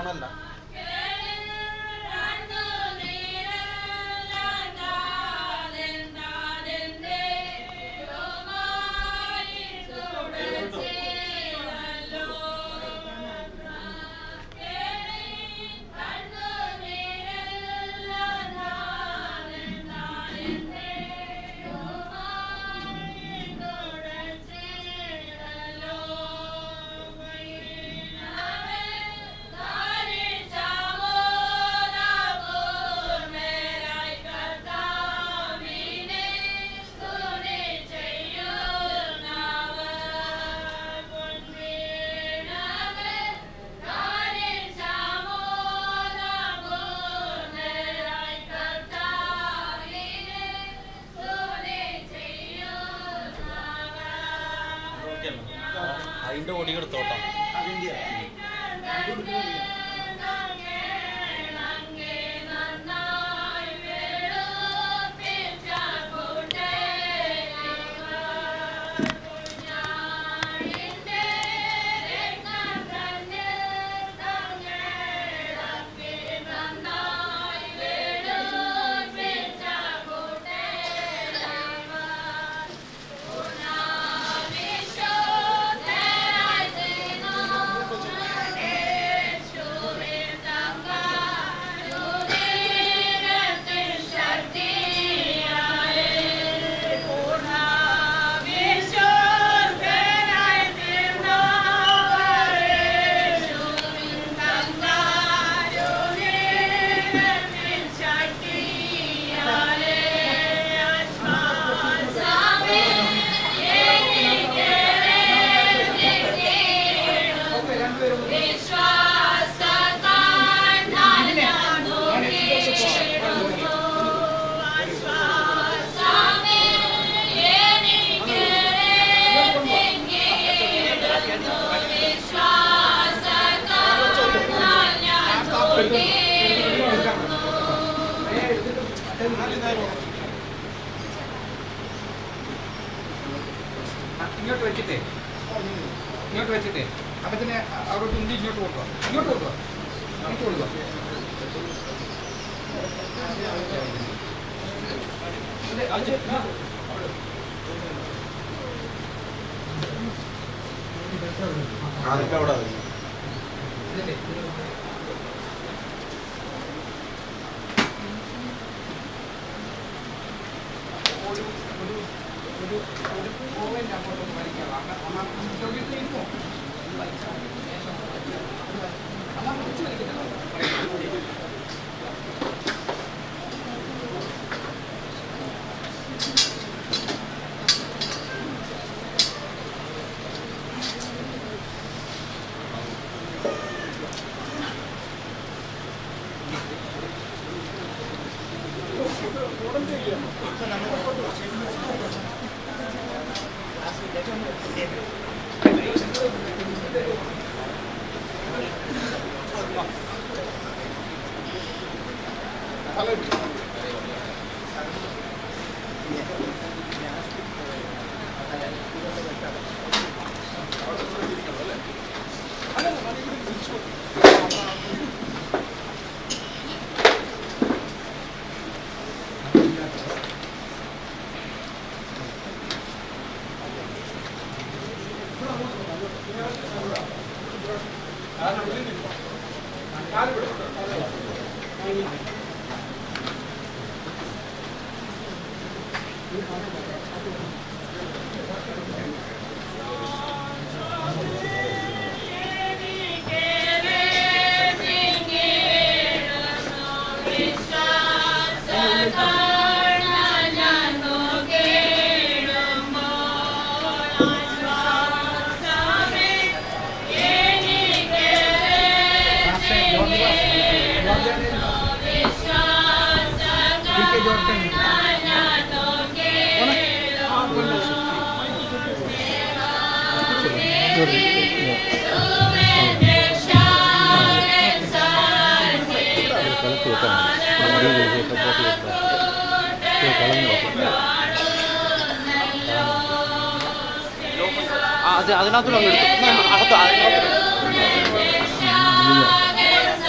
ഓണല്ല അതിന്റെ ഓടി എടുത്തോട്ടാ ഇങ്ങോട്ട് വെച്ചിട്ടേ ഇങ്ങോട്ട് വെച്ചിട്ടേ അപ്പച്ചനെ അവിടെ തുണ്ടി ഇങ്ങോട്ട് കൊടുക്കുക ഇങ്ങോട്ട് കൊടുക്കുക ഇങ്ങോട്ട് കൊടുക്കുക ഇത് അത് ഇങ്ങോട്ട് ആദ്യം അവിടെ ഇതില്ലേ? ഒരു ഒരു ഒരു ഒരു പോയിന്റ് അങ്ങോട്ട് വലിക്കാം അങ്ങനെ അമ്മ ചോദിച്ചിട്ട് ഇരുന്നോ വലിച്ചാൽ മതി. ശേഷം വലിച്ചാൽ മതി. അമ്മ പിടിച്ച് വലിക്കണ്ട. അത് അതിനകത്തുള്ള അങ്ങ് എടുത്തു അകത്ത് അതിനകത്ത്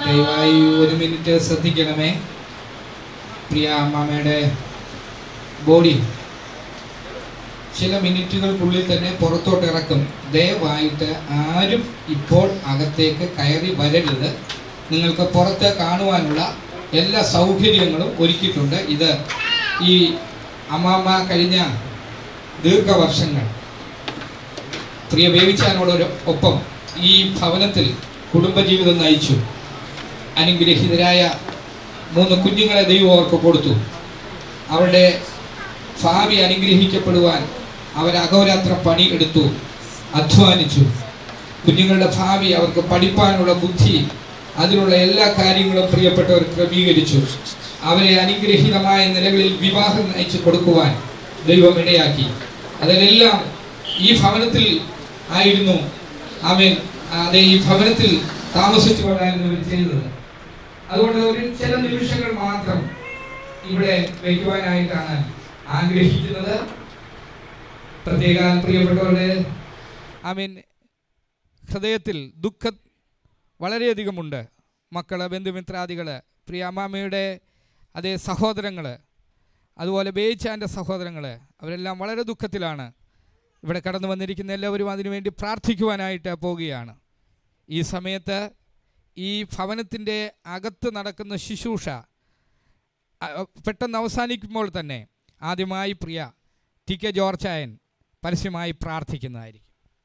ദയവായി ഒരു മിനിറ്റ് ശ്രദ്ധിക്കണമേ പ്രിയ അമ്മാമ്മയുടെ ബോഡി ചില മിനിറ്റുകൾക്കുള്ളിൽ തന്നെ പുറത്തോട്ട് ഇറക്കും ദയവായിട്ട് ആരും ഇപ്പോൾ അകത്തേക്ക് കയറി വരരുത് നിങ്ങൾക്ക് പുറത്ത് കാണുവാനുള്ള എല്ലാ സൗകര്യങ്ങളും ഒരുക്കിയിട്ടുണ്ട് ഇത് ഈ അമ്മാമ്മ കഴിഞ്ഞ ദീർഘവർഷങ്ങൾ പ്രിയ ബേബിച്ചാനോടൊരു ഒപ്പം ഈ ഭവനത്തിൽ കുടുംബജീവിതം നയിച്ചു അനുഗ്രഹീതരായ മൂന്ന് കുഞ്ഞുങ്ങളെ ദൈവം അവർക്ക് കൊടുത്തു അവരുടെ ഭാവി അനുഗ്രഹിക്കപ്പെടുവാൻ അവർ അഹോരാത്രം പണി എടുത്തു അധ്വാനിച്ചു കുഞ്ഞുങ്ങളുടെ ഭാവി അവർക്ക് പഠിപ്പാനുള്ള ബുദ്ധി അതിനുള്ള എല്ലാ കാര്യങ്ങളും പ്രിയപ്പെട്ടവർ ക്രമീകരിച്ചു അവരെ അനുഗ്രഹീതമായ നിലകളിൽ വിവാഹം നയിച്ചു കൊടുക്കുവാൻ ദൈവം ഇടയാക്കി അതിലെല്ലാം ഈ ഭവനത്തിൽ ആയിരുന്നു അവൻ അതെ ഈ ഭവനത്തിൽ താമസിച്ചുകൊണ്ടായിരുന്നു ഇവർ ചെയ്തത് അതുകൊണ്ട് ഒരു ചില നിമിഷങ്ങൾ മാത്രം ഇവിടെ വയ്ക്കുവാനായിട്ടാണ് ആഗ്രഹിക്കുന്നത് പ്രത്യേക പ്രിയപ്പെട്ടവരുടെ ആമീൻ ഹൃദയത്തിൽ ദുഃഖം വളരെയധികമുണ്ട് മക്കൾ ബന്ധുമിത്രാദികൾ പ്രിയ അമ്മാമ്മയുടെ അതേ സഹോദരങ്ങൾ അതുപോലെ ബേച്ചാൻ്റെ സഹോദരങ്ങൾ അവരെല്ലാം വളരെ ദുഃഖത്തിലാണ് ഇവിടെ കടന്നു വന്നിരിക്കുന്ന എല്ലാവരും അതിനുവേണ്ടി പ്രാർത്ഥിക്കുവാനായിട്ട് പോവുകയാണ് ഈ സമയത്ത് ഈ ഭവനത്തിൻ്റെ അകത്ത് നടക്കുന്ന ശുശ്രൂഷ അ- അ- പെട്ടെന്ന് അവസാനിക്കുമ്പോൾ തന്നെ ആദ്യമായി പ്രിയ ടി കെ ജോർച്ചായൻ പരസ്യമായി പ്രാർത്ഥിക്കുന്നതായിരിക്കും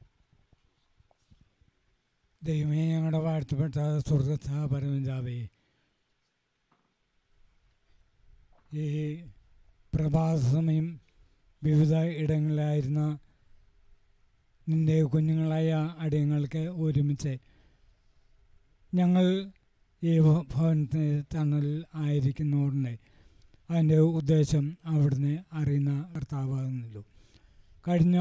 ദൈവമേ ഞങ്ങളുടെ വാഴ്ത്തപ്പെട്ട സ്വർഗസ്ഥ പരമജാവേ ഈ പ്രഭാത സമയം വിവിധ ഇടങ്ങളിലായിരുന്ന നിൻ്റെ കുഞ്ഞുങ്ങളായ അടിയങ്ങൾക്ക് ഒരുമിച്ച് ഞങ്ങൾ ഈ ഭ- ഭവനത്തിന് തണലിൽ ആയിരിക്കുന്നതുകൊണ്ട് അതിൻ്റെ ഉദ്ദേശം അവിടുന്ന് അറിയുന്ന കർത്താവാകുന്നല്ലോ കഴിഞ്ഞ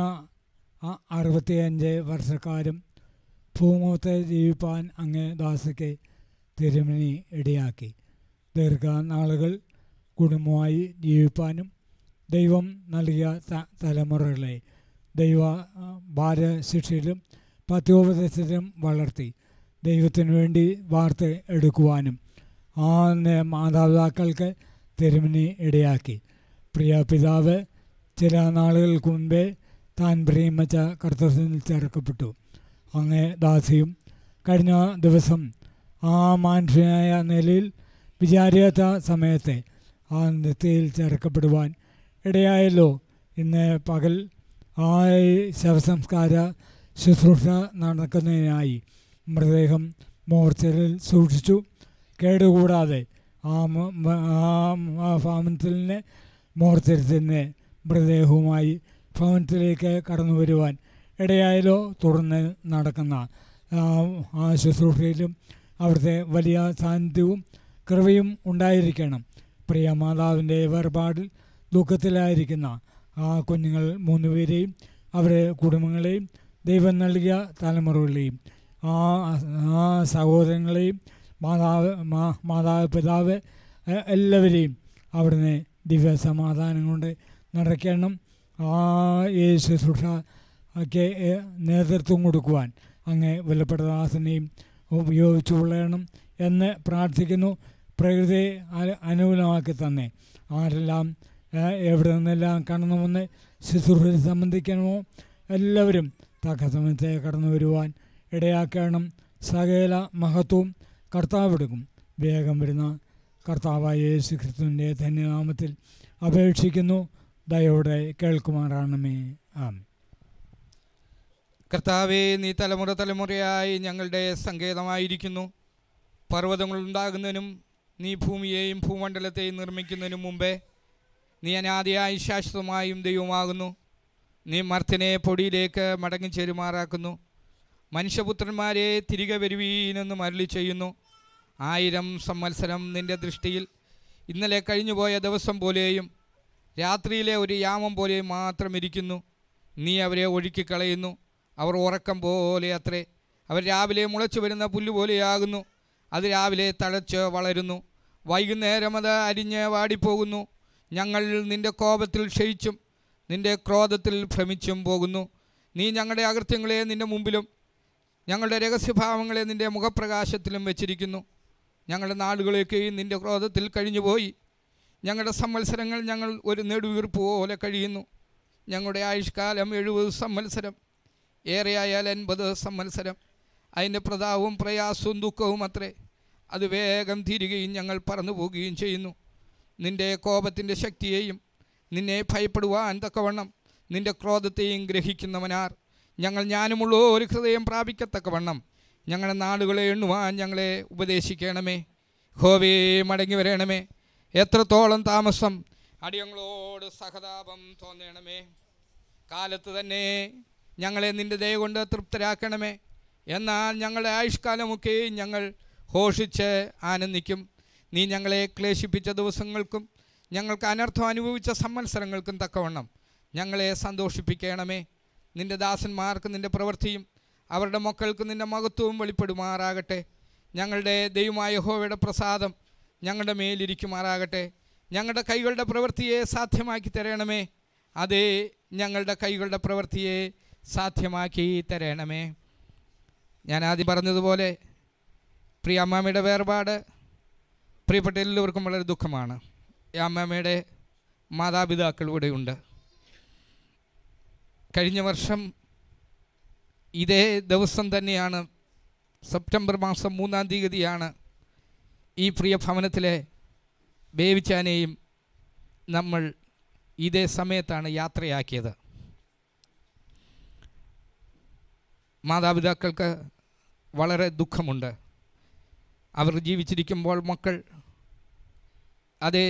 ആ അറുപത്തിയഞ്ച് വർഷക്കാലം ഭൂമുഖത്ത് ജീവിപ്പാൻ അങ്ങ് ദാസയ്ക്ക് തിരുമണി ഇടയാക്കി ദീർഘനാളുകൾ കുടുംബമായി ജീവിപ്പാനും ദൈവം നൽകിയ ത- തലമുറകളെ ദൈവ ആ, ബാലശിക്ഷയിലും പത്യോപദേശത്തിലും വളർത്തി ദൈവത്തിനു വേണ്ടി വാർത്ത എടുക്കുവാനും ആ നെ- മാതാപിതാക്കൾക്ക് തിരുമണി ഇടയാക്കി പ്രിയ പിതാവ് ചില നാളുകൾക്ക് മുൻപേ താൻ പ്രിയമച്ച കർത്തൃത്തിൽ ചേർക്കപ്പെട്ടു അങ്ങേ ദാസിയും കഴിഞ്ഞ ദിവസം ആ മാനുഷികനായ നിലയിൽ വിചാരിയാത്ത സമയത്തെ ആ നിത്യയിൽ ചേർക്കപ്പെടുവാൻ ഇടയായല്ലോ ഇന്ന് പകൽ ആ ഈ ശവസംസ്കാര ശുശ്രൂഷ നടക്കുന്നതിനായി മൃതദേഹം മോർച്ചറിൽ സൂക്ഷിച്ചു കേടുകൂടാതെ ആ മ- മ- ആ ആ ഭവനത്തിലെ മോർച്ചരത്തിന് മൃതദേഹവുമായി ഭവനത്തിലേക്ക് കടന്നു വരുവാൻ ഇടയായാലോ തുടർന്ന് നടക്കുന്ന ആ, ആ ശുശ്രൂഷയിലും അവിടുത്തെ വലിയ സാന്നിധ്യവും കൃപയും ഉണ്ടായിരിക്കണം പ്രിയ മാതാവിൻ്റെ വേർപാടിൽ ദുഃഖത്തിലായിരിക്കുന്ന ആ കുഞ്ഞുങ്ങൾ മൂന്ന് പേരെയും അവരുടെ കുടുംബങ്ങളെയും ദൈവം നൽകിയ തലമുറകളെയും ആ ആ സഹോദരങ്ങളെയും മാതാവ് മാ മാതാവ് പിതാവ് എ- എല്ലാവരെയും അവിടുന്ന് ദിവ്യ സമാധാനം കൊണ്ട് നിറയ്ക്കണം ആ ഈ ശുശ്രൂഷ ഒക്കെ ഏ, നേതൃത്വം കൊടുക്കുവാൻ അങ്ങ് വിലപ്പെട്ട ദാസനെയും ഉപയോഗിച്ചു കൊള്ളണം എന്ന് പ്രാർത്ഥിക്കുന്നു പ്രകൃതിയെ അ- അനുകൂലമാക്കി തന്നെ ആരെല്ലാം ഏ, എവിടെ നിന്നെല്ലാം കടന്നു വന്ന് ശുശ്രൂഷയിൽ സംബന്ധിക്കണമോ എല്ലാവരും തക്ക സമയത്തെ കടന്നു വരുവാൻ ഇടയാക്കണം സകല മഹത്വവും കർത്താവെടുക്കും വേഗം വരുന്ന കർത്താവായ യേശു ക്രിസ്തുവിൻ്റെ ധന്യനാമത്തിൽ അപേക്ഷിക്കുന്നു ദയോടെ കേൾക്കുമാറാണമേ ആമേൻ കർത്താവേ നീ തലമുറ തലമുറയായി ഞങ്ങളുടെ സങ്കേതമായിരിക്കുന്നു പർവ്വതങ്ങൾ ഉണ്ടാകുന്നതിനും നീ ഭൂമിയെയും ഭൂമണ്ഡലത്തെയും നിർമ്മിക്കുന്നതിനും മുമ്പേ നീ അനാദിയായി ശാശ്വതമായും ദൈവമാകുന്നു നീ മർത്തിനെ പൊടിയിലേക്ക് മടങ്ങിച്ചേരുമാറാക്കുന്നു മനുഷ്യപുത്രന്മാരെ തിരികെ വരുവീനെന്ന് മരളി ചെയ്യുന്നു ആയിരം സംവത്സരം നിന്റെ ദൃഷ്ടിയിൽ ഇന്നലെ കഴിഞ്ഞുപോയ ദിവസം പോലെയും രാത്രിയിലെ ഒരു യാമം പോലെയും മാത്രം ഇരിക്കുന്നു നീ അവരെ ഒഴുക്കിക്കളയുന്നു അവർ ഉറക്കം പോലെ അത്രേ അവർ രാവിലെ മുളച്ചു വരുന്ന പുല്ല് പോലെയാകുന്നു അത് രാവിലെ തഴച്ച് വളരുന്നു വൈകുന്നേരം അത് അരിഞ്ഞ് വാടിപ്പോകുന്നു ഞങ്ങൾ നിന്റെ കോപത്തിൽ ക്ഷയിച്ചും നിന്റെ ക്രോധത്തിൽ ഭ്രമിച്ചും പോകുന്നു നീ ഞങ്ങളുടെ അകൃത്യങ്ങളെ നിന്റെ മുമ്പിലും ഞങ്ങളുടെ രഹസ്യഭാവങ്ങളെ നിന്റെ മുഖപ്രകാശത്തിലും വെച്ചിരിക്കുന്നു ഞങ്ങളുടെ നാളുകളൊക്കെയും നിൻ്റെ ക്രോധത്തിൽ കഴിഞ്ഞുപോയി ഞങ്ങളുടെ സംവത്സരങ്ങൾ ഞങ്ങൾ ഒരു നെടുവീർപ്പ് പോലെ കഴിയുന്നു ഞങ്ങളുടെ ആയുഷ്കാലം എഴുപത് സംവത്സരം ഏറെയായാൽ എൺപത് സംവത്സരം അതിൻ്റെ പ്രതാപവും പ്രയാസവും ദുഃഖവും അത്രേ അത് വേഗം തീരുകയും ഞങ്ങൾ പറന്നു പോവുകയും ചെയ്യുന്നു നിൻ്റെ കോപത്തിൻ്റെ ശക്തിയെയും നിന്നെ ഭയപ്പെടുവാൻ തക്കവണ്ണം നിൻ്റെ ക്രോധത്തെയും ഗ്രഹിക്കുന്നവനാർ ഞങ്ങൾ ജ്ഞാനമുള്ള ഒരു ഹൃദയം പ്രാപിക്കത്തക്കവണ്ണം ഞങ്ങളുടെ നാടുകളെ എണ്ണുവാൻ ഞങ്ങളെ ഉപദേശിക്കണമേ ഹോവേ മടങ്ങി വരണമേ എത്രത്തോളം താമസം അടിയങ്ങളോട് സഹതാപം തോന്നണമേ കാലത്ത് തന്നെ ഞങ്ങളെ നിൻ്റെ ദയ കൊണ്ട് തൃപ്തരാക്കണമേ എന്നാൽ ഞങ്ങളുടെ ആയുഷ്കാലമൊക്കെ ഞങ്ങൾ ഘോഷിച്ച് ആനന്ദിക്കും നീ ഞങ്ങളെ ക്ലേശിപ്പിച്ച ദിവസങ്ങൾക്കും ഞങ്ങൾക്ക് അനർത്ഥം അനുഭവിച്ച സംവത്സരങ്ങൾക്കും തക്കവണ്ണം ഞങ്ങളെ സന്തോഷിപ്പിക്കണമേ നിൻ്റെ ദാസന്മാർക്ക് നിൻ്റെ പ്രവൃത്തിയും അവരുടെ മക്കൾക്ക് നിൻ്റെ മഹത്വവും വെളിപ്പെടുമാറാകട്ടെ ഞങ്ങളുടെ ദൈവമായ ഹോവയുടെ പ്രസാദം ഞങ്ങളുടെ മേലിരിക്കുമാറാകട്ടെ ഞങ്ങളുടെ കൈകളുടെ പ്രവൃത്തിയെ സാധ്യമാക്കി തരണമേ അതേ ഞങ്ങളുടെ കൈകളുടെ പ്രവൃത്തിയെ സാധ്യമാക്കി തരണമേ ഞാൻ ആദ്യം പറഞ്ഞതുപോലെ പ്രിയ അമ്മാമ്മയുടെ വേർപാട് പ്രിയപ്പെട്ട എല്ലാവർക്കും വളരെ ദുഃഖമാണ് ഈ അമ്മാമ്മയുടെ മാതാപിതാക്കൾ ഇവിടെയുണ്ട് കഴിഞ്ഞ വർഷം ഇതേ ദിവസം തന്നെയാണ് സെപ്റ്റംബർ മാസം മൂന്നാം തീയതിയാണ് ഈ പ്രിയ ഭവനത്തിലെ ബേവിച്ചാനെയും നമ്മൾ ഇതേ സമയത്താണ് യാത്രയാക്കിയത് മാതാപിതാക്കൾക്ക് വളരെ ദുഃഖമുണ്ട് അവർ ജീവിച്ചിരിക്കുമ്പോൾ മക്കൾ അതേ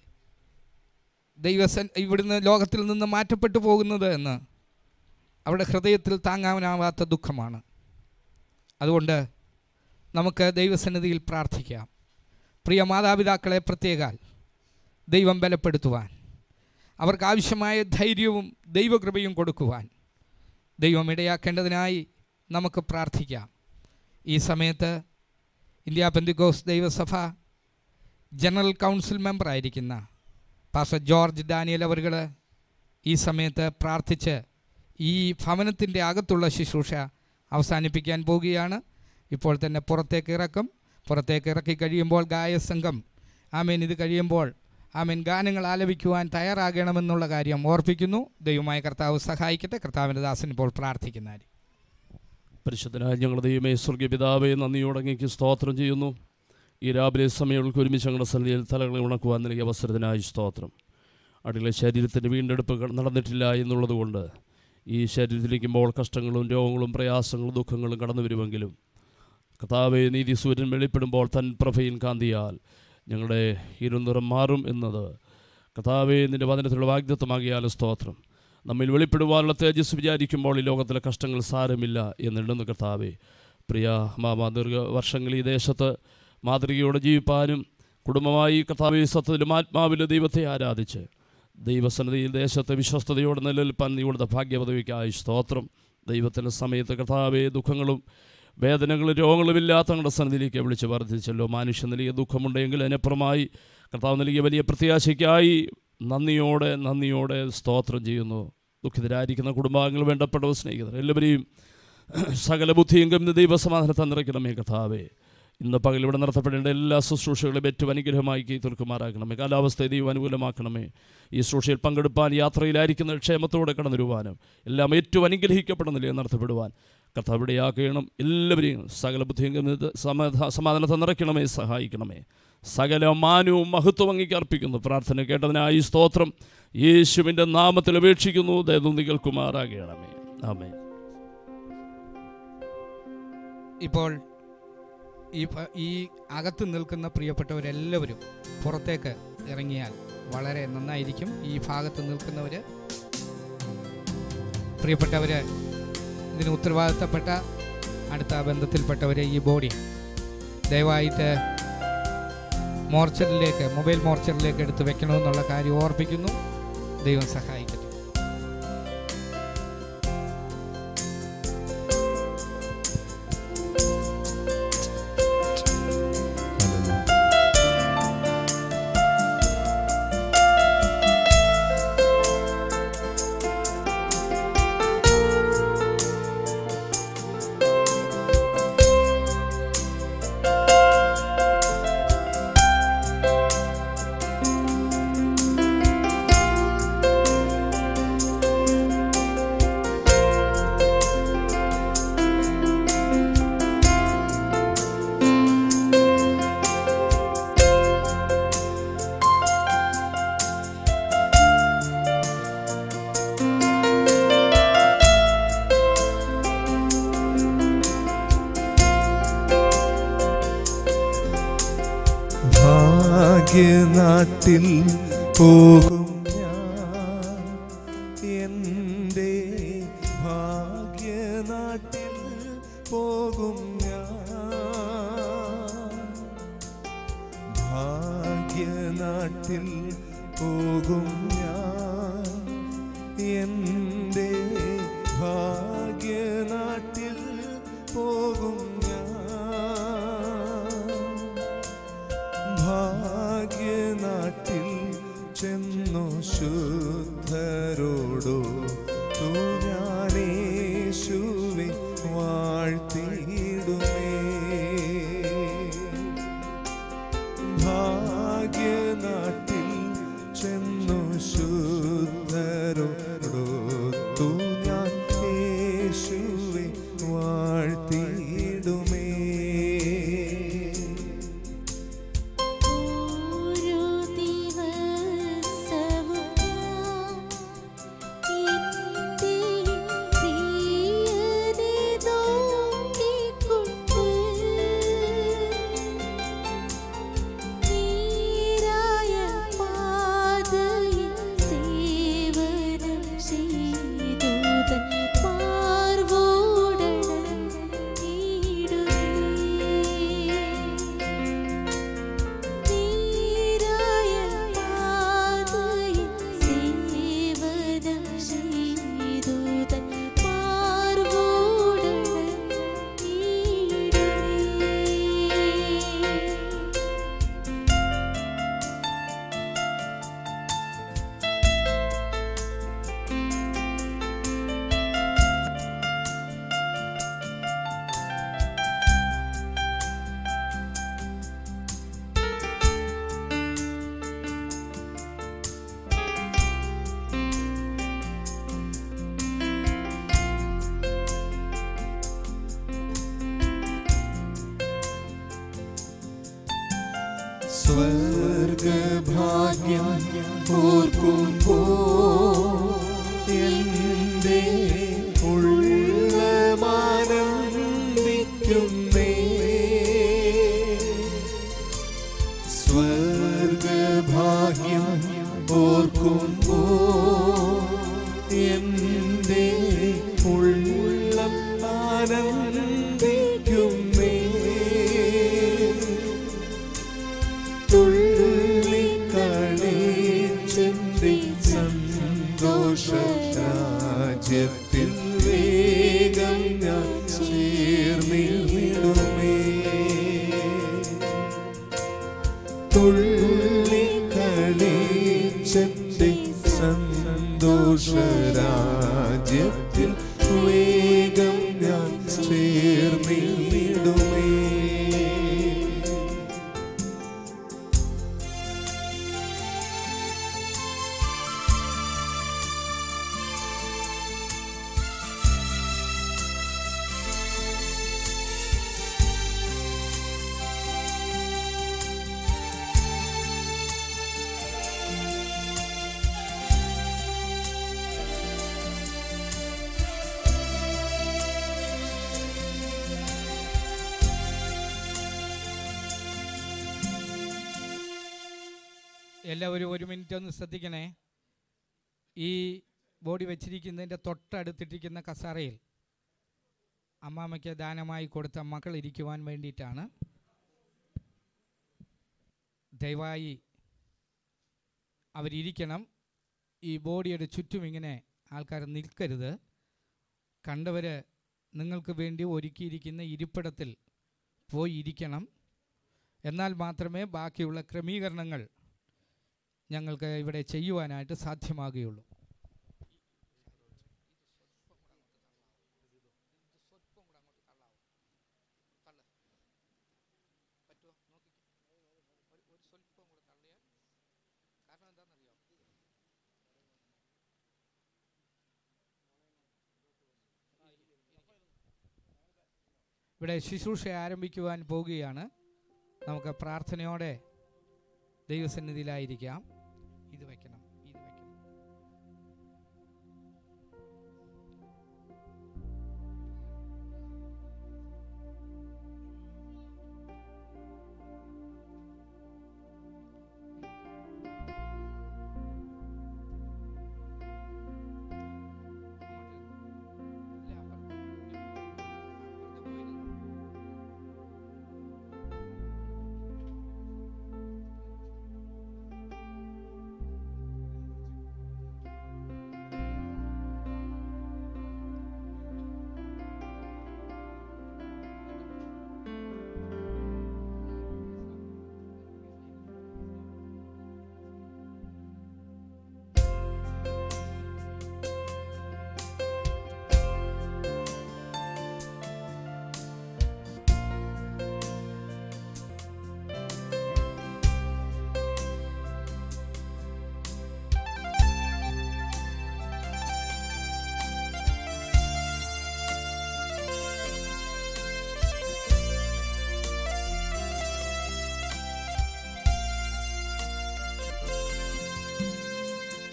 ദൈവസൻ ഇവിടുന്ന് ലോകത്തിൽ നിന്ന് മാറ്റപ്പെട്ടു പോകുന്നത് എന്ന് അവരുടെ ഹൃദയത്തിൽ താങ്ങാനാവാത്ത ദുഃഖമാണ് അതുകൊണ്ട് നമുക്ക് ദൈവസന്നിധിയിൽ പ്രാർത്ഥിക്കാം പ്രിയ മാതാപിതാക്കളെ പ്രത്യേകാൽ ദൈവം ബലപ്പെടുത്തുവാൻ അവർക്ക് ആവശ്യമായ ധൈര്യവും ദൈവകൃപയും കൊടുക്കുവാൻ ദൈവം ഇടയാക്കേണ്ടതിനായി നമുക്ക് പ്രാർത്ഥിക്കാം ഈ സമയത്ത് ഇന്ത്യ പെന്തിക്കോസ് ദൈവസഭ ജനറൽ കൗൺസിൽ മെമ്പറായിരിക്കുന്ന പാസ്റ്റർ ജോർജ് ഡാനിയൽ അവറുകൾ ഈ സമയത്ത് പ്രാർത്ഥിച്ച് ഈ ഭവനത്തിൻ്റെ അകത്തുള്ള ശുശ്രൂഷ അവസാനിപ്പിക്കാൻ പോവുകയാണ് ഇപ്പോൾ തന്നെ പുറത്തേക്ക് ഇറക്കും പുറത്തേക്ക് ഇറക്കി കഴിയുമ്പോൾ ഗായസംഘം ആമേൻ ഇത് കഴിയുമ്പോൾ ആമേൻ ഗാനങ്ങൾ ആലപിക്കുവാൻ തയ്യാറാകണമെന്നുള്ള കാര്യം ഓർപ്പിക്കുന്നു ദൈവമായ കർത്താവ് സഹായിക്കട്ടെ കർത്താവിൻ്റെ ദാസൻ ഇപ്പോൾ പ്രാർത്ഥിക്കുന്നതായിരിക്കും പരിശുദ്ധനായ ഞങ്ങളുടെ ദൈവമേ സ്വർഗീയ പിതാവേ നന്ദിയോടെ അങ്ങേക്ക് സ്തോത്രം ചെയ്യുന്നു ഈ രാവിലെ സമയങ്ങൾക്ക് ഒരുമിച്ച് ഞങ്ങളുടെ സന്നിധിയിൽ തലകളെ ഉണക്കുവാൻ നൽകിയ അവസരത്തിനായി സ്തോത്രം അടിയിലെ ശരീരത്തിൻ്റെ വീണ്ടെടുപ്പ് ക- നടന്നിട്ടില്ല എന്നുള്ളതുകൊണ്ട് ഈ ശരീരത്തിലിരിക്കുമ്പോൾ കഷ്ടങ്ങളും രോഗങ്ങളും പ്രയാസങ്ങളും ദുഃഖങ്ങളും കടന്നു വരുമെങ്കിലും കർത്താവെ നീതി സൂര്യൻ വെളിപ്പെടുമ്പോൾ തൻ പ്രഭയിൻ കാന്തിയാൽ ഞങ്ങളുടെ ഇരുനിറം മാറും എന്നത് കർത്താവെ നിൻ്റെ വചനത്തിലുള്ള വാഗ്ദത്വമാകിയാലും സ്തോത്രം നമ്മിൽ വെളിപ്പെടുവാനുള്ള തേജസ് വിചാരിക്കുമ്പോൾ ഈ ലോകത്തിലെ കഷ്ടങ്ങൾ സാരമില്ല എന്നെണ്ണുന്നു കർത്താവെ പ്രിയ മാമ ദീർഘ വർഷങ്ങൾ ഈ ദേശത്ത് മാതൃകയോടെ ജീവിപ്പാനും കുടുംബമായി കർത്താവെ സത്യത്തിലും ആത്മാവിലും ദൈവത്തെ ആരാധിച്ച് ദൈവസന്നിധിയിൽ ദേശത്തെ വിശ്വസ്തയോടെ നിലനിൽപ്പാൻ നീ കൊടുത്ത ഭാഗ്യപദവിക്കായി സ്തോത്രം ദൈവത്തിൻ്റെ സമയത്ത് കർത്താവെ ദുഃഖങ്ങളും വേദനകളും രോഗങ്ങളും ഇല്ലാത്ത ഞങ്ങളുടെ സന്നിധിയിലേക്ക് വിളിച്ച് വർദ്ധിച്ചല്ലോ മനുഷ്യൻ നൽകിയ ദുഃഖമുണ്ടെങ്കിൽ അതിനപ്പുറമായി കർത്താവ് നൽകിയ വലിയ പ്രത്യാശയ്ക്കായി നന്ദിയോടെ നന്ദിയോടെ സ്തോത്രം ചെയ്യുന്നു ദുഃഖിതരായിരിക്കുന്ന കുടുംബാംഗങ്ങൾ വേണ്ടപ്പെട്ടവർ സ്നേഹിതർ എല്ലാവരെയും സകല ബുദ്ധിയും ഗമ്യ ദൈവസമാധാനത്തെ നിറയ്ക്കണമേ കഥാവേ ഇന്ന് പകൽ ഇവിടെ നടത്തപ്പെടേണ്ട എല്ലാ ശുശ്രൂഷകളും ഏറ്റവും അനുഗ്രഹമായി തീർക്കുമാറാക്കണമേ കാലാവസ്ഥയെ ദൈവം അനുകൂലമാക്കണമേ ഈ ശുശ്രൂഷയിൽ പങ്കെടുപ്പാൻ യാത്രയിലായിരിക്കുന്ന ക്ഷേമത്തോടെ കടന്നു വരുവാനും എല്ലാം ഏറ്റവും അനുഗ്രഹിക്കപ്പെടുന്ന നിലയിൽ നടത്തപ്പെടുവാൻ കർത്താവിടെയാക്കണം എല്ലാവരെയും സകല ബുദ്ധിയും ഗമ്യ സമാധാ സമാധാനത്തെ നിറയ്ക്കണമേ സഹായിക്കണമേ സകല മാനവും മഹത്വം അങ്ങേക്ക് അർപ്പിക്കുന്നു പ്രാർത്ഥന കേട്ടതിനായി സ്തോത്രം യേശുവിൻ്റെ നാമത്തിൽ അപേക്ഷിക്കുന്നു ദയവും നികൾക്കുമാറാകണമേ ആമേ ഇപ്പോൾ ഈ ഭ- ഈ അകത്ത് നിൽക്കുന്ന പ്രിയപ്പെട്ടവരെല്ലാവരും പുറത്തേക്ക് ഇറങ്ങിയാൽ വളരെ നന്നായിരിക്കും ഈ ഭാഗത്ത് നിൽക്കുന്നവർ പ്രിയപ്പെട്ടവർ ഇതിന് ഉത്തരവാദിത്തപ്പെട്ട അടുത്ത ബന്ധത്തിൽപ്പെട്ടവർ ഈ ബോഡി ദയവായിട്ട് മോർച്ചറിലേക്ക് മൊബൈൽ മോർച്ചറിലേക്ക് എടുത്ത് വെക്കണമെന്നുള്ള കാര്യം ഓർപ്പിക്കുന്നു ദൈവം സഹായിക്കട്ടെ യേശുവേ ഭാഗ്യനാട്ടിൽ പോകും ഞാൻ എൻ്റെ ഭാഗ്യനാട്ടിൽ പോകും ഞാൻ ഭാഗ്യനാട്ടിൽ പോകും ഞാൻ എൻ്റെ ഭാഗ്യനാട്ടിൽ പോകും ഞാൻ ഭാഗ്യനാട്ടിൽ ചെന്നു ശുദ്ധരോടോ ഞാനേശുവെ വാഴ്ത്തിയിടുമേ ഭാഗ്യനാട്ടിൽ ചെന്നു ശുദ്ധരോടൊത്തു ഞാൻ യേശുവെ വാഴ്ത്തിയിടുമേ ഓരോ ദിവസവും ഞാൻ എൻ്റെ പ്രിയനെ നോക്കിക്കൊണ്ട് നീരായ പാതയിൽ സേവനം ചെയ്തൂതൻ പാർവോടണഞ്ഞിടുമേ നീരായ പാതയിൽ സേവനം ചെയ്തൂതൻ പാർവോടണഞ്ഞിടുമേ സ്വർഗഭാഗ്യം ഓർക്കുമ്പോ എൻ്റെ ഉള്ളമാനന്ദിക്കുന്നേ സ്വർഗഭാഗ്യം ഓർക്കുമ്പോ എൻ്റെ ഉള്ളം ആനന്ദിക്കുന്നേ തുള്ളിക്കളിച്ചെന്റെ സന്തോഷ രാജ്യത്തിൽ വേഗം ഞാൻ ചേർന്നിടുമേ തുള്ളിക്കളിച്ചെന്റെ സന്തോഷ രാജ്യത്തിൽ വേഗം ഞാൻ ചേർന്നിടുമേ എല്ലാവരും ഒരു മിനിറ്റ് ഒന്ന് ശ്രദ്ധിക്കണേ ഈ ബോഡി വെച്ചിരിക്കുന്നതിൻ്റെ തൊട്ടടുത്തിട്ടിരിക്കുന്ന കസാറയിൽ അമ്മാമ്മയ്ക്ക് ദാനമായി കൊടുത്ത മക്കൾ ഇരിക്കുവാൻ വേണ്ടിയിട്ടാണ് ദയവായി അവരിയ്ക്കണം ഈ ബോഡിയുടെ ചുറ്റും ഇങ്ങനെ ആൾക്കാർ നിൽക്കരുത് കണ്ടവർ നിങ്ങൾക്ക് വേണ്ടി ഒരുക്കിയിരിക്കുന്ന ഇരിപ്പിടത്തിൽ പോയി ഇരിക്കണം എന്നാൽ മാത്രമേ ബാക്കിയുള്ള ക്രമീകരണങ്ങൾ ഞങ്ങൾക്ക് ഇവിടെ ചെയ്യുവാനായിട്ട് സാധ്യമാകുകയുള്ളൂ ഇവിടെ ശുശ്രൂഷ ആരംഭിക്കുവാൻ പോകുകയാണ് നമുക്ക് പ്രാർത്ഥനയോടെ ദൈവസന്നിധിയിലായിരിക്കാം ഇത് വയ്ക്കണം ഇത് വയ്ക്കണം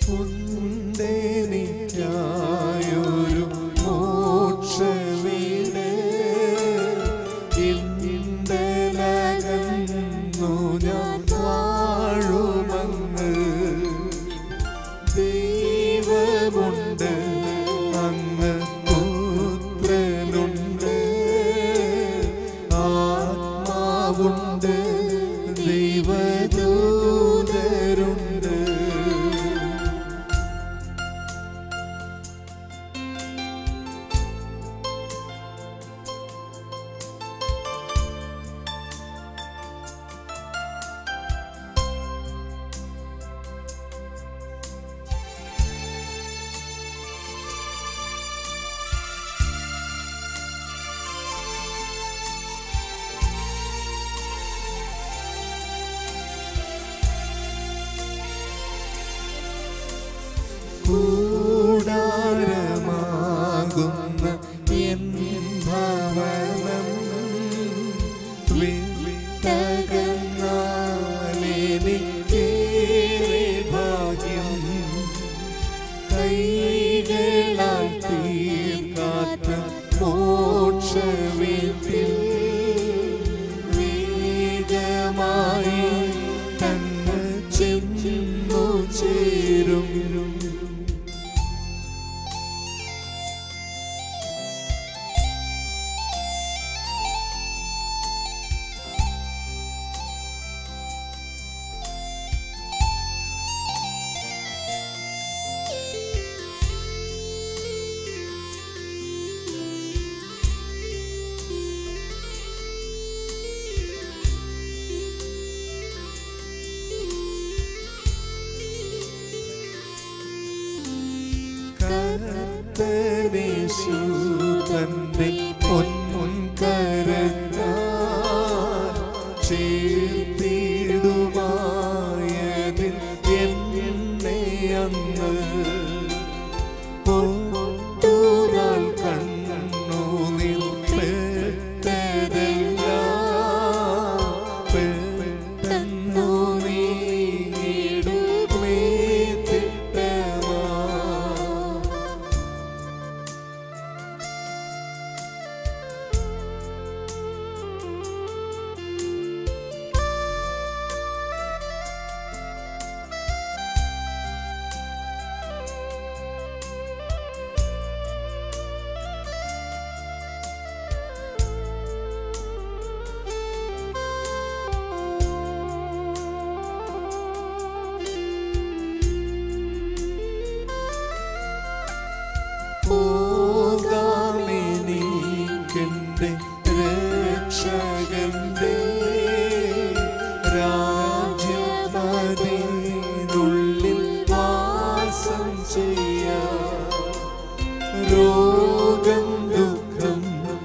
ഉണ്ടെനിക്കായൊരു മോക്ഷവീട് ഇണ്ടലകന്നു ഞാൻ വാഴുമങ്ങ് ദൈവമുണ്ട് അങ്ങ് പുത്രനുണ്ട് ആത്മാവുണ്ട് ദൈവദൂതരുണ്ട് കൂടാരമാകുന്ന എൻ ഭവനം വിട്ടകന്നാലെനിക്കേറെ ഭാഗ്യം കൈകളാൽ തീർക്കാത്ത മോക്ഷവീട്ടിൽ വേഗമായി തന്നെ ചെന്നു ചേരും കർത്തനേശു തന്റെ പൊൻകരത്താൽ ചേർത്തിടുമായതിൽ എന്നെ അന്ന് പൊട്ടുനാൾ കണ്ണു നിൽപ്പെട്ടതെല്ലാം പെട്ടെന്നു നീങ്ങിടുമേ തിട്ടമാ പോകാമെനിക്കെന്റെ രക്ഷകന്റെ രാജ്യമതിനുള്ളിൽ വാസം ചെയ്യാം രോഗം ദുഃഖം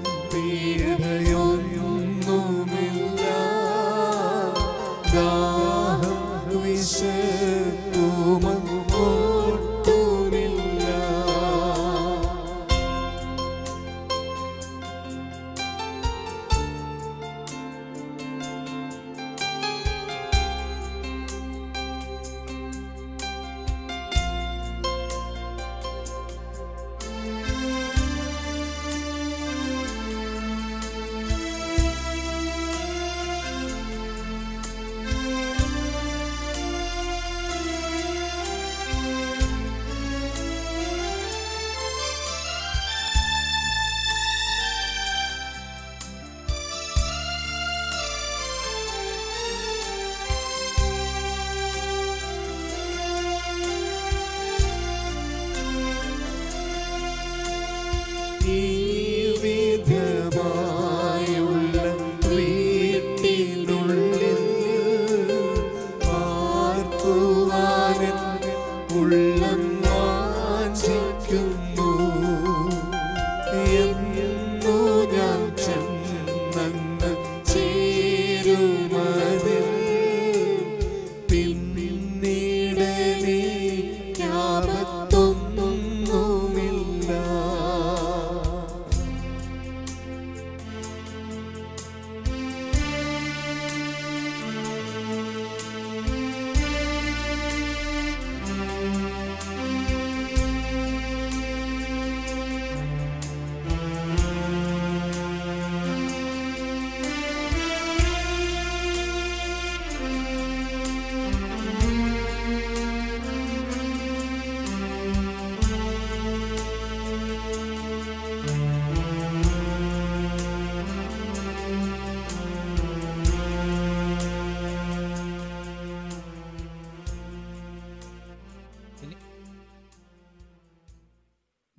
പീഡയൊന്നുമില്ല ദാഹം വിശപ്പുമൊട്ടുമില്ല ും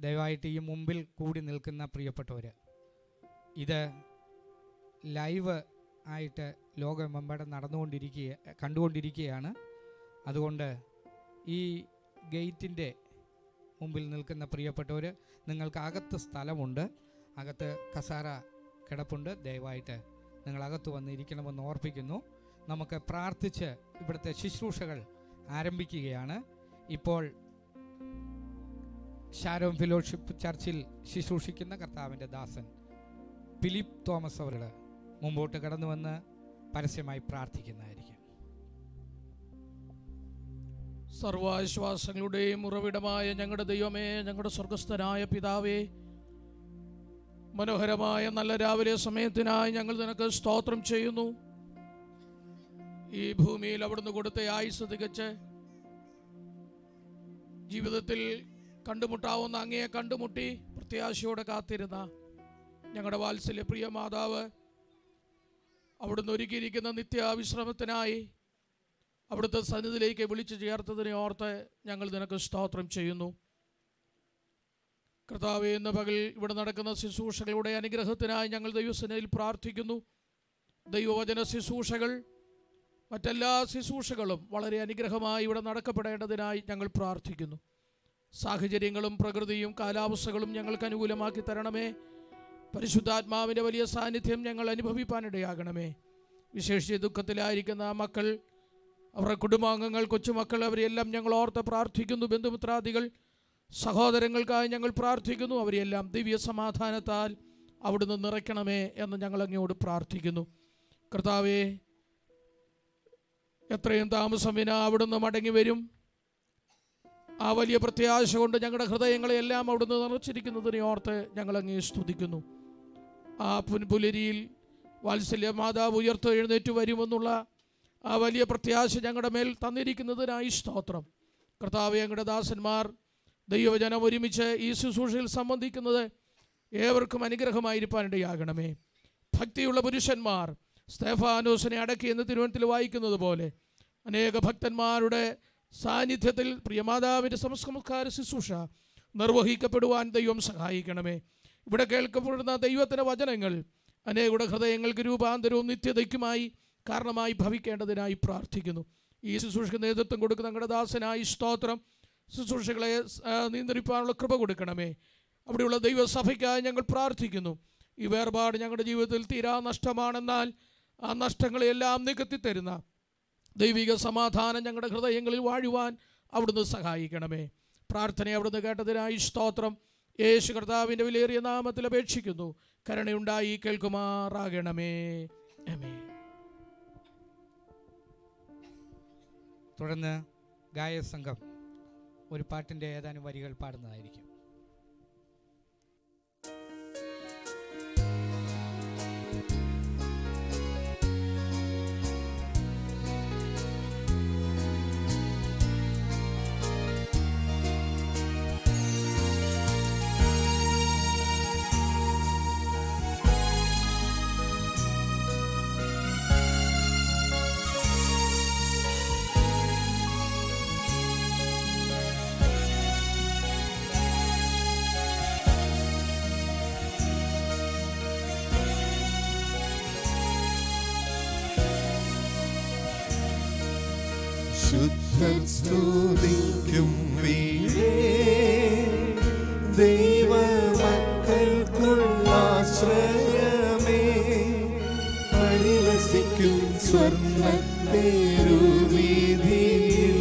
ദയവായിട്ട് ഈ മുമ്പിൽ കൂടി നിൽക്കുന്ന പ്രിയപ്പെട്ടവർ ഇത് ലൈവ് ആയിട്ട് ലോകമെമ്പാടും നടന്നുകൊണ്ടിരിക്കുക കണ്ടുകൊണ്ടിരിക്കുകയാണ് അതുകൊണ്ട് ഈ ഗേറ്റിൻ്റെ മുമ്പിൽ നിൽക്കുന്ന പ്രിയപ്പെട്ടവർ നിങ്ങൾക്ക് അകത്ത് സ്ഥലമുണ്ട് അകത്ത് കസാര കിടപ്പുണ്ട് ദയവായിട്ട് നിങ്ങൾ അകത്ത് വന്ന് ഇരിക്കണമെന്ന് ഓർപ്പിക്കുന്നു നമുക്ക് പ്രാർത്ഥിച്ച് ഇവിടുത്തെ ശുശ്രൂഷകൾ ആരംഭിക്കുകയാണ് ഇപ്പോൾ ഷാരോം ഫിലോഷിപ്പ് ചർച്ചിൽ ശുശ്രൂഷിക്കുന്ന കർത്താവിൻ്റെ ദാസൻ ഫിലിപ്പ് തോമസ് അവർ മുമ്പോട്ട് കടന്നു വന്ന് പരസ്യമായി പ്രാർത്ഥിക്കുന്നതായിരിക്കും സർവാശ്വാസങ്ങളുടെയും ഉറവിടമായ ഞങ്ങളുടെ ദൈവമേ ഞങ്ങളുടെ സ്വർഗസ്ഥനായ പിതാവേ മനോഹരമായ നല്ല രാവിലെ സമയത്തിനായി ഞങ്ങൾ നിനക്ക് സ്തോത്രം ചെയ്യുന്നു ഈ ഭൂമിയിൽ അവിടുന്ന് കൊടുത്ത ആയുസ് തികച്ച് ജീവിതത്തിൽ കണ്ടുമുട്ടാവുന്ന അങ്ങയെ കണ്ടുമുട്ടി പ്രത്യാശയോടെ കാത്തിരുന്ന ഞങ്ങളുടെ വാത്സല്യ പ്രിയ മാതാവ് അവിടുന്ന് ഒരുക്കിയിരിക്കുന്ന നിത്യാവിശ്രമത്തിനായി അവിടുത്തെ സന്നിധിയിലേക്ക് വിളിച്ചു ചേർത്തതിനെ ഓർത്ത് ഞങ്ങൾ നിനക്ക് സ്തോത്രം ചെയ്യുന്നു കർത്താവെ എന്ന പകൽ ഇവിടെ നടക്കുന്ന ശുശ്രൂഷകളുടെ അനുഗ്രഹത്തിനായി ഞങ്ങൾ ദൈവസേനയിൽ പ്രാർത്ഥിക്കുന്നു ദൈവവചന ശുശ്രൂഷകൾ മറ്റെല്ലാ ശുശ്രൂഷകളും വളരെ അനുഗ്രഹമായി ഇവിടെ നടക്കപ്പെടേണ്ടതിനായി ഞങ്ങൾ പ്രാർത്ഥിക്കുന്നു സാഹചര്യങ്ങളും പ്രകൃതിയും കാലാവസ്ഥകളും ഞങ്ങൾക്ക് അനുകൂലമാക്കി തരണമേ പരിശുദ്ധാത്മാവിൻ്റെ വലിയ സാന്നിധ്യം ഞങ്ങൾ അനുഭവിപ്പാനിടയാകണമേ വിശേഷിച്ച് ദുഃഖത്തിലായിരിക്കുന്ന ആ മക്കൾ അവരുടെ കുടുംബാംഗങ്ങൾ കൊച്ചുമക്കൾ അവരെല്ലാം ഞങ്ങൾ ഓർത്ത് പ്രാർത്ഥിക്കുന്നു ബന്ധുമിത്രാദികൾ സഹോദരങ്ങൾക്കായി ഞങ്ങൾ പ്രാർത്ഥിക്കുന്നു അവരെല്ലാം ദിവ്യ സമാധാനത്താൽ അവിടുന്ന് നിറയ്ക്കണമേ എന്ന് ഞങ്ങൾ അങ്ങയോട് പ്രാർത്ഥിക്കുന്നു കർത്താവേ എത്രയും താമസം വിന അവിടുന്ന് മടങ്ങി വരും ആ വലിയ പ്രത്യാശ കൊണ്ട് ഞങ്ങളുടെ ഹൃദയങ്ങളെയെല്ലാം അവിടുന്ന് നിറച്ചിരിക്കുന്നതിനെ ഓർത്ത് ഞങ്ങൾ അങ്ങേ സ്തുതിക്കുന്നു ആ പുൻപുലരിയിൽ വാത്സല്യ മാതാവ് ഉയർത്ത് എഴുന്നേറ്റ് വരുമെന്നുള്ള ആ വലിയ പ്രത്യാശ ഞങ്ങളുടെ മേൽ തന്നിരിക്കുന്നതിനായി സ്തോത്രം കർത്താവ് ഞങ്ങളുടെ ദാസന്മാർ ദൈവജനം ഒരുമിച്ച് ഈ ശുശ്രൂഷയിൽ സംബന്ധിക്കുന്നത് ഏവർക്കും അനുഗ്രഹമായിരിക്കാനിടയാകണമേ ഭക്തിയുള്ള പുരുഷന്മാർ സ്തേഫാനോസിനെ അടക്കി എന്ന് തിരുവനന്തത്തിൽ വായിക്കുന്നത് പോലെ അനേക ഭക്തന്മാരുടെ സാന്നിധ്യത്തിൽ പ്രിയമാതാവിൻ്റെ സംസ്കാര ശുശ്രൂഷ നിർവഹിക്കപ്പെടുവാൻ ദൈവം സഹായിക്കണമേ ഇവിടെ കേൾക്കപ്പെടുന്ന ദൈവത്തിൻ്റെ വചനങ്ങൾ അനേകരുടെ ഹൃദയങ്ങൾക്ക് രൂപാന്തരവും നിത്യതയ്ക്കുമായി കാരണമായി ഭവിക്കേണ്ടതിനായി പ്രാർത്ഥിക്കുന്നു ഈ ശുശ്രൂഷയ്ക്ക് നേതൃത്വം കൊടുക്കുന്ന ഞങ്ങളുടെ ദാസനായി സ്തോത്രം ശുശ്രൂഷകളെ ആ, നിയന്ത്രിക്കാനുള്ള കൃപ കൊടുക്കണമേ അവിടെയുള്ള ദൈവസഭയ്ക്കായി ഞങ്ങൾ പ്രാർത്ഥിക്കുന്നു ഈ വേർപാട് ഞങ്ങളുടെ ജീവിതത്തിൽ തീരാ നഷ്ടമാണെന്നാൽ ആ നഷ്ടങ്ങളെല്ലാം നികത്തി തരുന്ന ദൈവിക സമാധാനം ഞങ്ങളുടെ ഹൃദയങ്ങളിൽ വാഴുവാൻ അവിടുന്ന് സഹായിക്കണമേ പ്രാർത്ഥന അവിടുന്ന് കേട്ടതിനായി സ്തോത്രം യേശു കർത്താവിൻ്റെ വിലയേറിയ നാമത്തിൽ അപേക്ഷിക്കുന്നു കരുണയുണ്ടായി കേൾക്കുമാറാകണമേ ആമേൻ തുടർന്ന് ഗായകസംഘം ഒരു പാട്ടിൻ്റെ ഏതാനും വരികൾ പാടുന്നതായിരിക്കും ശുദ്ധൻ സ്തുതിക്കും വീടേ ദൈവമക്കൾക്കുള്ളാശ്രയമേ പരിലസിക്കും സ്വർണ്ണത്തേരുവീതിയിൽ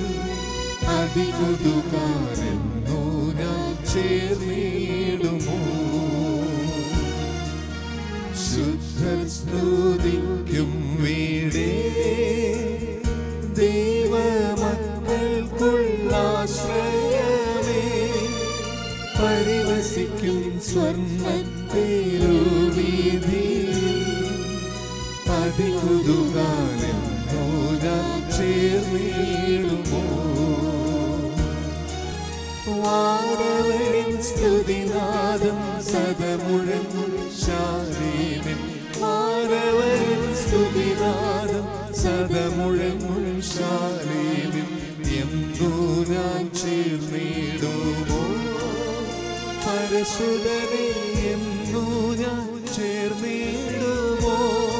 അതികുതുകാരെന്നോ ഞാൻ ചേർന്നിടുമോ ശുദ്ധർ സ്തുതിക്കും വീടേ ദൈവമക്കൾക്കുള്ളാശ്രയമേ പരിവസിക്കും സ്വർണ്ണത്തേരുവീതിയിൽ അതികുതുകാലം ഞാൻ ചേർന്നിടുമോ വാരവരിൻ സ്തുതിനാദം സദമുഴങ്ങും ശാരീരൻ വാരവരിൻ സ്തുതിനാദം സദമുഴങ്ങും ശാരീരൻ എന്തോ ഞാൻ ചേർന്നിടുമോ പരസുതനെ എന്നു ഞാൻ ചേർന്നിടുമോ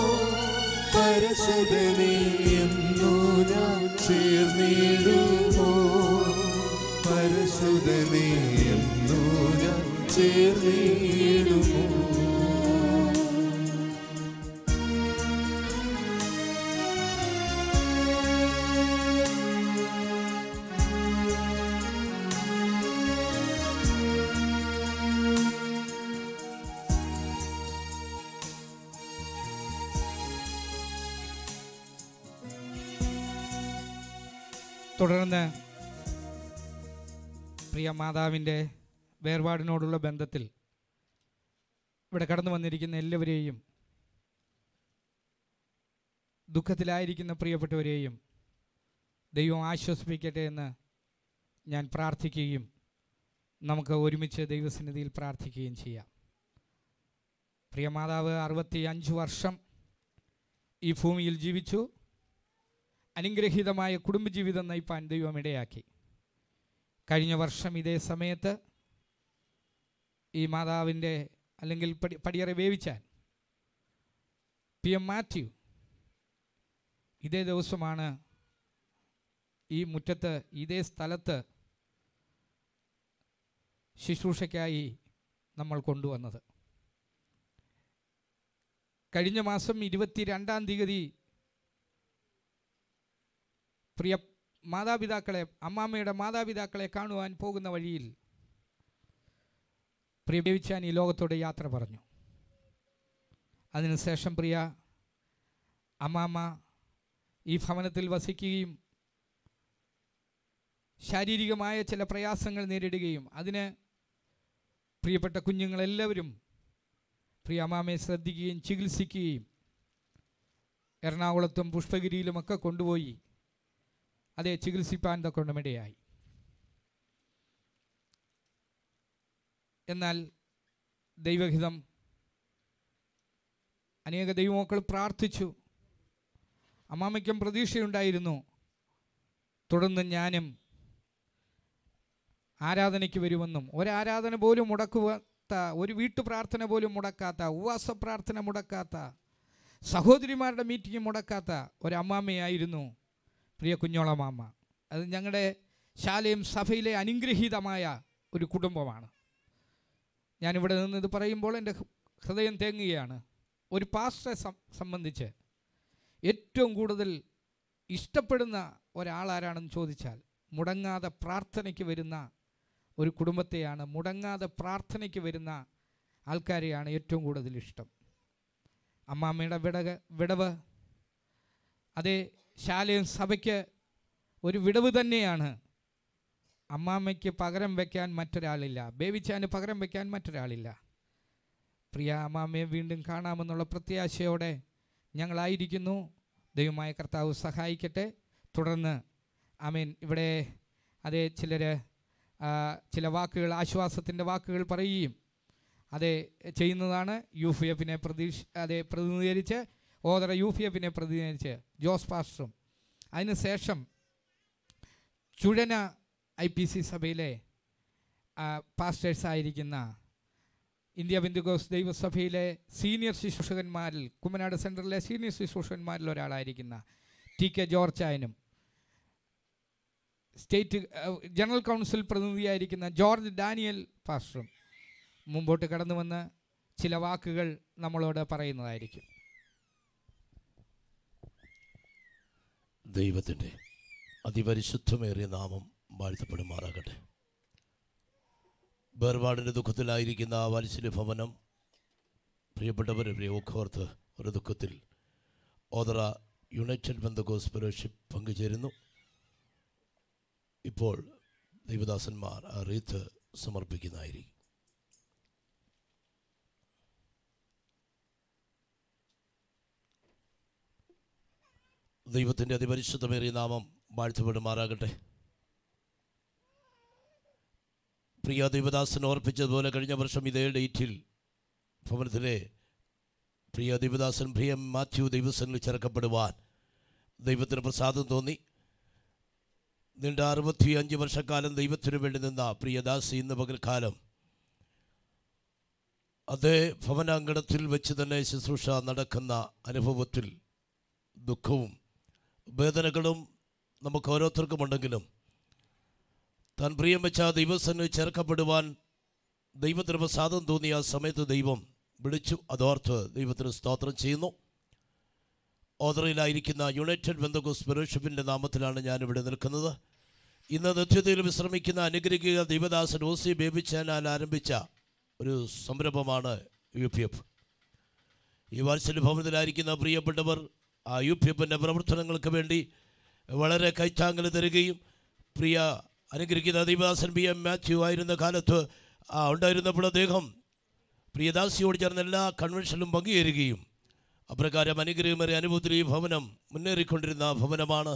പരസുതനെ എന്നു ഞാൻ ചേർന്നിടുമോ പരസുതനെ എന്നു ഞാൻ ചേർന്നിടുമോ തുടർന്ന് പ്രിയ മാതാവിൻ്റെ വേർപാടിനോടുള്ള ബന്ധത്തിൽ ഇവിടെ കടന്നു വന്നിരിക്കുന്ന എല്ലാവരെയും ദുഃഖത്തിലായിരിക്കുന്ന പ്രിയപ്പെട്ടവരെയും ദൈവം ആശ്വസിപ്പിക്കട്ടെ എന്ന് ഞാൻ പ്രാർത്ഥിക്കുകയും നമുക്ക് ഒരുമിച്ച് ദൈവസന്നിധിയിൽ പ്രാർത്ഥിക്കുകയും ചെയ്യാം പ്രിയ മാതാവ് അറുപത്തി അഞ്ച് വർഷം ഈ ഭൂമിയിൽ ജീവിച്ചു അനുഗ്രഹീതമായ കുടുംബജീവിതം നയിപ്പാൻ ദൈവം ഇടയാക്കി കഴിഞ്ഞ വർഷം ഇതേ സമയത്ത് ഈ മാതാവിൻ്റെ അല്ലെങ്കിൽ പടി പടിയറ വേവിച്ചാൻ പി എം മാത്യു ഇതേ ദിവസമാണ് ഈ മുറ്റത്ത് ഇതേ സ്ഥലത്ത് ശുശ്രൂഷയ്ക്കായി നമ്മൾ കൊണ്ടുവന്നത് കഴിഞ്ഞ മാസം ഇരുപത്തി രണ്ടാം തീയതി പ്രിയ മാതാപിതാക്കളെ അമ്മാമ്മയുടെ മാതാപിതാക്കളെ കാണുവാൻ പോകുന്ന വഴിയിൽ പ്രിയ ബേവിച്ചാൻ ഈ ലോകത്തോട് യാത്ര പറഞ്ഞു അതിനുശേഷം പ്രിയ അമ്മാമ്മ ഈ ഭവനത്തിൽ വസിക്കുകയും ശാരീരികമായ ചില പ്രയാസങ്ങൾ നേരിടുകയും അതിന് പ്രിയപ്പെട്ട കുഞ്ഞുങ്ങളെല്ലാവരും പ്രിയ അമ്മാമ്മയെ ശ്രദ്ധിക്കുകയും ചികിത്സിക്കുകയും എറണാകുളത്തും പുഷ്പഗിരിയിലുമൊക്കെ കൊണ്ടുപോയി അതേ ചികിത്സിപ്പാൻ കൊണ്ടുമിടയായി എന്നാൽ ദൈവഹിതം അനേക ദൈവമക്കൾ പ്രാർത്ഥിച്ചു അമ്മാമയ്ക്കും പ്രതീക്ഷയുണ്ടായിരുന്നു തുടർന്ന് ഞാനും ആരാധനയ്ക്ക് വരുമെന്നും ഒരാരാധന പോലും മുടക്കുവാത്ത ഒരു വീട്ടു പ്രാർത്ഥന പോലും മുടക്കാത്ത ഉപവാസ പ്രാർത്ഥന മുടക്കാത്ത സഹോദരിമാരുടെ മീറ്റിംഗ് മുടക്കാത്ത ഒരമ്മാമ്മയായിരുന്നു പ്രിയ കുഞ്ഞോളമാമ്മ അത് ഞങ്ങളുടെ ശാലയും സഭയിലെ അനുഗ്രഹീതമായ ഒരു കുടുംബമാണ് ഞാനിവിടെ നിന്ന് ഇത് പറയുമ്പോൾ എൻ്റെ ഹൃ- ഹൃദയം തേങ്ങുകയാണ് ഒരു പാസ്റ്ററെ സം- സംബന്ധിച്ച് ഏറ്റവും കൂടുതൽ ഇഷ്ടപ്പെടുന്ന ഒരാളാരാണെന്ന് ചോദിച്ചാൽ മുടങ്ങാതെ പ്രാർത്ഥനയ്ക്ക് വരുന്ന ഒരു കുടുംബത്തെയാണ് മുടങ്ങാതെ പ്രാർത്ഥനയ്ക്ക് വരുന്ന ആൾക്കാരെയാണ് ഏറ്റവും കൂടുതൽ ഇഷ്ടം അമ്മാമ്മയുടെ വിടക വിടവ് അതേ ശാലയും സഭയ്ക്ക് ഒരു വിടവ് തന്നെയാണ് അമ്മാമ്മയ്ക്ക് പകരം വയ്ക്കാൻ മറ്റൊരാളില്ല ബേബിച്ചാന് പകരം വയ്ക്കാൻ മറ്റൊരാളില്ല പ്രിയ അമ്മാമ്മയെ വീണ്ടും കാണാമെന്നുള്ള പ്രത്യാശയോടെ ഞങ്ങളായിരിക്കുന്നു ദൈവമായ കർത്താവ് സഹായിക്കട്ടെ തുടർന്ന് ആമീൻ ഇവിടെ അതേ ചിലർ ചില വാക്കുകൾ ആശ്വാസത്തിൻ്റെ വാക്കുകൾ പറയുകയും അതേ ചെയ്യുന്നതാണ് യു ഫി എഫിനെ പ്രതീക്ഷ അതേ പ്രതിനിധീകരിച്ച് ഓതറ യു ഫി എഫിനെ പ്രതിനിധീകരിച്ച് ജോസ് പാസ്റ്ററും അതിനുശേഷം ചുഴന ഐ പി സി സഭയിലെ പാസ്റ്റേഴ്സായിരിക്കുന്ന ഇന്ത്യ ബിന്ദുഗോസ് ദൈവസഭയിലെ സീനിയർ ശുശ്രൂഷകന്മാരിൽ കുമ്മനാട് സെൻറ്ററിലെ സീനിയർ ശുശ്രൂഷകന്മാരിൽ ഒരാളായിരിക്കുന്ന ടി കെ ജോർച്ചായനും സ്റ്റേറ്റ് ഏഹ്, ജനറൽ കൗൺസിൽ പ്രതിനിധിയായിരിക്കുന്ന ജോർജ് ഡാനിയൽ പാസ്റ്ററും മുമ്പോട്ട് കടന്നു വന്ന് ചില വാക്കുകൾ നമ്മളോട് പറയുന്നതായിരിക്കും ദൈവത്തിൻ്റെ അതിപരിശുദ്ധമേറിയ നാമം വാഴ്ത്തപ്പെടുമാറാകട്ടെ വേർപാടിൻ്റെ ദുഃഖത്തിലായിരിക്കുന്ന ആ വാത്സല്യ ഭവനം പ്രിയപ്പെട്ടവരെ പ്രിയമോർത്ത് ഒരു ദുഃഖത്തിൽ ഓതറ യുണൈറ്റഡ് ബന്ധകോസ് ഫെലോഷിപ്പ് പങ്കുചേരുന്നു ഇപ്പോൾ ദൈവദാസന്മാർ ആ റീത്ത് സമർപ്പിക്കുന്നതായിരിക്കും ദൈവത്തിൻ്റെ അതിപരിശുദ്ധമേറിയ നാമം വാഴ്ത്തപ്പെടുമാറാകട്ടെ പ്രിയ ദൈവദാസൻ ഓർപ്പിച്ചതുപോലെ കഴിഞ്ഞ വർഷം ഇതേ ഡേറ്റിൽ ഭവനത്തിലെ പ്രിയ ദൈവദാസൻ പ്രിയ മാത്യു ദൈവസനിൽ ചേർക്കപ്പെടുവാൻ ദൈവത്തിന് പ്രസാദം തോന്നി നീണ്ട അറുപത്തി അഞ്ച് വർഷക്കാലം ദൈവത്തിനു വേണ്ടി നിന്ന പ്രിയദാസി ഇന്ന് പകൽക്കാലം അതേ ഭവനാങ്കണത്തിൽ വെച്ച് തന്നെ ശുശ്രൂഷ നടക്കുന്ന അനുഭവത്തിൽ ദുഃഖവും വേദനകളും നമുക്ക് ഓരോരുത്തർക്കും ഉണ്ടെങ്കിലും താൻ പ്രിയം വെച്ച ആ ദൈവസന് ചേർക്കപ്പെടുവാൻ ദൈവത്തിന് പ്രസാദം തോന്നിയ ആ സമയത്ത് ദൈവം വിളിച്ചു അതോർത്ത് ദൈവത്തിന് സ്തോത്രം ചെയ്യുന്നു ഓദറയിലായിരിക്കുന്ന യുണൈറ്റഡ് ബന്ധകോസ് ഫെലോഷിപ്പിൻ്റെ നാമത്തിലാണ് ഞാനിവിടെ നിൽക്കുന്നത് ഇന്ന് നിത്യതയിൽ വിശ്രമിക്കുന്ന അനുഗ്രഹിക്കുക ദൈവദാസൻ ഒ സി ബേബിച്ചാനാൽ ആരംഭിച്ച ഒരു സംരംഭമാണ് യു പി എഫ് ഈ വാത്സല്യ ഭവനത്തിലായിരിക്കുന്ന പ്രിയപ്പെട്ടവർ ആ യു പി എഫിൻ്റെ പ്രവർത്തനങ്ങൾക്ക് വേണ്ടി വളരെ കൈത്താങ്ങൽ തരികയും പ്രിയ അനുഗ്രഹിക്കുന്ന ദൈവദാസൻ ബി എം മാത്യു ആയിരുന്ന കാലത്ത് ആ ഉണ്ടായിരുന്നപ്പോൾ അദ്ദേഹം പ്രിയദാസിയോട് ചേർന്ന് എല്ലാ കൺവെൻഷനിലും പങ്കുചേരുകയും അപ്രകാരം അനുഗ്രഹമേറെ അനുഭവത്തിൽ ഈ ഭവനം മുന്നേറിക്കൊണ്ടിരുന്ന ഭവനമാണ്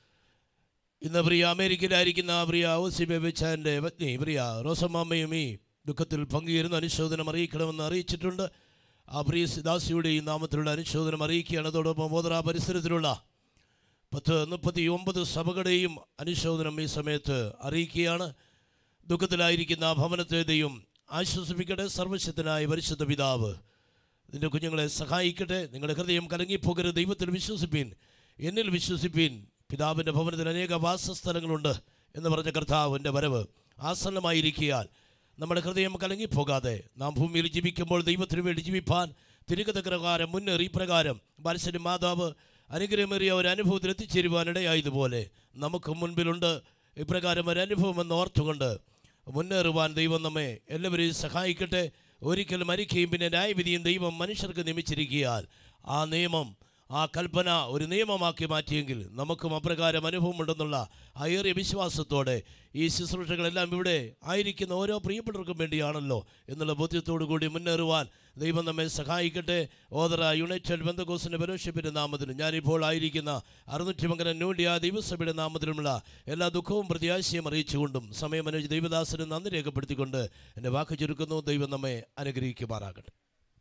ഇന്ന് പ്രിയ അമേരിക്കയിലായിരിക്കുന്ന പ്രിയ ഔസി ബേബിച്ചാൻ്റെ പത്നി പ്രിയ റോസമ്മാമ്മയും ഈ ദുഃഖത്തിൽ പങ്കുചേരുന്ന അനുശോചനം അറിയിക്കണമെന്ന് അറിയിച്ചിട്ടുണ്ട് ആ പ്രിയ ദാസിയുടെ ഈ നാമത്തിലുള്ള അനുശോചനം അറിയിക്കുകയാണ് അതോടൊപ്പം ബോധറ പരിസരത്തിലുള്ള പത്ത് മുപ്പത്തി ഒമ്പത് സഭകളുടെയും അനുശോചനം ഈ സമയത്ത് അറിയിക്കുകയാണ് ദുഃഖത്തിലായിരിക്കുന്ന ആ ഭവനത്തെ ദൈവം ആശ്വസിപ്പിക്കട്ടെ സർവശക്തനായ പരിശുദ്ധ പിതാവ് നിന്റെ കുഞ്ഞുങ്ങളെ സഹായിക്കട്ടെ നിങ്ങളുടെ ഹൃദയം കലങ്ങിപ്പോകരുത് ദൈവത്തിൽ വിശ്വസിപ്പീൻ എന്നിൽ വിശ്വസിപ്പീൻ പിതാവിൻ്റെ ഭവനത്തിൽ അനേക വാസസ്ഥലങ്ങളുണ്ട് എന്ന് പറഞ്ഞ കർത്താവിൻ്റെ വരവ് ആസന്നമായിരിക്കിയാൽ നമ്മുടെ ഹൃദയം കലങ്ങിപ്പോകാതെ നാം ഭൂമിയിൽ ജീവിക്കുമ്പോൾ ദൈവത്തിന് വേണ്ടി ജീവിപ്പാൻ തിരുഗത പ്രകാരം മുന്നേറി പ്രകാരം ബാലശ്ശേരി മാതാവ് അനുഗ്രഹമേറിയ ഒരു അനുഭവത്തിൽ എത്തിച്ചേരുവാൻ ഇടയായതുപോലെ നമുക്ക് മുൻപിലുണ്ട് ഇപ്രകാരം ഒരു അനുഭവം എന്ന് ഓർത്തുകൊണ്ട് മുന്നേറുവാൻ ദൈവം നമ്മെ എല്ലാവരെയും സഹായിക്കട്ടെ ഒരിക്കലും മരിക്കുകയും പിന്നെ ന്യായവിധിയും ദൈവം മനുഷ്യർക്ക് നിയമിച്ചിരിക്കിയാൽ ആ നിയമം ആ കൽപ്പന ഒരു നിയമമാക്കി മാറ്റിയെങ്കിൽ നമുക്കും അപ്രകാരം അനുഭവമുണ്ടെന്നുള്ള ആ ഏറിയ വിശ്വാസത്തോടെ ഈ ശുശ്രൂഷകളെല്ലാം ഇവിടെ ആയിരിക്കുന്ന ഓരോ പ്രിയപ്പെട്ടവർക്കും വേണ്ടിയാണല്ലോ എന്നുള്ള ബോധ്യത്തോടു കൂടി മുന്നേറുവാൻ ദൈവം നമ്മെ സഹായിക്കട്ടെ ഓതറ യുണൈറ്റഡ് ബന്ധകോസിൻ്റെ ഫെലോഷിപ്പിൻ്റെ നാമത്തിലും ഞാനിപ്പോൾ ആയിരിക്കുന്ന അറുന്നൂറ്റിമംഗലം ന്യൂഡിയ ദൈവസഭയുടെ നാമത്തിലുമുള്ള എല്ലാ ദുഃഖവും പ്രത്യാശയും അറിയിച്ചുകൊണ്ടും സമയമനുജ് ദൈവദാസന് നന്ദി രേഖപ്പെടുത്തിക്കൊണ്ട് എൻ്റെ വാക്ക് ചുരുക്കുന്നു ദൈവം നമ്മെ അനുഗ്രഹിക്കുമാറാകട്ടെ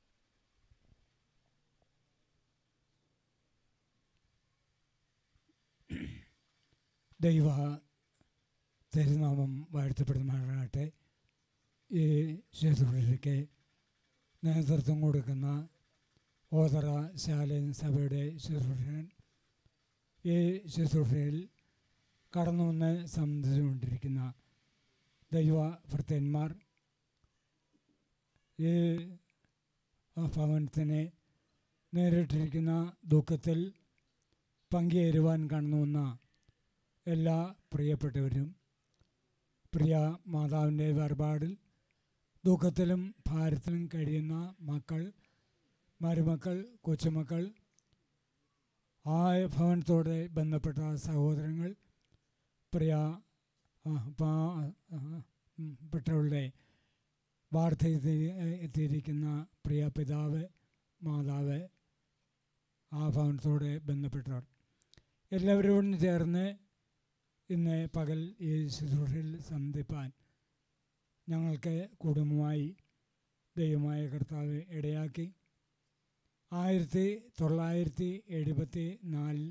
ദൈവ തിരുനാമം വാഴ്ത്തപ്പെടുമാറാകട്ടെ ഈ ശുശ്രൂഷയ്ക്ക് നേതൃത്വം കൊടുക്കുന്ന ഓതറ ശാലൻ സഭയുടെ ശുശ്രൂഷൻ ഈ ശുശ്രൂഷയിൽ കടന്നു വന്ന് സംബന്ധിച്ചുകൊണ്ടിരിക്കുന്ന ദൈവ ഭൃത്യന്മാർ ഈ ഭവനത്തിനെ നേരിട്ടിരിക്കുന്ന ദുഃഖത്തിൽ പങ്കുചേരുവാൻ കടന്നു വന്ന എല്ലാ പ്രിയപ്പെട്ടവരും പ്രിയ മാതാവിൻ്റെ വേർപാടിൽ ദുഃഖത്തിലും ഭാരത്തിലും കഴിയുന്ന മക്കൾ മരുമക്കൾ കൊച്ചുമക്കൾ ആ ഭവനത്തോടെ ബന്ധപ്പെട്ട സഹോദരങ്ങൾ പ്രിയ ആ, പാ- ആ, ഉം, പെട്ടവരുടെ വാർത്ത എത്തിയിരിക്കുന്ന പ്രിയ പിതാവ് മാതാവ് ആ ഭവനത്തോടെ ബന്ധപ്പെട്ടവർ എല്ലാവരോടും ചേർന്ന് ഇന്ന് പകൽ ഈ ശുശ്രൂഷയിൽ സംബന്ധിപ്പാൻ ഞങ്ങൾക്ക് കുടുംബമായി ദൈവമായ കർത്താവ് ഇടയാക്കി ആയിരത്തി തൊള്ളായിരത്തി എഴുപത്തി നാലിൽ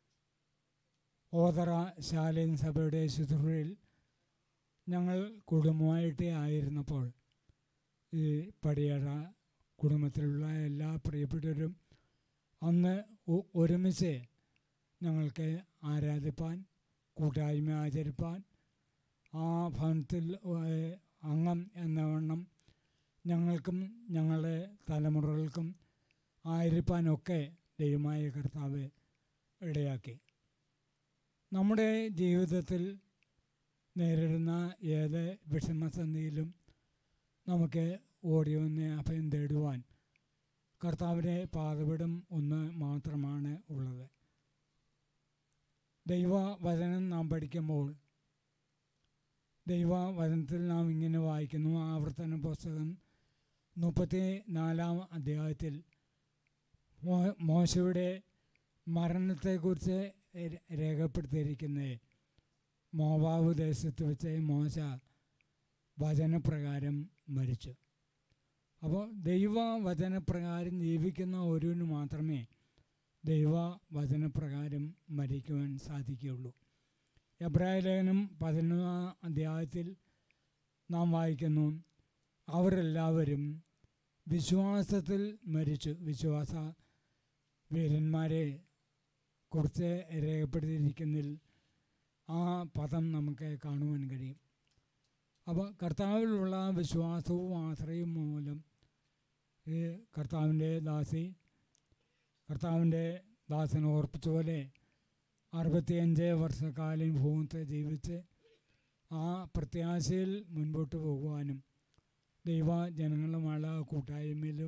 ഓതറ ശാലൻ സഭയുടെ ശുശ്രൂഷയിൽ ഞങ്ങൾ കുടുംബമായിട്ട് ആയിരുന്നപ്പോൾ ഈ പടിയറ കുടുംബത്തിലുള്ള എല്ലാ പ്രിയപ്പെട്ടവരും അന്ന് ഒ- ഒരുമിച്ച് ഞങ്ങൾക്ക് ആരാധിപ്പാൻ കൂട്ടായ്മ ആചരിപ്പാൻ ആ ഭവനത്തിൽ ഏഹ്, അംഗം എന്ന വണ്ണം ഞങ്ങൾക്കും ഞങ്ങളുടെ തലമുറകൾക്കും ആയിരിക്കാനൊക്കെ ദൈവമായ കർത്താവ് ഇടയാക്കി നമ്മുടെ ജീവിതത്തിൽ നേരിടുന്ന ഏത് വിഷമസന്ധിയിലും നമുക്ക് ഓടി വന്ന് അഭയം തേടുവാൻ കർത്താവിൻ്റെ പാതപിടം ഒന്ന് മാത്രമാണ് ഉള്ളത് ദൈവവചനം നാം പഠിക്കുമ്പോൾ ദൈവവചനത്തിൽ നാം ഇങ്ങനെ വായിക്കുന്നു ആവർത്തന പുസ്തകം മുപ്പത്തി നാലാം അധ്യായത്തിൽ മോ മോശയുടെ മരണത്തെക്കുറിച്ച് ര- രേഖപ്പെടുത്തിയിരിക്കുന്നത് മോവാബ് ദേശത്ത് വെച്ച് മോശ വചനപ്രകാരം മരിച്ചു അപ്പോൾ ദൈവ വചനപ്രകാരം ജീവിക്കുന്ന ഒരുവന് മാത്രമേ ദൈവ വചനപ്രകാരം മരിക്കുവാൻ സാധിക്കുകയുള്ളൂ എബ്രായ ലേഖനം പതിനൊന്നാം അധ്യായത്തിൽ നാം വായിക്കുന്നു അവരെല്ലാവരും വിശ്വാസത്തിൽ മരിച്ചു വിശ്വാസ വീരന്മാരെ കുറിച്ച് രേഖപ്പെടുത്തിയിരിക്കുന്നതിൽ ആ പദം നമുക്ക് കാണുവാൻ കഴിയും അപ്പോൾ കർത്താവിലുള്ള വിശ്വാസവും ആശ്രയവും മൂലം ഈ കർത്താവിൻ്റെ ദാസി കർത്താവിൻ്റെ ദാസൻ ഓർപ്പിച്ച പോലെ അറുപത്തിയഞ്ച് വർഷക്കാലം ഭൂമത്തെ ജീവിച്ച് ആ പ്രത്യാശയിൽ മുൻപോട്ട് പോകുവാനും ദൈവ ജനങ്ങളുമായുള്ള കൂട്ടായ്മയിലും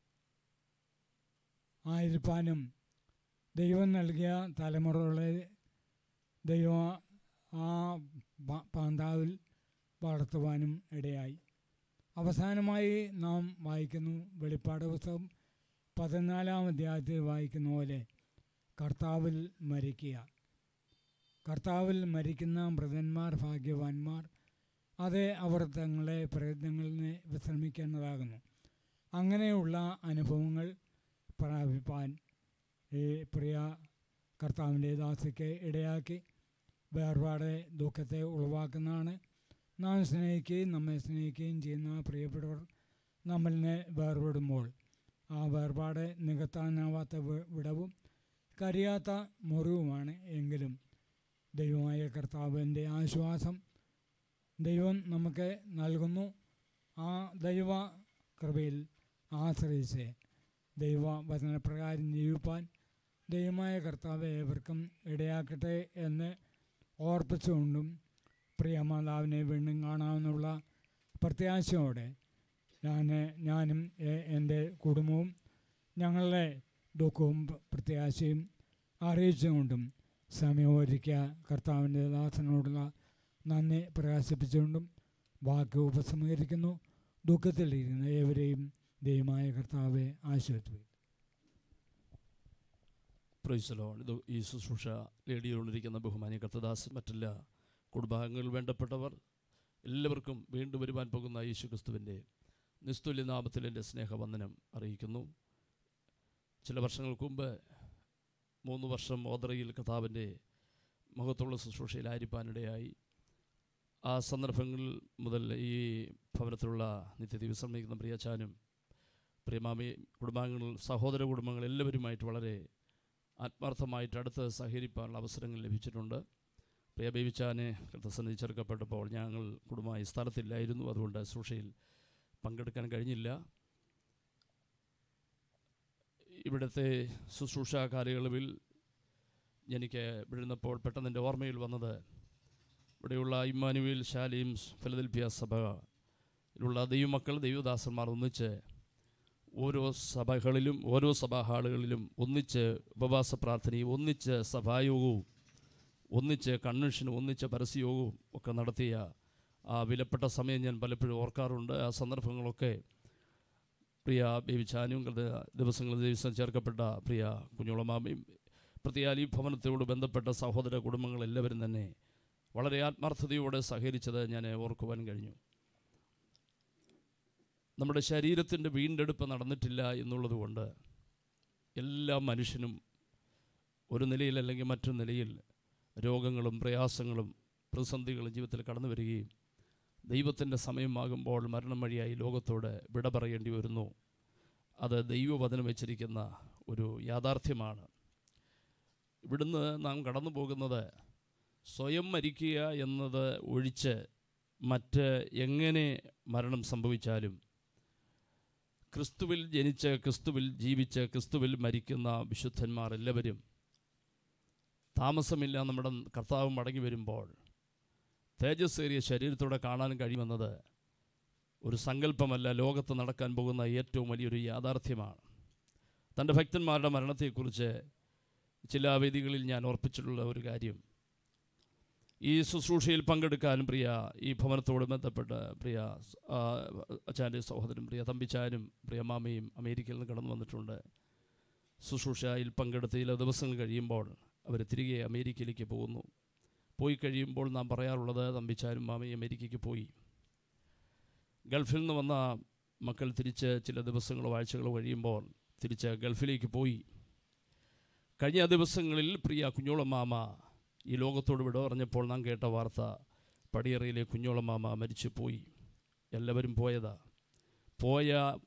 ആയിരിക്കാനും ദൈവം നൽകിയ തലമുറകളെ ദൈവം ആ പ- പാന്താവിൽ വളർത്തുവാനും ഇടയായി അവസാനമായി നാം വായിക്കുന്നു വെളിപ്പാട് പുസ്തകം പതിനാലാം അധ്യായത്തിൽ വായിക്കുന്ന പോലെ കർത്താവിൽ മരിക്കുക കർത്താവിൽ മരിക്കുന്ന മൃതന്മാർ ഭാഗ്യവാന്മാർ അത് അവർ തങ്ങളെ പ്രയത്നങ്ങളിൽ നിന്ന് വിശ്രമിക്കേണ്ടതാകുന്നു അങ്ങനെയുള്ള അനുഭവങ്ങൾ പ്രാപിപ്പാൻ ഈ പ്രിയ കർത്താവിൻ്റെ ദാസയ്ക്ക് ഇടയാക്കി വേർപാട് ദുഃഖത്തെ ഉളവാക്കുന്നതാണ് നാം സ്നേഹിക്കുകയും നമ്മെ സ്നേഹിക്കുകയും ചെയ്യുന്ന പ്രിയപ്പെട്ടവർ നമ്മളിനെ വേർപെടുമ്പോൾ ആ വേർപാട് നികത്താനാവാത്ത വി- വിടവും കരിയാത്ത മുറിവുമാണ് എങ്കിലും ദൈവമായ കർത്താവിൻ്റെ ആശ്വാസം ദൈവം നമുക്ക് നൽകുന്നു ആ ദൈവ കൃപയിൽ ആശ്രയിച്ച് ദൈവ വചനപ്രകാരം ജീവിപ്പാൻ ദൈവമായ കർത്താവ് ഏവർക്കും ഇടയാക്കട്ടെ എന്ന് ഓർപ്പിച്ചുകൊണ്ടും പ്രിയ മാതാവിനെ വീണ്ടും കാണാമെന്നുള്ള പ്രത്യാശയോടെ ഞാൻ ഞാനും എ- എൻ്റെ കുടുംബവും ഞങ്ങളുടെ ദുഃഖവും പ്ര- പ്രത്യാശയും അറിയിച്ചുകൊണ്ടും സമയമൊരുക്കിയ കർത്താവിൻ്റെ ദാസനോടുള്ള നന്ദി പ്രകാശിപ്പിച്ചുകൊണ്ടും വാക്ക് ഉപസംഹരിക്കുന്നു ദുഃഖത്തിലിരുന്ന ഏവരെയും ദൈവമായ കർത്താവെ ആശ്വസിപ്പിക്കും പ്രൈസലോൺ ഇത് ഈ ശുശ്രൂഷ നേടിയുകൊണ്ടിരിക്കുന്ന ബഹുമാന്യ കർത്തദാസ് മറ്റെല്ലാ കുടുംബാംഗങ്ങളിൽ വേണ്ടപ്പെട്ടവർ എല്ലാവർക്കും വീണ്ടും വരുവാൻ പോകുന്ന യേശു ക്രിസ്തുവിൻ്റെ നിസ്തുല്യ നാമത്തിൽ എൻ്റെ സ്നേഹവന്ദനം അറിയിക്കുന്നു ചില ഭർഷങ്ങൾക്ക് മുമ്പ് മൂന്ന് വർഷം ഓദ്രയിൽ കഥാവിൻ്റെ മുഖത്തുള്ള ശുശ്രൂഷയിലായിരിക്കാനിടയായി ആ സന്ദർഭങ്ങളിൽ മുതൽ ഈ ഭവനത്തിലുള്ള നിത്യതി വിശ്രമിക്കുന്ന പ്രിയച്ചാനും പ്രിയമാമി കുടുംബാംഗങ്ങൾ സഹോദര കുടുംബങ്ങൾ എല്ലാവരുമായിട്ട് വളരെ ആത്മാർത്ഥമായിട്ട് അടുത്ത് സഹകരിക്കാനുള്ള അവസരങ്ങൾ ലഭിച്ചിട്ടുണ്ട് പ്രിയ ബേബിച്ചാനെ കൃത്യസന്നിധി ചേർക്കപ്പെട്ടപ്പോൾ ഞങ്ങൾ കുടുംബമായി സ്ഥലത്തില്ലായിരുന്നു അതുകൊണ്ട് ശുശ്രൂഷയിൽ പങ്കെടുക്കാൻ കഴിഞ്ഞില്ല ഇവിടുത്തെ ശുശ്രൂഷ കാലയളവിൽ എനിക്ക് വിഴുന്നപ്പോൾ പെട്ടെന്ന് എൻ്റെ ഓർമ്മയിൽ വന്നത് ഇവിടെയുള്ള ഇമ്മാനുവേൽ ശാലിയും ഫിലദൽഫിയ സഭയിലുള്ള ദൈവമക്കൾ ദൈവദാസന്മാർ ഒന്നിച്ച് ഓരോ സഭകളിലും ഓരോ സഭാ ഹാളുകളിലും ഒന്നിച്ച് ഉപവാസ പ്രാർത്ഥനയും ഒന്നിച്ച് സഭായോഗവും ഒന്നിച്ച് കൺവെൻഷനും ഒന്നിച്ച് പരസ്യയോഗവും ഒക്കെ നടത്തിയ ആ വിലപ്പെട്ട സമയം ഞാൻ പലപ്പോഴും ഓർക്കാറുണ്ട് ആ സന്ദർഭങ്ങളൊക്കെ പ്രിയ ബേബിച്ചാനും ദിവസങ്ങളിൽ ദിവസം ചേർക്കപ്പെട്ട പ്രിയ കുഞ്ഞുളമാമയും പ്രത്യേകാൽ ഈ ഭവനത്തോട് ബന്ധപ്പെട്ട സഹോദര കുടുംബങ്ങളെല്ലാവരും തന്നെ വളരെ ആത്മാർത്ഥതയോടെ സഹകരിച്ചത് ഞാൻ ഓർക്കുവാൻ കഴിഞ്ഞു നമ്മുടെ ശരീരത്തിൻ്റെ വീണ്ടെടുപ്പ് നടന്നിട്ടില്ല എന്നുള്ളതുകൊണ്ട് എല്ലാ മനുഷ്യനും ഒരു നിലയിൽ അല്ലെങ്കിൽ മറ്റൊരു നിലയിൽ രോഗങ്ങളും പ്രയാസങ്ങളും പ്രതിസന്ധികളും ജീവിതത്തിൽ കടന്നു വരികയും ദൈവത്തിൻ്റെ സമയമാകുമ്പോൾ മരണം വഴിയായി ലോകത്തോട് വിട പറയേണ്ടി വരുന്നു അത് ദൈവവചനം വെച്ചിരിക്കുന്ന ഒരു യാഥാർത്ഥ്യമാണ് ഇവിടുന്ന് നാം കടന്നു പോകുന്നത് സ്വയം മരിക്കുക എന്നത് ഒഴിച്ച് മറ്റ് എങ്ങനെ മരണം സംഭവിച്ചാലും ക്രിസ്തുവിൽ ജനിച്ച് ക്രിസ്തുവിൽ ജീവിച്ച് ക്രിസ്തുവിൽ മരിക്കുന്ന വിശുദ്ധന്മാർ എല്ലാവരും താമസമില്ല നമ്മുടെ കർത്താവ് മടങ്ങി വരുമ്പോൾ തേജസ്സേറിയ ശരീരത്തോടെ കാണാൻ കഴിയുമെന്നത് ഒരു സങ്കല്പമല്ല ലോകത്ത് നടക്കാൻ പോകുന്ന ഏറ്റവും വലിയൊരു യാഥാർത്ഥ്യമാണ് തൻ്റെ ഭക്തന്മാരുടെ മരണത്തെക്കുറിച്ച് ചില വേദികളിൽ ഞാൻ ഓർപ്പിച്ചിട്ടുള്ള ഒരു കാര്യം ഈ ശുശ്രൂഷയിൽ പങ്കെടുക്കാനും പ്രിയ ഈ ഭവനത്തോട് ബന്ധപ്പെട്ട് പ്രിയ ആ, അച്ചാൻ്റെ സഹോദരൻ പ്രിയ തമ്പിച്ചാനും പ്രിയ മാമയും അമേരിക്കയിൽ നിന്ന് കടന്നു വന്നിട്ടുണ്ട് ശുശ്രൂഷയിൽ പങ്കെടുത്ത് ചില ദിവസങ്ങൾ കഴിയുമ്പോൾ അവർ തിരികെ അമേരിക്കയിലേക്ക് പോകുന്നു പോയി കഴിയുമ്പോൾ നാം പറയാറുള്ളത് തമ്പിച്ചാനും മാമയും അമേരിക്കയ്ക്ക് പോയി ഗൾഫിൽ നിന്ന് വന്ന മക്കൾ തിരിച്ച് ചില ദിവസങ്ങളോ ആഴ്ചകളോ കഴിയുമ്പോൾ തിരിച്ച് ഗൾഫിലേക്ക് പോയി കഴിഞ്ഞ ദിവസങ്ങളിൽ പ്രിയ കുഞ്ഞോളം മാമ ഈ ലോകത്തോട് വിട പറഞ്ഞപ്പോൾ നാം കേട്ട വാർത്ത പടിയറയിലെ കുഞ്ഞോളം മാമ മരിച്ചു പോയി എല്ലാവരും പോയതാ പോയ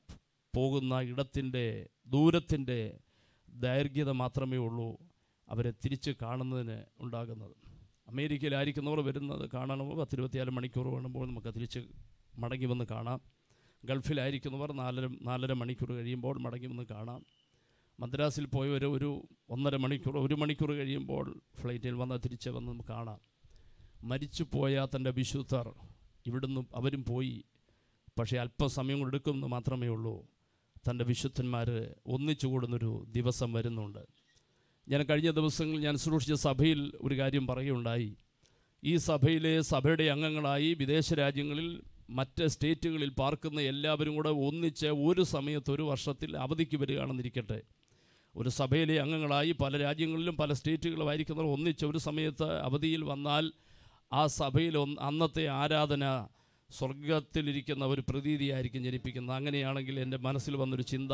പോകുന്ന ഇടത്തിൻ്റെ ദൂരത്തിൻ്റെ ദൈർഘ്യത മാത്രമേ ഉള്ളൂ അവരെ തിരിച്ച് കാണുന്നതിന് ഉണ്ടാകുന്നത് അമേരിക്കയിലായിരിക്കുന്നവർ വരുന്നത് കാണണമെങ്കിൽ പത്തിരുപത്തിയാല് മണിക്കൂർ വേണമ്പോൾ നമുക്ക് തിരിച്ച് മടങ്ങി വന്ന് കാണാം ഗൾഫിലായിരിക്കുന്നവർ നാലര നാലര മണിക്കൂർ കഴിയുമ്പോൾ മടങ്ങി വന്ന് കാണാം മദ്രാസിൽ പോയവർ ഒരു ഒന്നര മണിക്കൂർ ഒരു മണിക്കൂർ കഴിയുമ്പോൾ ഫ്ലൈറ്റിൽ വന്ന് തിരിച്ച് വന്ന് നമുക്ക് കാണാം മരിച്ചു പോയ തൻ്റെ വിശുദ്ധർ ഇവിടുന്ന് അവരും പോയി പക്ഷേ അല്പസമയം കൊണ്ട് എടുക്കുമെന്ന് മാത്രമേ ഉള്ളൂ തൻ്റെ വിശുദ്ധന്മാർ ഒന്നിച്ചു കൂടുന്നൊരു ദിവസം വരുന്നുണ്ട് ഞാൻ കഴിഞ്ഞ ദിവസങ്ങളിൽ ഞാൻ സൂക്ഷിച്ച സഭയിൽ ഒരു കാര്യം പറയുകയുണ്ടായി ഈ സഭയിലെ സഭയുടെ അംഗങ്ങളായി വിദേശ രാജ്യങ്ങളിൽ മറ്റ് സ്റ്റേറ്റുകളിൽ പാർക്കുന്ന എല്ലാവരും കൂടെ ഒന്നിച്ച് ഒരു സമയത്ത് ഒരു വർഷത്തിൽ അവധിക്ക് വരികയാണെന്നിരിക്കട്ടെ ഒരു സഭയിലെ അംഗങ്ങളായി പല രാജ്യങ്ങളിലും പല സ്റ്റേറ്റുകളുമായിരിക്കുന്നവർ ഒന്നിച്ച് ഒരു സമയത്ത് അവധിയിൽ വന്നാൽ ആ സഭയിൽ ഒന്ന് അന്നത്തെ ആരാധന സ്വർഗത്തിലിരിക്കുന്ന ഒരു പ്രതീതിയായിരിക്കും ജനിപ്പിക്കുന്നത് അങ്ങനെയാണെങ്കിൽ എൻ്റെ മനസ്സിൽ വന്നൊരു ചിന്ത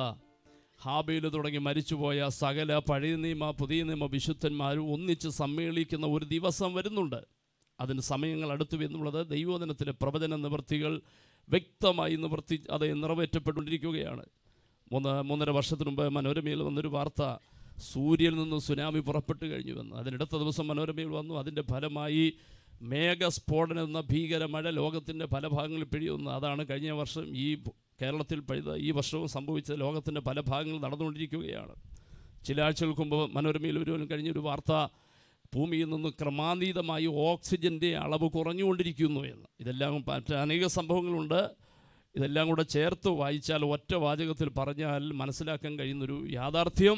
ഹാബയിൽ തുടങ്ങി മരിച്ചുപോയ സകല പഴയ നിയമ പുതിയ നിയമ വിശുദ്ധന്മാരും ഒന്നിച്ച് സമ്മേളിക്കുന്ന ഒരു ദിവസം വരുന്നുണ്ട് അതിന് സമയങ്ങൾ അടുത്തു എന്നുള്ളത് ദൈവദിനത്തിലെ പ്രവചന നിവൃത്തികൾ വ്യക്തമായി നിവർത്തി അത് നിറവേറ്റപ്പെട്ടുകൊണ്ടിരിക്കുകയാണ് മൂന്ന് മൂന്നര വർഷത്തിന് മുമ്പ് മനോരമയിൽ വന്നൊരു വാർത്ത സൂര്യനിൽ നിന്ന് സുനാമി പുറപ്പെട്ടു കഴിഞ്ഞുവെന്ന് അതിനടുത്ത ദിവസം മനോരമയിൽ വന്നു അതിൻ്റെ ഫലമായി മേഘസ്ഫോടനം എന്ന ഭീകര മഴ ലോകത്തിൻ്റെ പല ഭാഗങ്ങളിൽ പിഴിയുന്നു അതാണ് കഴിഞ്ഞ വർഷം ഈ കേരളത്തിൽ പെയ്ത ഈ വർഷവും സംഭവിച്ച ലോകത്തിൻ്റെ പല ഭാഗങ്ങളിൽ നടന്നുകൊണ്ടിരിക്കുകയാണ് ചില ആഴ്ചകൾക്ക് മുമ്പ് മനോരമയിൽ ഒരു കഴിഞ്ഞൊരു വാർത്ത ഭൂമിയിൽ നിന്ന് ക്രമാതീതമായി ഓക്സിജൻ്റെ അളവ് കുറഞ്ഞുകൊണ്ടിരിക്കുന്നു എന്ന് ഇതെല്ലാം മറ്റ് അനേക സംഭവങ്ങളുണ്ട് ഇതെല്ലാം കൂടെ ചേർത്ത് വായിച്ചാൽ ഒറ്റ വാചകത്തിൽ പറഞ്ഞാൽ മനസ്സിലാക്കാൻ കഴിയുന്നൊരു യാഥാർത്ഥ്യം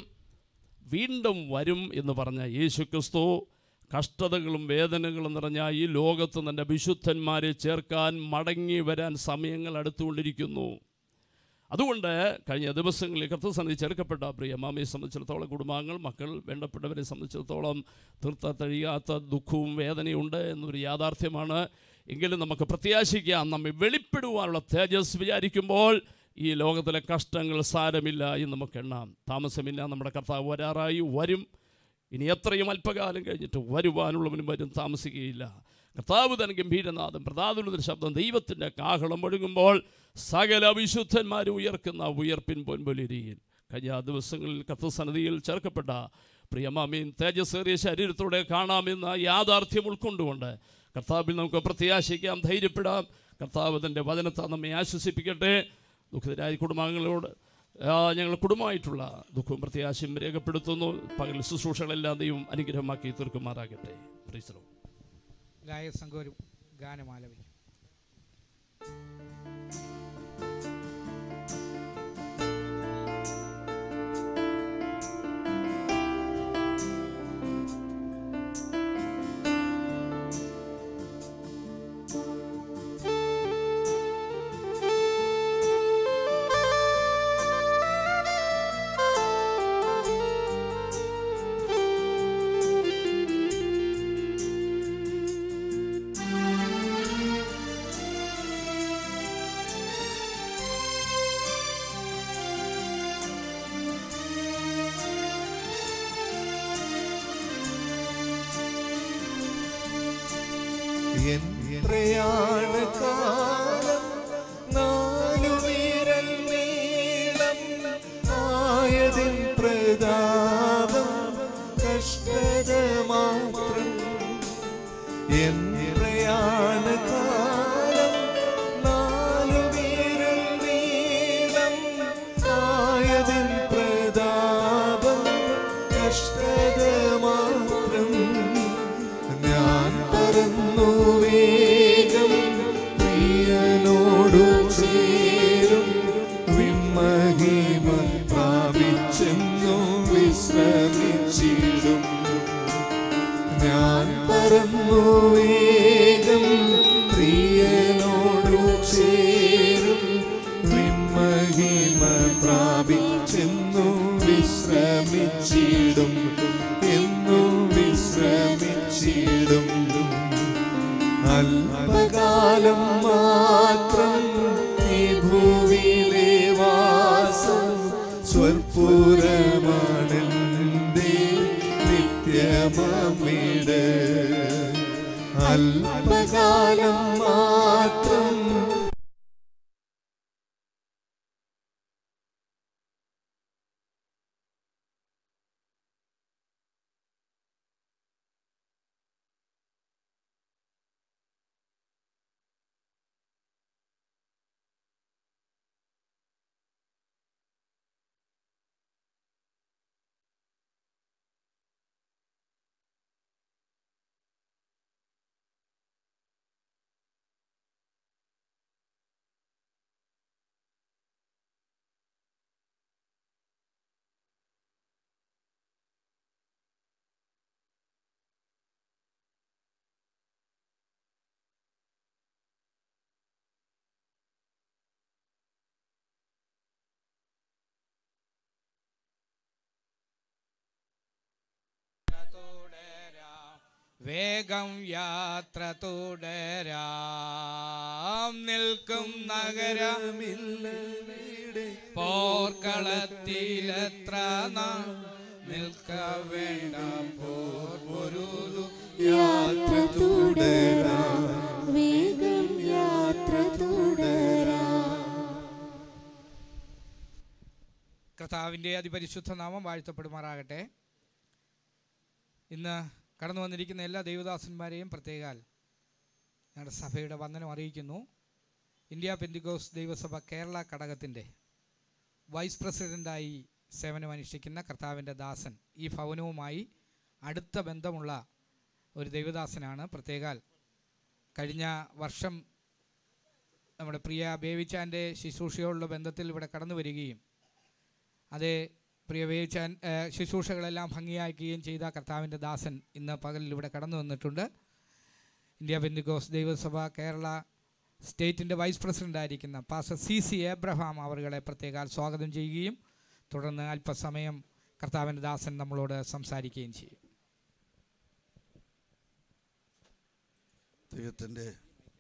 വീണ്ടും വരും എന്ന് പറഞ്ഞ യേശു ക്രിസ്തു കഷ്ടതകളും വേദനകളും നിറഞ്ഞ ഈ ലോകത്ത് തൻ്റെ വിശുദ്ധന്മാരെ ചേർക്കാൻ മടങ്ങി വരാൻ സമയങ്ങൾ അടുത്തുകൊണ്ടിരിക്കുന്നു അതുകൊണ്ട് കഴിഞ്ഞ ദിവസങ്ങളിൽ കർത്തസന്നിധി ചേർക്കപ്പെട്ട പ്രിയ മാമയെ സംബന്ധിച്ചിടത്തോളം കുടുംബാംഗങ്ങൾ മക്കൾ വേണ്ടപ്പെട്ടവരെ സംബന്ധിച്ചിടത്തോളം തീർത്ത കഴിയാത്ത ദുഃഖവും വേദനയുണ്ട് എന്നൊരു യാഥാർത്ഥ്യമാണ് എങ്കിലും നമുക്ക് പ്രത്യാശിക്കാം നമ്മെ വെളിപ്പെടുവാനുള്ള തേജസ് വിചാരിക്കുമ്പോൾ ഈ ലോകത്തിലെ കഷ്ടങ്ങൾ സാരമില്ല എന്ന് നമുക്ക് എണ്ണാം താമസമില്ല നമ്മുടെ കർത്താവ് വരാറായി വരും ഇനി എത്രയും അല്പകാലം കഴിഞ്ഞിട്ട് വരുവാനുള്ളവനും വരും താമസിക്കുകയില്ല കർത്താവ് തൻ ഗംഭീരനാഥം പ്രതാതുലതിൻ്റെ ശബ്ദം ദൈവത്തിൻ്റെ കാഹളം ഒഴുകുമ്പോൾ സകല വിശുദ്ധന്മാരും ഉയർക്കുന്ന ഉയർപ്പിൻ പൊൻപൊലിരിയിൽ കഴിഞ്ഞ ദിവസങ്ങളിൽ കർത്തസന്നിധിയിൽ ചേർക്കപ്പെട്ട പ്രിയമാമീൻ തേജസ്സേറിയ ശരീരത്തോടെ കാണാമെന്ന യാഥാർത്ഥ്യം ഉൾക്കൊണ്ടുകൊണ്ട് കർത്താവിൽ നമുക്ക് പ്രത്യാശിക്കാം ധൈര്യപ്പെടാം കർത്താവ് തൻ്റെ വചനത്തെ നമ്മെ ആശ്വസിപ്പിക്കട്ടെ ദുഃഖിതരായ കുടുംബാംഗങ്ങളോട് ആ, ഞങ്ങൾ കുടുംബമായിട്ടുള്ള ദുഃഖവും പ്രത്യാശയും രേഖപ്പെടുത്തുന്നു പകൽ ശുശ്രൂഷകളെല്ലാം ദൈവം അനുഗ്രഹമാക്കി തീർക്കുമാറാകട്ടെ പ്രീസറോ ഗായക സംഘം ഒരു ഗാനം ആലപിക്കും എത്രയാണ് കാലം നാലു വിരൽ നീളം ആയതിൻ പ്രതാപം കഷ്ടത മാത്രം എത്രയാണ് കാലം നാലു വിരൽ നീളം ആയതിൻ പ്രതാപം കഷ്ടത മാത്രം ഞാൻ പറന്നു വേഗം പ്രിയനോടു ചേരും വിമഹിമ പ്രാപിച്ചെന്നു വിശ്രമിച്ചിടും ഞാൻ പറന്നു വേഗം പ്രിയനോടു ചേരും വിമഹിമ പ്രാപിച്ചെന്നു വിശ്രമിച്ചിടും എന്നു വിശ്രമിച്ചിടും അല്പകാലം മാത്രം ഈ ഭൂവിയിലെ വാസം സ്വൽപൂരമാണെന്റെ നിത്യമീട് അല്പകാലം മാത്രം തുടരാം വേഗം യാത്ര തുടരാം നിൽക്കും നഗരമില്ല പോർക്കളത്തിലെത്ര നാം നിൽക്ക വേണ്ട പോർ പൊരുതു യാത്ര തുടരാം വേഗം യാത്ര തുടരാം കർത്താവിൻ്റെ അതിപരിശുദ്ധ നാമം വാഴ്ത്തപ്പെടുമാറാകട്ടെ ഇന്ന് കടന്നു വന്നിരിക്കുന്ന എല്ലാ ദൈവദാസന്മാരെയും പ്രത്യേകാൽ ഞങ്ങളുടെ സഭയുടെ വന്ദനം അറിയിക്കുന്നു ഇന്ത്യ പെന്തിക്കോസ് ദൈവസഭ കേരള ഘടകത്തിൻ്റെ വൈസ് പ്രസിഡൻ്റായി സേവനമനുഷ്ഠിക്കുന്ന കർത്താവിൻ്റെ ദാസൻ ഈ ഭവനവുമായി അടുത്ത ബന്ധമുള്ള ഒരു ദൈവദാസനാണ് പ്രത്യേകാൽ കഴിഞ്ഞ വർഷം നമ്മുടെ പ്രിയ ബേവിച്ചാൻ്റെ ശുശ്രൂഷയോടുള്ള ബന്ധത്തിൽ ഇവിടെ കടന്നു വരികയും അതേ പ്രിയ വേവിച്ചാൻ ഏഹ്, ശുശ്രൂഷകളെല്ലാം ഭംഗിയാക്കുകയും ചെയ്ത കർത്താവിൻ്റെ ദാസൻ ഇന്ന് പകലിൽ ഇവിടെ കടന്നു വന്നിട്ടുണ്ട് ഇന്ത്യ ബെന്തിക്കോസ് ദൈവസഭ കേരള സ്റ്റേറ്റിൻ്റെ വൈസ് പ്രസിഡൻ്റായിരിക്കുന്ന പാസ്റ്റർ സി സി എബ്രഹാം അവരുകളെ പ്രത്യേകം സ്വാഗതം ചെയ്യുകയും തുടർന്ന് അല്പസമയം കർത്താവിൻ്റെ ദാസൻ നമ്മളോട് സംസാരിക്കുകയും ചെയ്യും ദൈവത്തിൻ്റെ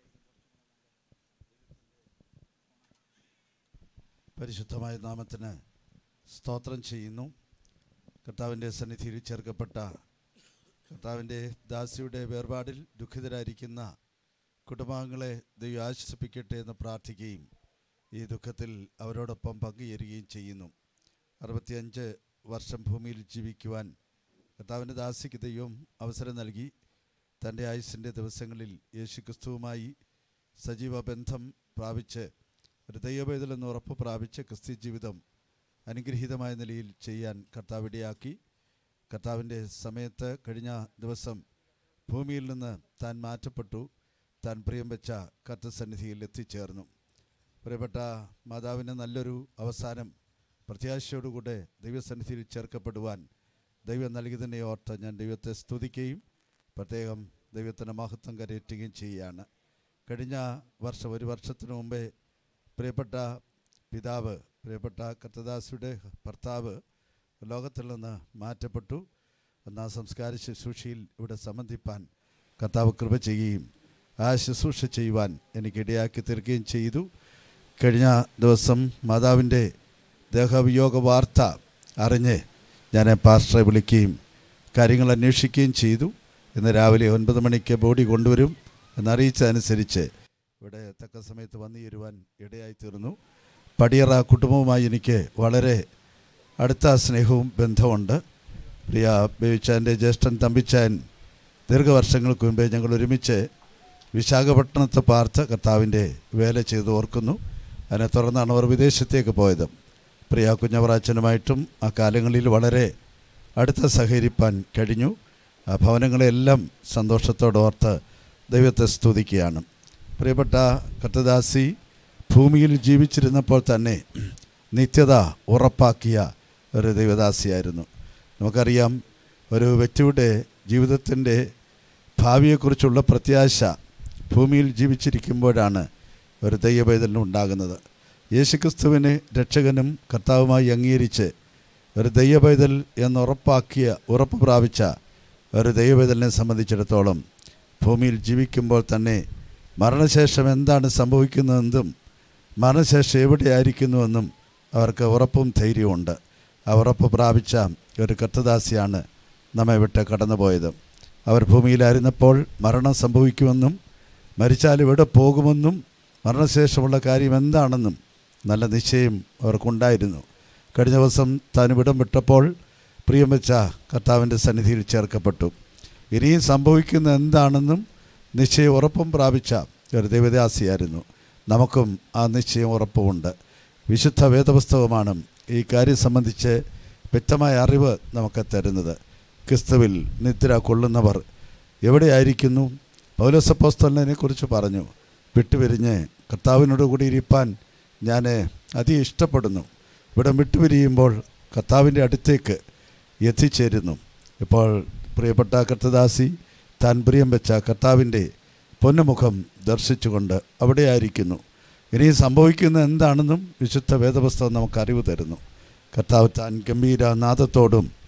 പരിശുദ്ധമായ നാമത്തിന് സ്തോത്രം ചെയ്യുന്നു കർത്താവിൻ്റെ സന്നിധിയിൽ ചേർക്കപ്പെട്ട കർത്താവിൻ്റെ ദാസിയുടെ വേർപാടിൽ ദുഃഖിതരായിരിക്കുന്ന കുടുംബാംഗങ്ങളെ ദൈവം ആശ്വസിപ്പിക്കട്ടെ എന്ന് പ്രാർത്ഥിക്കുകയും ഈ ദുഃഖത്തിൽ അവരോടൊപ്പം പങ്കുചേരുകയും ചെയ്യുന്നു അറുപത്തിയഞ്ച് വർഷം ഭൂമിയിൽ ജീവിക്കുവാൻ കർത്താവിൻ്റെ ദാസിക്ക് ദൈവം അവസരം നൽകി തൻ്റെ ആയുസ്സിൻ്റെ ദിവസങ്ങളിൽ യേശുക്രിസ്തുവുമായി സജീവ ബന്ധം പ്രാപിച്ച് ഒരു ദൈവവേദലെന്ന് ഉറപ്പ് പ്രാപിച്ച് ക്രിസ്ത്യ ജീവിതം അനുഗ്രഹീതമായ നിലയിൽ ചെയ്യാൻ കർത്താവ് ഇടയാക്കി കർത്താവിൻ്റെ സമയത്ത് കഴിഞ്ഞ ദിവസം ഭൂമിയിൽ നിന്ന് താൻ മാറ്റപ്പെട്ടു താൻ പ്രിയം വെച്ച കർത്തസന്നിധിയിൽ എത്തിച്ചേർന്നു പ്രിയപ്പെട്ട മാതാവിന് നല്ലൊരു അവസാനം പ്രത്യാശയോടുകൂടെ ദൈവസന്നിധിയിൽ ചേർക്കപ്പെടുവാൻ ദൈവം നൽകിയതിനെ ഓർത്ത് ഞാൻ ദൈവത്തെ സ്തുതിക്കുകയും പ്രത്യേകം ദൈവത്തിൻ്റെ മഹത്വം കരയറ്റുകയും ചെയ്യുകയാണ് കഴിഞ്ഞ വർഷം ഒരു വർഷത്തിന് മുമ്പേ പ്രിയപ്പെട്ട പിതാവ് പ്രിയപ്പെട്ട കർത്തദാസിയുടെ ഭർത്താവ് ലോകത്തിൽ നിന്ന് മാറ്റപ്പെട്ടു എന്ന സംസ്കാര ശുശ്രൂഷയിൽ ഇവിടെ സംബന്ധിപ്പാൻ കർത്താവ് കൃപ ചെയ്യുകയും ആ ശുശ്രൂഷ ചെയ്യുവാൻ എനിക്ക് ഇടയാക്കി തീർക്കുകയും ചെയ്തു കഴിഞ്ഞ ദിവസം മാതാവിൻ്റെ ദേഹവിയോഗ വാർത്ത അറിഞ്ഞ് ഞാൻ പാസ്റ്ററെ വിളിക്കുകയും കാര്യങ്ങൾ അന്വേഷിക്കുകയും ചെയ്തു ഇന്ന് രാവിലെ ഒൻപത് മണിക്ക് ബോഡി കൊണ്ടുവരും എന്നറിയിച്ചതനുസരിച്ച് ഇവിടെ തക്ക സമയത്ത് വന്നു ചേരുവാൻ ഇടയായി തീർന്നു പടിയറ കുടുംബവുമായി എനിക്ക് വളരെ അടുത്ത സ്നേഹവും ബന്ധമുണ്ട് പ്രിയ ബേബിച്ചാൻ്റെ ജ്യേഷ്ഠൻ തമ്പിച്ചാൻ ദീർഘവർഷങ്ങൾക്ക് മുമ്പേ ഞങ്ങൾ ഒരുമിച്ച് വിശാഖപട്ടണത്ത് പാർത്ത് കർത്താവിൻ്റെ വേല ചെയ്ത് ഓർക്കുന്നു അതിനെ തുടർന്നാണ് അവർ വിദേശത്തേക്ക് പോയത് പ്രിയ കുഞ്ഞവറാച്ചനുമായിട്ടും ആ കാലങ്ങളിൽ വളരെ അടുത്ത സഹകരിപ്പാൻ കഴിഞ്ഞു ആ ഭവനങ്ങളെല്ലാം സന്തോഷത്തോടെ ഓർത്ത് ദൈവത്തെ സ്തുതിക്കുകയാണ് പ്രിയപ്പെട്ട കർത്തദാസി ഭൂമിയിൽ ജീവിച്ചിരുന്നപ്പോൾ തന്നെ നിത്യത ഉറപ്പാക്കിയ ഒരു ദൈവദാസിയായിരുന്നു നമുക്കറിയാം ഒരു വ്യക്തിയുടെ ജീവിതത്തിൻ്റെ ഭാവിയെക്കുറിച്ചുള്ള പ്രത്യാശ ഭൂമിയിൽ ജീവിച്ചിരിക്കുമ്പോഴാണ് ഒരു ദൈവവേദനം ഉണ്ടാകുന്നത് യേശുക്രിസ്തുവിനെ രക്ഷകനും കർത്താവുമായി അംഗീകരിച്ച് ഒരു ദൈവപൈതൽ എന്ന് ഉറപ്പാക്കിയ ഉറപ്പ് പ്രാപിച്ച ഒരു ദൈവപൈതലിനെ സംബന്ധിച്ചിടത്തോളം ഭൂമിയിൽ ജീവിക്കുമ്പോൾ തന്നെ മരണശേഷം എന്താണ് സംഭവിക്കുന്നതെന്നും മരണശേഷം എവിടെയായിരിക്കുന്നുവെന്നും അവർക്ക് ഉറപ്പും ധൈര്യവുമുണ്ട് ആ ഉറപ്പ് പ്രാപിച്ച ഒരു കർത്തദാസിയാണ് നമ്മെ വിട്ട് കടന്നുപോയത് അവർ ഭൂമിയിലായിരുന്നപ്പോൾ മരണം സംഭവിക്കുമെന്നും മരിച്ചാൽ എവിടെ പോകുമെന്നും മരണശേഷമുള്ള കാര്യം എന്താണെന്നും നല്ല നിശ്ചയം അവർക്കുണ്ടായിരുന്നു കഴിഞ്ഞ ദിവസം താൻ ഇവിടം വിട്ടപ്പോൾ പ്രിയം വെച്ച കർത്താവിൻ്റെ സന്നിധിയിൽ ചേർക്കപ്പെട്ടു ഇനിയും സംഭവിക്കുന്ന എന്താണെന്നും നിശ്ചയം ഉറപ്പും പ്രാപിച്ച ഒരു ദേവദാസിയായിരുന്നു നമുക്കും ആ നിശ്ചയം ഉറപ്പുമുണ്ട് വിശുദ്ധ വേദപുസ്തകമാണ് ഈ കാര്യം സംബന്ധിച്ച് വ്യക്തമായ അറിവ് നമുക്ക് തരുന്നത് ക്രിസ്തുവിൽ നിദ്ര കൊള്ളുന്നവർ എവിടെയായിരിക്കുന്നു പൗലോസപ്പോസ്തലിനെ കുറിച്ച് പറഞ്ഞു വിട്ടുപിരിഞ്ഞ് കർത്താവിനോട് കൂടി ഇരിപ്പാൻ ഞാൻ അതി ഇഷ്ടപ്പെടുന്നു ഇവിടെ വിട്ടുപിരിയുമ്പോൾ കർത്താവിൻ്റെ അടുത്തേക്ക് എത്തിച്ചേരുന്നു ഇപ്പോൾ പ്രിയപ്പെട്ട കർത്തദാസി താൻ പ്രിയം വെച്ച കർത്താവിൻ്റെ പൊന്നുമുഖം ദർശിച്ചുകൊണ്ട് അവിടെയായിരിക്കുന്നു ഇനി സംഭവിക്കുന്ന എന്താണെന്നും വിശുദ്ധ വേദപുസ്തകം നമുക്ക് അറിവ് തരുന്നു കർത്താവ് താൻ ഗംഭീര നാദത്തോടും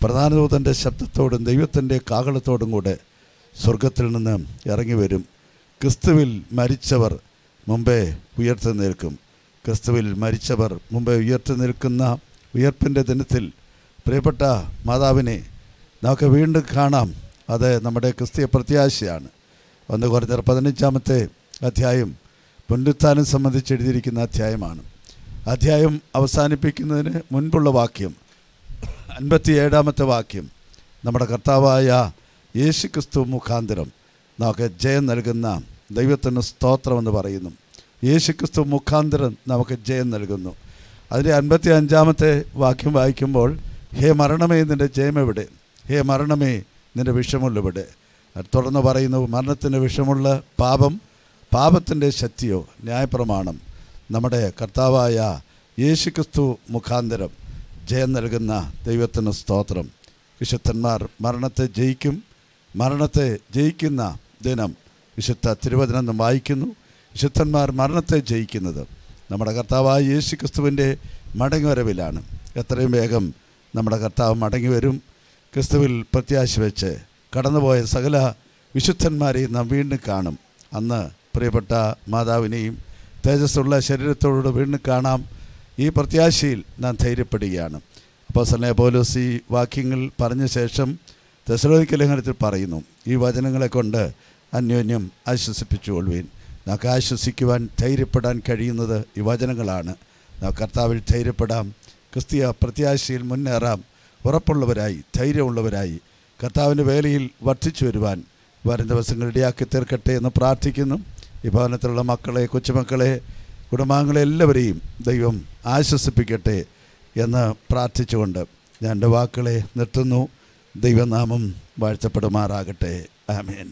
പ്രധാന ദൂതൻ്റെ ശബ്ദത്തോടും ദൈവത്തിൻ്റെ കാഹളത്തോടും കൂടെ സ്വർഗത്തിൽ നിന്ന് ഇറങ്ങി വരും ക്രിസ്തുവിൽ മരിച്ചവർ മുമ്പേ ഉയർത്തു നിൽക്കും ക്രിസ്തുവിൽ മരിച്ചവർ മുമ്പേ ഉയർത്തു നിൽക്കുന്ന ഉയർപ്പിൻ്റെ ദിനത്തിൽ പ്രിയപ്പെട്ട മാതാവിനെ നമുക്ക് വീണ്ടും കാണാം അത് നമ്മുടെ ക്രിസ്തീയ പ്രത്യാശയാണ് ഒന്ന് കുറഞ്ഞ പതിനഞ്ചാമത്തെ അധ്യായം പുനരുത്ഥാനം സംബന്ധിച്ച് എഴുതിയിരിക്കുന്ന അധ്യായമാണ് അധ്യായം അവസാനിപ്പിക്കുന്നതിന് മുൻപുള്ള വാക്യം അൻപത്തി ഏഴാമത്തെ വാക്യം നമ്മുടെ കർത്താവായ യേശു ക്രിസ്തു മുഖാന്തരം നമുക്ക് ജയം നൽകുന്ന ദൈവത്തിന് സ്തോത്രമെന്ന് പറയുന്നു യേശു ക്രിസ്തു മുഖാന്തരം നമുക്ക് ജയം നൽകുന്നു അതിൻ്റെ അൻപത്തി അഞ്ചാമത്തെ വാക്യം വായിക്കുമ്പോൾ ഹേ മരണമേ നിൻ്റെ ജയം എവിടെ ഹേ മരണമേ നിൻ്റെ വിഷമുള്ളവിടെ അത് തുടർന്ന് പറയുന്നു മരണത്തിൻ്റെ വിഷമുള്ള പാപം പാപത്തിൻ്റെ ശക്തിയോ ന്യായപ്രമാണം നമ്മുടെ കർത്താവായ യേശു ക്രിസ്തു മുഖാന്തരം ജയം നൽകുന്ന ദൈവത്തിന് സ്തോത്രം വിശുദ്ധന്മാർ മരണത്തെ ജയിക്കും മരണത്തെ ജയിക്കുന്ന ദിനം വിശുദ്ധ തിരുവചനം നാം വായിക്കുന്നു വിശുദ്ധന്മാർ മരണത്തെ ജയിക്കുന്നത് നമ്മുടെ കർത്താവായ യേശു ക്രിസ്തുവിൻ്റെ മടങ്ങിവരവിലാണ് എത്രയും വേഗം നമ്മുടെ കർത്താവ് മടങ്ങി വരും ക്രിസ്തുവിൽ പ്രത്യാശ വെച്ച് കടന്നുപോയ സകല വിശുദ്ധന്മാരെയും നാം വീണ്ടും കാണും അന്ന് പ്രിയപ്പെട്ട മാതാവിനെയും തേജസ്സുള്ള ശരീരത്തോട് വീണ്ടും കാണാം ഈ പ്രത്യാശയിൽ നാം ധൈര്യപ്പെടുകയാണ് അപ്പോൾ സന്നെ പോലോസ് ഈ വാക്യങ്ങൾ പറഞ്ഞ ശേഷം തെസലോനിക്ക ലേഖനത്തിൽ പറയുന്നു ഈ വചനങ്ങളെ കൊണ്ട് അന്യോന്യം ആശ്വസിപ്പിച്ചുകൊള്ളുവീൻ നമുക്ക് ആശ്വസിക്കുവാൻ ധൈര്യപ്പെടാൻ കഴിയുന്നത് ഈ വചനങ്ങളാണ് നാം കർത്താവിൽ ധൈര്യപ്പെടാം ക്രിസ്തീയ പ്രത്യാശയിൽ മുന്നേറാം ഉറപ്പുള്ളവരായി ധൈര്യമുള്ളവരായി കർത്താവിൻ്റെ വേലയിൽ വർദ്ധിച്ചു വരുവാൻ വരും ദിവസങ്ങൾ ഇടയാക്കി തീർക്കട്ടെ എന്ന് പ്രാർത്ഥിക്കുന്നു ഈ ഭവനത്തിലുള്ള മക്കളെ കൊച്ചുമക്കളെ കുടുംബാംഗങ്ങളെ എല്ലാവരെയും ദൈവം ആശ്വസിപ്പിക്കട്ടെ എന്ന് പ്രാർത്ഥിച്ചുകൊണ്ട് ഞാൻ എൻ്റെ വാക്കുകളെ നിർത്തുന്നു ദൈവനാമം വാഴ്ത്തപ്പെടുമാറാകട്ടെ ആമേൻ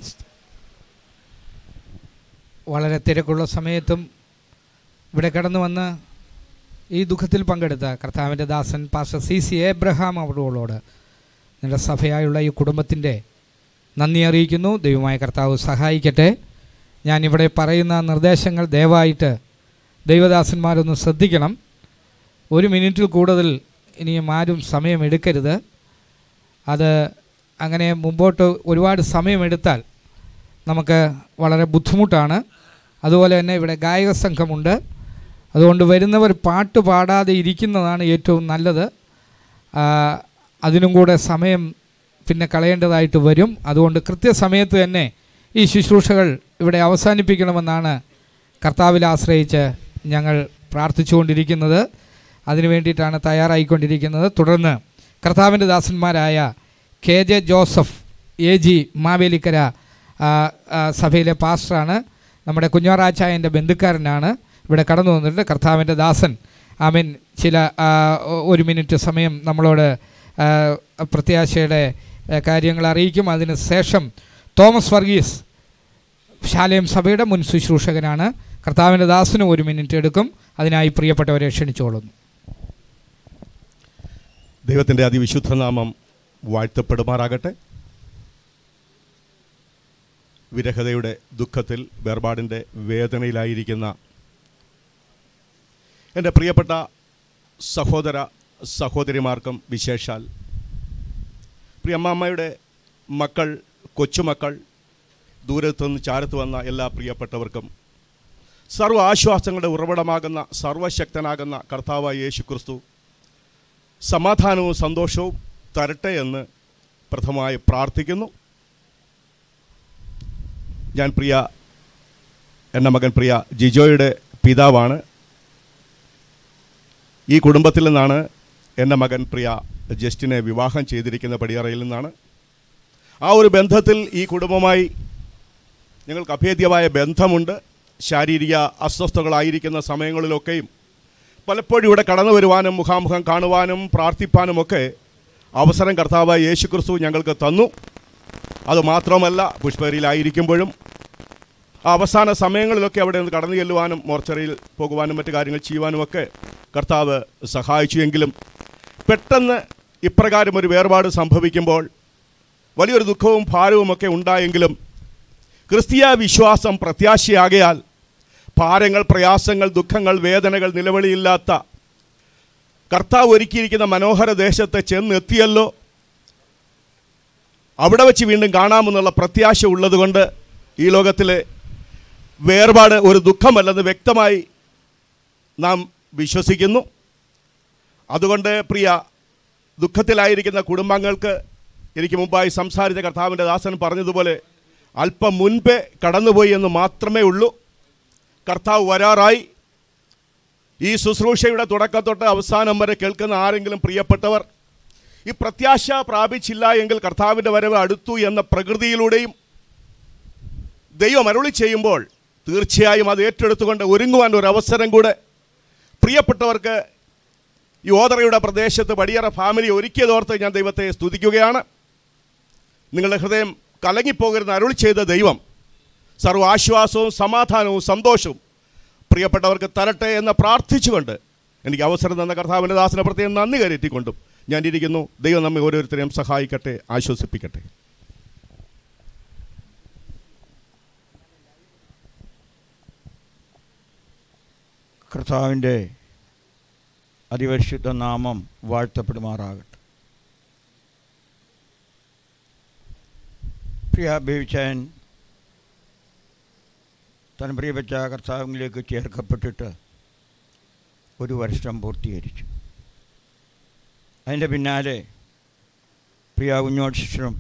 വളരെ തിരക്കുള്ള സമയത്തും ഇവിടെ കടന്നു വന്ന് ഈ ദുഃഖത്തിൽ പങ്കെടുത്ത കർത്താവിൻ്റെ ദാസൻ പാസ്റ്റർ സി സി എബ്രഹാം അവരോട് നിങ്ങളുടെ സഭയായുള്ള ഈ കുടുംബത്തിൻ്റെ നന്ദി അറിയിക്കുന്നു ദൈവമായ കർത്താവ് സഹായിക്കട്ടെ ഞാനിവിടെ പറയുന്ന നിർദ്ദേശങ്ങൾ ദയവായിട്ട് ദൈവദാസന്മാരൊന്ന് ശ്രദ്ധിക്കണം ഒരു മിനിറ്റിൽ കൂടുതൽ ഇനിയും ആരും സമയമെടുക്കരുത് അത് അങ്ങനെ മുമ്പോട്ട് ഒരുപാട് സമയമെടുത്താൽ നമുക്ക് വളരെ ബുദ്ധിമുട്ടാണ് അതുപോലെ തന്നെ ഇവിടെ ഗായക സംഘമുണ്ട് അതുകൊണ്ട് വരുന്നവർ പാട്ട് പാടാതെ ഇരിക്കുന്നതാണ് ഏറ്റവും നല്ലത് ആ, അതിനും കൂടെ സമയം പിന്നെ കളയേണ്ടതായിട്ട് വരും അതുകൊണ്ട് കൃത്യസമയത്ത് തന്നെ ഈ ശുശ്രൂഷകൾ ഇവിടെ അവസാനിപ്പിക്കണമെന്നാണ് കർത്താവിൽ ആശ്രയിച്ച് ഞങ്ങൾ പ്രാർത്ഥിച്ചുകൊണ്ടിരിക്കുന്നത് അതിനു വേണ്ടിയിട്ടാണ് തയ്യാറായിക്കൊണ്ടിരിക്കുന്നത് തുടർന്ന് കർത്താവിൻ്റെ ദാസന്മാരായ K J Joseph A G Mavelikara ആ, ആ, സഭയിലെ പാസ്റ്ററാണ് നമ്മുടെ കുഞ്ഞോറാച്ചായൻ്റെ ബന്ധുക്കാരനാണ് ഇവിടെ കടന്നു വന്നിട്ട് കർത്താവിൻ്റെ ദാസൻ ആമീൻ ചില ആ, ഒ- ഒരു മിനിറ്റ് സമയം നമ്മളോട് ആ, പ്രത്യാശയുടെ ആ, കാര്യങ്ങൾ അറിയിക്കും അതിന് ശേഷം തോമസ് വർഗീസ് ശാലയം സഭയുടെ മുൻ ശുശ്രൂഷകനാണ് കർത്താവിൻ്റെ ദാസനും ഒരു മിനിറ്റ് എടുക്കും അതിനായി പ്രിയപ്പെട്ടവരെ ക്ഷണിച്ചോളുന്നു ദൈവത്തിൻ്റെ അതിവിശുദ്ധ നാമം വാഴ്ത്തപ്പെടുമാറാകട്ടെ വിരഹതയുടെ ദുഃഖത്തിൽ വേർപാടിൻ്റെ വേദനയിലായിരിക്കുന്ന എൻ്റെ പ്രിയപ്പെട്ട സഹോദര സഹോദരിമാർക്കും വിശേഷാൽ പ്രിയമ്മയുടെ മക്കൾ കൊച്ചുമക്കൾ ദൂരത്തു നിന്ന് ചാരത്ത് വന്ന എല്ലാ പ്രിയപ്പെട്ടവർക്കും സർവ്വ ആശ്വാസങ്ങളുടെ ഉറവിടമാകുന്ന സർവശക്തനാകുന്ന കർത്താവായ യേശു ക്രിസ്തു സമാധാനവും സന്തോഷവും തരട്ടെ എന്ന് പ്രഥമമായി പ്രാർത്ഥിക്കുന്നു ഞാൻ പ്രിയ എൻ്റെ മകൻ പ്രിയ ജിജോയുടെ പിതാവാണ് ഈ കുടുംബത്തിൽ നിന്നാണ് എൻ്റെ മകൻ പ്രിയ ജസ്റ്റിനെ വിവാഹം ചെയ്തിരിക്കുന്ന പടിയറയിൽ നിന്നാണ് ആ ഒരു ബന്ധത്തിൽ ഈ കുടുംബമായി ഞങ്ങൾക്ക് അഭേദ്യമായ ബന്ധമുണ്ട് ശാരീരിക അസ്വസ്ഥതകളായിരിക്കുന്ന സമയങ്ങളിലൊക്കെയും പലപ്പോഴും ഇവിടെ കടന്നു വരുവാനും മുഖാമുഖം കാണുവാനും പ്രാർത്ഥിപ്പാനുമൊക്കെ അവസരം കർത്താവായ യേശു ക്രിസ്തു ഞങ്ങൾക്ക് തന്നു അതുമാത്രമല്ല പുഷ്പരിയിലായിരിക്കുമ്പോഴും ആ അവസാന സമയങ്ങളിലൊക്കെ അവിടെ നിന്ന് കടന്നു ചെല്ലുവാനും മോർച്ചറിയിൽ പോകുവാനും മറ്റു കാര്യങ്ങൾ ചെയ്യുവാനുമൊക്കെ കർത്താവ് സഹായിച്ചു എങ്കിലും പെട്ടെന്ന് ഇപ്രകാരം ഒരു വേർപാട് സംഭവിക്കുമ്പോൾ വലിയൊരു ദുഃഖവും ഭാരവുമൊക്കെ ഉണ്ടായെങ്കിലും ക്രിസ്തീയ വിശ്വാസം പ്രത്യാശയാകയാൽ ഭാരങ്ങൾ പ്രയാസങ്ങൾ ദുഃഖങ്ങൾ വേദനകൾ നിലവിളിയില്ലാത്ത കർത്താവ് ഒരുക്കിയിരിക്കുന്ന മനോഹര ദേശത്ത് ചെന്നെത്തിയല്ലോ അവിടെ വെച്ച് വീണ്ടും കാണാമെന്നുള്ള പ്രത്യാശ ഉള്ളതുകൊണ്ട് ഈ ലോകത്തിലെ വേർപാട് ഒരു ദുഃഖമല്ലെന്ന് വ്യക്തമായി നാം വിശ്വസിക്കുന്നു അതുകൊണ്ട് പ്രിയ ദുഃഖത്തിലായിരിക്കുന്ന കുടുംബാംഗങ്ങൾക്ക് എനിക്ക് മുമ്പായി സംസാരിച്ച കർത്താവിൻ്റെ ദാസൻ പറഞ്ഞതുപോലെ അല്പം മുൻപേ കടന്നുപോയി എന്ന് മാത്രമേ ഉള്ളൂ കർത്താവ് വരാറായി ഈ ശുശ്രൂഷയുടെ തുടക്കം തൊട്ട് അവസാനം വരെ കേൾക്കുന്ന ആരെങ്കിലും പ്രിയപ്പെട്ടവർ ഈ പ്രത്യാശ പ്രാപിച്ചില്ല എങ്കിൽ കർത്താവിൻ്റെ വരവ് അടുത്തു എന്ന പ്രകൃതിയിലൂടെയും ദൈവം അരുളി ചെയ്യുമ്പോൾ തീർച്ചയായും അത് ഏറ്റെടുത്തുകൊണ്ട് ഒരുങ്ങുവാൻ ഒരു അവസരം കൂടെ പ്രിയപ്പെട്ടവർക്ക് ഈ ഓതറയുടെ പ്രദേശത്ത് പടിയറ ഫാമിലി ഒരുക്കിയതോർത്ത് ഞാൻ ദൈവത്തെ സ്തുതിക്കുകയാണ് നിങ്ങളുടെ ഹൃദയം കലങ്ങിപ്പോകരുന്ന അരുളി ചെയ്ത ദൈവം സർവ്വ ആശ്വാസവും സമാധാനവും സന്തോഷവും പ്രിയപ്പെട്ടവർക്ക് തരട്ടെ എന്ന് പ്രാർത്ഥിച്ചുകൊണ്ട് എനിക്ക് അവസരം തന്ന കർത്താവിൻ്റെ ദാസനെ പ്രത്യേകം നന്ദി കയറ്റിക്കൊണ്ടും ഞാൻ ഇരിക്കുന്നു ദൈവം നമ്മെ ഓരോരുത്തരെയും സഹായിക്കട്ടെ ആശ്വസിപ്പിക്കട്ടെ കർത്താവിൻ്റെ അതിപരിശുദ്ധ നാമം വാഴ്ത്തപ്പെടുമാറാകട്ടെ പ്രിയ ബേബിച്ചായൻ തൻ പ്രിയപ്പെട്ട കർത്താവിലേക്ക് ചേർക്കപ്പെട്ടിട്ട് ഒരു വർഷം പൂർത്തീകരിച്ചു അതിൻ്റെ പിന്നാലെ പ്രിയ കുഞ്ഞോട് ശിഷ്യനും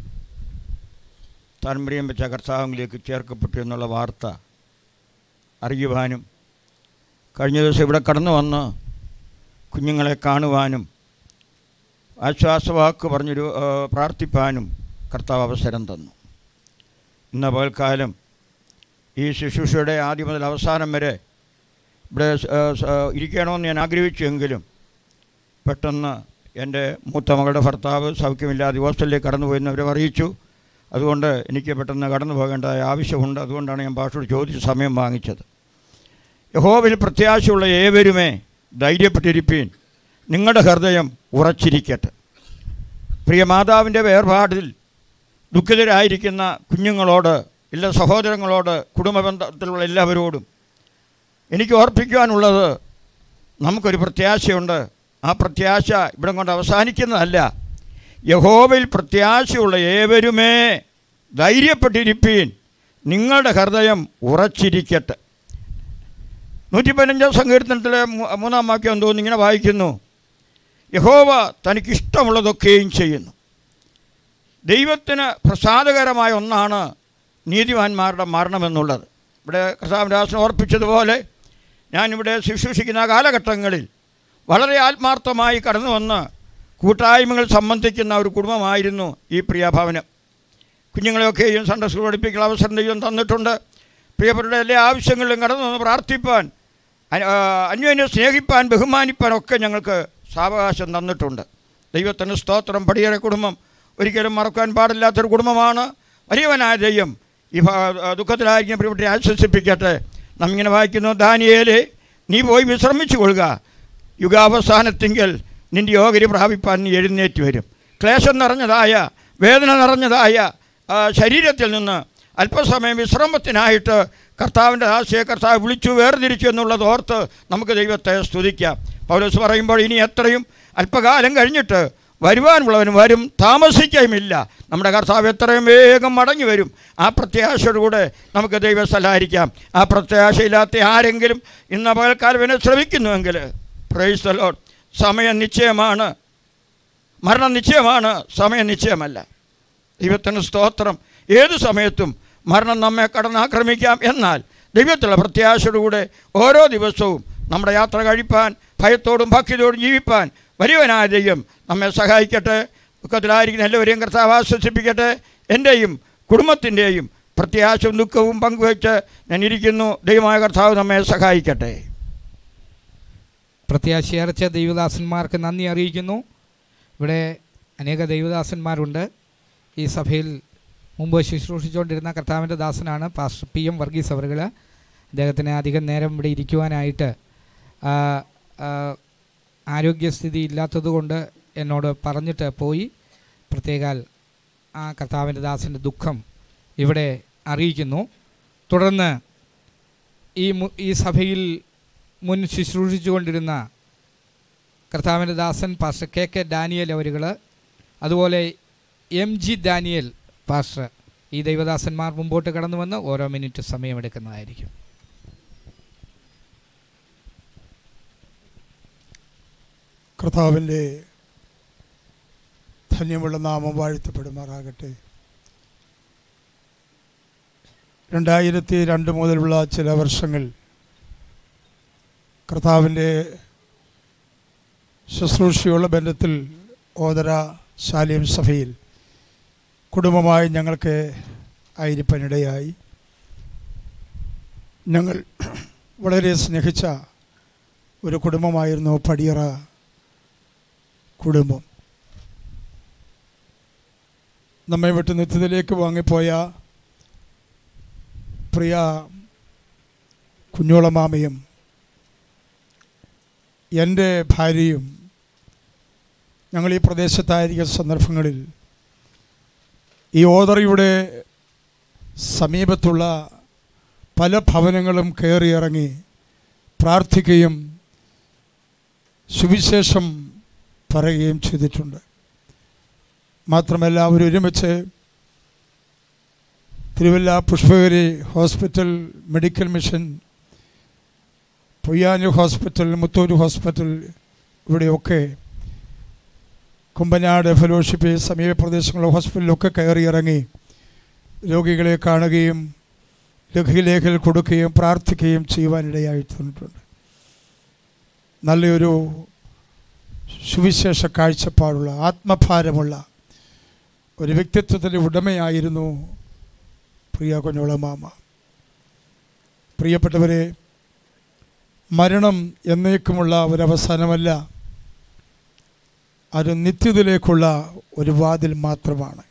താൻ പ്രിയം വെച്ച കർത്താവിലേക്ക് ചേർക്കപ്പെട്ടു എന്നുള്ള വാർത്ത അറിയുവാനും കഴിഞ്ഞ ദിവസം ഇവിടെ കടന്നു വന്ന് കുഞ്ഞുങ്ങളെ കാണുവാനും ആശ്വാസവാക്ക് പറഞ്ഞൊരു ആ, പ്രാർത്ഥിപ്പാനും കർത്താവ് അവസരം തന്നു ഇന്ന് പകൽക്കാലം ഈ ശുശ്രൂഷയുടെ ആദ്യം മുതൽ അവസാനം വരെ ഇവിടെ ആ, സ- ഇരിക്കണമെന്ന് ഞാൻ ആഗ്രഹിച്ചുവെങ്കിലും പെട്ടെന്ന് എൻ്റെ മൂത്ത മകളുടെ ഭർത്താവ് സൗഖ്യമില്ലാതെ ഹോസ്റ്റലിലേക്ക് കടന്നുപോയെന്ന് അവരെ അറിയിച്ചു അതുകൊണ്ട് എനിക്ക് പെട്ടെന്ന് കടന്നു പോകേണ്ടതായ ആവശ്യമുണ്ട് അതുകൊണ്ടാണ് ഞാൻ ഭാഷയോട് ചോദിച്ച് സമയം വാങ്ങിച്ചത് യഹോവിൽ പ്രത്യാശയുള്ള ഏവരുമേ ധൈര്യപ്പെട്ടിരിപ്പീൻ നിങ്ങളുടെ ഹൃദയം ഉറച്ചിരിക്കട്ടെ പ്രിയ മാതാവിൻ്റെ വേർപാടിൽ ദുഃഖിതരായിരിക്കുന്ന കുഞ്ഞുങ്ങളോട് ഇല്ല സഹോദരങ്ങളോട് കുടുംബ ബന്ധത്തിലുള്ള എല്ലാവരോടും എനിക്ക് ഓർപ്പിക്കുവാനുള്ളത് നമുക്കൊരു പ്രത്യാശയുണ്ട് ആ പ്രത്യാശ ഇവിടം കൊണ്ട് അവസാനിക്കുന്നതല്ല യഹോവയിൽ പ്രത്യാശയുള്ള ഏവരുമേ ധൈര്യപ്പെട്ടിരിപ്പീൻ നിങ്ങളുടെ ഹൃദയം ഉറച്ചിരിക്കട്ടെ നൂറ്റി പതിനഞ്ചാം സങ്കീർത്തനത്തിലെ മൂ- മൂന്നാം വാക്യം തോന്നി ഇങ്ങനെ വായിക്കുന്നു യഹോവ തനിക്കിഷ്ടമുള്ളതൊക്കെയും ചെയ്യുന്നു ദൈവത്തിന് പ്രസാദകരമായ ഒന്നാണ് നീതിമാന്മാരുടെ മരണമെന്നുള്ളത് ഇവിടെ കർത്താവരാസൻ ഓർപ്പിച്ചതുപോലെ ഞാനിവിടെ ശുശ്രൂഷിക്കുന്ന കാലഘട്ടങ്ങളിൽ വളരെ ആത്മാർത്ഥമായി കടന്നു വന്ന് കൂട്ടായ്മകൾ സംബന്ധിക്കുന്ന ഒരു കുടുംബമായിരുന്നു ഈ പ്രിയഭവനം കുഞ്ഞുങ്ങളെയൊക്കെയും സൺഡേ സ്കൂൾ പഠിപ്പിക്കുന്ന അവസരം ദൈവം തന്നിട്ടുണ്ട് പ്രിയപ്പെട്ട എല്ലാ ആവശ്യങ്ങളിലും കടന്നു വന്ന് പ്രാർത്ഥിപ്പാൻ അ- ആ, അന്യോന്യം സ്നേഹിപ്പാൻ ബഹുമാനിപ്പാൻ ഒക്കെ ഞങ്ങൾക്ക് സാവകാശം തന്നിട്ടുണ്ട് ദൈവത്തിന് സ്തോത്രം പടിയേറെ കുടുംബം ഒരിക്കലും മറക്കാൻ പാടില്ലാത്തൊരു കുടുംബമാണ് വലിയവനായ ദൈവം ഈ ഭാ- ആ, ദുഃഖത്തിലായിരിക്കും പ്രിയപ്പെട്ടെ ആശ്വസിപ്പിക്കട്ടെ നമ്മിങ്ങനെ വായിക്കുന്നു ദാനിയേലെ നീ പോയി വിശ്രമിച്ചു കൊള്ളുക യുഗാവസാനത്തിങ്കൽ നിന്റെ യോഗ്യത പ്രാപിപ്പാൻ നീ എഴുന്നേറ്റ് വരും ക്ലേശം നിറഞ്ഞതായ വേദന നിറഞ്ഞതായ ആ, ശരീരത്തിൽ നിന്ന് അല്പസമയം വിശ്രമത്തിനായിട്ട് കർത്താവിൻ്റെ ആശയെ കർത്താവ് വിളിച്ചു വേർതിരിച്ചു എന്നുള്ളത് ഓർത്ത് നമുക്ക് ദൈവത്തെ സ്തുതിക്കാം പൗലോസ് പറയുമ്പോൾ ഇനി എത്രയും അല്പകാലം കഴിഞ്ഞിട്ട് വരുവാനുള്ളവനും വരും താമസിക്കുകയുമില്ല നമ്മുടെ കർത്താവ് എത്രയും വേഗം മടങ്ങി വരും ആ പ്രത്യാശയോടുകൂടെ നമുക്ക് ദൈവസ്ഥലായിരിക്കാം ആ പ്രത്യാശയില്ലാത്ത ആരെങ്കിലും ഇന്ന് പകൽക്കാലം എന്നെ ശ്രമിക്കുന്നുവെങ്കിൽ പ്രൈസ് ദ ലോർഡ് സമയം നിശ്ചയമാണ് മരണം നിശ്ചയമാണ് സമയം നിശ്ചയമല്ല ദൈവത്തിന് സ്തോത്രം ഏത് സമയത്തും മരണം നമ്മെ കടന്നാക്രമിക്കാം എന്നാൽ ദൈവത്തിലുള്ള പ്രത്യാശയോടുകൂടെ ഓരോ ദിവസവും നമ്മുടെ യാത്ര കഴിപ്പാൻ ഭയത്തോടും ഭക്തിയോടും ജീവിപ്പാൻ വലിയവനായ ദൈവം നമ്മെ സഹായിക്കട്ടെ ദുഃഖത്തിലായിരിക്കുന്ന എല്ലാവരെയും കർത്താവ് ആശ്വസിപ്പിക്കട്ടെ എൻ്റെയും കുടുംബത്തിൻ്റെയും പ്രത്യാശയും ദുഃഖവും പങ്കുവെച്ച് ഞാൻ ഇരിക്കുന്നു ദൈവമായ കർത്താവ് നമ്മെ സഹായിക്കട്ടെ പ്രത്യാശയർച്ച ദൈവദാസന്മാർക്ക് നന്ദി അറിയിക്കുന്നു ഇവിടെ അനേക ദൈവദാസന്മാരുണ്ട് ഈ സഭയിൽ മുമ്പ് ശുശ്രൂഷിച്ചുകൊണ്ടിരുന്ന കർത്താവിൻ്റെ ദാസനാണ് പാസ്റ്റർ പി എം വർഗീസ് അവറുകൾ അദ്ദേഹത്തിന് അധികം നേരം ഇവിടെ ഇരിക്കുവാനായിട്ട് ആ, ആ, ആരോഗ്യസ്ഥിതി ഇല്ലാത്തതുകൊണ്ട് എന്നോട് പറഞ്ഞിട്ട് പോയി പ്രത്യേകാൽ ആ കർത്താവിൻ്റെ ദാസൻ്റെ ദുഃഖം ഇവിടെ അറിയിക്കുന്നു തുടർന്ന് ഈ മു- ഈ സഭയിൽ മുൻ ശുശ്രൂഷിച്ചുകൊണ്ടിരുന്ന കർത്താവിൻ്റെ ദാസൻ പാസ്റ്റർ കെ കെ ഡാനിയൽ അവരുകൾ അതുപോലെ എം ജി ഡാനിയൽ പാസ്റ്റർ ഈ ദൈവദാസന്മാർ മുമ്പോട്ട് കടന്നു വന്ന് ഓരോ മിനിറ്റ് സമയമെടുക്കുന്നതായിരിക്കും കർത്താവിൻ്റെ ധന്യമുള്ള നാമം വാഴ്ത്തപ്പെടുമാറാകട്ടെ രണ്ടായിരത്തി രണ്ട് മുതലുള്ള ചില വർഷങ്ങൾ കർത്താവിൻ്റെ ശുശ്രൂഷയുള്ള ബന്ധത്തിൽ ഓതര ശാലിയം സഭയിൽ കുടുംബമായി ഞങ്ങൾക്ക് ആയിരിക്കാനിടയായി ഞങ്ങൾ വളരെ സ്നേഹിച്ച ഒരു കുടുംബമായിരുന്നു പടിയറ കുടുംബം നമ്മെ വിട്ട് നിത്യത്തിലേക്ക് വാങ്ങിപ്പോയ പ്രിയ കുഞ്ഞോളമാമയും എൻ്റെ ഭാര്യയും ഞങ്ങൾ ഈ പ്രദേശത്തായിരിക്കുന്ന സന്ദർഭങ്ങളിൽ ഈ ഓതറിയുടെ സമീപത്തുള്ള പല ഭവനങ്ങളും കയറിയിറങ്ങി പ്രാർത്ഥിക്കുകയും സുവിശേഷം പറയുകയും ചെയ്തിട്ടുണ്ട് മാത്രമല്ല അവരൊരുമിച്ച് Thiruvalla Pushpagiri hospital medical mission പൊയ്യാഞ്ഞു ഹോസ്പിറ്റൽ മുത്തൂർ ഹോസ്പിറ്റൽ ഇവിടെയൊക്കെ കുമ്പനാട് ഫെലോഷിപ്പ് സമീപ പ്രദേശങ്ങളിലെ ഹോസ്പിറ്റലിലൊക്കെ കയറി ഇറങ്ങി രോഗികളെ കാണുകയും ലഘുലേഖകൾ കൊടുക്കുകയും പ്രാർത്ഥിക്കുകയും ചെയ്യുവാനിടയായി തീർന്നിട്ടുണ്ട് നല്ലൊരു സുവിശേഷ കാഴ്ചപ്പാടുള്ള ആത്മഭാരമുള്ള ഒരു വ്യക്തിത്വത്തിൻ്റെ ഉടമയായിരുന്നു പ്രിയ കുഞ്ഞോളമാമ പ്രിയപ്പെട്ടവരെ മരണം എന്നേക്കുമുള്ള ഒരവസാനമല്ല അത് നിത്യതയിലേക്കുള്ള ഒരു വാതിൽ മാത്രമാണ്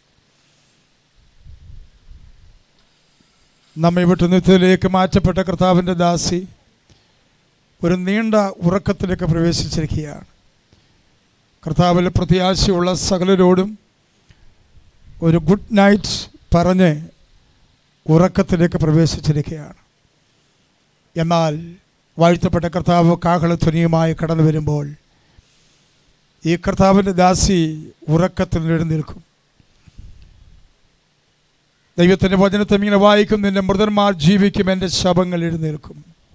നമ്മെ വിട്ട് നിത്യത്തിലേക്ക് മാറ്റപ്പെട്ട കർത്താവിൻ്റെ ദാസി ഒരു നീണ്ട ഉറക്കത്തിലേക്ക് പ്രവേശിച്ചിരിക്കുകയാണ് കർത്താവിൽ പ്രത്യാശയുള്ള സകലരോടും ഒരു ഗുഡ് നൈറ്റ് പറഞ്ഞ് ഉറക്കത്തിലേക്ക് പ്രവേശിച്ചിരിക്കുകയാണ് എന്നാൽ വാഴ്ത്തപ്പെട്ട കർത്താവ് കാഹളധ്വനിയുമായി കടന്നു വരുമ്പോൾ ഈ കർത്താവിൻ്റെ ദാസി ഉറക്കത്തിൽ എഴുന്നേൽക്കും ദൈവത്തിൻ്റെ വചനത്തെ ഇങ്ങനെ വായിക്കും നിന്റെ മൃതന്മാർ ജീവിക്കും എൻ്റെ ശവങ്ങൾ എഴുന്നേൽക്കും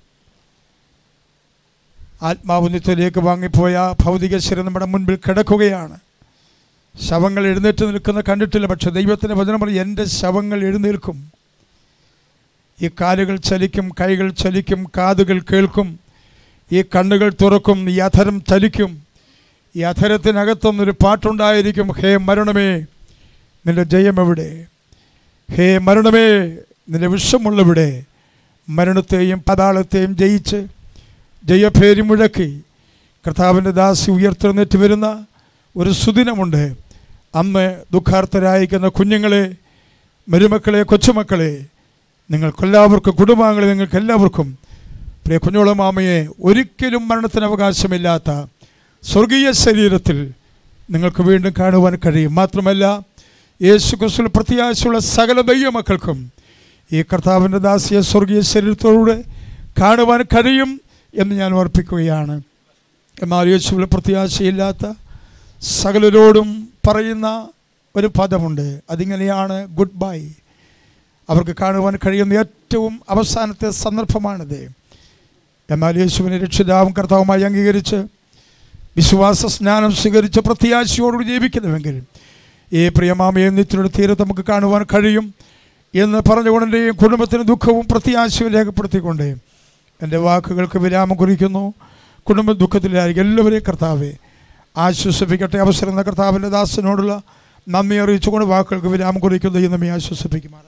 ആത്മാവ് നിത്യത്തിലേക്ക് വാങ്ങിപ്പോയ ഭൗതിക ശരീരം നമ്മുടെ മുൻപിൽ കിടക്കുകയാണ് ശവങ്ങൾ എഴുന്നേറ്റ് നിൽക്കുന്ന കണ്ടിട്ടില്ല പക്ഷെ ദൈവത്തിൻ്റെ വചനം പറയും എൻ്റെ ശവങ്ങൾ എഴുന്നേൽക്കും ഈ കാലുകൾ ചലിക്കും കൈകൾ ചലിക്കും കാതുകൾ കേൾക്കും ഈ കണ്ണുകൾ തുറക്കും ഈ അധരം ചലിക്കും ഈ അധരത്തിനകത്തൊന്നൊരു പാട്ടുണ്ടായിരിക്കും ഹേ മരണമേ നിന്റെ ജയം എവിടെ ഹേ മരണമേ നിന്റെ വിഷമുള്ളവിടെ മരണത്തെയും പതാളത്തെയും ജയിച്ച് ജയഭേരി മുഴക്കി കർത്താവിൻ്റെ ദാസി ഉയർത്തെഴുന്നേറ്റ് വരുന്ന ഒരു സുദിനമുണ്ട് അന്ന് ദുഃഖാർത്ഥരായിരിക്കുന്ന കുഞ്ഞുങ്ങളെ മരുമക്കളെ കൊച്ചുമക്കളെ നിങ്ങൾക്കെല്ലാവർക്കും കുടുംബാംഗങ്ങളെ നിങ്ങൾക്കെല്ലാവർക്കും പ്രിയ കുഞ്ഞോളമാമയെ ഒരിക്കലും മരണത്തിന് അവകാശമില്ലാത്ത സ്വർഗീയ ശരീരത്തിൽ നിങ്ങൾക്ക് വീണ്ടും കാണുവാൻ കഴിയും മാത്രമല്ല യേശു ക്രിസ്തു പ്രത്യാശയുള്ള സകല ദൈവമക്കൾക്കും ഈ കർത്താവിൻ്റെ ദാസിയെ സ്വർഗീയ ശരീരത്തോടെ കാണുവാൻ കഴിയും എന്ന് ഞാൻ ഓർപ്പിക്കുകയാണ് എന്നാൽ യേശുവിൽ പ്രത്യാശയില്ലാത്ത സകലരോടും പറയുന്ന ഒരു പദമുണ്ട് അതിങ്ങനെയാണ് ഗുഡ് ബൈ അവർക്ക് കാണുവാൻ കഴിയുന്ന ഏറ്റവും അവസാനത്തെ സന്ദർഭമാണിത് എന്നാൽ യേശുവിനെ രക്ഷിതാവും കർത്താവുമായി അംഗീകരിച്ച് വിശ്വാസ സ്നാനം സ്വീകരിച്ച് പ്രത്യാശയോടുകൂടി ജീവിക്കുന്നുവെങ്കിൽ ഈ പ്രിയമാമയെ നിത്യയുടെ തീരത്ത് നമുക്ക് കാണുവാൻ കഴിയും എന്ന് പറഞ്ഞുകൊണ്ട് എൻ്റെ കുടുംബത്തിന് ദുഃഖവും പ്രത്യാശയും രേഖപ്പെടുത്തിക്കൊണ്ട് എൻ്റെ വാക്കുകൾക്ക് വിരാമം കുറിക്കുന്നു കുടുംബ ദുഃഖത്തിലായിരിക്കും എല്ലാവരെയും കർത്താവെ ആശ്വസിപ്പിക്കട്ടെ അവസരം എന്ന കർത്താവിൻ്റെ ദാസനോടുള്ള നന്ദി അറിയിച്ചുകൊണ്ട് വാക്കുകൾക്ക് വിരാമം കുറിക്കുന്നു എന്ന് നമ്മെ ആശ്വസിപ്പിക്കുമാറായി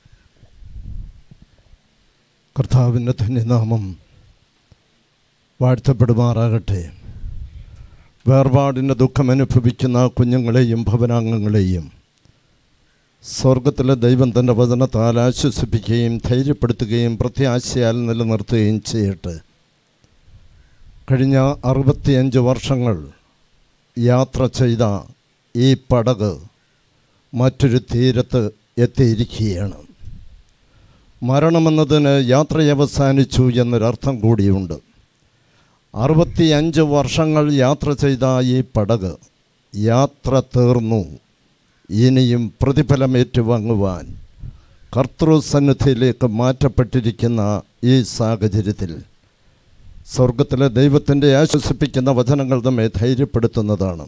കർത്താവിൻ്റെ ധന്യനാമം വാഴ്ത്തപ്പെടുമാറാകട്ടെ വേർപാടിൻ്റെ ദുഃഖം അനുഭവിക്കുന്ന കുഞ്ഞുങ്ങളെയും ഭവനാംഗങ്ങളെയും സ്വർഗത്തിലെ ദൈവം തൻ്റെ വചനത്താൽ ആശ്വസിപ്പിക്കുകയും ധൈര്യപ്പെടുത്തുകയും പ്രത്യാശയാൽ നിലനിർത്തുകയും ചെയ്യട്ടെ കഴിഞ്ഞ അറുപത്തിയഞ്ച് വർഷങ്ങൾ യാത്ര ചെയ്ത ഈ പടക് മറ്റൊരു തീരത്ത് എത്തിയിരിക്കുകയാണ് മരണമെന്നതിന് യാത്ര അവസാനിച്ചു എന്നൊരർത്ഥം കൂടിയുണ്ട് അറുപത്തിയഞ്ച് വർഷങ്ങൾ യാത്ര ചെയ്ത ഈ പടക് യാത്ര തീർന്നു ഇനിയും പ്രതിഫലം ഏറ്റുവാങ്ങുവാൻ കർത്തൃസന്നിധിയിലേക്ക് മാറ്റപ്പെട്ടിരിക്കുന്ന ഈ സാഹചര്യത്തിൽ സ്വർഗത്തിലെ ദൈവത്തിൻ്റെ ആശ്വസിപ്പിക്കുന്ന വചനങ്ങൾ നമ്മെ ധൈര്യപ്പെടുത്തുന്നതാണ്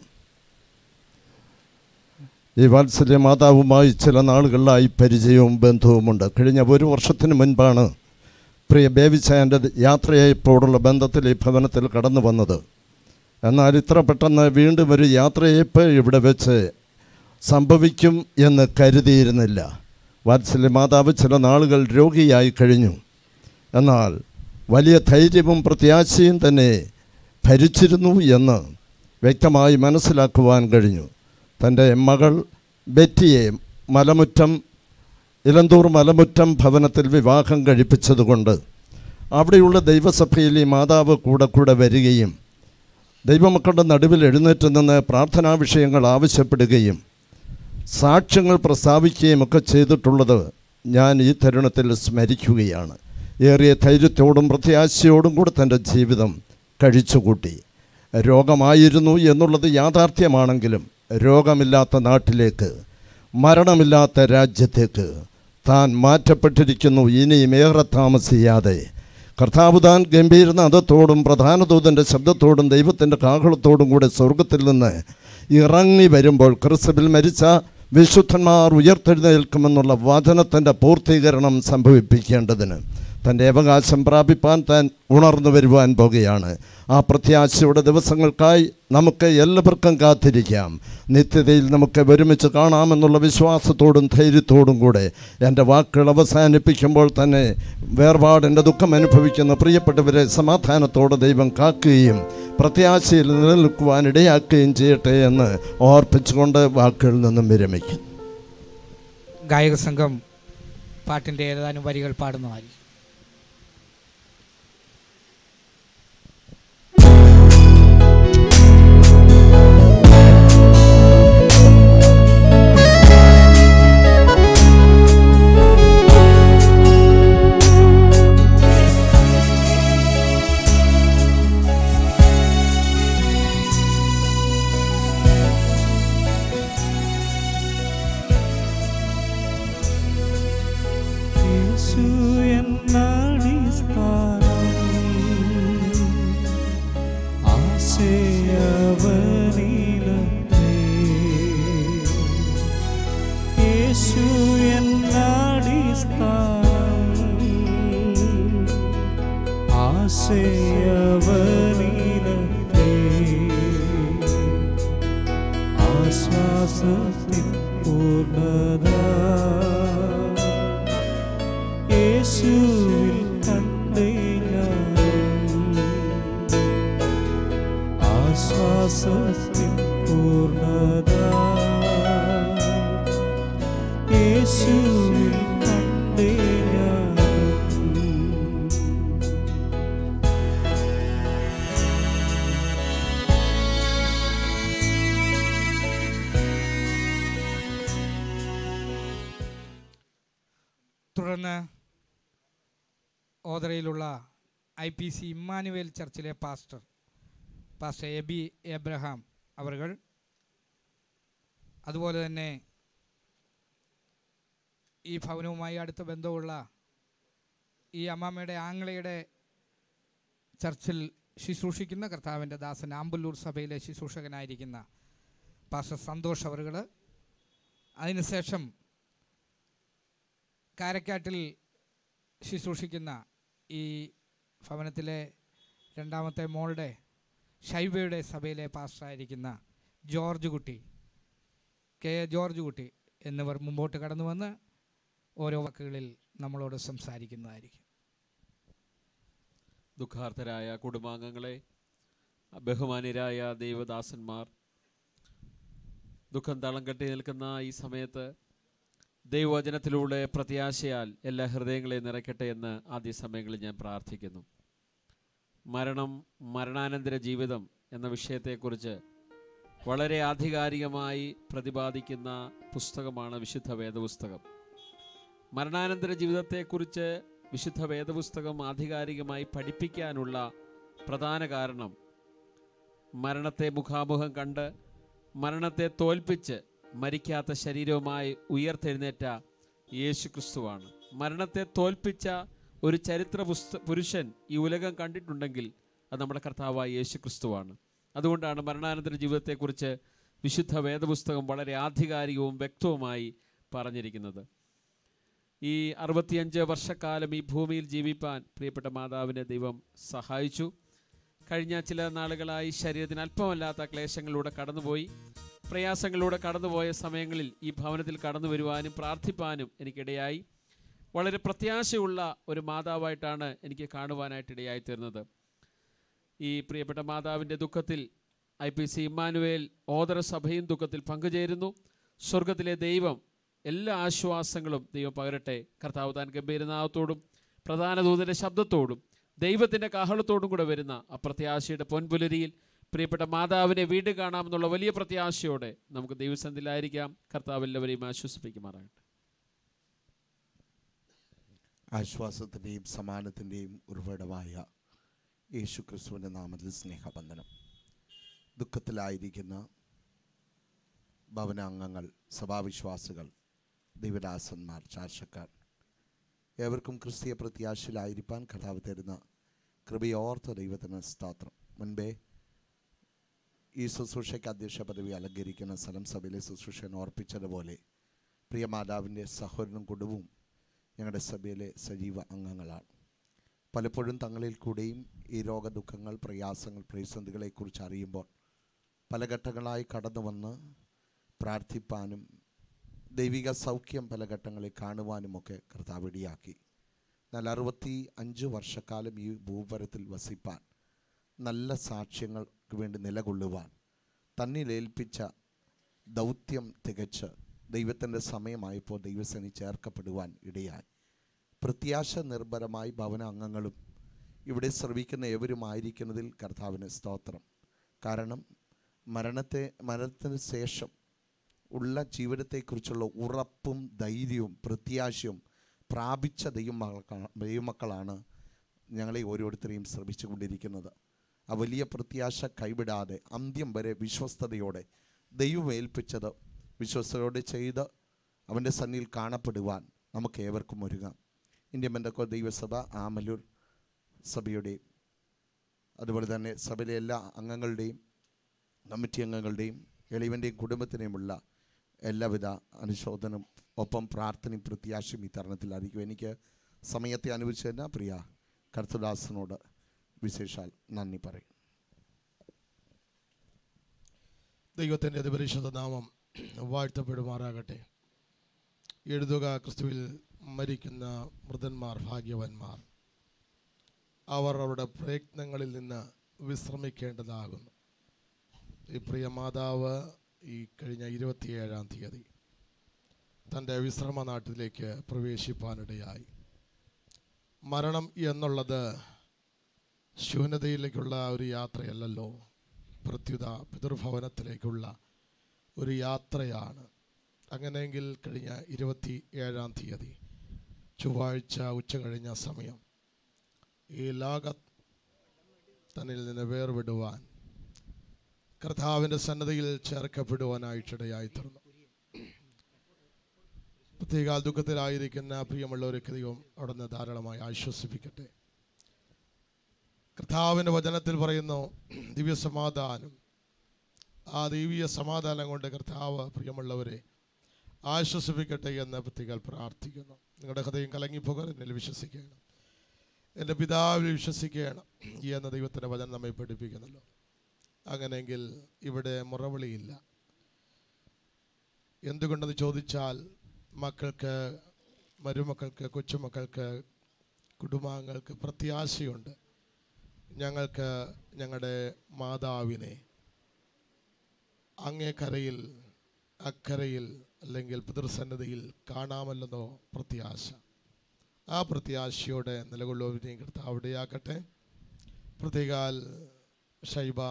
ഈ വാത്സല്യ മാതാവുമായി ചില നാളുകളിലായി പരിചയവും ബന്ധവുമുണ്ട് കഴിഞ്ഞ ഒരു വർഷത്തിന് മുൻപാണ് പ്രിയ ബേബിച്ചായൻ്റെ യാത്രയയപ്പോടുള്ള ബന്ധത്തിൽ ഈ ഭവനത്തിൽ കടന്നു വന്നത് എന്നാൽ ഇത്ര പെട്ടെന്ന് വീണ്ടും ഒരു യാത്രയയപ്പ് ഇവിടെ വെച്ച് സംഭവിക്കും എന്ന് കരുതിയിരുന്നില്ല വാത്സല്യ മാതാവ് ചില നാളുകൾ രോഗിയായി കഴിഞ്ഞു എന്നാൽ വലിയ ധൈര്യവും പ്രത്യാശയും തന്നെ ഭരിച്ചിരുന്നു എന്ന് വ്യക്തമായി മനസ്സിലാക്കുവാൻ കഴിഞ്ഞു തൻ്റെ മകൾ ബെറ്റിയെ മലമുറ്റം ഇലന്തൂർ മലമുറ്റം ഭവനത്തിൽ വിവാഹം കഴിപ്പിച്ചതുകൊണ്ട് അവിടെയുള്ള ദൈവസഭയിൽ ഈ മാതാവ് കൂടെ കൂടെ വരികയും ദൈവമക്കളുടെ നടുവിൽ എഴുന്നേറ്റ് നിന്ന് പ്രാർത്ഥനാ വിഷയങ്ങൾ ആവശ്യപ്പെടുകയും സാക്ഷ്യങ്ങൾ പ്രസ്താവിക്കുകയും ഒക്കെ ചെയ്തിട്ടുള്ളത് ഞാൻ ഈ തരുണത്തിൽ സ്മരിക്കുകയാണ് ഏറിയ ധൈര്യത്തോടും പ്രത്യാശയോടും കൂടെ തൻ്റെ ജീവിതം കഴിച്ചുകൂട്ടി രോഗമായിരുന്നു എന്നുള്ളത് യാഥാർത്ഥ്യമാണെങ്കിലും രോഗമില്ലാത്ത നാട്ടിലേക്ക് മരണമില്ലാത്ത രാജ്യത്തേക്ക് താൻ മാറ്റപ്പെട്ടിരിക്കുന്നു ഇനിയും ഏറെ താമസിയാതെ കർത്താവ് താൻ ഗംഭീരനാഥത്തോടും പ്രധാന ദൂതൻ്റെ ശബ്ദത്തോടും ദൈവത്തിൻ്റെ കാഹളത്തോടും കൂടെ സ്വർഗത്തിൽ നിന്ന് ഇറങ്ങി വരുമ്പോൾ ക്രിസ്തുവിൽ മരിച്ച വിശുദ്ധന്മാർ ഉയർത്തെഴുന്നേൽക്കുമെന്നുള്ള വചനത്തിൻ്റെ പൂർത്തീകരണം സംഭവിപ്പിക്കേണ്ടതിന് തൻ്റെ അവകാശം പ്രാപിപ്പാൻ താൻ ഉണർന്നു വരുവാൻ പോകുകയാണ് ആ പ്രത്യാശയുടെ ദിവസങ്ങൾക്കായി നമുക്ക് എല്ലാവർക്കും കാത്തിരിക്കാം നിത്യതയിൽ നമുക്ക് ഒരുമിച്ച് കാണാമെന്നുള്ള വിശ്വാസത്തോടും ധൈര്യത്തോടും കൂടെ എൻ്റെ വാക്കുകൾ അവസാനിപ്പിക്കുമ്പോൾ തന്നെ വേർപാടിൻ്റെ ദുഃഖം അനുഭവിക്കുന്ന പ്രിയപ്പെട്ടവരെ സമാധാനത്തോടെ ദൈവം കാക്കുകയും പ്രത്യാശയിൽ നിലനിൽക്കുവാൻ ഇടയാക്കുകയും ചെയ്യട്ടെ എന്ന് ഓർപ്പിച്ചുകൊണ്ട് വാക്കുകളിൽ നിന്നും വിരമിക്കുന്നു ഗായക സംഘം പാട്ടിൻ്റെ ഏതാനും വരികൾ പാടുന്നതായിരിക്കും യേശു എന്നാടിസ്ഥാനം ആശയവനിലത്തെ യേശു എന്നാടിസ്ഥാനം ആശയവനിലത്തെ ആശ്വാസത്തിൻ പൂർണ്ണത യേശുവിൽ കണ്ടേ ഞാൻ ആശ്വാസത്തിൻ പൂർണ്ണത യേശുവിൽ കണ്ടേ ഞാൻ തുടർന്ന് ഓതറയിലുള്ള ഐ പി സി ഇമ്മാനുവേൽ ചർച്ചിലെ പാസ്റ്റർ പാസ്റ്റർ എബി എബ്രഹാം അവർകൾ അതുപോലെ തന്നെ ഈ ഭവനവുമായി അടുത്ത ബന്ധമുള്ള ഈ അമ്മാമ്മയുടെ ആംഗ്ലയുടെ ചർച്ചിൽ ശുശ്രൂഷിക്കുന്ന കർത്താവിൻ്റെ ദാസൻ ആമ്പല്ലൂർ സഭയിലെ ശുശ്രൂഷകനായിരിക്കുന്ന പാസ്റ്റർ സന്തോഷ് അവറുകൾ അതിനുശേഷം കാരക്കാട്ടിൽ ശുശ്രൂഷിക്കുന്ന ഈ ഭവനത്തിലെ രണ്ടാമത്തെ മോളുടെ ഷൈബയുടെ സഭയിലെ പാസ്റ്ററായിരിക്കുന്ന ജോർജ് കുട്ടി കെ എ ജോർജ് കുട്ടി എന്നിവർ മുമ്പോട്ട് കടന്നു വന്ന് ഓരോ വാക്കുകളിൽ നമ്മളോട് സംസാരിക്കുന്നതായിരിക്കും ദുഃഖാർത്ഥരായ കുടുംബാംഗങ്ങളെ ബഹുമാന്യരായ ദൈവദാസന്മാർ ദുഃഖം തളം കെട്ടി നിൽക്കുന്ന ഈ സമയത്ത് ദൈവവചനത്തിലൂടെ പ്രത്യാശയാൽ എല്ലാ ഹൃദയങ്ങളെയും നിറയ്ക്കട്ടെ എന്ന് ആദ്യ സമയങ്ങളിൽ ഞാൻ പ്രാർത്ഥിക്കുന്നു മരണം മരണാനന്തര ജീവിതം എന്ന വിഷയത്തെക്കുറിച്ച് വളരെ ആധികാരികമായി പ്രതിപാദിക്കുന്ന പുസ്തകമാണ് വിശുദ്ധ വേദപുസ്തകം മരണാനന്തര ജീവിതത്തെക്കുറിച്ച് വിശുദ്ധ വേദപുസ്തകം ആധികാരികമായി പഠിപ്പിക്കാനുള്ള പ്രധാന കാരണം മരണത്തെ മുഖാമുഖം കണ്ട് മരണത്തെ തോൽപ്പിച്ച് മരിക്കാത്ത ശരീരവുമായി ഉയർത്തെഴുന്നേറ്റ യേശു ക്രിസ്തുവാണ് മരണത്തെ തോൽപ്പിച്ച ഒരു ചരിത്ര പുസ്ത പുരുഷൻ ഈ ഉലകം കണ്ടിട്ടുണ്ടെങ്കിൽ അത് നമ്മുടെ കർത്താവായ യേശു ക്രിസ്തുവാണ് അതുകൊണ്ടാണ് മരണാനന്തര ജീവിതത്തെക്കുറിച്ച് വിശുദ്ധ വേദപുസ്തകം വളരെ ആധികാരികവും വ്യക്തവുമായി പറഞ്ഞിരിക്കുന്നത് ഈ അറുപത്തിയഞ്ച് വർഷക്കാലം ഈ ഭൂമിയിൽ ജീവിപ്പാൻ പ്രിയപ്പെട്ട മാതാവിനെ ദൈവം സഹായിച്ചു കഴിഞ്ഞ ചില നാളുകളായി ശരീരത്തിന് അല്പമല്ലാത്ത ക്ലേശങ്ങളിലൂടെ കടന്നുപോയി പ്രയാസങ്ങളിലൂടെ കടന്നുപോയ സമയങ്ങളിൽ ഈ ഭവനത്തിൽ കടന്നു വരുവാനും പ്രാർത്ഥിപ്പാനും എനിക്കിടയായി വളരെ പ്രത്യാശയുള്ള ഒരു മാതാവായിട്ടാണ് എനിക്ക് കാണുവാനായിട്ട് ഇടയായി തീർന്നത് ഈ പ്രിയപ്പെട്ട മാതാവിൻ്റെ ദുഃഖത്തിൽ I P C Immanuel Othera സഭയും ദുഃഖത്തിൽ പങ്കുചേരുന്നു സ്വർഗത്തിലെ ദൈവം എല്ലാ ആശ്വാസങ്ങളും ദൈവം പകരട്ടെ കർത്താവ് താൻ ഗംഭീരനാഥത്തോടും പ്രധാന ദൂതൻ്റെ ശബ്ദത്തോടും ദൈവത്തിൻ്റെ കാഹളത്തോടും കൂടെ വരുന്ന അപ്രത്യാശയുടെ പൊൻപുലരിയിൽ പ്രിയപ്പെട്ട മാതാവിനെ വീണ്ടും കാണാമെന്നുള്ള വലിയ പ്രത്യാശയോടെ നമുക്ക് ദൈവസന്ധിയിലായിരിക്കാം കർത്താവ് എല്ലാവരെയും ആശ്വസിപ്പിക്കുമാറാകട്ടെ ആശ്വാസത്തിൻ്റെയും സമാനത്തിൻ്റെയും ഉറവിടമായ യേശു ക്രിസ്തുവിൻ്റെ നാമത്തിൽ സ്നേഹബന്ധനം ദുഃഖത്തിലായിരിക്കുന്ന ഭവനാംഗങ്ങൾ സഭാവിശ്വാസികൾ ദൈവദാസന്മാർ ചാർച്ചക്കാർ ഏവർക്കും ക്രിസ്തീയ പ്രത്യാശയിലായിരിക്കാൻ കഥാവ് തരുന്ന കൃപയോർത്ത ദൈവത്തിന് സ്തോത്രം മുൻപേ ഈ ശുശ്രൂഷയ്ക്ക് അധ്യക്ഷ പദവി അലങ്കരിക്കുന്ന സ്ഥലം സഭയിലെ ശുശ്രൂഷൻ ഓർപ്പിച്ചതുപോലെ പ്രിയ മാതാവിൻ്റെ സഹോദരനും കുടുംബവും ഞങ്ങളുടെ സഭയിലെ സജീവ അംഗങ്ങളാണ് പലപ്പോഴും തങ്ങളിൽ കൂടെയും ഈ രോഗദുഃഖങ്ങൾ പ്രയാസങ്ങൾ പ്രതിസന്ധികളെക്കുറിച്ച് അറിയുമ്പോൾ പല ഘട്ടങ്ങളായി കടന്നു വന്ന് പ്രാർത്ഥിപ്പാനും ദൈവിക സൗഖ്യം പല ഘട്ടങ്ങളിൽ കാണുവാനുമൊക്കെ കർത്താവ് ഇടിയാക്കി എന്നാൽ അറുപത്തി അഞ്ച് വർഷക്കാലം ഈ ഭൂപരത്തിൽ വസിപ്പാൻ നല്ല സാക്ഷ്യങ്ങൾക്ക് വേണ്ടി നിലകൊള്ളുവാൻ തന്നിലേൽപ്പിച്ച ദൗത്യം തികച്ച് ദൈവത്തിൻ്റെ സമയമായപ്പോൾ ദൈവസേനി ചേർക്കപ്പെടുവാൻ ഇടയായി പ്രത്യാശ നിർഭരമായി ഭവന അംഗങ്ങളും ഇവിടെ ശ്രവിക്കുന്ന ഏവരുമായിരിക്കുന്നതിൽ കർത്താവിന് സ്തോത്രം കാരണം മരണത്തെ മരണത്തിന് ശേഷം ഉള്ള ജീവിതത്തെക്കുറിച്ചുള്ള ഉറപ്പും ധൈര്യവും പ്രത്യാശയും പ്രാപിച്ച ദൈവമക്കളാണ് ദൈവമക്കളാണ് ഞങ്ങളെ ഓരോരുത്തരെയും ശ്രമിച്ചു കൊണ്ടിരിക്കുന്നത് ആ വലിയ പ്രത്യാശ കൈവിടാതെ അന്ത്യം വരെ വിശ്വസ്തയോടെ ദൈവം ഏൽപ്പിച്ചത് വിശ്വസ്തയോടെ ചെയ്ത് അവൻ്റെ സന്നിയിൽ കാണപ്പെടുവാൻ നമുക്ക് ഏവർക്കും ഒരുങ്ങാം ഇന്ത്യൻ ബന്ധക്കോ ദൈവസഭ ആമലൂർ സഭയുടെയും അതുപോലെ തന്നെ സഭയിലെ എല്ലാ അംഗങ്ങളുടെയും കമ്മിറ്റി അംഗങ്ങളുടെയും എളിവൻ്റെയും കുടുംബത്തിനെയുമുള്ള എല്ലാവിധ അനുശോചനം ഒപ്പം പ്രാർത്ഥനയും പ്രത്യാശയും ഈ തരുണത്തിൽ അറിയിക്കും എനിക്ക് സമയത്തെ അനുവദിച്ചതിന് പ്രിയ കർത്തദാസനോട് വിശേഷാൽ നന്ദി പറയും ദൈവത്തിൻ്റെ അതിപരിശുദ്ധ നാമം വാഴ്ത്തപ്പെടുമാറാകട്ടെ എഴുതുക ക്രിസ്തുവിൽ മരിക്കുന്ന മൃതന്മാർ ഭാഗ്യവാന്മാർ അവർ അവരുടെ പ്രയത്നങ്ങളിൽ നിന്ന് വിശ്രമിക്കേണ്ടതാകുന്നു ഈ പ്രിയ മാതാവ് ഈ കഴിഞ്ഞ ഇരുപത്തിയേഴാം തീയതി തൻ്റെ വിശ്രമ നാട്ടിലേക്ക് പ്രവേശിപ്പാനിടയായി മരണം എന്നുള്ളത് ശൂന്യതയിലേക്കുള്ള ഒരു യാത്രയല്ലല്ലോ പ്രത്യുത പിതൃഭവനത്തിലേക്കുള്ള ഒരു യാത്രയാണ് അങ്ങനെയെങ്കിൽ കഴിഞ്ഞ ഇരുപത്തി ഏഴാം തീയതി ചൊവ്വാഴ്ച ഉച്ച കഴിഞ്ഞ സമയം ഈ ലോക തന്നിൽ നിന്ന് വേർവിടുവാൻ കർത്താവിൻ്റെ സന്നദ്ധയിൽ ചേർക്കപ്പെടുവാനായിട്ടിടയായി തീർന്നു പ്രത്യേക ദുഃഖത്തിലായിരിക്കുന്ന പ്രിയമുള്ളവരൊക്കെ ദൈവം അവിടെ നിന്ന് ധാരാളമായി ആശ്വസിപ്പിക്കട്ടെ കർത്താവിൻ്റെ വചനത്തിൽ പറയുന്നു ദിവ്യസമാധാനം ആ ദൈവീയ സമാധാനം കൊണ്ട് കർത്താവ് പ്രിയമുള്ളവരെ ആശ്വസിപ്പിക്കട്ടെ എന്ന് പ്രത്യേകം പ്രാർത്ഥിക്കുന്നു നിങ്ങളുടെ ഹൃദയം കലങ്ങിപ്പോകാൻ എന്നിൽ വിശ്വസിക്കണം എൻ്റെ പിതാവിൽ വിശ്വസിക്കണം എന്ന ദൈവത്തിൻ്റെ വചനം നമ്മെ പഠിപ്പിക്കുന്നല്ലോ അങ്ങനെയെങ്കിൽ ഇവിടെ മുറവിളിയില്ല എന്തുകൊണ്ടെന്ന് ചോദിച്ചാൽ മക്കൾക്ക് മരുമക്കൾക്ക് കൊച്ചുമക്കൾക്ക് കുടുംബാംഗങ്ങൾക്ക് പ്രത്യാശയുണ്ട് ഞങ്ങൾക്ക് ഞങ്ങളുടെ മാതാവിനെ അങ്ങേ കരയിൽ അക്കരയിൽ അല്ലെങ്കിൽ പിതൃസന്നതയിൽ കാണാമല്ലെന്നോ പ്രത്യാശ ആ പ്രത്യാശയോടെ നിലകൊള്ളുവിനെയും കർത്താവ് അവിടെയാക്കട്ടെ പ്രത്യേകാൽ ഷൈബ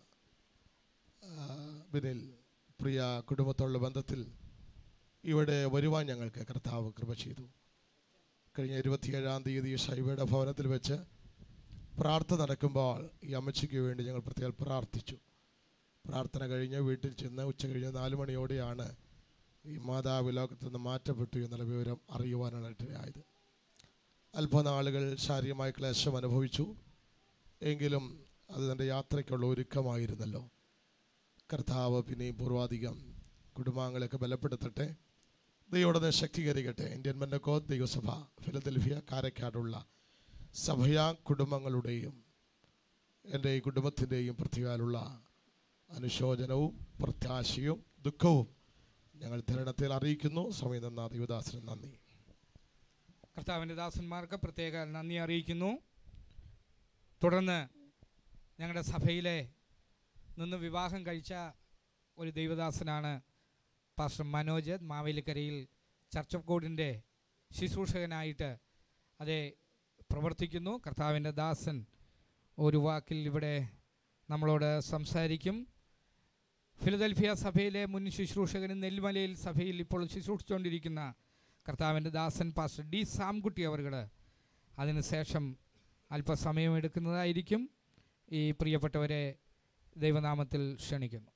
ബിനിൽ പ്രിയ കുടുംബത്തോടുള്ള ബന്ധത്തിൽ ഇവിടെ വരുവാൻ ഞങ്ങൾക്ക് കർത്താവ് കൃപ ചെയ്തു കഴിഞ്ഞ ഇരുപത്തിയേഴാം തീയതി ഷൈബയുടെ ഭവനത്തിൽ വെച്ച് പ്രാർത്ഥന നടക്കുമ്പോൾ ഈ അമ്മച്ചിക്ക് വേണ്ടി ഞങ്ങൾ പ്രത്യേകം പ്രാർത്ഥിച്ചു പ്രാർത്ഥന കഴിഞ്ഞ് വീട്ടിൽ ചെന്ന് ഉച്ച കഴിഞ്ഞ് നാല് മണിയോടെയാണ് ഈ മാതാവ് ലോകത്ത് നിന്ന് മാറ്റപ്പെട്ടു എന്നുള്ള വിവരം അറിയുവാനാണ് ഇടയായത് അല്പനാളുകൾ ശാരീരികമായ ക്ലേശം അനുഭവിച്ചു എങ്കിലും അത് തൻ്റെ യാത്രയ്ക്കുള്ള ഒരുക്കമായിരുന്നല്ലോ കർത്താവ് പിന്നെയും പൂർവാധികം കുടുംബാംഗങ്ങളെയൊക്കെ ബലപ്പെടുത്തട്ടെ ദൈവോടനെ ശക്തീകരിക്കട്ടെ ഇന്ത്യൻ മന്നക്കോ ദൈവസഭ ഫിലദൽഫിയ കാരക്കാടുള്ള സഭയാ കുടുംബങ്ങളുടെയും എൻ്റെ ഈ കുടുംബത്തിൻ്റെയും പ്രതികാലുള്ള അനുശോചനവും പ്രത്യാശയും ദുഃഖവും ഞങ്ങൾ തരണത്തിൽ അറിയിക്കുന്നു സമയം തന്ന ദൈവദാസന് നന്ദി കർത്താവിൻ്റെ ദാസന്മാർക്ക് പ്രത്യേക നന്ദി അറിയിക്കുന്നു തുടർന്ന് ഞങ്ങളുടെ സഭയിലെ നിന്ന് വിവാഹം കഴിച്ച ഒരു ദൈവദാസനാണ് പാസ്റ്റർ മനോജ് മാവേലിക്കരയിൽ ചർച്ച് ഓഫ് ഗോഡിൻ്റെ ശുശ്രൂഷകനായിട്ട് അതേ പ്രവർത്തിക്കുന്നു കർത്താവിൻ്റെ ദാസൻ ഒരു വാക്കിൽ ഇവിടെ നമ്മളോട് സംസാരിക്കും ഫിലദൽഫിയ സഭയിലെ മുൻ ശുശ്രൂഷകനും നെല്ലിമലയിൽ സഭയിൽ ഇപ്പോൾ ശുശ്രൂഷിച്ചുകൊണ്ടിരിക്കുന്ന കർത്താവിൻ്റെ ദാസൻ പാസ്റ്റർ ഡി സാംകുട്ടി അവർകൾ അതിനുശേഷം അല്പസമയം എടുക്കുന്നതായിരിക്കും ഈ പ്രിയപ്പെട്ടവരെ ദൈവനാമത്തിൽ ക്ഷണിക്കുന്നു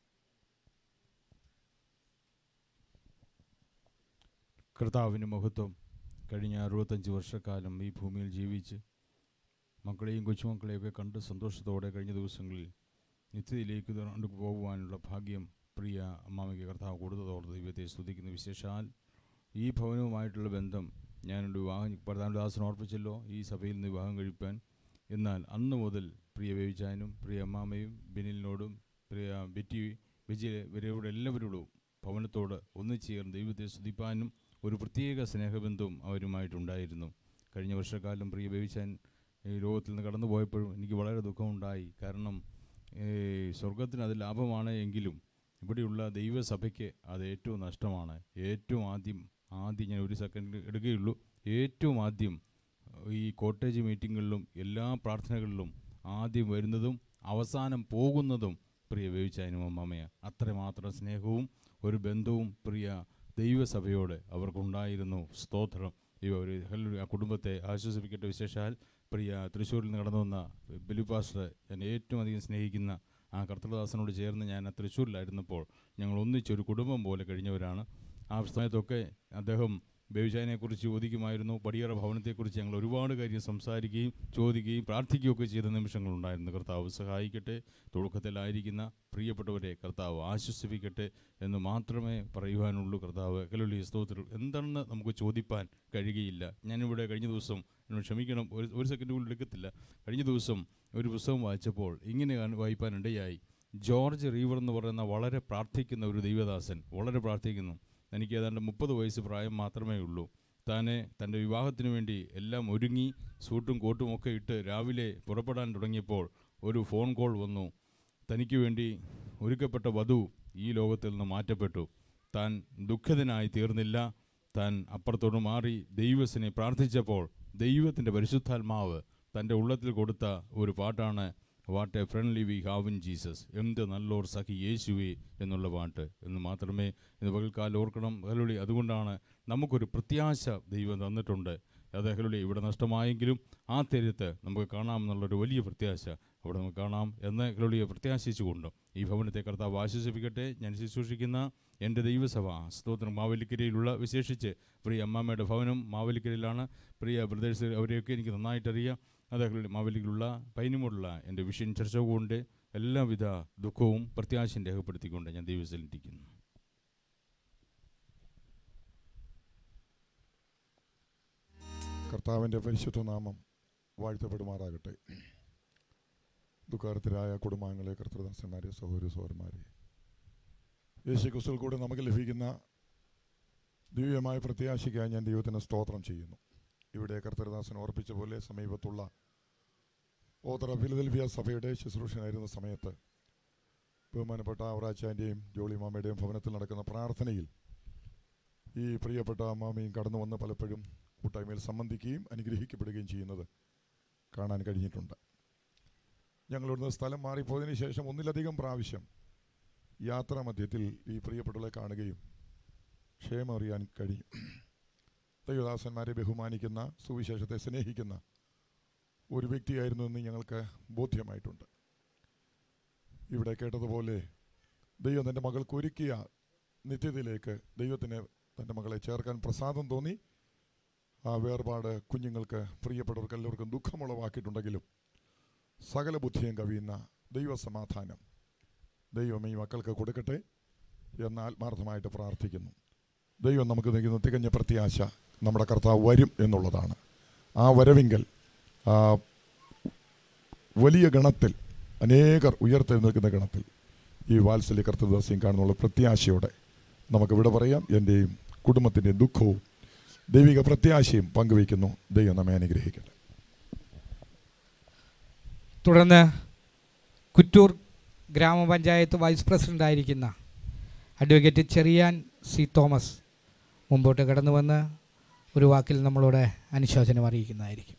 കർത്താവിന് മഹത്വം കഴിഞ്ഞ അറുപത്തഞ്ച് വർഷക്കാലം ഈ ഭൂമിയിൽ ജീവിച്ച് മക്കളെയും കൊച്ചുമക്കളെയൊക്കെ കണ്ട് സന്തോഷത്തോടെ കഴിഞ്ഞ ദിവസങ്ങളിൽ നിത്യതയിലേക്ക് കൊണ്ട് പോകുവാനുള്ള ഭാഗ്യം പ്രിയ അമ്മാമയ്ക്ക് കർത്താവ് കൊടുത്തതോടെ ദൈവത്തെ സ്തുതിക്കുന്ന വിശേഷാൽ ഈ ഭവനവുമായിട്ടുള്ള ബന്ധം ഞാനൊരു വിവാഹം പ്രധാനദാസൻ ഓർപ്പിച്ചല്ലോ ഈ സഭയിൽ നിന്ന് വിവാഹം കഴിപ്പാൻ എന്നാൽ അന്ന് മുതൽ പ്രിയ വേവിച്ചാനും പ്രിയ അമ്മാമയും ബിനിലിനോടും പ്രിയ ബെറ്റി വിജയ ഇവരോട് എല്ലാവരോടും ഭവനത്തോട് ഒന്നിച്ചു ചേർന്ന് ദൈവത്തെ സ്തുതിപ്പാനും ഒരു പ്രത്യേക സ്നേഹബന്ധവും അവരുമായിട്ടുണ്ടായിരുന്നു കഴിഞ്ഞ വർഷക്കാലം പ്രിയ ബേബിച്ചാൻ ഈ ലോകത്തിൽ നിന്ന് കടന്നു പോയപ്പോഴും എനിക്ക് വളരെ ദുഃഖമുണ്ടായി കാരണം ഏ, സ്വർഗത്തിന് അത് ലാഭമാണ് എങ്കിലും ഇവിടെയുള്ള ദൈവസഭയ്ക്ക് അത് ഏറ്റവും നഷ്ടമാണ് ഏറ്റവും ആദ്യം ആദ്യം ഞാൻ ഒരു സെക്കൻഡ് എടുക്കുകയുള്ളൂ ഏറ്റവും ആദ്യം ഈ കോട്ടേജ് മീറ്റിങ്ങുകളിലും എല്ലാ പ്രാർത്ഥനകളിലും ആദ്യം വരുന്നതും അവസാനം പോകുന്നതും പ്രിയ വേവിച്ചാനും അമ്മാമയ അത്രമാത്രം സ്നേഹവും ഒരു ബന്ധവും പ്രിയ ദൈവസഭയോട് അവർക്കുണ്ടായിരുന്നു സ്തോത്രം ഇവ ഒരു ഹല്ലേലൂയ. ആ കുടുംബത്തെ ആശ്വസിപ്പിക്കട്ടെ വിശേഷാൽ പ്രിയ തൃശ്ശൂരിൽ നിന്ന് കടന്നു വന്ന ബിലു പാസ്റ്റർ ഞാൻ ഏറ്റവും അധികം സ്നേഹിക്കുന്ന ആ കർത്തൃദാസനോട് ചേർന്ന് ഞാൻ ആ തൃശ്ശൂരിലായിരുന്നപ്പോൾ ഞങ്ങൾ ഒന്നിച്ചൊരു കുടുംബം പോലെ കഴിഞ്ഞവരാണ് ആ സമയത്തൊക്കെ അദ്ദേഹം ബേബിചായനെക്കുറിച്ച് ചോദിക്കുമായിരുന്നു പടിയറ ഭവനത്തെക്കുറിച്ച് ഞങ്ങൾ ഒരുപാട് കാര്യം സംസാരിക്കുകയും ചോദിക്കുകയും പ്രാർത്ഥിക്കുകയൊക്കെ ചെയ്ത നിമിഷങ്ങളുണ്ടായിരുന്നു കർത്താവ് സഹായിക്കട്ടെ തുടക്കത്തിലായിരിക്കുന്ന പ്രിയപ്പെട്ടവരെ കർത്താവ് ആശ്വസിപ്പിക്കട്ടെ എന്ന് മാത്രമേ പറയുവാനുള്ളൂ കർത്താവ് കലുള്ളി സ്തോത്രം എന്താണെന്ന് നമുക്ക് ചോദിപ്പാൻ കഴിയുകയില്ല ഞാനിവിടെ കഴിഞ്ഞ ദിവസം എന്നോട് ക്ഷമിക്കണം ഒരു ഒരു സെക്കൻഡ് പോലും എടുക്കത്തില്ല കഴിഞ്ഞ ദിവസം ഒരു പുസ്തകം വായിച്ചപ്പോൾ ഇങ്ങനെ കാണ- വായിപ്പാനിടയായി ജോർജ് റീവർ എന്ന് പറയുന്ന വളരെ പ്രാർത്ഥിക്കുന്ന ഒരു ദൈവദാസൻ വളരെ പ്രാർത്ഥിക്കുന്നു എനിക്ക് ഏതാണ്ട് മുപ്പത് വയസ്സ് പ്രായം മാത്രമേ ഉള്ളൂ താനെ തൻ്റെ വിവാഹത്തിന് വേണ്ടി എല്ലാം ഒരുങ്ങി സൂട്ടും കോട്ടും ഒക്കെ ഇട്ട് രാവിലെ പുറപ്പെടാൻ തുടങ്ങിയപ്പോൾ ഒരു ഫോൺ കോൾ വന്നു തനിക്ക് വേണ്ടി ഒരുക്കപ്പെട്ട വധു ഈ ലോകത്തിൽ നിന്ന് മാറ്റപ്പെട്ടു താൻ ദുഃഖിതനായി തീർന്നില്ല താൻ അപ്പുറത്തോട് മാറി ദൈവത്തിനെ പ്രാർത്ഥിച്ചപ്പോൾ ദൈവത്തിൻ്റെ പരിശുദ്ധാത്മാവ് തൻ്റെ ഉള്ളത്തിൽ കൊടുത്ത ഒരു പാട്ടാണ് what a friendly we have in Jesus എന്ത് നല്ലോർ സഖി യേശുവേ എന്നുള്ള പാട്ട് എന്ന് മാത്രമേ ഇന്ന് പകൽക്കാലം ഓർക്കണം ഹലുളി അതുകൊണ്ടാണ് നമുക്കൊരു പ്രത്യാശ ദൈവം തന്നിട്ടുണ്ട് അത് ഹലുളി ഇവിടെ നഷ്ടമായെങ്കിലും ആ തീരത്ത് നമുക്ക് കാണാമെന്നുള്ളൊരു വലിയ പ്രത്യാശ അവിടെ നമുക്ക് കാണാം എന്ന് ഹലുളിയെ പ്രത്യാശിച്ചുകൊണ്ടും ഈ ഭവനത്തെ കർത്താവ് ആശ്വസിപ്പിക്കട്ടെ ഞാൻ ശുശ്രൂഷിക്കുന്ന എൻ്റെ ദൈവസഭ സ്തോത്രം മാവേലിക്കരയിലുള്ള വിശേഷിച്ച് പ്രിയ അമ്മാമ്മയുടെ ഭവനം മാവേലിക്കരയിലാണ് പ്രിയ ബ്രദേഴ്സ് അവരെയൊക്കെ എനിക്ക് നന്നായിട്ടറിയാം അതേപോലെ മാവേലിക്കലുള്ള പൈനുമുള്ള എൻ്റെ വിഷൻ ചർച്ച കൊണ്ട് എല്ലാവിധ ദുഃഖവും പ്രത്യാശയും രേഖപ്പെടുത്തിക്കൊണ്ട് ഞാൻ ദൈവത്തിലിരിക്കുന്നു കർത്താവിൻ്റെ പരിശുദ്ധ നാമം വാഴ്ത്തപ്പെടുമാറാകട്ടെ ദുഃഖാർത്തരായ കുടുംബാംഗങ്ങളെ കർത്തൃദാസന്മാരെ സഹോദര സഹോദരന്മാരെ യേശു ക്രിസ്തുവിൽ കൂടെ നമുക്ക് ലഭിക്കുന്ന ദിവ്യമായ പ്രത്യാശയ്ക്കായി ഞാൻ ദൈവത്തിന് സ്തോത്രം ചെയ്യുന്നു ഇവിടെ കർത്തൃദാസൻ ഓർപ്പിച്ച പോലെ സമീപത്തുള്ള ഓതറ ഫിലദൽഫിയ സഭയുടെ ശുശ്രൂഷനായിരുന്ന സമയത്ത് ബഹുമാനപ്പെട്ട അവറാച്ചാൻ്റെയും ജോളി മാമയുടെയും ഭവനത്തിൽ നടക്കുന്ന പ്രാർത്ഥനയിൽ ഈ പ്രിയപ്പെട്ട അമ്മാമയും കടന്നു വന്ന് പലപ്പോഴും കൂട്ടായ്മയിൽ സംബന്ധിക്കുകയും അനുഗ്രഹിക്കപ്പെടുകയും ചെയ്യുന്നത് കാണാൻ കഴിഞ്ഞിട്ടുണ്ട് ഞങ്ങളിവിടുന്ന് സ്ഥലം മാറിപ്പോയതിന് ശേഷം ഒന്നിലധികം പ്രാവശ്യം യാത്രാ മധ്യത്തിൽ ഈ പ്രിയപ്പെട്ടവരെ കാണുകയും ക്ഷേമം അറിയാൻ കഴിയും ദൈവദാസന്മാരെ ബഹുമാനിക്കുന്ന സുവിശേഷത്തെ സ്നേഹിക്കുന്ന ഒരു വ്യക്തിയായിരുന്നു എന്ന് ഞങ്ങൾക്ക് ബോധ്യമായിട്ടുണ്ട് ഇവിടെ കേട്ടതുപോലെ ദൈവം തൻ്റെ മകൾക്ക് ഒരുക്കിയ നിത്യതയിലേക്ക് ദൈവത്തിന് തൻ്റെ മകളെ ചേർക്കാൻ പ്രസാദം തോന്നി ആ വേർപാട് കുഞ്ഞുങ്ങൾക്ക് പ്രിയപ്പെട്ടവർക്ക് എല്ലാവർക്കും ദുഃഖമുളവാക്കിയിട്ടുണ്ടെങ്കിലും സകല ബുദ്ധിയും കവിയുന്ന ദൈവസമാധാനം ദൈവം ഈ മക്കൾക്ക് കൊടുക്കട്ടെ എന്ന് ആത്മാർത്ഥമായിട്ട് പ്രാർത്ഥിക്കുന്നു ദൈവം നമുക്ക് നൽകുന്ന തികഞ്ഞ പ്രത്യാശ നമ്മുടെ കർത്താവ് വരും എന്നുള്ളതാണ് ആ വരവിങ്കൽ ആ വലിയ ഗണത്തിൽ അനേകർ ഉയർത്തെഴുന്നേൽക്കുന്ന ഗണത്തിൽ ഈ വാത്സല്യ കർത്തൃദാസ്യം കാണുന്നുള്ള പ്രത്യാശയോടെ നമുക്ക് ഇവിടെ പറയാം എൻ്റെയും കുടുംബത്തിൻ്റെയും ദുഃഖവും ദൈവിക പ്രത്യാശയും പങ്കുവയ്ക്കുന്നു ദൈവം നമ്മെ അനുഗ്രഹിക്കട്ടെ തുടർന്ന് കുറ്റൂർ ഗ്രാമപഞ്ചായത്ത് വൈസ് പ്രസിഡൻ്റായിരിക്കുന്ന അഡ്വക്കേറ്റ് ചെറിയാൻ സി തോമസ് മുമ്പോട്ട് കടന്നു വന്ന് ഒരു വാക്കിൽ നമ്മളോട് അനുശോചനം അറിയിക്കുന്നതായിരിക്കും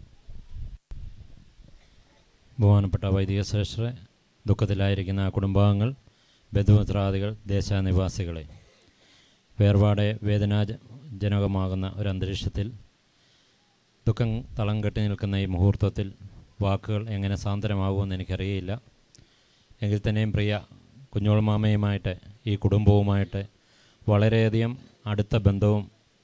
ബഹുമാനപ്പെട്ട വൈദിക ശ്രേഷ്ഠരെ ദുഃഖത്തിലായിരിക്കുന്ന കുടുംബാംഗങ്ങൾ ബന്ധുമിത്രാദികൾ ദേശനിവാസികളെ വേർപാട് വേദനാജനകമാകുന്ന ഒരു അന്തരീക്ഷത്തിൽ ദുഃഖം തളം കെട്ടി നിൽക്കുന്ന ഈ മുഹൂർത്തത്തിൽ വാക്കുകൾ എങ്ങനെ സാന്ത്വനമാകുമെന്ന് എനിക്കറിയില്ല എങ്കിൽ തന്നെയും പ്രിയ കുഞ്ഞോൾമാമയുമായിട്ട് ഈ കുടുംബവുമായിട്ട് വളരെയധികം അടുത്ത ബന്ധവും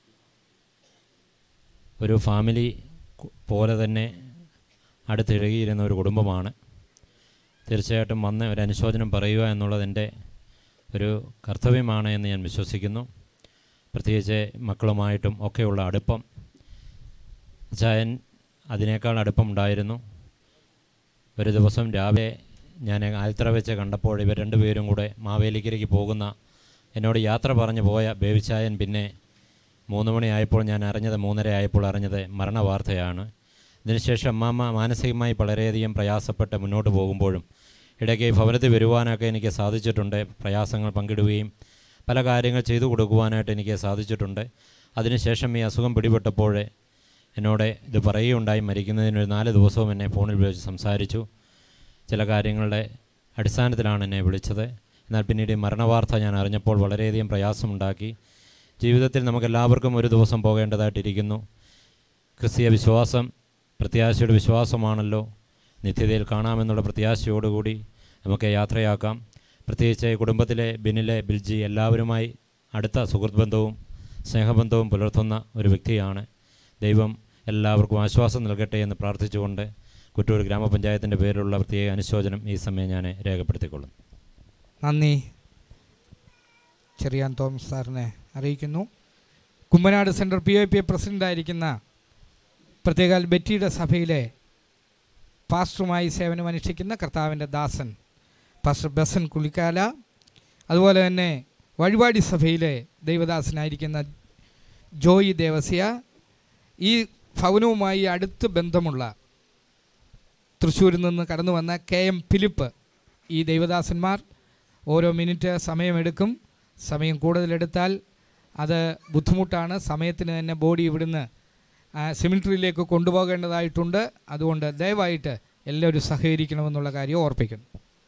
ഒരു ഫാമിലി പോലെ തന്നെ അടുത്തിഴകിയിരുന്ന ഒരു കുടുംബമാണ് തീർച്ചയായിട്ടും വന്ന് ഒരു അനുശോചനം പറയുക എന്നുള്ളത് എൻ്റെ ഒരു കർത്തവ്യമാണ് എന്ന് ഞാൻ വിശ്വസിക്കുന്നു പ്രത്യേകിച്ച് മക്കളുമായിട്ടും ഒക്കെയുള്ള അടുപ്പം ചായൻ അതിനേക്കാൾ അടുപ്പമുണ്ടായിരുന്നു ഒരു ദിവസം രാവിലെ ഞാൻ ആൽത്തറ വെച്ച് കണ്ടപ്പോൾ ഇവർ രണ്ടുപേരും കൂടെ മാവേലിക്കരയ്ക്ക് പോകുന്ന എന്നോട് യാത്ര പറഞ്ഞു പോയ ബേബിച്ചായൻ പിന്നെ മൂന്ന് മണിയായപ്പോൾ ഞാൻ അറിഞ്ഞത് മൂന്നര ആയപ്പോൾ അറിഞ്ഞത് മരണവാർത്തയാണ് ഇതിനുശേഷം അമ്മാമ്മ മാനസികമായി വളരെയധികം പ്രയാസപ്പെട്ട് മുന്നോട്ട് പോകുമ്പോഴും ഇടയ്ക്ക് ഈ ഭവനത്തിൽ വരുവാനൊക്കെ എനിക്ക് സാധിച്ചിട്ടുണ്ട് പ്രയാസങ്ങൾ പങ്കിടുകയും പല കാര്യങ്ങൾ ചെയ്തു കൊടുക്കുവാനായിട്ട് എനിക്ക് സാധിച്ചിട്ടുണ്ട് അതിനുശേഷം ഈ അസുഖം പിടിപെട്ടപ്പോൾ എന്നോട് ഇത് പറയുകയുണ്ടായി മരിക്കുന്നതിനൊരു നാല് ദിവസവും എന്നെ ഫോണിൽ വിളിച്ച് സംസാരിച്ചു ചില കാര്യങ്ങളുടെ അടിസ്ഥാനത്തിലാണ് എന്നെ വിളിച്ചത് എന്നാൽ പിന്നീട് ഈ മരണവാർത്ത ഞാൻ അറിഞ്ഞപ്പോൾ വളരെയധികം പ്രയാസമുണ്ടാക്കി ജീവിതത്തിൽ നമുക്കെല്ലാവർക്കും ഒരു ദിവസം പോകേണ്ടതായിട്ടിരിക്കുന്നു ക്രിസ്തീയ വിശ്വാസം പ്രത്യാശയുടെ വിശ്വാസമാണല്ലോ നിത്യതയിൽ കാണാമെന്നുള്ള പ്രത്യാശയോടുകൂടി നമുക്ക് യാത്രയാക്കാം പ്രത്യേകിച്ച് കുടുംബത്തിലെ ബിനിലെ ബിൽജി എല്ലാവരുമായി അടുത്ത സുഹൃത്ത് ബന്ധവും സ്നേഹബന്ധവും പുലർത്തുന്ന ഒരു വ്യക്തിയാണ് ദൈവം എല്ലാവർക്കും ആശ്വാസം നൽകട്ടെ എന്ന് പ്രാർത്ഥിച്ചുകൊണ്ട് കുറ്റൂർ ഗ്രാമപഞ്ചായത്തിൻ്റെ പേരിലുള്ള പ്രത്യേക അനുശോചനം ഈ സമയം ഞാൻ രേഖപ്പെടുത്തിക്കൊള്ളുന്നു നന്ദി ചെറിയാൻ തോമസ് സാറിനെ അറിയിക്കുന്നു Kumbanad central P I P പ്രസിഡൻ്റായിരിക്കുന്ന പ്രത്യേകാൽ ബെറ്റിയുടെ സഭയിലെ പാസ്റ്ററുമായി സേവനമനുഷ്ഠിക്കുന്ന കർത്താവിൻ്റെ ദാസൻ പാസ്റ്റർ ബസൻ കുളിക്കാല അതുപോലെ തന്നെ വഴിപാടി സഭയിലെ ദൈവദാസനായിരിക്കുന്ന ജോയി ദേവസ്യ ഈ ഭവനവുമായി അടുത്ത് ബന്ധമുള്ള തൃശ്ശൂരിൽ നിന്ന് കടന്നു വന്ന കെ എം ഫിലിപ്പ് ഈ ദൈവദാസന്മാർ ഓരോ മിനിറ്റ് സമയമെടുക്കും സമയം കൂടുതലെടുത്താൽ അത് ബുദ്ധിമുട്ടാണ് സമയത്തിന് തന്നെ ബോഡി ഇവിടുന്ന് സിമിട്രിയിലേക്ക് കൊണ്ടുപോകേണ്ടതായിട്ടുണ്ട് അതുകൊണ്ട് ദയവായിട്ട് എല്ലാവരും സഹകരിക്കണമെന്നുള്ള കാര്യം ഓർപ്പിക്കുന്നു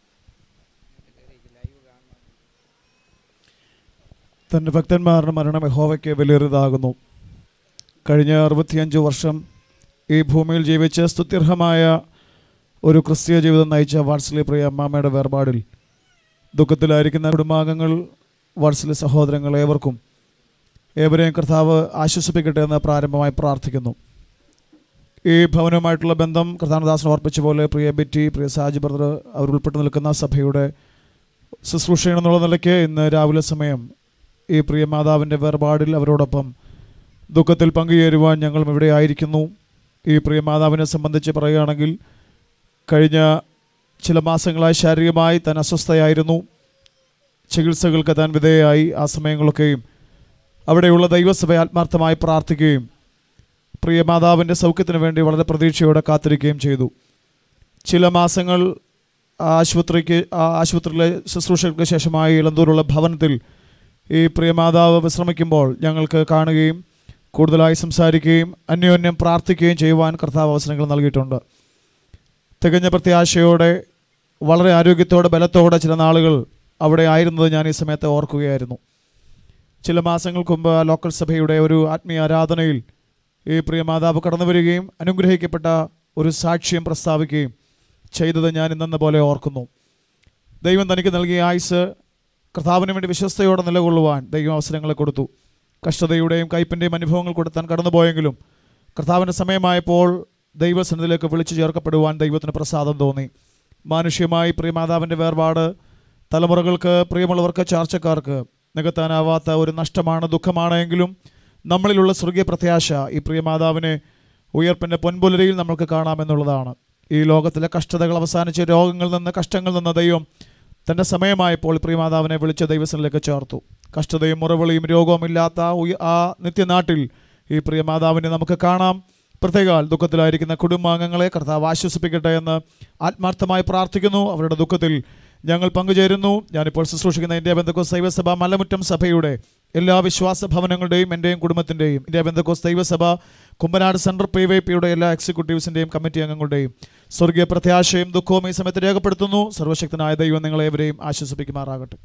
തൻ്റെ ഭക്തന്മാരുടെ മരണം യഹോവയ്ക്ക് വിലയേറിയതാകുന്നു കഴിഞ്ഞ അറുപത്തിയഞ്ച് വർഷം ഈ ഭൂമിയിൽ ജീവിച്ച് സ്തുത്യർഹമായ ഒരു ക്രിസ്തീയ ജീവിതം നയിച്ച വാത്സല്യ പ്രിയ അമ്മാമ്മയുടെ വേർപാടിൽ ദുഃഖത്തിലായിരിക്കുന്ന കുടുംബാംഗങ്ങൾ വാത്സല്യ സഹോദരങ്ങൾ ഏവർക്കും ഏവരെയും കർത്താവ് ആശ്വസിപ്പിക്കട്ടെ എന്ന് പ്രാരംഭമായി പ്രാർത്ഥിക്കുന്നു ഈ ഭവനവുമായിട്ടുള്ള ബന്ധം കർത്താനദാസൻ ഓർപ്പിച്ച പോലെ പ്രിയ ബെറ്റി പ്രിയ സാജി ബ്രദർ അവർ ഉൾപ്പെട്ട് നിൽക്കുന്ന സഭയുടെ ശുശ്രൂഷ എന്നുള്ള നിലയ്ക്ക് ഇന്ന് രാവിലെ സമയം ഈ പ്രിയ മാതാവിൻ്റെ വേർപാടിൽ അവരോടൊപ്പം ദുഃഖത്തിൽ പങ്കുചേരുവാൻ ഞങ്ങളും ഇവിടെ ആയിരിക്കുന്നു ഈ പ്രിയ മാതാവിനെ സംബന്ധിച്ച് പറയുകയാണെങ്കിൽ കഴിഞ്ഞ ചില മാസങ്ങളായി ശാരീരികമായി താൻ അസ്വസ്ഥയായിരുന്നു ചികിത്സകൾക്ക് താൻ വിധേയമായി ആ സമയങ്ങളൊക്കെയും അവിടെയുള്ള ദൈവസഭ ആത്മാർത്ഥമായി പ്രാർത്ഥിക്കുകയും പ്രിയ മാതാവിൻ്റെ സൗഖ്യത്തിന് വേണ്ടി വളരെ പ്രതീക്ഷയോടെ കാത്തിരിക്കുകയും ചെയ്തു ചില മാസങ്ങൾ ആശുപത്രിക്ക് ആശുപത്രിയിലെ ശുശ്രൂഷകൾക്ക് ശേഷമായി ഇളന്തൂരുള്ള ഭവനത്തിൽ ഈ പ്രിയ മാതാവ് വിശ്രമിക്കുമ്പോൾ ഞങ്ങൾക്ക് കാണുകയും കൂടുതലായി സംസാരിക്കുകയും അന്യോന്യം പ്രാർത്ഥിക്കുകയും ചെയ്യുവാൻ കർത്താവ് അവസരങ്ങൾ നൽകിയിട്ടുണ്ട് തികഞ്ഞ പ്രത്യാശയോടെ വളരെ ആരോഗ്യത്തോടെ ബലത്തോടെ ചില നാളുകൾ അവിടെ ആയിരുന്നത് ഞാൻ ഈ സമയത്ത് ഓർക്കുകയായിരുന്നു ചില മാസങ്ങൾക്ക് മുമ്പ് ലോക്കൽ സഭയുടെ ഒരു ആത്മീയ ആരാധനയിൽ ഈ പ്രിയ മാതാവ് കടന്നു വരികയും അനുഗ്രഹിക്കപ്പെട്ട ഒരു സാക്ഷ്യം പ്രസ്താവിക്കുകയും ചെയ്തത് ഞാൻ ഇന്നെന്ന പോലെ ഓർക്കുന്നു ദൈവം തനിക്ക് നൽകിയ ആയുസ് കർത്താവിന് വേണ്ടി വിശ്വസ്തയോടെ നിലകൊള്ളുവാൻ ദൈവം അവസരങ്ങളെ കൊടുത്തു കഷ്ടതയുടെയും കയ്പിൻ്റെയും അനുഭവങ്ങൾ കൊടുത്താൻ കടന്നുപോയെങ്കിലും കർത്താവിൻ്റെ സമയമായപ്പോൾ ദൈവസന്നിധിയിലേക്ക് വിളിച്ചു ചേർക്കപ്പെടുവാൻ ദൈവത്തിന് പ്രസാദം തോന്നി മാനുഷ്യമായി പ്രിയമാതാവിൻ്റെ വേർപാട് തലമുറകൾക്ക് പ്രിയമുള്ളവർക്ക് ചാർച്ചക്കാർക്ക് നികത്താനാവാത്ത ഒരു നഷ്ടമാണ് ദുഃഖമാണ് എങ്കിലും നമ്മളിലുള്ള സ്വർഗീയ പ്രത്യാശ ഈ പ്രിയമാതാവിനെ ഉയർപ്പിൻ്റെ പൊൻപുലരിയിൽ നമുക്ക് കാണാമെന്നുള്ളതാണ് ഈ ലോകത്തിലെ കഷ്ടതകൾ അവസാനിച്ച് രോഗങ്ങളിൽ നിന്ന് കഷ്ടങ്ങളിൽ നിന്ന് ദൈവം തൻ്റെ സമയമായപ്പോൾ പ്രിയമാതാവിനെ വിളിച്ച ദൈവസനിലേക്ക് ചേർത്തു കഷ്ടതയും മുറവിളിയും രോഗവും ഇല്ലാത്ത ആ ഉയ- ആ നിത്യനാട്ടിൽ ഈ പ്രിയമാതാവിനെ നമുക്ക് കാണാം പ്രത്യേകാൽ ദുഃഖത്തിലായിരിക്കുന്ന കുടുംബാംഗങ്ങളെ കർത്താവ് ആശ്വസിപ്പിക്കട്ടെ എന്ന് ആത്മാർത്ഥമായി പ്രാർത്ഥിക്കുന്നു അവരുടെ ദുഃഖത്തിൽ ഞങ്ങൾ പങ്കുചേരുന്നു ഞാനിപ്പോൾ ശുശ്രൂഷിക്കുന്ന ഇന്ത്യ ബന്ധക്കോസ് ദൈവസഭ മലമുറ്റം സഭയുടെ എല്ലാ വിശ്വാസ ഭവനങ്ങളുടെയും എൻ്റെയും കുടുംബത്തിൻ്റെയും ഇന്ത്യ ബന്ധക്കോസ് ദൈവസഭ കുമ്പനാട് സെൻട്രൽ പി വൈ പിയുടെ എല്ലാ എക്സിക്യൂട്ടീവ്സിൻ്റെയും കമ്മിറ്റി അംഗങ്ങളുടെയും സ്വർഗീയ പ്രത്യാശയും ദുഃഖവും ഈ സമയത്ത് രേഖപ്പെടുത്തുന്നു സർവശക്തനായ ദൈവം നിങ്ങളേവരെയും ആശ്വസിപ്പിക്കുമാറാകട്ടെ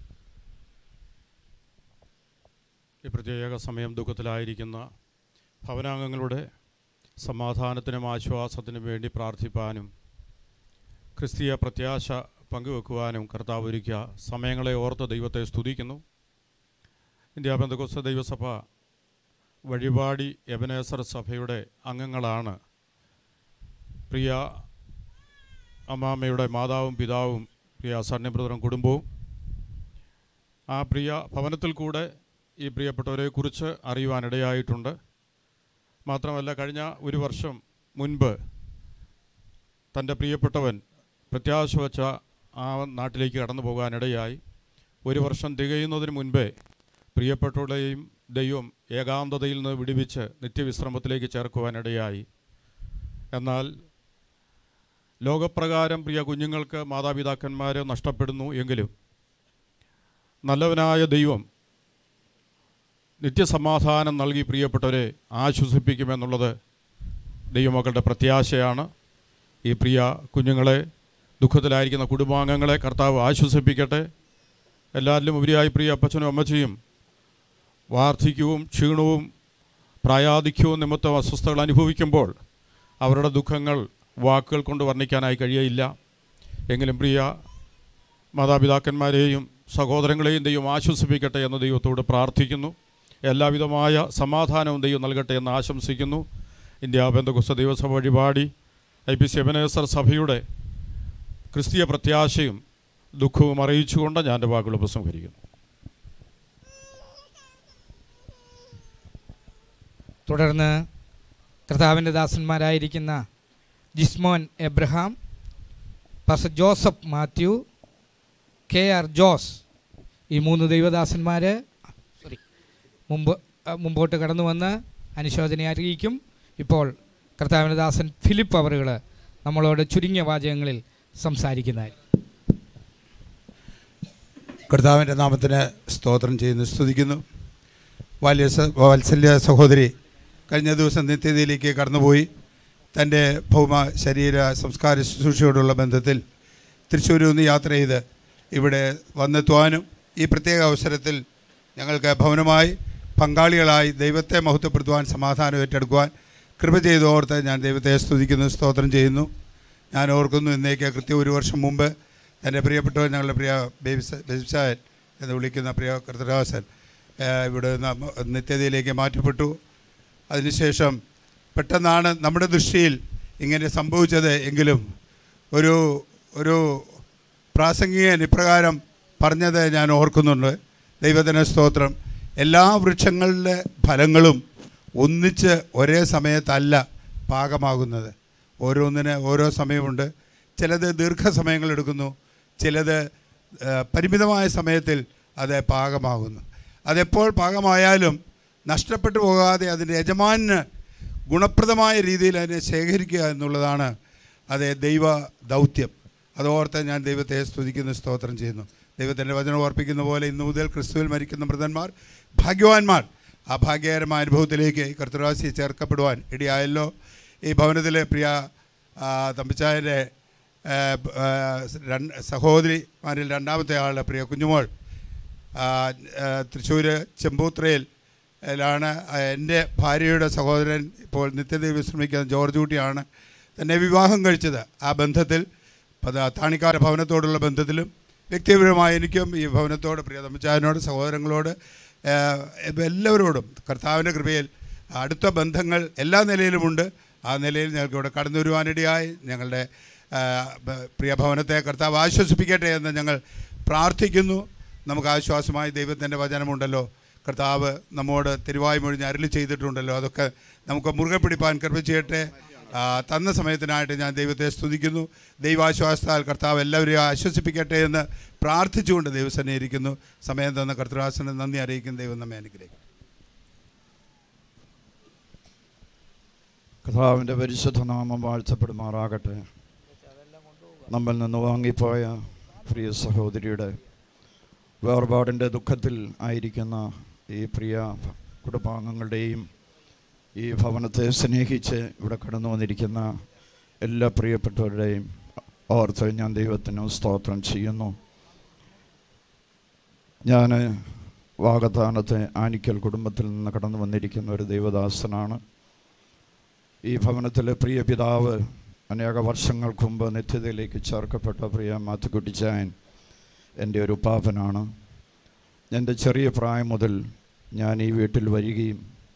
ഈ പ്രത്യേക സമയം ദുഃഖത്തിലായിരിക്കുന്ന ഭവനാംഗങ്ങളുടെ സമാധാനത്തിനും ആശ്വാസത്തിനും വേണ്ടി പ്രാർത്ഥിപ്പാനും ക്രിസ്തീയ പ്രത്യാശ പങ്കുവെക്കുവാനും കർത്താവ് ഒരുക്കിയ സമയങ്ങളെ ഓർത്ത് ദൈവത്തെ സ്തുതിക്കുന്നു ഇന്ത്യ ബന്ധകോസ്ത ദൈവസഭ വഴിപാടി എബനേസർ സഭയുടെ അംഗങ്ങളാണ് പ്രിയ അമ്മാമ്മയുടെ മാതാവും പിതാവും പ്രിയ സണ്യബ്രദറും കുടുംബവും ആ പ്രിയ ഭവനത്തിൽ കൂടെ ഈ പ്രിയപ്പെട്ടവരെക്കുറിച്ച് അറിയുവാനിടയായിട്ടുണ്ട് മാത്രമല്ല കഴിഞ്ഞ ഒരു വർഷം മുൻപ് തൻ്റെ പ്രിയപ്പെട്ടവൻ പ്രത്യാശ വച്ച ആ നാട്ടിലേക്ക് കടന്നു പോകാനിടയായി ഒരു വർഷം തികയുന്നതിന് മുൻപേ പ്രിയപ്പെട്ടവരുടെയും ദൈവം ഏകാന്തതയിൽ നിന്ന് വിടുവിച്ച് നിത്യവിശ്രമത്തിലേക്ക് ചേർക്കുവാനിടയായി എന്നാൽ ലോകപ്രകാരം പ്രിയ കുഞ്ഞുങ്ങൾക്ക് മാതാപിതാക്കന്മാർ നഷ്ടപ്പെടുന്നു എങ്കിലും നല്ലവനായ ദൈവം നിത്യസമാധാനം നൽകി പ്രിയപ്പെട്ടവരെ ആശ്വസിപ്പിക്കുമെന്നുള്ളത് ദൈവമക്കളുടെ പ്രത്യാശയാണ് ഈ പ്രിയ കുഞ്ഞുങ്ങളെ ദുഃഖത്തിലായിരിക്കുന്ന കുടുംബാംഗങ്ങളെ കർത്താവ് ആശ്വസിപ്പിക്കട്ടെ എല്ലാവരിലും ഉപരിയായി പ്രിയ അപ്പച്ചനും അമ്മച്ചിയും വാർദ്ധക്യവും ക്ഷീണവും പ്രായാധിക്യവും നിമിത്തം അസ്വസ്ഥതകൾ അനുഭവിക്കുമ്പോൾ അവരുടെ ദുഃഖങ്ങൾ വാക്കുകൾ കൊണ്ട് വർണ്ണിക്കാനായി കഴിയയില്ല എങ്കിലും പ്രിയ മാതാപിതാക്കന്മാരെയും സഹോദരങ്ങളെയും ദൈവം ആശ്വസിപ്പിക്കട്ടെ എന്ന് ദൈവത്തോട് പ്രാർത്ഥിക്കുന്നു എല്ലാവിധമായ സമാധാനവും ദൈവം നൽകട്ടെ എന്ന് ആശംസിക്കുന്നു ഇന്ത്യ ബന്ധുക്കുസ്ത ദൈവസഭ വഴിപാടി ഐ പി സി എബനേസർ സഭയുടെ ക്രിസ്തീയ പ്രത്യാശയും ദുഃഖവും അറിയിച്ചുകൊണ്ട് ഞാൻ എൻ്റെ വാക്കുകൾ ഉപസംഹരിക്കുന്നു തുടർന്ന് കർത്താവിൻ്റെ ദാസന്മാരായിരിക്കുന്ന Jismon Abraham pastor Joseph Mathew K R Jose ഈ മൂന്ന് ദൈവദാസന്മാർ സോറി മുമ്പ് അഹ് മുമ്പോട്ട് കടന്നു വന്ന് അനുശോചന അറിയിക്കും ഇപ്പോൾ കർത്താവിൻ്റെ ദാസൻ ഫിലിപ്പ് അവറുകൾ നമ്മളോട് ചുരുങ്ങിയ വാചകങ്ങളിൽ സംസാരിക്കുന്നതായി കർത്താവിൻ്റെ നാമത്തിന് സ്തോത്രം ചെയ്യുന്നു സ്തുതിക്കുന്നു വാല്യ സ- വാത്സല്യ സഹോദരി കഴിഞ്ഞ ദിവസം നിത്യതയിലേക്ക് കടന്നുപോയി തൻ്റെ ഭൗമ ശരീര സംസ്കാര ശുശ്രൂഷയോടുള്ള ബന്ധത്തിൽ തൃശ്ശൂരിൽ നിന്ന് യാത്ര ചെയ്ത് ഇവിടെ വന്നെത്തുവാനും ഈ പ്രത്യേക അവസരത്തിൽ ഞങ്ങൾക്ക് ഭവനമായി പങ്കാളികളായി ദൈവത്തെ മഹത്വപ്പെടുത്തുവാൻ സമാധാനം ഏറ്റെടുക്കുവാൻ കൃപ ചെയ്ത് ഓർത്ത് ഞാൻ ദൈവത്തെ സ്തുതിക്കുന്നു സ്തോത്രം ചെയ്യുന്നു ഞാൻ ഓർക്കുന്നു ഇന്നേക്ക് കൃത്യം ഒരു വർഷം മുമ്പ് എൻ്റെ പ്രിയപ്പെട്ടവർ ഞങ്ങളുടെ പ്രിയ ബേബിസ ബേബിസായൻ എന്ന് വിളിക്കുന്ന പ്രിയ കർത്തരാസൻ ഇവിടെ നിന്ന് നിത്യതയിലേക്ക് മാറ്റപ്പെട്ടു അതിനുശേഷം പെട്ടെന്നാണ് നമ്മുടെ ദൃഷ്ടിയിൽ ഇങ്ങനെ സംഭവിച്ചത് എങ്കിലും ഒരു ഒരു പ്രാസംഗികൻ ഇപ്രകാരം പറഞ്ഞത് ഞാൻ ഓർക്കുന്നുണ്ട് ദൈവത്തിന് സ്തോത്രം എല്ലാ വൃക്ഷങ്ങളുടെ ഫലങ്ങളും ഒന്നിച്ച് ഒരേ സമയത്തല്ല പാകമാകുന്നത് ഓരോന്നിന് ഓരോ സമയമുണ്ട് ചിലത് ദീർഘസമയങ്ങൾ എടുക്കുന്നു ചിലത് ആ, പരിമിതമായ സമയത്തിൽ അത് പാകമാകുന്നു അതെപ്പോൾ പാകമായാലും നഷ്ടപ്പെട്ടു പോകാതെ അതിൻ്റെ യജമാന് ഗുണപ്രദമായ രീതിയിൽ അതിനെ ശേഖരിക്കുക എന്നുള്ളതാണ് അത് ദൈവ ദൗത്യം അതോർത്ത് ഞാൻ ദൈവത്തെ സ്തുതിക്കുന്നു സ്തോത്രം ചെയ്യുന്നു ദൈവത്തിൻ്റെ വചനം ഓർപ്പിക്കുന്ന പോലെ ഇന്നു മുതൽ ക്രിസ്തുവിൽ മരിക്കുന്ന മൃതന്മാർ ഭാഗ്യവാന്മാർ ആ ഭാഗ്യകരമായ അനുഭവത്തിലേക്ക് ഈ കർത്തരാശി ചേർക്കപ്പെടുവാൻ ഇടയായല്ലോ ഈ ഭവനത്തിലെ പ്രിയ ആ, തമ്പിച്ചായൻ്റെ ആ, ആ, രണ്ട് സഹോദരിമാരിൽ രണ്ടാമത്തെ ആൾ പ്രിയ കുഞ്ഞുമോൾ ആ, ആ, തൃശ്ശൂർ ചെമ്പൂത്രയിൽ ലാണ് എൻ്റെ ഭാര്യയുടെ സഹോദരൻ ഇപ്പോൾ നിത്യത വിശ്രമിക്കുന്ന ജോർജ് കുട്ടിയാണ് തന്നെ വിവാഹം കഴിച്ചത് ആ ബന്ധത്തിൽ പത താണിക്കാര ഭവനത്തോടുള്ള ബന്ധത്തിലും വ്യക്തിപരമായി എനിക്കും ഈ ഭവനത്തോട് പ്രിയ തമ്മച്ചായനോട് സഹോദരങ്ങളോട് ഏഹ്, ഇപ്പം എല്ലാവരോടും കർത്താവിൻ്റെ കൃപയിൽ അടുത്ത ബന്ധങ്ങൾ എല്ലാ നിലയിലുമുണ്ട് ആ നിലയിൽ ഞങ്ങൾക്ക് ഇവിടെ കടന്നു വരുവാനിടയായി ഞങ്ങളുടെ ആ, ബ- പ്രിയ ഭവനത്തെ കർത്താവ് ആശ്വസിപ്പിക്കട്ടെ എന്ന് ഞങ്ങൾ പ്രാർത്ഥിക്കുന്നു നമുക്ക് ആശ്വാസമായി ദൈവത്തിൻ്റെ വചനമുണ്ടല്ലോ കർത്താവ് നമ്മോട് തിരുവായി മൊഴിഞ്ഞ് അരളി ചെയ്തിട്ടുണ്ടല്ലോ അതൊക്കെ നമുക്ക് മുറുകെ പിടിപ്പാൻ കൃപ ചെയ്യട്ടെ ആ, തന്ന സമയത്തിനായിട്ട് ഞാൻ ദൈവത്തെ സ്തുതിക്കുന്നു ദൈവാശ്വാസത്താൽ കർത്താവ് എല്ലാവരെയും ആശ്വസിപ്പിക്കട്ടെ എന്ന് പ്രാർത്ഥിച്ചുകൊണ്ട് ദൈവസന്നെ ഇരിക്കുന്നു സമയം തന്ന കർത്തരാസനെ നന്ദി അറിയിക്കുന്ന ദൈവം നമ്മെ അനുഗ്രഹിക്കും കർത്താവിൻ്റെ പരിശുദ്ധ നാമം വാഴ്ത്തപ്പെടുമാറാകട്ടെ നമ്മിൽ നിന്ന് വാങ്ങിപ്പോയ പ്രിയ സഹോദരിയുടെ വേർപാടിൻ്റെ ദുഃഖത്തിൽ ആയിരിക്കുന്ന ഈ പ്രിയ കുടുംബാംഗങ്ങളുടെയും ഈ ഭവനത്തെ സ്നേഹിച്ച് ഇവിടെ കടന്നു വന്നിരിക്കുന്ന എല്ലാ പ്രിയപ്പെട്ടവരുടെയും ഓർത്ത് ഞാൻ ദൈവത്തിന് സ്തോത്രം ചെയ്യുന്നു ഞാൻ വാഗത്താനത്തെ ആനിക്കൽ കുടുംബത്തിൽ നിന്ന് കടന്നു വന്നിരിക്കുന്ന ഒരു ദൈവദാസനാണ് ഈ ഭവനത്തിലെ പ്രിയ പിതാവ് അനേക വർഷങ്ങൾക്ക് മുമ്പ് നിത്യതയിലേക്ക് ചേർക്കപ്പെട്ട പ്രിയ മാത്തുക്കുട്ടിച്ചായൻ എൻ്റെ ഒരു പാപ്പനാണ് എൻ്റെ ചെറിയ പ്രായം മുതൽ ഞാൻ ഈ വീട്ടിൽ വരികയും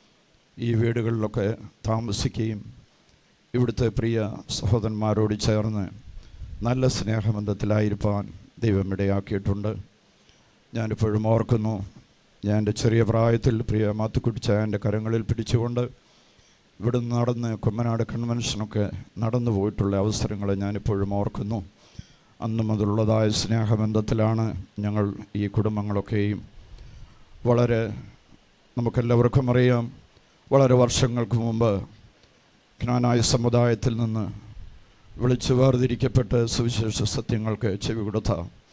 ഈ വീടുകളിലൊക്കെ താമസിക്കുകയും ഇവിടുത്തെ പ്രിയ സഹോദരന്മാരോട് ചേർന്ന് നല്ല സ്നേഹബന്ധത്തിലായിരിക്കാൻ ദൈവം ഇടയാക്കിയിട്ടുണ്ട് ഞാനിപ്പോഴും ഓർക്കുന്നു ഞാൻ എൻ്റെ ചെറിയ പ്രായത്തിൽ പ്രിയ മാത്തുക്കുട്ടിച്ചായൻ്റെ കരങ്ങളിൽ പിടിച്ചുകൊണ്ട് ഇവിടുന്ന് നടന്ന് കുമ്മനാട് കൺവെൻഷനൊക്കെ നടന്നു പോയിട്ടുള്ള അവസരങ്ങൾ ഞാനിപ്പോഴും ഓർക്കുന്നു അന്ന് മുതലുള്ളതായ സ്നേഹബന്ധത്തിലാണ് ഞങ്ങൾ ഈ കുടുംബങ്ങളൊക്കെയും വളരെ നമുക്കെല്ലാവർക്കും അറിയാം വളരെ വർഷങ്ങൾക്ക് മുമ്പ് ജ്ഞാനായ സമുദായത്തിൽ നിന്ന് വിളിച്ചു വേർതിരിക്കപ്പെട്ട് സുവിശേഷ സത്യങ്ങൾക്ക് ചെവി കൊടുത്ത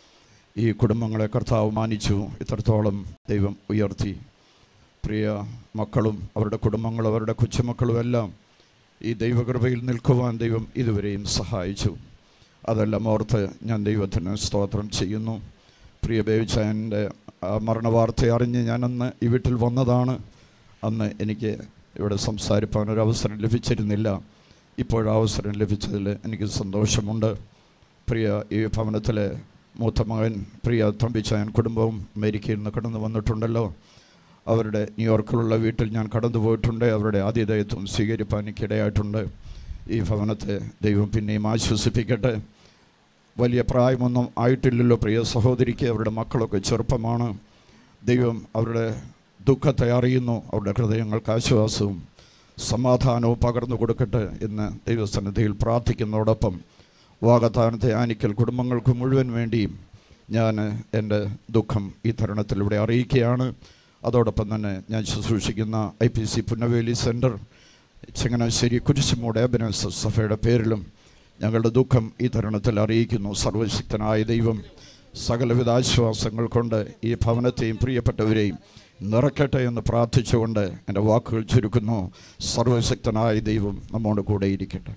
ഈ കുടുംബങ്ങളെ കർത്താവ് മാനിച്ചു ഇത്രത്തോളം ദൈവം ഉയർത്തി പ്രിയ മക്കളും അവരുടെ കുടുംബങ്ങളും അവരുടെ കൊച്ചുമക്കളും എല്ലാം ഈ ദൈവകൃപയിൽ നിൽക്കുവാൻ ദൈവം ഇതുവരെയും സഹായിച്ചു അതെല്ലാം ഓർത്ത് ഞാൻ ദൈവത്തിന് സ്തോത്രം ചെയ്യുന്നു പ്രിയ ബേവിച്ചായൻ്റെ മരണവാർത്ത അറിഞ്ഞ് ഞാനന്ന് ഈ വീട്ടിൽ വന്നതാണ് അന്ന് എനിക്ക് ഇവിടെ സംസാരിപ്പാൻ ഒരു അവസരം ലഭിച്ചിരുന്നില്ല ഇപ്പോഴവസരം ലഭിച്ചതിൽ എനിക്ക് സന്തോഷമുണ്ട് പ്രിയ ഈ ഭവനത്തിലെ മൂത്ത മകൻ പ്രിയ തമ്പിച്ചായൻ കുടുംബവും അമേരിക്കയിൽ നിന്ന് കടന്നു വന്നിട്ടുണ്ടല്ലോ അവരുടെ ന്യൂയോർക്കിലുള്ള വീട്ടിൽ ഞാൻ കടന്നു പോയിട്ടുണ്ട് അവരുടെ ആതിഥേയത്വം സ്വീകരിപ്പാൻ എനിക്കിടയായിട്ടുണ്ട് ഈ ഭവനത്തെ ദൈവം പിന്നെയും ആശ്വസിപ്പിക്കട്ടെ വലിയ പ്രായമൊന്നും ആയിട്ടില്ലല്ലോ പ്രിയ സഹോദരിക്ക് അവരുടെ മക്കളൊക്കെ ചെറുപ്പമാണ് ദൈവം അവരുടെ ദുഃഖത്തെ അറിയുന്നു അവരുടെ ഹൃദയങ്ങൾക്ക് ആശ്വാസവും സമാധാനവും പകർന്നു കൊടുക്കട്ടെ എന്ന് ദൈവസന്നിധിയിൽ പ്രാർത്ഥിക്കുന്നതോടൊപ്പം വാഗത്താനത്തെ ആനിക്കൽ കുടുംബങ്ങൾക്ക് മുഴുവൻ വേണ്ടിയും ഞാൻ എൻ്റെ ദുഃഖം ഈ തരുണത്തിൽ ഇവിടെ അറിയിക്കുകയാണ് അതോടൊപ്പം തന്നെ ഞാൻ ശുശ്രൂഷിക്കുന്ന I P C Punnaveli centre Changanassery Kurisumoodu Ebenezer സഭയുടെ പേരിലും ഞങ്ങളുടെ ദുഃഖം ഈ തരുണത്തിൽ അറിയിക്കുന്നു സർവശക്തനായ ദൈവം സകലവിധ ആശ്വാസങ്ങൾ കൊണ്ട് ഈ ഭവനത്തെയും പ്രിയപ്പെട്ടവരെയും നിറയ്ക്കട്ടെ എന്ന് പ്രാർത്ഥിച്ചുകൊണ്ട് എൻ്റെ വാക്കുകൾ ചുരുക്കുന്നു സർവശക്തനായ ദൈവം നമ്മോട് കൂടെ ഇരിക്കട്ടെ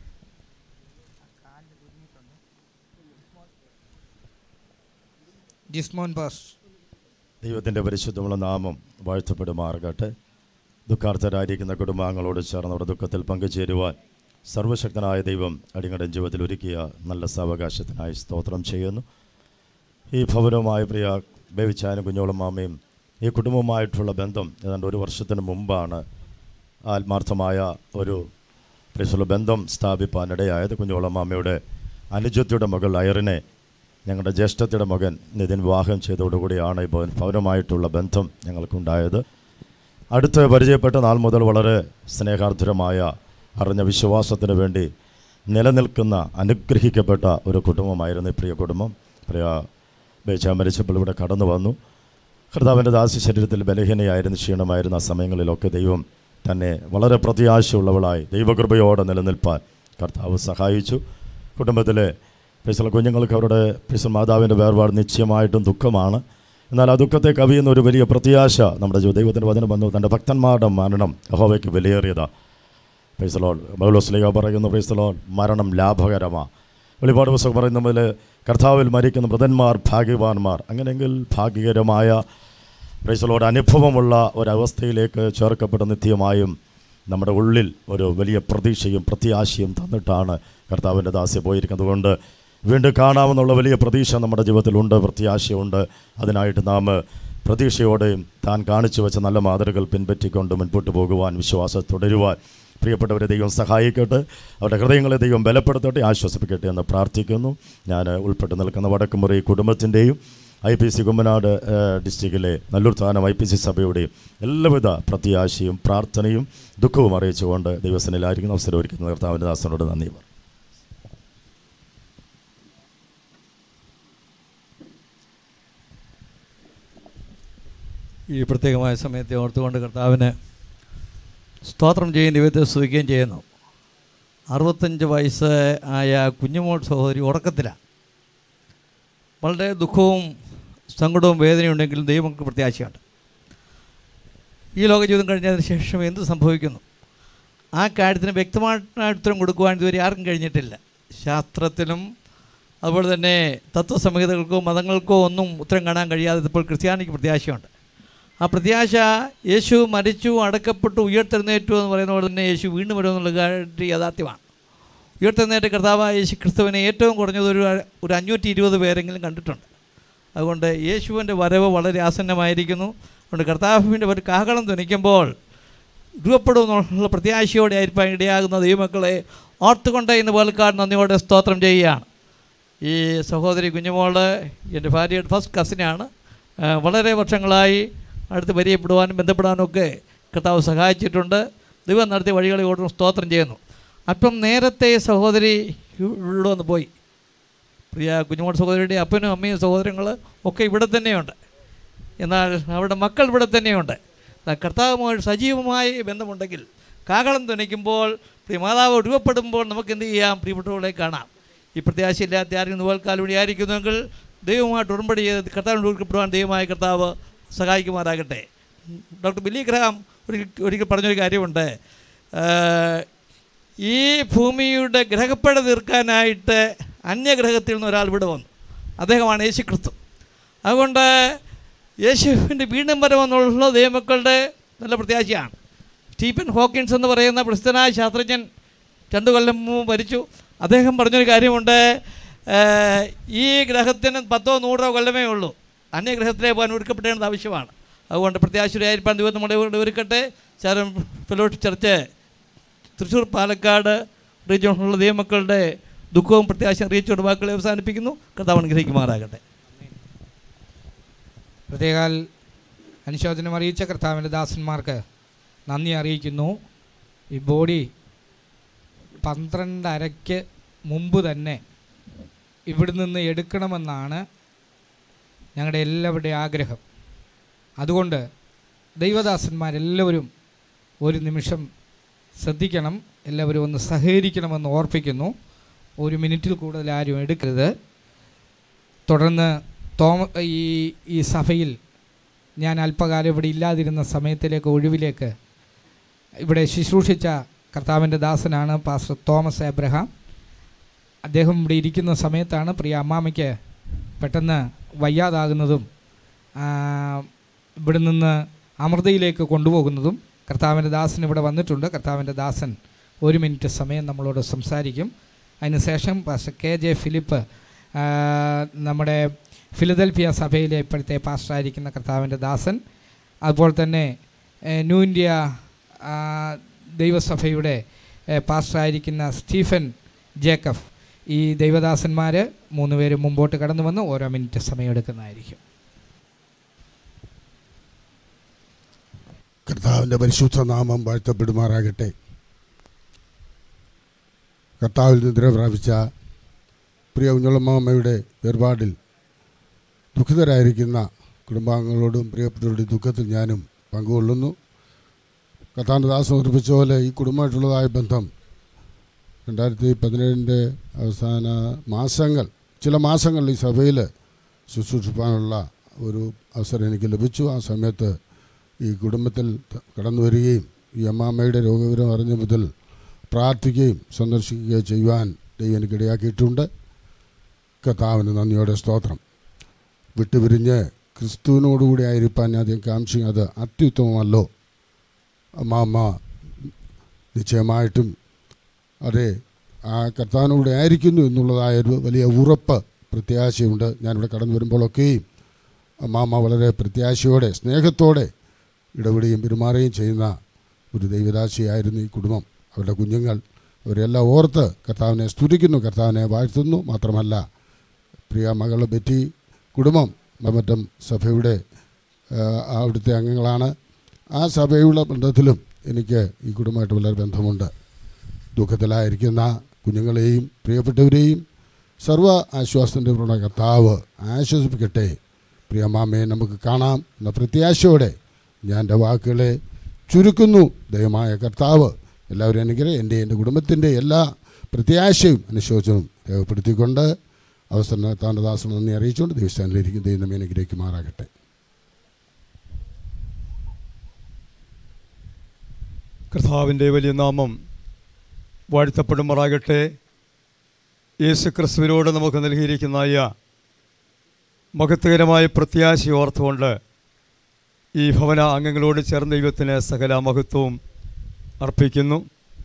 ജിസ്മോൻ പാസ് ദൈവത്തിൻ്റെ പരിശുദ്ധമുള്ള നാമം വാഴ്ത്തപ്പെടുമാറാകട്ടെ ദുഃഖാർത്ഥരായിരിക്കുന്ന കുടുംബാംഗങ്ങളോട് ചേർന്ന് അവരുടെ ദുഃഖത്തിൽ പങ്കുചേരുവാൻ സർവശക്തനായ ദൈവം അടിങ്ങളുടെ ജീവിതത്തിൽ ഒരുക്കിയ നല്ല സാവകാശത്തിനായി സ്തോത്രം ചെയ്യുന്നു ഈ ഭവനവുമായ പ്രിയ ബേവിച്ചാനും കുഞ്ഞോളം മാമയും ഈ കുടുംബവുമായിട്ടുള്ള ബന്ധം ഏതാണ്ട് ഒരു വർഷത്തിന് മുമ്പാണ് ആത്മാർത്ഥമായ ഒരു പ്രിയസുള്ള ബന്ധം സ്ഥാപിപ്പാനിടയായത് കുഞ്ഞോളം മാമയുടെ അനുജത്തിയുടെ മകൾ അയറിനെ ഞങ്ങളുടെ ജ്യേഷ്ഠത്തിയുടെ മകൻ നിതിൻ വിവാഹം ചെയ്തതോടുകൂടിയാണ് ഈ ഭവൻ ഭവനമായിട്ടുള്ള ബന്ധം ഞങ്ങൾക്കുണ്ടായത് അടുത്ത് പരിചയപ്പെട്ട നാൾ മുതൽ വളരെ സ്നേഹാർദ്രമായ അറിഞ്ഞ വിശ്വാസത്തിന് വേണ്ടി നിലനിൽക്കുന്ന അനുഗ്രഹിക്കപ്പെട്ട ഒരു കുടുംബമായിരുന്നു ഈ പ്രിയ കുടുംബം പ്രിയ ബേച്ച മരിച്ചപ്പോൾ ഇവിടെ കടന്നു വന്നു കർത്താവിൻ്റെ ദാസ്യ ശരീരത്തിൽ ബലഹീനയായിരുന്നു ക്ഷീണമായിരുന്ന ആ സമയങ്ങളിലൊക്കെ ദൈവം തന്നെ വളരെ പ്രത്യാശയുള്ളവളായി ദൈവകൃപയോടെ നിലനിൽപ്പാൻ കർത്താവ് സഹായിച്ചു കുടുംബത്തിലെ പിസല കുഞ്ഞുങ്ങൾക്ക് അവരുടെ പിസൽ മാതാവിൻ്റെ വേർപാട് നിശ്ചയമായിട്ടും ദുഃഖമാണ് എന്നാൽ ആ ദുഃഖത്തെ കവിയുന്ന ഒരു വലിയ പ്രത്യാശ നമ്മുടെ ജീവ- ദൈവത്തിൻ്റെ വചനം വന്നു തൻ്റെ ഭക്തന്മാരുടെ മരണം യഹോവയ്ക്ക് വിലയേറിയതാ പൈസലോൾ ബൗലോസ്ലിക പറയുന്നു പൈസലോൾ മരണം ലാഭകരമാണ് വെളിപാട് പുസ്തകം പറയുന്ന മുതൽ കർത്താവിൽ മരിക്കുന്ന മൃതന്മാർ ഭാഗ്യവാന്മാർ അങ്ങനെയെങ്കിൽ ഭാഗ്യകരമായ പ്രൈസലോട് അനുഭവമുള്ള ഒരവസ്ഥയിലേക്ക് ചേർക്കപ്പെട്ട നിത്യമായും നമ്മുടെ ഉള്ളിൽ ഒരു വലിയ പ്രതീക്ഷയും പ്രത്യാശയും തന്നിട്ടാണ് കർത്താവിൻ്റെ ദാസ്യ പോയിരിക്കുന്നത് അതുകൊണ്ട് വീണ്ടും കാണാമെന്നുള്ള വലിയ പ്രതീക്ഷ നമ്മുടെ ജീവിതത്തിലുണ്ട് പ്രത്യാശയുണ്ട് അതിനായിട്ട് നാം പ്രതീക്ഷയോടെയും താൻ കാണിച്ചു വെച്ച നല്ല മാതൃകകൾ പിൻപറ്റിക്കൊണ്ട് മുൻപോട്ട് പോകുവാൻ വിശ്വാസം തുടരുവാൻ പ്രിയപ്പെട്ടവരെ ദൈവം സഹായിക്കട്ടെ അവരുടെ ഹൃദയങ്ങളെ ദൈവം ബലപ്പെടുത്തട്ടെ ആശ്വസിപ്പിക്കട്ടെ എന്ന് പ്രാർത്ഥിക്കുന്നു ഞാൻ ഉൾപ്പെട്ട് നിൽക്കുന്ന വടക്കുമുറി കുടുംബത്തിൻ്റെയും ഐ പി സി കുമ്മനാട് ഏഹ്, ഡിസ്ട്രിക്റ്റിലെ നല്ലൂർ സ്ഥാനം ഐ പി സി സഭയുടെയും എല്ലാവിധ പ്രത്യാശയും പ്രാർത്ഥനയും ദുഃഖവും അറിയിച്ചുകൊണ്ട് ദൈവസനിലായിരിക്കുന്ന അവസരം ഒരുക്കുന്ന കർത്താവിൻ്റെ ദാസനോട് നന്ദി പറയും ഈ പ്രത്യേകമായ സമയത്തെ ഓർത്തുകൊണ്ട് കർത്താവിന് സ്തോത്രം ചെയ്യുന്ന ദൈവത്തെ സ്തുതിക്കുകയും ചെയ്യുന്നു അറുപത്തഞ്ച് വയസ്സ് ആയ കുഞ്ഞുമോൾ സഹോദരി ഉറക്കത്തിലാണ് വളരെ ദുഃഖവും സങ്കടവും വേദനയുണ്ടെങ്കിലും ദൈവങ്ങൾക്ക് പ്രത്യാശയുണ്ട് ഈ ലോക ജീവിതം കഴിഞ്ഞതിന് ശേഷം എന്ത് സംഭവിക്കുന്നു ആ കാര്യത്തിന് വ്യക്തമായിട്ട് ഉത്തരം കൊടുക്കുവാൻ ഇതുവരെ ആർക്കും കഴിഞ്ഞിട്ടില്ല ശാസ്ത്രത്തിലും അതുപോലെ തന്നെ തത്വസംഹിതകൾക്കോ മതങ്ങൾക്കോ ഒന്നും ഉത്തരം കാണാൻ കഴിയാതെ ഇപ്പോൾ ക്രിസ്ത്യാനിക്ക് പ്രത്യാശയുണ്ട് ആ പ്രത്യാശ യേശു മരിച്ചു അടക്കപ്പെട്ടു ഉയർത്തെഴുന്നേറ്റു എന്ന് പറയുന്ന പോലെ തന്നെ യേശു വീണ്ടും വരുമെന്നുള്ള കാര്യം യാഥാർത്ഥ്യമാണ് ഉയർത്തെഴുന്നേറ്റ കർത്താവായ യേശു ക്രിസ്തുവിനെ ഏറ്റവും കുറഞ്ഞത് ഒരു ഒരു അഞ്ഞൂറ്റി ഇരുപത് പേരെങ്കിലും കണ്ടിട്ടുണ്ട് അതുകൊണ്ട് യേശുവിൻ്റെ വരവ് വളരെ ആസന്നമായിരിക്കുന്നു അതുകൊണ്ട് കർത്താവിൻ്റെ ഒരു കാഹളം ധ്വനിക്കുമ്പോൾ രൂപപ്പെടുമെന്നുള്ള പ്രത്യാശയോടെ ആയിരിക്കാൻ ഇടയാകുന്ന ദൈവമക്കളെ ഓർത്തുകൊണ്ട് ഇന്ന് പാലക്കാട് നന്ദിയോടെ സ്തോത്രം ചെയ്യുകയാണ് ഈ സഹോദരി കുഞ്ഞുമോള് എൻ്റെ ഭാര്യയുടെ ഫസ്റ്റ് കസിനാണ് ആ, വളരെ വർഷങ്ങളായി അടുത്ത് പരിചയപ്പെടുവാനും ബന്ധപ്പെടാനും ഒക്കെ കർത്താവ് സഹായിച്ചിട്ടുണ്ട് ദൈവം നടത്തിയ വഴികളെ ഓടും സ്തോത്രം ചെയ്യുന്നു അല്പം നേരത്തെ സഹോദരി ഇവിടെ വന്ന് പോയി പ്രിയ കുഞ്ഞുമോൾ സഹോദരിയുടെ അപ്പനും അമ്മയും സഹോദരങ്ങൾ ഒക്കെ ഇവിടെ തന്നെയുണ്ട് എന്നാൽ അവരുടെ മക്കൾ ഇവിടെ തന്നെയുണ്ട് എന്നാൽ കർത്താവുമായി സജീവമായ ബന്ധമുണ്ടെങ്കിൽ കാകളം ധ്വനിക്കുമ്പോൾ പ്രിയ മാതാവ് രൂപപ്പെടുമ്പോൾ നമുക്ക് എന്ത് ചെയ്യാം പ്രിയപ്പെട്ടവളെ കാണാം ഈ പ്രത്യാശയില്ലാത്ത ആരെങ്കിലും നോൽക്കാൽ വഴി ആയിരിക്കുന്നുവെങ്കിൽ ദൈവമായിട്ട് ഉടമ്പടി ചെയ്ത് കർത്താവിന് ഒരുക്കപ്പെടുവാൻ ദൈവമായ കർത്താവ് സഹായിക്കുമാറാകട്ടെ ഡോക്ടർ ബില്ലി ഗ്രഹാം ഒരിക്കൽ ഒരിക്കൽ പറഞ്ഞൊരു കാര്യമുണ്ട് ഏഹ്, ഈ ഭൂമിയുടെ ഗ്രഹപ്പഴ തീർക്കാനായിട്ട് അന്യഗ്രഹത്തിൽ നിന്ന് ഒരാൾ ഇവിടെ വന്നു അദ്ദേഹമാണ് യേശു ക്രിസ്തു അതുകൊണ്ട് യേശുവിൻ്റെ വീണ്ടും വരവെന്നുള്ള ദൈവമക്കളുടെ നല്ല പ്രത്യാശയാണ് സ്റ്റീഫൻ ഹോക്കിൻസ് എന്ന് പറയുന്ന പ്രസിദ്ധനായ ശാസ്ത്രജ്ഞൻ രണ്ടു കൊല്ലം മുമ്പ് മരിച്ചു അദ്ദേഹം പറഞ്ഞൊരു കാര്യമുണ്ട് ഏഹ്, ഈ ഗ്രഹത്തിന് പത്തോ നൂറോ കൊല്ലമേ ഉള്ളൂ അന്യഗ്രഹത്തിലേക്ക് പോകാൻ ഒരുക്കപ്പെടേണ്ടത് ആവശ്യമാണ് അതുകൊണ്ട് പ്രത്യാശയായിരിക്കാൻ ദൈവം നമ്മളെ ഇവിടെ ഒരുക്കട്ടെ Sharon fellowship church Thrissur Palakkad റീജിയണിലുള്ള ദൈവമക്കളുടെ ദുഃഖവും പ്രത്യാശയും അറിയിച്ചുകൊണ്ട് വാക്കുകളെ അവസാനിപ്പിക്കുന്നു കർത്താവ് അനുഗ്രഹിക്കുമാറാകട്ടെ പ്രത്യേകാൽ അനുശോചനം അറിയിച്ച കർത്താവിൻ്റെ ദാസന്മാർക്ക് നന്ദി അറിയിക്കുന്നു ഈ ബോഡി പന്ത്രണ്ടരയ്ക്ക് മുമ്പ് തന്നെ ഇവിടെ നിന്ന് എടുക്കണമെന്നാണ് ഞങ്ങളുടെ എല്ലാവരുടെയും ആഗ്രഹം അതുകൊണ്ട് ദൈവദാസന്മാരെല്ലാവരും ഒരു നിമിഷം ശ്രദ്ധിക്കണം എല്ലാവരും ഒന്ന് സഹകരിക്കണമെന്ന് ഓർപ്പിക്കുന്നു ഒരു മിനിറ്റിൽ കൂടുതൽ ആരും എടുക്കരുത് തുടർന്ന് തോമ ഈ ഈ സഭയിൽ ഞാൻ അല്പകാലം ഇവിടെ ഇല്ലാതിരുന്ന സമയത്തിലേക്ക് ഒഴിവിലേക്ക് ഇവിടെ ശുശ്രൂഷിച്ച കർത്താവിൻ്റെ ദാസനാണ് പാസ്റ്റർ തോമസ് എബ്രഹാം അദ്ദേഹം ഇവിടെ ഇരിക്കുന്ന സമയത്താണ് പ്രിയ അമ്മാമയ്ക്ക് പെട്ടെന്ന് വയ്യാതാകുന്നതും ആ, ഇവിടെ നിന്ന് അമൃതയിലേക്ക് കൊണ്ടുപോകുന്നതും കർത്താവിൻ്റെ ദാസൻ ഇവിടെ വന്നിട്ടുണ്ട് കർത്താവിൻ്റെ ദാസൻ ഒരു മിനിറ്റ് സമയം നമ്മളോട് സംസാരിക്കും അതിനുശേഷം പാസ്റ്റർ കെ ജെ ഫിലിപ്പ് ആ, നമ്മുടെ ഫിലദൽഫിയ സഭയിലെ ഇപ്പോഴത്തെ പാസ്റ്ററായിരിക്കുന്ന കർത്താവിൻ്റെ ദാസൻ അതുപോലെ തന്നെ ഏ, ന്യൂ ഇന്ത്യ ആ, ദൈവസഭയുടെ ഏ, പാസ്റ്ററായിരിക്കുന്ന സ്റ്റീഫൻ ജേക്കബ് ഈ ദൈവദാസന്മാർ മൂന്ന് പേര് മുമ്പോട്ട് കടന്നു വന്ന് ഓരോ മിനിറ്റ് സമയമെടുക്കുന്നതായിരിക്കും കർത്താവിൻ്റെ പരിശുദ്ധ നാമം വാഴ്ത്തപ്പെടുമാറാകട്ടെ കർത്താവിൽ നിദ്ര പ്രാപിച്ച പ്രിയ കുഞ്ഞുളമ്മയുടെ വേർപാടിൽ ദുഃഖിതരായിരിക്കുന്ന കുടുംബാംഗങ്ങളോടും പ്രിയപ്പെട്ടവരുടെ ദുഃഖത്തിൽ ഞാനും പങ്കുകൊള്ളുന്നു കർത്താവിൻ്റെ ദാസം ഓർപ്പിച്ച പോലെ ഈ കുടുംബമായിട്ടുള്ളതായ ബന്ധം രണ്ടായിരത്തി പതിനേഴിൻ്റെ അവസാന മാസങ്ങൾ ചില മാസങ്ങൾ ഈ സഭയിൽ ശുശ്രൂഷിപ്പാനുള്ള ഒരു അവസരം എനിക്ക് ലഭിച്ചു ആ സമയത്ത് ഈ കുടുംബത്തിൽ ത- കടന്നു വരികയും ഈ അമ്മാമ്മയുടെ രോഗവിവരം അറിഞ്ഞ മുതൽ പ്രാർത്ഥിക്കുകയും സന്ദർശിക്കുകയും ചെയ്യുവാൻ ദൈവം എനിക്ക് ഇടയാക്കിയിട്ടുണ്ട് കർത്താവിന് നന്ദിയോടെ സ്തോത്രം വിട്ടുപിരിഞ്ഞ് ക്രിസ്തുവിനോടുകൂടി ആയിരിക്കാൻ ആദ്യം കാംക്ഷിക്കും അത് അത്യുത്തമമല്ലോ അമ്മാമ്മ നിശ്ചയമായിട്ടും അതെ ആ കർത്താവിനൂടെ ആയിരിക്കുന്നു എന്നുള്ളതായൊരു വലിയ ഉറപ്പ് പ്രത്യാശയുണ്ട് ഞാനിവിടെ കടന്നു വരുമ്പോഴൊക്കെയും മാമ വളരെ പ്രത്യാശയോടെ സ്നേഹത്തോടെ ഇടപെടുകയും പെരുമാറുകയും ചെയ്യുന്ന ഒരു ദൈവരാശിയായിരുന്നു ഈ കുടുംബം അവരുടെ കുഞ്ഞുങ്ങൾ അവരെല്ലാം ഓർത്ത് കർത്താവിനെ സ്തുതിക്കുന്നു കർത്താവിനെ വാഴ്ത്തുന്നു മാത്രമല്ല പ്രിയ മകൾ ബെറ്റി കുടുംബം മറ്റം സഭയുടെ ആ, അവിടുത്തെ അംഗങ്ങളാണ് ആ സഭയുള്ള ബന്ധത്തിലും എനിക്ക് ഈ കുടുംബമായിട്ട് വളരെ ബന്ധമുണ്ട് ദുഃഖത്തിലായിരിക്കുന്ന കുഞ്ഞുങ്ങളെയും പ്രിയപ്പെട്ടവരെയും സർവ്വ ആശ്വാസത്തിൻ്റെ പൂർണ്ണ കർത്താവ് ആശ്വസിപ്പിക്കട്ടെ പ്രിയ മാമയെ നമുക്ക് കാണാം എന്ന പ്രത്യാശയോടെ ഞാൻ എൻ്റെ വാക്കുകളെ ചുരുക്കുന്നു ദയമായ കർത്താവ് എല്ലാവരും അനുഗ്രഹം എൻ്റെ എൻ്റെ കുടുംബത്തിൻ്റെ എല്ലാ പ്രത്യാശയും അനുശോചനവും രേഖപ്പെടുത്തിക്കൊണ്ട് അവസരം താൻ്റെ ദാസൻ നന്ദി അറിയിച്ചുകൊണ്ട് ദൈവസ്ഥാനിലിരിക്കും ദൈവം അനുഗ്രഹിക്കുമാറാകട്ടെ കർത്താവിൻ്റെ വലിയ നാമം വാഴ്ത്തപ്പെടുമാറാകട്ടെ യേശു ക്രിസ്തുവിനോട് നമുക്ക് നൽകിയിരിക്കുന്ന ഈ മഹത്വകരമായ പ്രത്യാശ ഓർത്തുകൊണ്ട് ഈ ഭവന അംഗങ്ങളോട് ചേർന്ന് ദൈവത്തിന് സകല മഹത്വവും അർപ്പിക്കുന്നു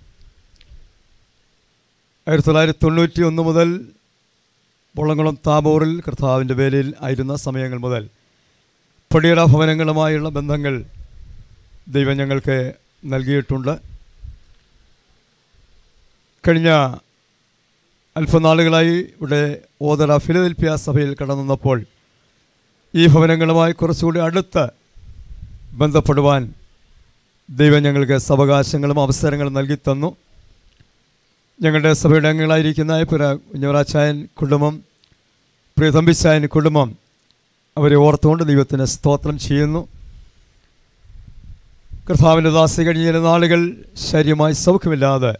ആയിരത്തി തൊള്ളായിരത്തി തൊണ്ണൂറ്റി ഒന്ന് മുതൽ പൊള്ളംകുളം താബോറിൽ കർത്താവിൻ്റെ വേലയിൽ ആയിരുന്ന സമയങ്ങൾ മുതൽ പടിയറ ഭവനങ്ങളുമായുള്ള ബന്ധങ്ങൾ ദൈവം ഞങ്ങൾക്ക് നൽകിയിട്ടുണ്ട് കഴിഞ്ഞ അല്പനാളുകളായി ഇവിടെ ഓതറ ഫിലദൽഫിയ സഭയിൽ കടന്നു വന്നപ്പോൾ ഈ ഭവനങ്ങളുമായി കുറച്ചുകൂടി അടുത്ത് ബന്ധപ്പെടുവാൻ ദൈവം ഞങ്ങൾക്ക് സവകാശങ്ങളും അവസരങ്ങളും നൽകി തന്നു ഞങ്ങളുടെ സഭയുടെ അംഗങ്ങളായിരിക്കുന്ന പുര കുഞ്ഞവരാച്ചായൻ കുടുംബം പ്രിയ തമ്പിച്ചായൻ കുടുംബം അവരെ ഓർത്തുകൊണ്ട് ദൈവത്തിന് സ്തോത്രം ചെയ്യുന്നു കർത്താവിൻ്റെ ദാസി കഴിഞ്ഞ ചില നാളുകൾ ശരീരമായി സൗഖ്യമില്ലാതെ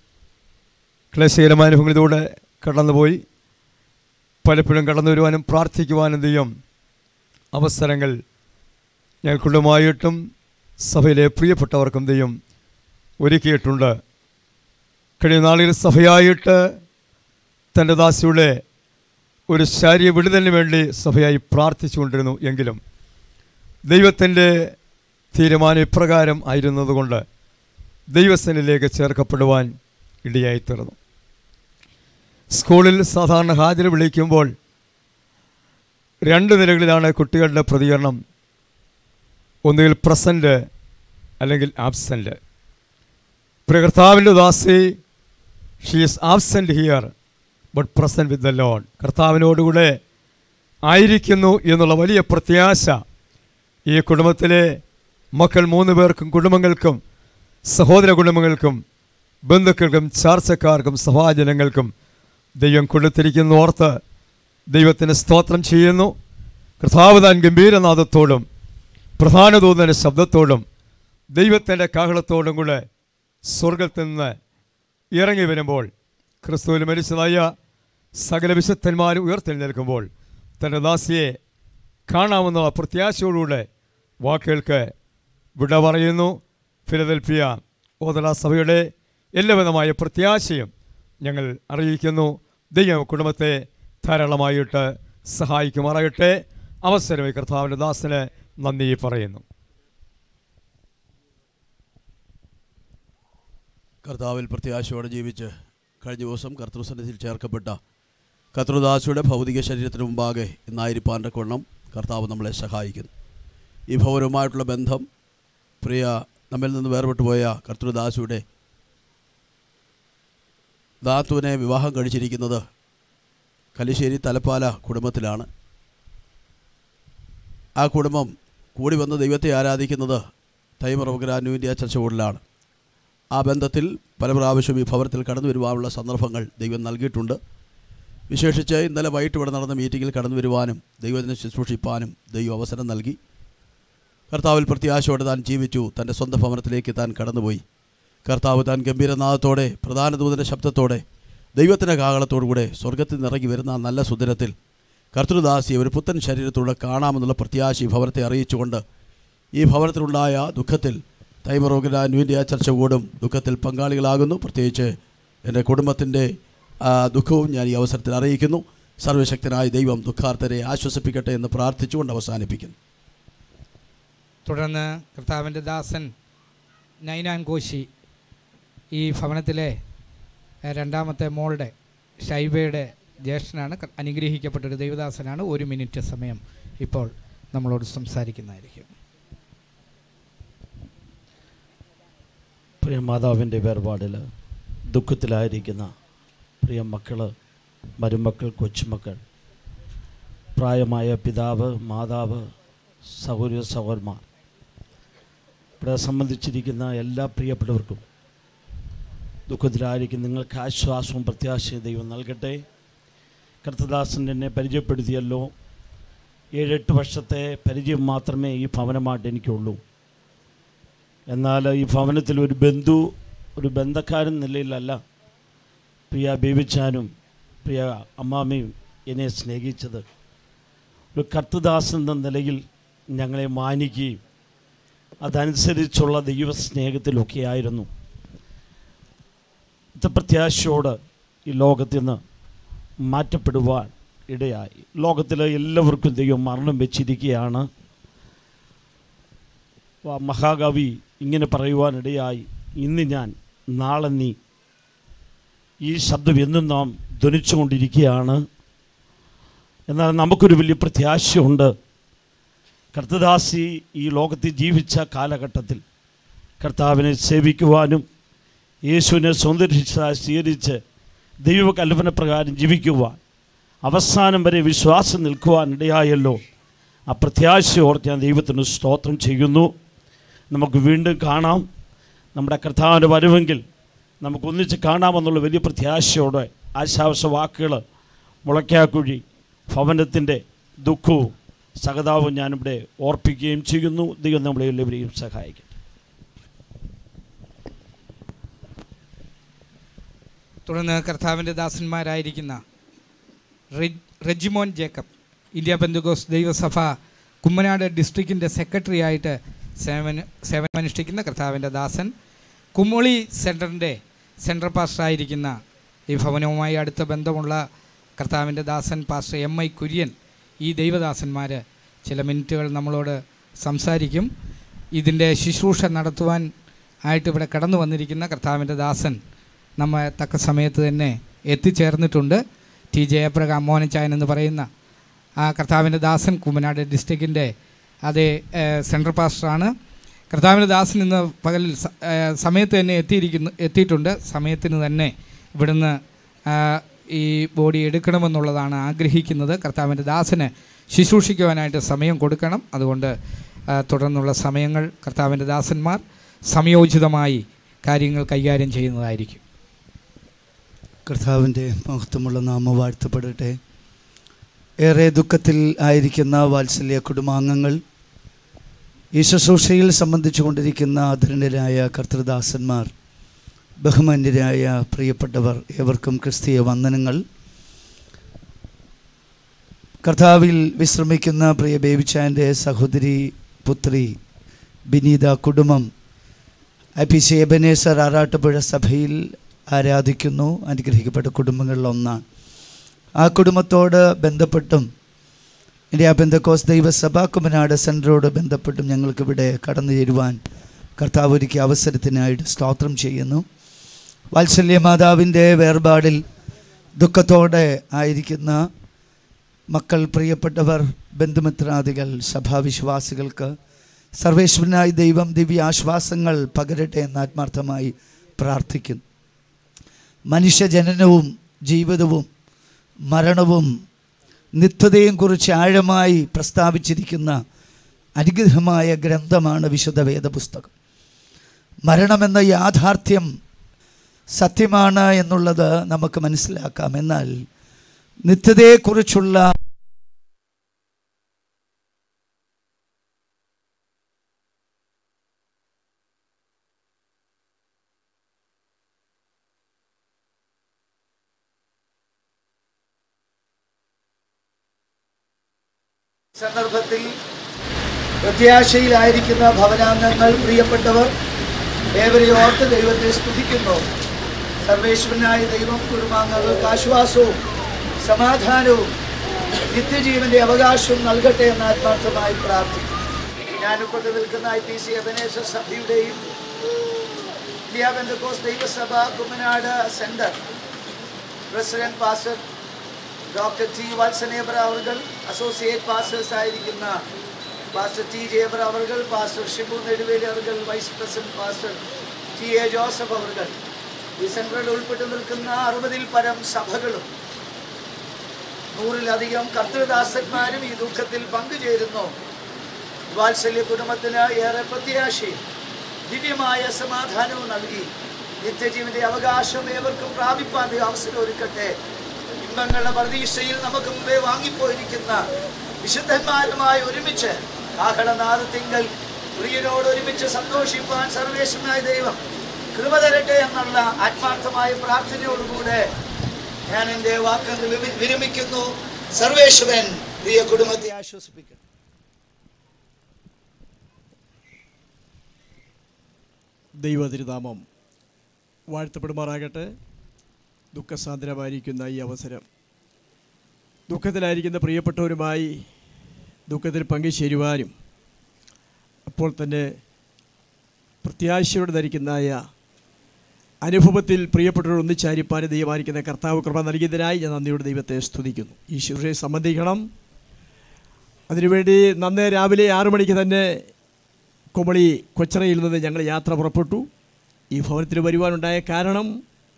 ക്ലേശകരമായ അനുഭവങ്ങളിലൂടെ കടന്നുപോയി പലപ്പോഴും കടന്നു വരുവാനും പ്രാർത്ഥിക്കുവാനും ദൈവം അവസരങ്ങൾ ഞങ്ങൾക്കുള്ളുമായിട്ടും സഭയിലെ പ്രിയപ്പെട്ടവർക്കും ദൈവം ഒരുക്കിയിട്ടുണ്ട് കഴിഞ്ഞ നാളുകളിൽ സഭയായിട്ട് തൻ്റെ ദാസിയുടെ ഒരു ശാരീരിക വിടുതലിന് വേണ്ടി സഭയായി പ്രാർത്ഥിച്ചുകൊണ്ടിരുന്നു എങ്കിലും ദൈവത്തിൻ്റെ തീരുമാനം ഇപ്രകാരം ആയിരുന്നതുകൊണ്ട് ദൈവസേനയിലേക്ക് ചേർക്കപ്പെടുവാൻ ഇടയായി തീർന്നു സ്കൂളിൽ സാധാരണ ഹാജർ വിളിക്കുമ്പോൾ രണ്ട് നിലകളിലാണ് കുട്ടികളുടെ പ്രതികരണം ഒന്നുകിൽ പ്രസൻറ്റ് അല്ലെങ്കിൽ ആബ്സെൻറ്റ് കർത്താവിൻ്റെ ദാസി she is absent here but present with the lord കർത്താവിനോടുകൂടെ ആയിരിക്കുന്നു എന്നുള്ള വലിയ പ്രത്യാശ ഈ കുടുംബത്തിലെ മക്കൾ മൂന്ന് പേർക്കും കുടുംബങ്ങൾക്കും സഹോദര കുടുംബങ്ങൾക്കും ബന്ധുക്കൾക്കും ചാർച്ചക്കാർക്കും സഭാജനങ്ങൾക്കും ദൈവം കൊടുത്തിരിക്കുന്ന ഓർത്ത് ദൈവത്തിന് സ്തോത്രം ചെയ്യുന്നു കർത്താവ് താൻ ഗംഭീരനാഥത്തോടും പ്രധാന ദൂതൻ്റെ ശബ്ദത്തോടും ദൈവത്തിൻ്റെ കാഹളത്തോടും കൂടെ സ്വർഗത്തിൽ നിന്ന് ഇറങ്ങി വരുമ്പോൾ ക്രിസ്തുവിൽ മരിച്ചതായ സകല വിശുദ്ധന്മാരും ഉയർത്തെഴുന്നേൽക്കുമ്പോൾ തൻ്റെ ദാസിയെ കാണാമെന്ന പ്രത്യാശയോടുകൂടെ വാക്കുകൾക്ക് വിട പറയുന്നു ഫിലദൽഫിയ ഓതല സഭയുടെ എല്ലാവിധമായ പ്രത്യാശയും ഞങ്ങൾ അറിയിക്കുന്നു ദൈവം കുടുംബത്തെ ധാരാളമായിട്ട് സഹായിക്കുമാറാകട്ടെ അവസരമായി കർത്താവിൻ്റെ ദാസന് നന്ദി പറയുന്നു കർത്താവിൽ പ്രത്യാശയോടെ ജീവിച്ച് കഴിഞ്ഞ ദിവസം കർത്തൃസന്നിധിയിൽ ചേർക്കപ്പെട്ട കർത്തൃദാസിയുടെ ഭൗതിക ശരീരത്തിന് മുമ്പാകെ ഇന്നായിരിപ്പാൻ്റെ കൊണ്ണം കർത്താവ് നമ്മളെ സഹായിക്കുന്നു ഈ ഭവനവുമായിട്ടുള്ള ബന്ധം പ്രിയ നമ്മിൽ നിന്ന് വേർപെട്ടു പോയ കർത്തൃദാസിയുടെ ധാത്തുവിനെ വിവാഹം കഴിച്ചിരിക്കുന്നത് കലിശ്ശേരി തലപ്പാല കുടുംബത്തിലാണ് ആ കുടുംബം കൂടി വന്ന് ദൈവത്തെ ആരാധിക്കുന്നത് തൈമർ ന്യൂ ഇന്ത്യ ചർച്ച ബോർഡിലാണ് ആ ബന്ധത്തിൽ പല പ്രാവശ്യം ഈ ഭവനത്തിൽ കടന്നു വരുവാനുള്ള സന്ദർഭങ്ങൾ ദൈവം നൽകിയിട്ടുണ്ട് വിശേഷിച്ച് ഇന്നലെ വൈകിട്ട് ഇവിടെ നടന്ന മീറ്റിങ്ങിൽ കടന്നു വരുവാനും ദൈവത്തിനെ ശുശ്രൂഷിപ്പാനും ദൈവം അവസരം നൽകി കർത്താവിൽ പ്രത്യാശയോടെ താൻ ജീവിച്ചു തൻ്റെ സ്വന്തം ഭവനത്തിലേക്ക് താൻ കടന്നുപോയി കർത്താവ് താൻ ഗംഭീരനാഥത്തോടെ പ്രധാന ദൂതൻ്റെ ശബ്ദത്തോടെ ദൈവത്തിൻ്റെ കാകളത്തോടുകൂടെ സ്വർഗത്തിൽ നിറങ്ങി വരുന്ന ആ നല്ല സുദിനത്തിൽ കർത്തൃദാസിയെ ഒരു പുത്തൻ ശരീരത്തോടെ കാണാമെന്നുള്ള പ്രത്യാശ ഈ ഭവനത്തെ അറിയിച്ചുകൊണ്ട് ഈ ഭവനത്തിലുണ്ടായ ദുഃഖത്തിൽ തൈമറോഗില ന്യൂ ഇന്ത്യ ചർച്ച കൂടും ദുഃഖത്തിൽ പങ്കാളികളാകുന്നു പ്രത്യേകിച്ച് എൻ്റെ കുടുംബത്തിൻ്റെ ആ, ദുഃഖവും ഞാൻ ഈ അവസരത്തിൽ അറിയിക്കുന്നു സർവശക്തനായ ദൈവം ദുഃഖാർത്ഥരെ ആശ്വസിപ്പിക്കട്ടെ എന്ന് പ്രാർത്ഥിച്ചുകൊണ്ട് അവസാനിപ്പിക്കുന്നു തുടർന്ന് കർത്താവിൻ്റെ ദാസൻ നൈനാൻ കോശി ഈ ഭവനത്തിലെ ഏഹ്, രണ്ടാമത്തെ മോളുടെ ഷൈബയുടെ ജ്യേഷ്ഠനാണ് ക- അനുഗ്രഹിക്കപ്പെട്ടൊരു ദൈവദാസനാണ് ഒരു മിനിറ്റ് സമയം ഇപ്പോൾ നമ്മളോട് സംസാരിക്കുന്നതായിരിക്കും പ്രിയ മാതാവിൻ്റെ വേർപാടിൽ ദുഃഖത്തിലായിരിക്കുന്ന പ്രിയ മക്കൾ മരുമക്കൾ കൊച്ചുമക്കൾ പ്രായമായ പിതാവ് മാതാവ് സഹോദര സഹോദരന്മാർ ഇവിടെ സംബന്ധിച്ചിരിക്കുന്ന എല്ലാ പ്രിയപ്പെട്ടവർക്കും ദുഃഖത്തിലായിരിക്കും നിങ്ങൾക്ക് ആശ്വാസവും പ്രത്യാശയും ദൈവം നൽകട്ടെ കർത്തദാസൻ എന്നെ പരിചയപ്പെടുത്തിയല്ലോ ഏഴെട്ട് വർഷത്തെ പരിചയം മാത്രമേ ഈ ഭവനമായിട്ട് എനിക്കുള്ളൂ എന്നാൽ ഈ ഭവനത്തിൽ ഒരു ബന്ധു ഒരു ബന്ധക്കാരൻ നിലയിലല്ല പ്രിയ ബേബിച്ചാനും പ്രിയ അമ്മാമ്മയും എന്നെ സ്നേഹിച്ചത് ഒരു കർത്തദാസൻ എന്ന നിലയിൽ ഞങ്ങളെ മാനിക്കുകയും അതനുസരിച്ചുള്ള ദൈവസ്നേഹത്തിലൊക്കെ ആയിരുന്നു ഇത് പ്രത്യാശയോട് ഈ ലോകത്തിൽ നിന്ന് മാറ്റപ്പെടുവാൻ ഇടയായി ലോകത്തിലെ എല്ലാവർക്കും ദൈവം മരണം വെച്ചിരിക്കുകയാണ് വ- മഹാകവി ഇങ്ങനെ പറയുവാനിടയായി ഇന്ന് ഞാൻ നാളെ നീ ഈ ശബ്ദം എന്നും നാം ധ്വനിച്ചുകൊണ്ടിരിക്കുകയാണ് എന്നാൽ നമുക്കൊരു വലിയ പ്രത്യാശയുണ്ട് കർത്തദാസി ഈ ലോകത്തിൽ ജീവിച്ച കാലഘട്ടത്തിൽ കർത്താവിനെ സേവിക്കുവാനും യേശുവിനെ സ്വന്തരിച്ചായി സ്വീകരിച്ച് ദൈവകൽപ്പന പ്രകാരം ജീവിക്കുവാൻ അവസാനം വരെ വിശ്വാസം നിൽക്കുവാൻ ഇടയായല്ലോ ആ പ്രത്യാശയോർത്ത് ഞാൻ ദൈവത്തിന് സ്തോത്രം ചെയ്യുന്നു നമുക്ക് വീണ്ടും കാണാം നമ്മുടെ കർത്താവിൻ്റെ വരവെങ്കിൽ നമുക്ക് ഒന്നിച്ച് കാണാമെന്നുള്ള വലിയ പ്രത്യാശയോടെ ആശാവശ വാക്കുകൾ മുളയ്ക്കാക്കുഴി ഭവനത്തിൻ്റെ ദുഃഖവും സഹതാവും ഞാനിവിടെ ഓർപ്പിക്കുകയും ചെയ്യുന്നു ദൈവം നമ്മളെ എല്ലാവരെയും സഹായിക്കും തുടർന്ന് കർത്താവിൻ്റെ ദാസന്മാരായിരിക്കുന്ന റെ- റെജിമോൻ ജേക്കബ് ഇന്ത്യ ബന്ധുഗോസ് ദൈവസഭ കുമ്മനാട് ഡിസ്ട്രിക്റ്റിൻ്റെ സെക്രട്ടറി ആയിട്ട് സേവന സേവനമനുഷ്ഠിക്കുന്ന കർത്താവിൻ്റെ ദാസൻ കുമ്മളി സെൻറ്ററിൻ്റെ സെൻട്രൽ പാസ്റ്ററായിരിക്കുന്ന ഈ ഭവനവുമായി അടുത്ത ബന്ധമുള്ള കർത്താവിൻ്റെ ദാസൻ പാസ്റ്റർ എം ഐ കുര്യൻ ഈ ദൈവദാസന്മാർ ചില മിനിറ്റുകൾ നമ്മളോട് സംസാരിക്കും ഇതിൻ്റെ ശുശ്രൂഷ നടത്തുവാൻ ആയിട്ട് ഇവിടെ കടന്നു വന്നിരിക്കുന്ന കർത്താവിൻ്റെ ദാസൻ നമ്മ തക്ക സമയത്ത് തന്നെ എത്തിച്ചേർന്നിട്ടുണ്ട് ടി ജയപ്രകാശ് മോഹനച്ചായൻ എന്ന് പറയുന്ന ആ കർത്താവിൻ്റെ ദാസൻ കുമ്മനാട് ഡിസ്ട്രിക്റ്റിൻ്റെ അതേ ഏഹ്, സെൻട്രൽ പാസ്റ്ററാണ് കർത്താവിൻ്റെ ദാസൻ ഇന്ന് പകലിൽ സ- ഏഹ്, സമയത്ത് തന്നെ എത്തിയിരിക്കുന്നു എത്തിയിട്ടുണ്ട് സമയത്തിന് തന്നെ ഇവിടുന്ന് ആ, ഈ ബോഡി എടുക്കണമെന്നുള്ളതാണ് ആഗ്രഹിക്കുന്നത് കർത്താവിൻ്റെ ദാസന് ശുശ്രൂഷിക്കുവാനായിട്ട് സമയം കൊടുക്കണം അതുകൊണ്ട് ആ, തുടർന്നുള്ള സമയങ്ങൾ കർത്താവിൻ്റെ ദാസന്മാർ സംയോജിതമായി കാര്യങ്ങൾ കൈകാര്യം ചെയ്യുന്നതായിരിക്കും കർത്താവിൻ്റെ മഹത്വമുള്ള നാമം വാഴ്ത്തപ്പെടട്ടെ ഏറെ ദുഃഖത്തിൽ ആയിരിക്കുന്ന വാത്സല്യ കുടുംബാംഗങ്ങൾ ഈ ശുശ്രൂഷയിൽ സംബന്ധിച്ചു കൊണ്ടിരിക്കുന്ന ആദരണരായ കർത്തൃദാസന്മാർ ബഹുമാന്യരായ പ്രിയപ്പെട്ടവർ ഏവർക്കും ക്രിസ്തീയ വന്ദനങ്ങൾ കർത്താവിൽ വിശ്രമിക്കുന്ന പ്രിയ ബേബിച്ചാൻ്റെ സഹോദരി പുത്രി ബിനീത കുടുംബം I P C Ebenezer Arattupuzha സഭയിൽ ആരാധിക്കുന്നു അനുഗ്രഹിക്കപ്പെട്ട കുടുംബങ്ങളിൽ ഒന്നാണ് ആ കുടുംബത്തോട് ബന്ധപ്പെട്ടും ഇന്ത്യ ബന്ധക്കോസ് ദൈവസഭ കുമനാട് സെൻറ്ററോട് ബന്ധപ്പെട്ടും ഞങ്ങൾക്കിവിടെ കടന്നു ചേരുവാൻ കർത്താവ് ഒരുക്കിയ അവസരത്തിനായിട്ട് സ്തോത്രം ചെയ്യുന്നു വാത്സല്യ മാതാവിൻ്റെ വേർപാടിൽ ദുഃഖത്തോടെ ആയിരിക്കുന്ന മക്കൾ പ്രിയപ്പെട്ടവർ ബന്ധുമിത്രാദികൾ സഭാവിശ്വാസികൾക്ക് സർവേശ്വരനായി ദൈവം ദിവ്യ ആശ്വാസങ്ങൾ പകരട്ടെ എന്ന് ആത്മാർത്ഥമായി പ്രാർത്ഥിക്കുന്നു മനുഷ്യജനനവും ജീവിതവും മരണവും നിത്യതയും കുറിച്ച് ആഴമായി പ്രസ്താവിച്ചിരിക്കുന്ന അനുഗ്രഹമായ ഗ്രന്ഥമാണ് വിശുദ്ധ വേദപുസ്തകം മരണമെന്ന യാഥാർത്ഥ്യം സത്യമാണ് എന്നുള്ളത് നമുക്ക് മനസ്സിലാക്കാം എന്നാൽ നിത്യതയെക്കുറിച്ചുള്ള സന്ദർഭത്തിൽ പ്രത്യാശയിലായിരിക്കുന്ന ഭവനാംഗങ്ങൾ പ്രിയപ്പെട്ടവർ ഏവരെ ഓർത്ത് ദൈവത്തെ സ്തുതിക്കുന്നു സർവേശ്വരനായ ദൈവം കുടുംബാംഗങ്ങൾക്ക് ആശ്വാസവും സമാധാനവും നിത്യജീവന്റെ അവകാശവും നൽകട്ടെ എന്ന് ആത്മാർത്ഥമായി പ്രാർത്ഥിക്കുന്നു ഞാനിപ്പോൾ നിൽക്കുന്ന ഐ പി സി അബനേശ്വർ സഭയുടെയും ഇന്ത്യ ബന്ധക്കോസ് ദൈവസഭ Kumbanad centre president pastor doctor T വത്സനേബ്ര അവർ അസോസിയേറ്റ് പാസ്റ്റേഴ്സ് ആയിരിക്കുന്ന പാസ്റ്റർ ടി ജേബ്ര അവർ പാസ്റ്റർ ഷിബു നെടുവേലി അവർ vice president pastor T A Joseph അവർ ഈ സെൻട്രൽ ഉൾപ്പെട്ടു നിൽക്കുന്ന അറുപതിൽ പരം സഭകളും നൂറിലധികം കർത്തൃദാസന്മാരും ഈ ദുഃഖത്തിൽ പങ്കുചേരുന്നു വാത്സല്യ കുടുംബത്തിന് ഏറെ പ്രത്യാശയും ദിവ്യമായ സമാധാനവും നൽകി നിത്യജീവന്റെ അവകാശം ഏവർക്കും പ്രാപിപ്പാൻ ദൈവം അവസരം ഒരുക്കട്ടെ ഇമ്പങ്ങളുടെ പ്രതീക്ഷയിൽ നമുക്ക് മുമ്പേ വാങ്ങിപ്പോയിരിക്കുന്ന വിശുദ്ധന്മാരുമായി ഒരുമിച്ച് കാഹളനാദത്തിങ്കൽ പ്രിയനോട് ഒരുമിച്ച് സന്തോഷിപ്പാൻ സർവേശ്വരനായ ദൈവം കൃപ തരട്ടെ എന്നുള്ള ആത്മാർത്ഥമായ പ്രാർത്ഥനയോടുകൂടെ ഞാൻ എൻ്റെ വാക്കുകൾ വിരമി- വിരമിക്കുന്നു സർവേശ്വരൻ പ്രിയ കുടുംബത്തെ ആശ്വസിപ്പിക്കട്ടെ ദൈവതിരുനാമം വാഴ്ത്തപ്പെടുമാറാകട്ടെ ദുഃഖസാന്ദ്രമായിരിക്കുന്ന ഈ അവസരം ദുഃഖത്തിലായിരിക്കുന്ന പ്രിയപ്പെട്ടവരുമായി ദുഃഖത്തിൽ പങ്കുചേരുവാനും അപ്പോൾ തന്നെ പ്രത്യാശയോടെ ധരിക്കുന്നതായ അനുഭവത്തിൽ പ്രിയപ്പെട്ടവർ ഒന്നിച്ചാരിപ്പാനും ദൈവമായിരിക്കുന്ന കർത്താവ് കൃപ നൽകിയതിനായി ഞാൻ നന്ദിയോട് ദൈവത്തെ സ്തുതിക്കുന്നു ഈ ശുശ്രൂഷയെ സംബന്ധിക്കണം അതിനുവേണ്ടി നന്നേ രാവിലെ ആറു മണിക്ക് തന്നെ കുമളി കൊച്ചറയിൽ നിന്ന് ഞങ്ങൾ യാത്ര പുറപ്പെട്ടു ഈ ഭവനത്തിൽ വരുവാനുണ്ടായ കാരണം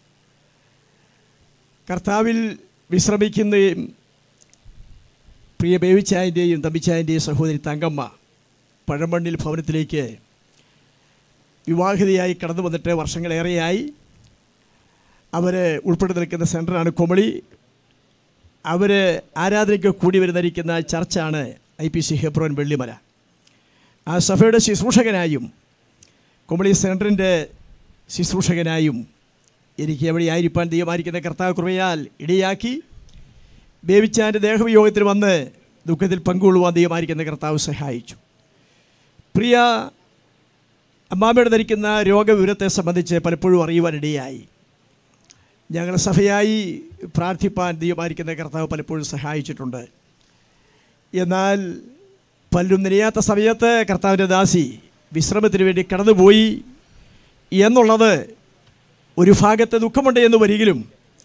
കർത്താവിൽ വിശ്രമിക്കുകയും പ്രിയ ബേവിച്ചായൻ്റെയും തമ്പിച്ചായൻ്റെയും സഹോദരി തങ്കമ്മ പഴമണ്ണിൽ ഭവനത്തിലേക്ക് വിവാഹിതയായി കടന്നു വന്നിട്ട് വർഷങ്ങളേറെയായി അവർ ഉൾപ്പെട്ട് നിൽക്കുന്ന സെൻറ്ററാണ് കുമളി അവർ ആരാധനയ്ക്ക് കൂടി വരുന്നിരിക്കുന്ന ചർച്ചാണ് I P C Hebron Vellimala ആ സഭയുടെ ശുശ്രൂഷകനായും കുമളി സെൻറ്ററിൻ്റെ ശുശ്രൂഷകനായും എനിക്ക് എവിടെ ആയിരിക്കാൻ ദൈവമായിരിക്കുന്ന കർത്താവ് കൃപയാൽ ഇടയാക്കി ബേബിച്ചാൻ്റെ ദേഹവിയോഗത്തിൽ വന്ന് ദുഃഖത്തിൽ പങ്കുകൊള്ളുവാൻ ദൈവമായിരിക്കുന്ന കർത്താവ് സഹായിച്ചു പ്രിയ അമ്മാമ്മയുടെ ധരിക്കുന്ന രോഗവിവരത്തെ സംബന്ധിച്ച് പലപ്പോഴും അറിയുവാനിടയായി ഞങ്ങൾ സഭയായി പ്രാർത്ഥിപ്പാൻ ദൈവമായിരിക്കുന്ന കർത്താവ് പലപ്പോഴും സഹായിച്ചിട്ടുണ്ട് എന്നാൽ പലരും നിലയാത്ത സമയത്ത് കർത്താവിൻ്റെ ദാസി വിശ്രമത്തിന് വേണ്ടി കടന്നുപോയി എന്നുള്ളത് ഒരു ഭാഗത്ത് ദുഃഖമുണ്ട് എന്ന് വരികിലും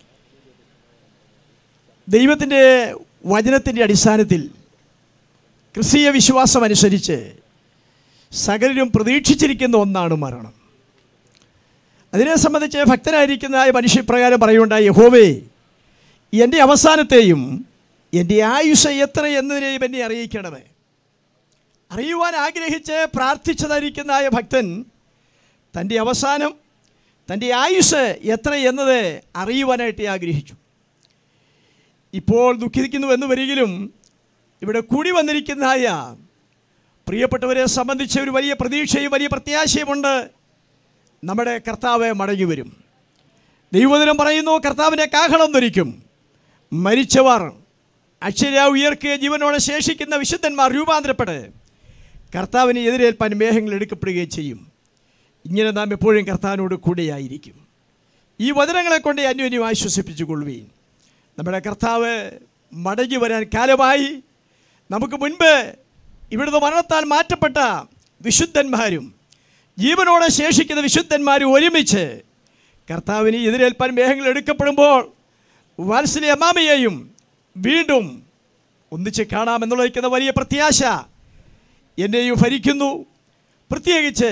ദൈവത്തിൻ്റെ വചനത്തിൻ്റെ അടിസ്ഥാനത്തിൽ ക്രിസ്തീയ വിശ്വാസം അനുസരിച്ച് സകലരും പ്രതീക്ഷിച്ചിരിക്കുന്ന ഒന്നാണ് മരണം അതിനെ സംബന്ധിച്ച് ഭക്തനായിരിക്കുന്ന മനുഷ്യപ്രകാരം പറയുണ്ടായി യഹോവേ എൻ്റെ അവസാനത്തെയും എൻ്റെ ആയുസ് എത്ര എന്നതിനെയും എന്നെ അറിയിക്കണമേ അറിയുവാൻ ആഗ്രഹിച്ച് പ്രാർത്ഥിച്ചതായിരിക്കുന്ന ആയ ഭക്തൻ തൻ്റെ അവസാനം തൻ്റെ ആയുസ് എത്ര എന്നത് അറിയുവാനായിട്ട് ആഗ്രഹിച്ചു ഇപ്പോൾ ദുഃഖിക്കുന്നു എന്ന് വരികിലും ഇവിടെ കൂടി വന്നിരിക്കുന്നതായ പ്രിയപ്പെട്ടവരെ സംബന്ധിച്ച് ഒരു വലിയ പ്രതീക്ഷയും വലിയ പ്രത്യാശയുമുണ്ട് നമ്മുടെ കർത്താവ് മടങ്ങി വരും ദൈവദിനം പറയുന്നു കർത്താവിനെ കാഹളം ധരിക്കും മരിച്ചവർ അക്ഷര ഉയർക്കുകയും ജീവനോടെ ശേഷിക്കുന്ന വിശുദ്ധന്മാർ രൂപാന്തരപ്പെട്ട് കർത്താവിനെ എതിരേൽപ്പാൻ മേഘങ്ങൾ എടുക്കപ്പെടുകയും ചെയ്യും ഇങ്ങനെ നാം എപ്പോഴും കർത്താവിനോട് കൂടെയായിരിക്കും ഈ വചനങ്ങളെ കൊണ്ട് അന്യോന്യം ആശ്വസിപ്പിച്ചു കൊള്ളുകയും നമ്മുടെ കർത്താവ് മടങ്ങി വരാൻ കാലമായി നമുക്ക് മുൻപ് ഇവിടുന്ന് മരണത്താൽ മാറ്റപ്പെട്ട വിശുദ്ധന്മാരും ജീവനോടെ ശേഷിക്കുന്ന വിശുദ്ധന്മാരും ഒരുമിച്ച് കർത്താവിനെ എതിരേൽപ്പാൻ മേഘങ്ങൾ എടുക്കപ്പെടുമ്പോൾ വാത്സല്യ അമ്മാമയെയും വീണ്ടും ഒന്നിച്ച് കാണാമെന്നുള്ളതിക്കുന്ന വലിയ പ്രത്യാശ എന്നെയും ഭരിക്കുന്നു പ്രത്യേകിച്ച്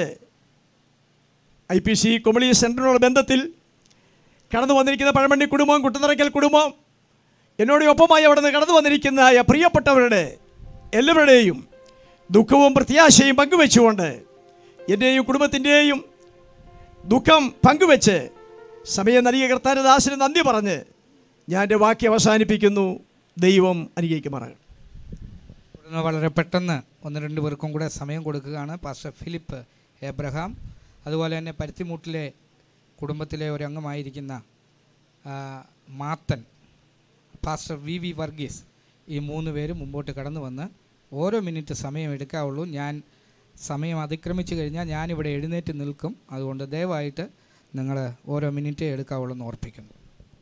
ഐ പി സി കൊമളി സെൻറ്ററിനുള്ള ബന്ധത്തിൽ കടന്നു വന്നിരിക്കുന്ന പഴമണ്ണി കുടുംബം കുട്ടനിറയ്ക്കൽ കുടുംബം എന്നോട് ഒപ്പമായി അവിടെ നിന്ന് കടന്നു വന്നിരിക്കുന്ന ആ പ്രിയപ്പെട്ടവരുടെ എല്ലാവരുടെയും ദുഃഖവും പ്രത്യാശയും പങ്കുവെച്ചുകൊണ്ട് എൻ്റെയും കുടുംബത്തിൻ്റെയും ദുഃഖം പങ്കുവെച്ച് സമയം നൽകിയ കർത്താരദാസിന് നന്ദി പറഞ്ഞ് ഞാൻ എൻ്റെ വാക്യം അവസാനിപ്പിക്കുന്നു ദൈവം അനുഗ്രഹിക്കുമാറാകട്ടെ തുടർന്ന് വളരെ പെട്ടെന്ന് ഒന്ന് രണ്ട് പേർക്കും കൂടെ സമയം കൊടുക്കുകയാണ് പാസ്റ്റർ ഫിലിപ്പ് എബ്രഹാം അതുപോലെ തന്നെ പരുത്തിമൂട്ടിലെ കുടുംബത്തിലെ ഒരു അംഗമായിരിക്കുന്ന ആ, Mathan pastor V V Varghese ഈ മൂന്ന് പേരും മുമ്പോട്ട് കടന്നു വന്ന് ഓരോ മിനിറ്റ് സമയം എടുക്കാവുള്ളൂ ഞാൻ സമയം അതിക്രമിച്ചു കഴിഞ്ഞാൽ ഞാനിവിടെ എഴുന്നേറ്റ് നിൽക്കും അതുകൊണ്ട് ദയവായിട്ട് നിങ്ങൾ ഓരോ മിനിറ്റേ എടുക്കാവുള്ളൂ എന്ന് ഓർപ്പിക്കുന്നു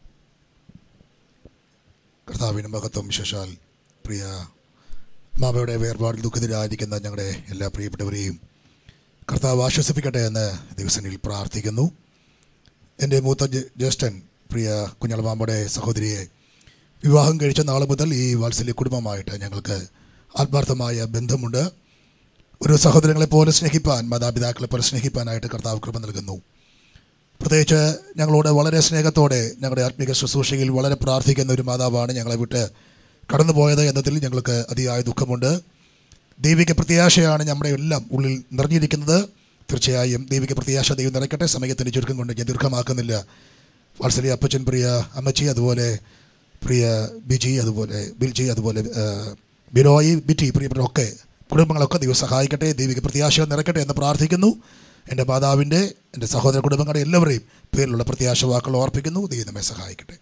കർത്താവിന് മഹത്വം വിശേഷാൽ പ്രിയ മാമയുടെ വേർപാടിൽ ദുഃഖിതരായിരിക്കുന്ന ഞങ്ങളുടെ എല്ലാ പ്രിയപ്പെട്ടവരെയും കർത്താവ് ആശ്വസിപ്പിക്കട്ടെ എന്ന് ദിവസനിൽ പ്രാർത്ഥിക്കുന്നു എൻ്റെ മൂത്ത ജ- ജ്യേഷ്ഠൻ പ്രിയ കുഞ്ഞളമാമ്മയുടെ സഹോദരിയെ വിവാഹം കഴിച്ച നാൾ മുതൽ ഈ വാത്സല്യ കുടുംബമായിട്ട് ഞങ്ങൾക്ക് ആത്മാർത്ഥമായ ബന്ധമുണ്ട് ഒരു സഹോദരങ്ങളെ പോലെ സ്നേഹിപ്പാൻ മാതാപിതാക്കളെ പോലെ സ്നേഹിപ്പാനായിട്ട് കർത്താവ് കൃപ നൽകുന്നു പ്രത്യേകിച്ച് ഞങ്ങളോട് വളരെ സ്നേഹത്തോടെ ഞങ്ങളുടെ ആത്മീക ശുശ്രൂഷയിൽ വളരെ പ്രാർത്ഥിക്കുന്ന ഒരു മാതാവാണ് ഞങ്ങളെ വിട്ട് കടന്നുപോയത് എന്നതിൽ ഞങ്ങൾക്ക് അതിയായ ദുഃഖമുണ്ട് ദൈവിക പ്രത്യാശയാണ് നമ്മുടെ എല്ലാം ഉള്ളിൽ നിറഞ്ഞിരിക്കുന്നത് തീർച്ചയായും ദൈവിക പ്രത്യാശ ദൈവം നിറയ്ക്കട്ടെ സമയത്തിൻ്റെ ചുരുക്കം കൊണ്ട് ഞാൻ ദീർഘമാക്കുന്നില്ല വാത്സല്യ അപ്പച്ചൻ പ്രിയ അമ്മച്ചി അതുപോലെ പ്രിയ ബിജി അതുപോലെ ബിൽജി അതുപോലെ ആ, ബിനോയി ബിറ്റി പ്രിയപ്പെട്ടവരൊക്കെ കുടുംബങ്ങളൊക്കെ ദൈവം സഹായിക്കട്ടെ ദൈവിക പ്രത്യാശ നിറയ്ക്കട്ടെ എന്ന് പ്രാർത്ഥിക്കുന്നു എൻ്റെ മാതാവിൻ്റെ എൻ്റെ സഹോദര കുടുംബങ്ങളുടെ എല്ലാവരെയും പേരിലുള്ള പ്രത്യാശ വാക്കുകൾ ഓർപ്പിക്കുന്നു ദൈവം നമ്മെ സഹായിക്കട്ടെ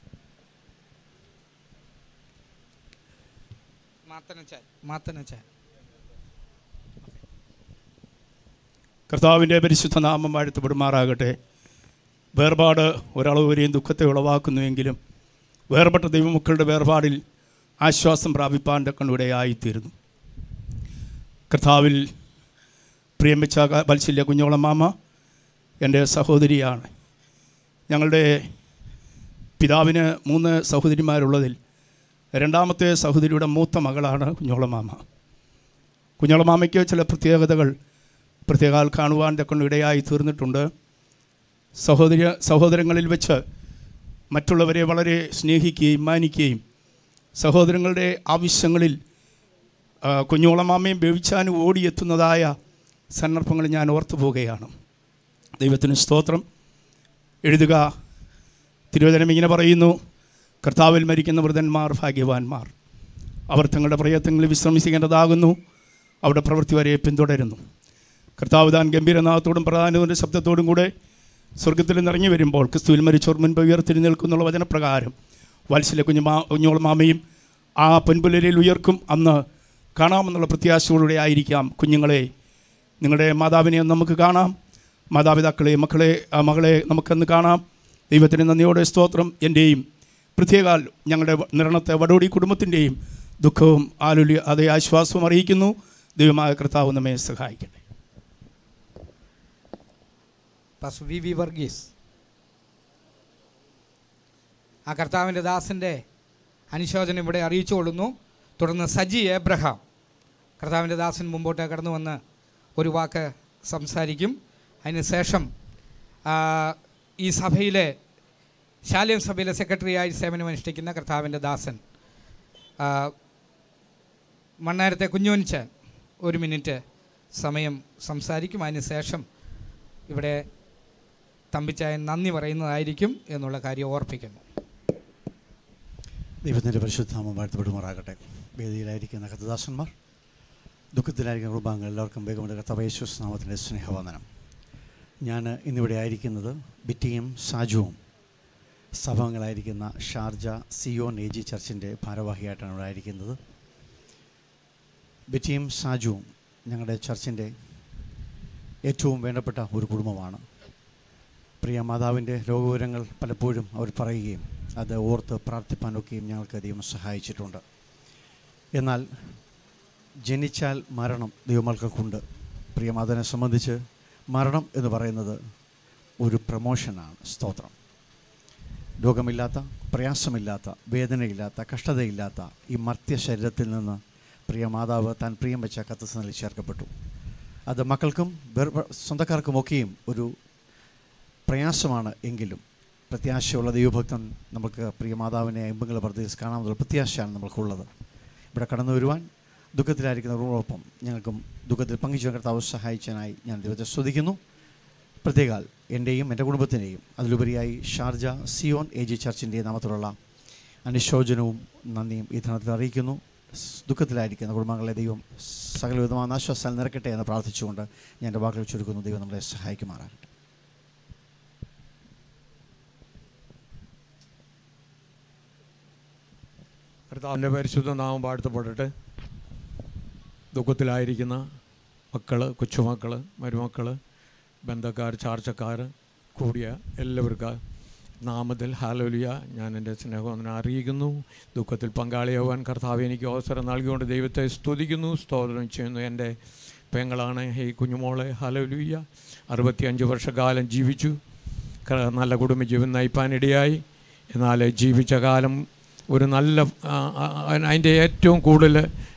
മാത്തനച്ചാൻ മാത്തനച്ചാൻ കർത്താവിൻ്റെ പരിശുദ്ധ നാമം വാഴ്ത്തപ്പെടുമാറാകട്ടെ വേർപാട് ഒരളവുവരെയും ദുഃഖത്തെ ഉളവാക്കുന്നുവെങ്കിലും വേർപെട്ട ദൈവമക്കളുടെ വേർപാടിൽ ആശ്വാസം പ്രാപിപ്പാൻ കണ്ണിവിടെയായിത്തീരുന്നു കർത്താവിൽ പ്രിയം വെച്ച വത്സല്യ കുഞ്ഞോളം മാമ എൻ്റെ സഹോദരിയാണ് ഞങ്ങളുടെ പിതാവിന് മൂന്ന് സഹോദരിമാരുള്ളതിൽ രണ്ടാമത്തെ സഹോദരിയുടെ മൂത്ത മകളാണ് കുഞ്ഞോളമാമ കുഞ്ഞോളമാമയ്ക്ക് ചില പ്രത്യേകതകൾ പ്രത്യേകാൽ കാണുവാൻ കൊണ്ട് ഇടയായി തീർന്നിട്ടുണ്ട് സഹോദര സഹോദരങ്ങളിൽ വെച്ച് മറ്റുള്ളവരെ വളരെ സ്നേഹിക്കുകയും മാനിക്കുകയും സഹോദരങ്ങളുടെ ആവശ്യങ്ങളിൽ ആ, കുഞ്ഞോളമാമയും ബേബിച്ചാനും ഓടിയെത്തുന്നതായ സന്ദർഭങ്ങൾ ഞാൻ ഓർത്തു പോവുകയാണ് ദൈവത്തിന് സ്തോത്രം എഴുതുക തിരുവചനം ഇങ്ങനെ പറയുന്നു കർത്താവിൽ മരിക്കുന്ന വൃതന്മാർ ഭാഗ്യവാന്മാർ അവർ തങ്ങളുടെ പ്രയത്നങ്ങളിൽ വിശ്രമിക്കേണ്ടതാകുന്നു അവിടെ പ്രവൃത്തി വരെ പിന്തുടരുന്നു കർത്താവ് താൻ ഗംഭീരനാഥത്തോടും പ്രധാനത്തിൻ്റെ ശബ്ദത്തോടും കൂടെ സ്വർഗത്തിൽ നിറങ്ങി വരുമ്പോൾ ക്രിസ്തുവിൽ മരിച്ചോർ മുൻപ് ഉയർത്തിരി നിൽക്കുന്നുള്ള വചനപ്രകാരം വത്സല കുഞ്ഞുമാ കുഞ്ഞോളമാമയും ആ പൊൻപുലരിൽ ഉയർക്കും അന്ന് കാണാമെന്നുള്ള പ്രത്യാശയോടെ ആയിരിക്കാം കുഞ്ഞുങ്ങളെ നിങ്ങളുടെ മാതാവിനെ ഒന്ന് നമുക്ക് കാണാം മാതാപിതാക്കളെ മക്കളെ ആ മകളെ നമുക്കന്ന് കാണാം ദൈവത്തിന് നന്ദിയോടെ സ്തോത്രം എൻ്റെയും പ്രത്യേകാൽ ഞങ്ങളുടെ നിരണത്തെ വടോടി കുടുംബത്തിൻ്റെയും ദുഃഖവും ആലുല്യ അതേ ആശ്വാസവും അറിയിക്കുന്നു ദൈവമായ കർത്താവ് നമ്മെ സഹായിക്കട്ടെ പാസ് വി വി വർഗീസ് ആ കർത്താവിൻ്റെ ദാസൻ്റെ അനുശോചനം ഇവിടെ അറിയിച്ചു കൊള്ളുന്നു തുടർന്ന് സജി എബ്രഹാം കർത്താവിൻ്റെ ദാസൻ മുമ്പോട്ട് കടന്നു വന്ന് ഒരു വാക്ക് സംസാരിക്കും അതിന് ശേഷം ആ, ഈ സഭയിലെ ശാലയം സഭയിലെ സെക്രട്ടറിയായി സേവനമനുഷ്ഠിക്കുന്ന കർത്താവിൻ്റെ ദാസൻ ആ, മണ്ണാരത്തെ കുഞ്ഞോനിച്ച് ഒരു മിനിറ്റ് സമയം സംസാരിക്കും അതിന് ശേഷം ഇവിടെ തമ്പിച്ചായൻ നന്ദി പറയുന്നതായിരിക്കും എന്നുള്ള കാര്യം ഓർപ്പിക്കുന്നു ദൈവത്തിൻ്റെ പരിശുദ്ധാമം വാഴ്ത്തപ്പെടുമാറാകട്ടെ വേദിയിലായിരിക്കുന്ന കഥദാസന്മാർ ദുഃഖത്തിലായിരിക്കുന്ന കുടുംബാംഗങ്ങൾ എല്ലാവർക്കും വേഗമുണ്ട് കർത്താവ് യേശുസ് നാമത്തിൻ്റെ സ്നേഹവന്ദനം ഞാൻ ഇന്നിവിടെ ആയിരിക്കുന്നത് ബിറ്റിയും സാജുവും സഭാംഗങ്ങളായിരിക്കുന്ന ഷാർജ സിയോൻ എ ജി ചർച്ചിൻ്റെ ഭാരവാഹിയായിട്ടാണ് ഇവിടെ ആയിരിക്കുന്നത് ബിറ്റിയും സാജുവും ഞങ്ങളുടെ ചർച്ചിൻ്റെ ഏറ്റവും വേണ്ടപ്പെട്ട ഒരു കുടുംബമാണ് പ്രിയ മാതാവിൻ്റെ രോഗവിവരങ്ങൾ പലപ്പോഴും അവർ പറയുകയും അത് ഓർത്ത് പ്രാർത്ഥിപ്പാനൊക്കെയും ഞങ്ങൾക്ക് അധികം സഹായിച്ചിട്ടുണ്ട് എന്നാൽ ജനിച്ചാൽ മരണം ദൈവമക്കൾക്കുണ്ട് പ്രിയമാതാവിനെ സംബന്ധിച്ച് മരണം എന്ന് പറയുന്നത് ഒരു പ്രമോഷനാണ് സ്തോത്രം രോഗമില്ലാത്ത പ്രയാസമില്ലാത്ത വേദനയില്ലാത്ത കഷ്ടതയില്ലാത്ത ഈ മർത്യ ശരീരത്തിൽ നിന്ന് പ്രിയ മാതാവ് താൻ പ്രിയം വെച്ച കത്തസനിൽ ചേർക്കപ്പെട്ടു അത് മക്കൾക്കും വേർ സ്വന്തക്കാർക്കുമൊക്കെയും ഒരു പ്രയാസമാണ് എങ്കിലും പ്രത്യാശയുള്ള ദൈവഭക്തൻ നമുക്ക് പ്രിയ മാതാവിനെ എമ്പുങ്ങളെ പ്രത്യേകിച്ച് കാണാമെന്നുള്ള പ്രത്യാശയാണ് നമ്മൾക്കുള്ളത് ഇവിടെ കടന്നു വരുവാൻ ദുഃഖത്തിലായിരിക്കുന്നവരോടൊപ്പം ഞങ്ങൾക്കും ദുഃഖത്തിൽ പങ്കുചേരാൻ കർത്താവ് സഹായിച്ചതിനായി ഞാൻ ദൈവത്തെ സ്തുതിക്കുന്നു പ്രത്യേകാൽ എൻ്റെയും എൻ്റെ കുടുംബത്തിൻ്റെയും അതിലുപരിയായി ഷാർജ സിയോൺ എ ജി ചർച്ചിൻ്റെ നാമത്തിലുള്ള അനുശോചനവും നന്ദിയും ഈ ധനത്തിൽ അറിയിക്കുന്നു സ് ദുഃഖത്തിലായിരിക്കുന്ന കുടുംബങ്ങളെ ദൈവം സകലവിധമായ ആശ്വാസം നിറക്കട്ടെ എന്ന് പ്രാർത്ഥിച്ചുകൊണ്ട് ഞാൻ എൻ്റെ വാക്കുകൾ ചുരുക്കുന്നു ദൈവം നമ്മളെ സഹായിക്കുമാറാകട്ടെ കർത്താവിൻ്റെ പരിശുദ്ധ നാമം വാഴ്ത്തപ്പെടട്ടെ ദുഃഖത്തിലായിരിക്കുന്ന മക്കൾ കൊച്ചുമക്കൾ മരുമക്കൾ ബന്ധക്കാർ ചാർച്ചക്കാർ കൂടിയ എല്ലാവർക്കും നാമത്തിൽ ഹാലോലിയ ഞാൻ എൻ്റെ സ്നേഹവന്ദനം അറിയിക്കുന്നു ദുഃഖത്തിൽ പങ്കാളിയാവാൻ കർത്താവ് എനിക്ക് അവസരം നൽകിക്കൊണ്ട് ദൈവത്തെ സ്തുതിക്കുന്നു സ്തോത്രം ചെയ്യുന്നു എൻ്റെ പെങ്ങളാണ് ഈ കുഞ്ഞുമോളെ ഹലോലിയ അറുപത്തിയഞ്ച് വർഷക്കാലം ജീവിച്ചു ക- നല്ല കുടുംബജീവൻ നയിപ്പാനിടയായി എന്നാൽ ജീവിച്ച കാലം ഒരു നല്ല ആ, ആ, അതിൻ്റെ ഏറ്റവും കൂടുതൽ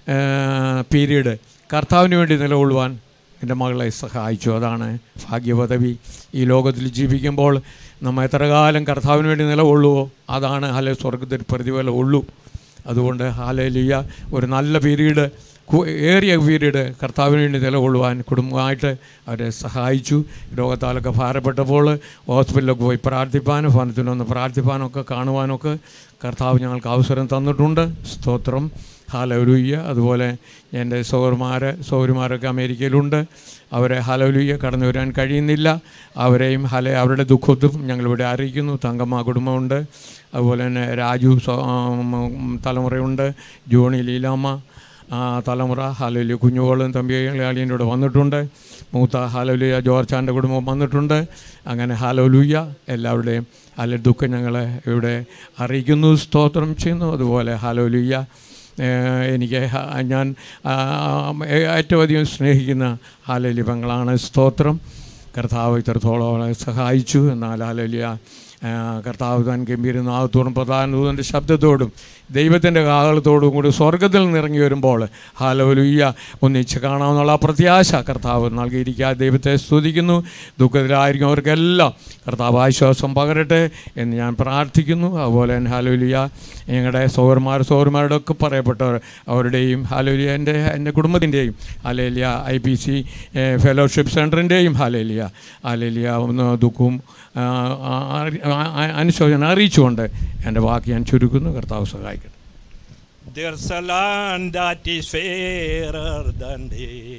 പീരീഡ് കർത്താവിന് വേണ്ടി നിലകൊള്ളുവാൻ എൻ്റെ മകളെ സഹായിച്ചു അതാണ് ഭാഗ്യപദവി ഈ ലോകത്തിൽ ജീവിക്കുമ്പോൾ നമ്മൾ എത്ര കാലം കർത്താവിന് വേണ്ടി നിലകൊള്ളുവോ അതാണ് ഹല സ്വർഗത്തിൽ പ്രതിഫലം ഉള്ളൂ അതുകൊണ്ട് ഹാലലിയ ഒരു നല്ല പീരീഡ് കു- ഏറിയ പീരീഡ് കർത്താവിന് വേണ്ടി നിലകൊള്ളുവാൻ കുടുംബമായിട്ട് അവരെ സഹായിച്ചു രോഗത്താലൊക്കെ ഭാരപ്പെട്ടപ്പോൾ ഹോസ്പിറ്റലിലൊക്കെ പോയി പ്രാർത്ഥിപ്പാനും ഭവനത്തിനൊന്ന് പ്രാർത്ഥിപ്പാനൊക്കെ കാണുവാനൊക്കെ കർത്താവ് ഞങ്ങൾക്ക് അവസരം തന്നിട്ടുണ്ട് സ്തോത്രം ഹാലലുയ്യ അതുപോലെ എൻ്റെ സൗരന്മാർ സൗരന്മാരൊക്കെ അമേരിക്കയിലുണ്ട് അവരെ ഹലലുയ്യ കടന്നു വരാൻ കഴിയുന്നില്ല അവരെയും ഹല അവരുടെ ദുഃഖത്തും ഞങ്ങളിവിടെ അറിയിക്കുന്നു തങ്കമ്മ കുടുംബമുണ്ട് അതുപോലെ തന്നെ രാജു സോ- ഉം, തലമുറയുണ്ട് ജോണി ലീലാമ്മ ആ, തലമുറ ഹാലലി കുഞ്ഞുകളും തമ്പിയാളിൻ്റെ കൂടെ വന്നിട്ടുണ്ട് മൂത്ത ഹാലലുയ ജോർച്ചാൻ്റെ കുടുംബം വന്നിട്ടുണ്ട് അങ്ങനെ ഹാലലുയ്യ എല്ലാവരുടെയും ഹാല ദുഃഖം ഞങ്ങൾ ഇവിടെ അറിയിക്കുന്നു സ്തോത്രം ചെയ്യുന്നു അതുപോലെ ഹാലലുയ്യ ഏഹ് എനിക്ക് ഹ- ഞാൻ ആ, ഏ- ഏറ്റവും അധികം സ്നേഹിക്കുന്ന ഹാലലി പെങ്ങളാണ് സ്തോത്രം കർത്താവ് ഇത്രത്തോളം അവളെ സഹായിച്ചു എന്നാൽ ഹാലലിയ ആ, കർത്താവ് താൻ ഗംഭീരനാഥത്തോടും പ്രധാന ദൂതൻ്റെ ശബ്ദത്തോടും ദൈവത്തിൻ്റെ കാഹളത്തോടും കൂടി സ്വർഗത്തിൽ നിന്നിറങ്ങി വരുമ്പോൾ ഹാലവലുയ്യ ഒന്നിച്ച് കാണാമെന്നുള്ള ആ പ്രത്യാശ കർത്താവ് നൽകിയിരിക്കുക ദൈവത്തെ സ്തുതിക്കുന്നു ദുഃഖത്തിലായിരിക്കുന്നവർക്കെല്ലാം കർത്താവ് ആശ്വാസം പകരട്ടെ എന്ന് ഞാൻ പ്രാർത്ഥിക്കുന്നു അതുപോലെ തന്നെ ഹാലോലിയ ഞങ്ങളുടെ സൗരന്മാർ സൗരന്മാരുടെ ഒക്കെ പറയപ്പെട്ടവർ അവരുടെയും ഹാലോലിയ എൻ്റെ എൻ്റെ കുടുംബത്തിൻ്റെയും hallelujah I P C fellowship സെൻറ്ററിൻ്റെയും ഹാലേലിയ ഹാലേലിയ ഒന്ന് ദുഃഖവും ആ, ആ, ആ, ആ, അനുശോചനം അറിയിച്ചുകൊണ്ട് എൻ്റെ വാക്ക് ഞാൻ ചുരുക്കുന്നു കർത്താവ് സഹായിക്കട്ടെ There's a land that is fairer than day,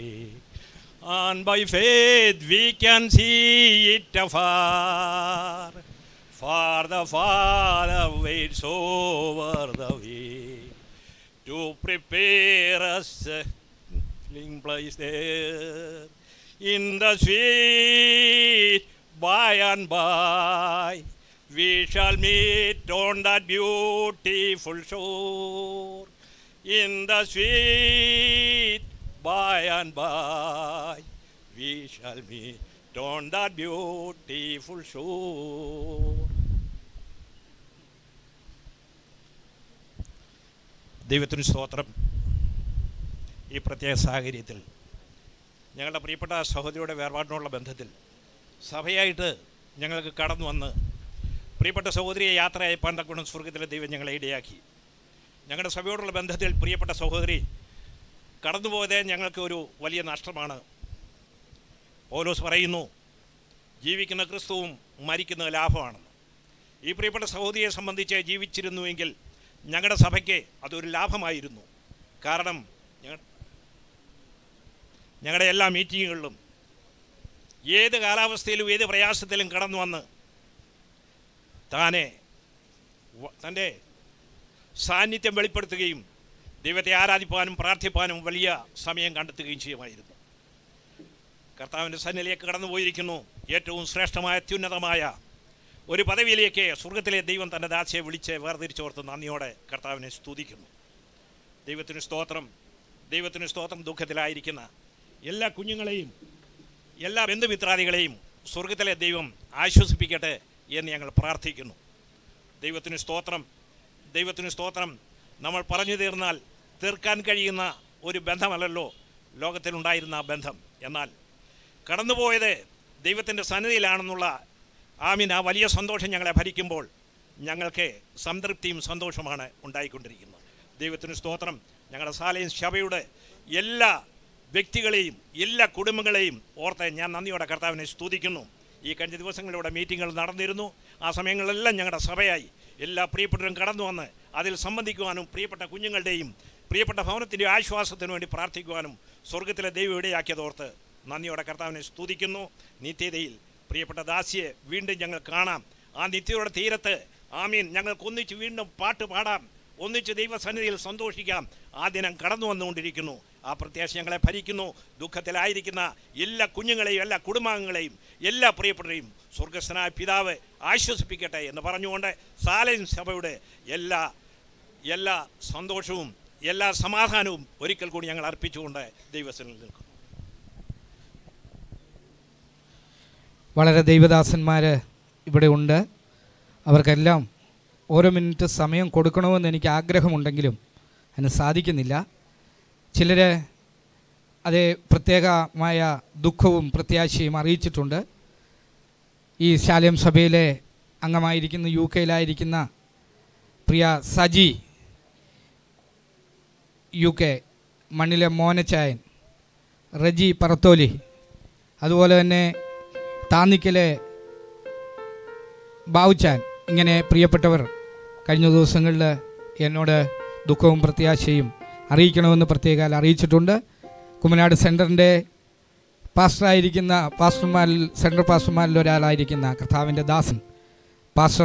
and by faith we can see it afar. For the Father waits over the way to prepare us a dwelling place there in the sweet by and by. We shall meet on that beautiful shore in the sweet by and by. We shall meet on that beautiful shore. ദൈവത്തിന് സ്തോത്രം ഈ പ്രത്യേക സാഹചര്യത്തിൽ ഞങ്ങളുടെ പ്രിയപ്പെട്ട സഹോദരിയുടെ വേർപാടിനുള്ള ബന്ധത്തിൽ സഭയായിട്ട് ഞങ്ങൾക്ക് കടന്നു വന്ന് പ്രിയപ്പെട്ട സഹോദരിയെ യാത്ര അയപ്പാൻ തക്കണം സ്വർഗത്തിലെ ദൈവം ഞങ്ങളെ ഇടയാക്കി ഞങ്ങളുടെ സഭയോടുള്ള ബന്ധത്തിൽ പ്രിയപ്പെട്ട സഹോദരി കടന്നുപോയതേ ഞങ്ങൾക്ക് ഒരു വലിയ നഷ്ടമാണ് പൗലോസ് പറയുന്നു ജീവിക്കുന്ന ക്രിസ്തുവും മരിക്കുന്ന ലാഭമാണെന്ന് ഈ പ്രിയപ്പെട്ട സഹോദരിയെ സംബന്ധിച്ച് ജീവിച്ചിരുന്നുവെങ്കിൽ ഞങ്ങളുടെ സഭയ്ക്ക് അതൊരു ലാഭമായിരുന്നു കാരണം ഞങ്ങൾ ഞങ്ങളുടെ എല്ലാ മീറ്റിങ്ങുകളിലും ഏത് കാലാവസ്ഥയിലും ഏത് പ്രയാസത്തിലും കടന്നു വന്ന് താനെ വ- തൻ്റെ സാന്നിധ്യം വെളിപ്പെടുത്തുകയും ദൈവത്തെ ആരാധിപ്പാനും പ്രാർത്ഥിപ്പാനും വലിയ സമയം കണ്ടെത്തുകയും ചെയ്യുമായിരുന്നു കർത്താവിൻ്റെ സന്നിധിയിലേക്ക് കടന്നു പോയിരിക്കുന്നു ഏറ്റവും ശ്രേഷ്ഠമായ അത്യുന്നതമായ ഒരു പദവിയിലേക്ക് സ്വർഗത്തിലെ ദൈവം തൻ്റെ ദാസിയെ വിളിച്ച് വേർതിരിച്ചോർത്ത് നന്ദിയോടെ കർത്താവിനെ സ്തുതിക്കുന്നു ദൈവത്തിന് സ്തോത്രം ദൈവത്തിന് സ്തോത്രം ദുഃഖത്തിലായിരിക്കുന്ന എല്ലാ കുഞ്ഞുങ്ങളെയും എല്ലാ ബന്ധുമിത്രാദികളെയും സ്വർഗത്തിലെ ദൈവം ആശ്വസിപ്പിക്കട്ടെ എന്ന് ഞങ്ങൾ പ്രാർത്ഥിക്കുന്നു ദൈവത്തിന് സ്തോത്രം ദൈവത്തിന് സ്തോത്രം നമ്മൾ പറഞ്ഞു തീർന്നാൽ തീർക്കാൻ കഴിയുന്ന ഒരു ബന്ധമല്ലല്ലോ ലോകത്തിലുണ്ടായിരുന്ന ആ ബന്ധം എന്നാൽ കടന്നുപോയത് ദൈവത്തിൻ്റെ സന്നിധിയിലാണെന്നുള്ള ആമീൻ ആ വലിയ സന്തോഷം ഞങ്ങളെ ഭരിക്കുമ്പോൾ ഞങ്ങൾക്ക് സംതൃപ്തിയും സന്തോഷമാണ് ഉണ്ടായിക്കൊണ്ടിരിക്കുന്നത് ദൈവത്തിന് സ്തോത്രം ഞങ്ങളുടെ സാലയും സഭയുടെ എല്ലാ വ്യക്തികളെയും എല്ലാ കുടുംബങ്ങളെയും ഓർത്ത് ഞാൻ നന്ദിയോടെ കർത്താവിനെ സ്തുതിക്കുന്നു ഈ കഴിഞ്ഞ ദിവസങ്ങളിലൂടെ മീറ്റിങ്ങുകൾ നടന്നിരുന്നു ആ സമയങ്ങളിലെല്ലാം ഞങ്ങളുടെ സഭയായി എല്ലാ പ്രിയപ്പെട്ടവരും കടന്നു വന്ന് അതിൽ സംബന്ധിക്കുവാനും പ്രിയപ്പെട്ട കുഞ്ഞുങ്ങളുടെയും പ്രിയപ്പെട്ട ഭവനത്തിൻ്റെ ആശ്വാസത്തിനു വേണ്ടി പ്രാർത്ഥിക്കുവാനും സ്വർഗത്തിലെ ദൈവം ഇടയാക്കിയതോർത്ത് നന്ദിയോടെ കർത്താവിനെ സ്തുതിക്കുന്നു നിത്യതയിൽ പ്രിയപ്പെട്ട ദാസിയെ വീണ്ടും ഞങ്ങൾ കാണാം ആ നിത്യയുടെ തീരത്ത് ആമീൻ ഞങ്ങൾക്ക് ഒന്നിച്ച് വീണ്ടും പാട്ട് പാടാം ഒന്നിച്ച് ദൈവസന്നിധിയിൽ സന്തോഷിക്കാം ആ ദിനം കടന്നു വന്നുകൊണ്ടിരിക്കുന്നു ആ പ്രത്യാശ ഞങ്ങളെ ഭരിക്കുന്നു ദുഃഖത്തിലായിരിക്കുന്ന എല്ലാ കുഞ്ഞുങ്ങളെയും എല്ലാ കുടുംബാംഗങ്ങളെയും എല്ലാ പ്രിയപ്പെട്ടവരെയും സ്വർഗസ്ഥനായ പിതാവ് ആശ്വസിപ്പിക്കട്ടെ എന്ന് പറഞ്ഞുകൊണ്ട് സാലയും സഭയുടെ എല്ലാ എല്ലാ സന്തോഷവും എല്ലാ സമാധാനവും ഒരിക്കൽ കൂടി ഞങ്ങൾ അർപ്പിച്ചുകൊണ്ട് ദൈവസനിൽ നിൽക്കുന്നു വളരെ ദൈവദാസന്മാർ ഇവിടെ ഉണ്ട് അവർക്കെല്ലാം ഓരോ മിനിറ്റ് സമയം കൊടുക്കണമെന്ന് എനിക്ക് ആഗ്രഹമുണ്ടെങ്കിലും അതിന് സാധിക്കുന്നില്ല ചിലർ അതേ പ്രത്യേകമായ ദുഃഖവും പ്രത്യാശയും അറിയിച്ചിട്ടുണ്ട് ഈ ശാലയം സഭയിലെ അംഗമായിരിക്കുന്ന യു കെയിലായിരിക്കുന്ന പ്രിയ സജി യു കെ മണ്ണിലെ മോനച്ചായൻ റജി പറത്തോലി അതുപോലെ തന്നെ താന്നിക്കലെ ബാവുച്ചാൻ ഇങ്ങനെ പ്രിയപ്പെട്ടവർ കഴിഞ്ഞ ദിവസങ്ങളിൽ എന്നോട് ദുഃഖവും പ്രത്യാശയും അറിയിക്കണമെന്ന് പ്രത്യേകം അറിയിച്ചിട്ടുണ്ട് കുമ്മനാട് സെൻറ്ററിൻ്റെ പാസ്റ്ററായിരിക്കുന്ന പാസ്റ്റർമാരിൽ സെൻട്രൽ പാസ്റ്റർമാരിൽ ഒരാളായിരിക്കുന്ന കർത്താവിൻ്റെ ദാസൻ പാസ്റ്റർ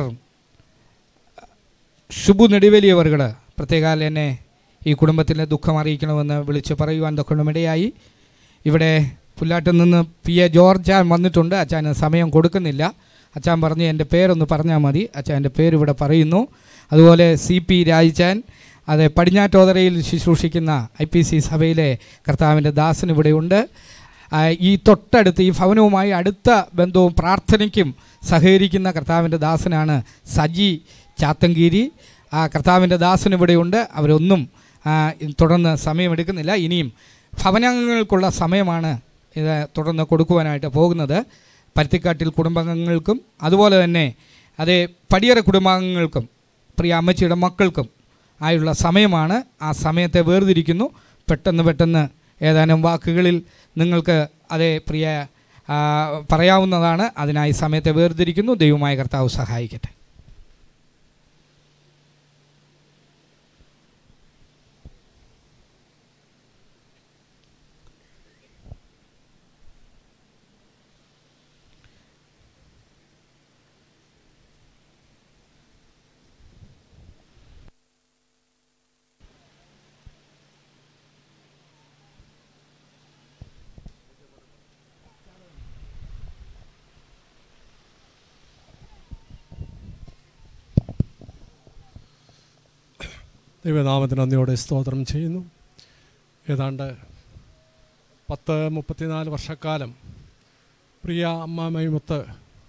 ഷുബു നെടുവേലിയവറുകൾ പ്രത്യേകാൽ എന്നെ ഈ കുടുംബത്തിലെ ദുഃഖം അറിയിക്കണമെന്ന് വിളിച്ച് പറയുവാൻ തൊക്കണമിടയായി ഇവിടെ പുല്ലാട്ടിൽ നിന്ന് പി എ ജോർജാൻ വന്നിട്ടുണ്ട് അച്ഛന് സമയം കൊടുക്കുന്നില്ല അച്ഛൻ പറഞ്ഞ് എൻ്റെ പേരൊന്ന് പറഞ്ഞാൽ മതി അച്ഛൻ്റെ പേര് ഇവിടെ പറയുന്നു അതുപോലെ സി പി രാജിച്ചാൻ അത് പടിഞ്ഞാറ്റോതറയിൽ ശുശ്രൂഷിക്കുന്ന ഐ പി സി സഭയിലെ കർത്താവിൻ്റെ ദാസൻ ഇവിടെയുണ്ട് ആ, ഈ തൊട്ടടുത്ത് ഈ ഭവനവുമായി അടുത്ത ബന്ധവും പ്രാർത്ഥനയ്ക്കും സഹകരിക്കുന്ന കർത്താവിൻ്റെ ദാസനാണ് സജി ചാത്തങ്കീരി ആ കർത്താവിൻ്റെ ദാസൻ ഇവിടെയുണ്ട് അവരൊന്നും ആ, തുടർന്ന് സമയമെടുക്കുന്നില്ല ഇനിയും ഭവനങ്ങൾക്കുള്ള സമയമാണ് ഇത് തുടർന്ന് കൊടുക്കുവാനായിട്ട് പോകുന്നത് പരുത്തിക്കാട്ടിൽ കുടുംബാംഗങ്ങൾക്കും അതുപോലെ തന്നെ അതേ പടിയറ കുടുംബാംഗങ്ങൾക്കും പ്രിയ അമ്മച്ചിയുടെ മക്കൾക്കും ആയുള്ള സമയമാണ് ആ സമയത്തെ വേർതിരിക്കുന്നു പെട്ടെന്ന് പെട്ടെന്ന് ഏതാനും വാക്കുകളിൽ നിങ്ങൾക്ക് അതേ പ്രിയ ആ, പറയാവുന്നതാണ് അതിനായി സമയത്തെ വേർതിരിക്കുന്നു ദൈവമായ കർത്താവ് സഹായിക്കട്ടെ ദൈവനാമത്തിന് നന്ദിയോടെ സ്തോത്രം ചെയ്യുന്നു ഏതാണ്ട് പത്ത് മുപ്പത്തിനാല് വർഷക്കാലം പ്രിയ അമ്മാമയുമൊത്ത്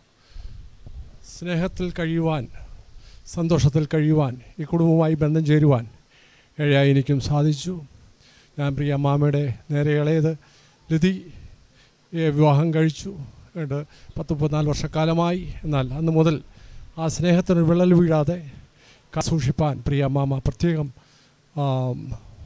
സ്നേഹത്തിൽ കഴിയുവാൻ സന്തോഷത്തിൽ കഴിയുവാൻ ഈ കുടുംബവുമായി ബന്ധം ചേരുവാൻ ഇഴയായി എനിക്കും സാധിച്ചു ഞാൻ പ്രിയ അമ്മാമയുടെ നേരെ ഇളയത് ലതി ഏ, വിവാഹം കഴിച്ചു ഏതാണ്ട് പത്ത് മുപ്പത്തിനാല് വർഷക്കാലമായി എന്നാൽ അന്ന് മുതൽ ആ സ്നേഹത്തിന് വിള്ളൽ വീഴാതെ സൂക്ഷിപ്പാൻ പ്രിയ അമ്മാമ പ്രത്യേകം ആം,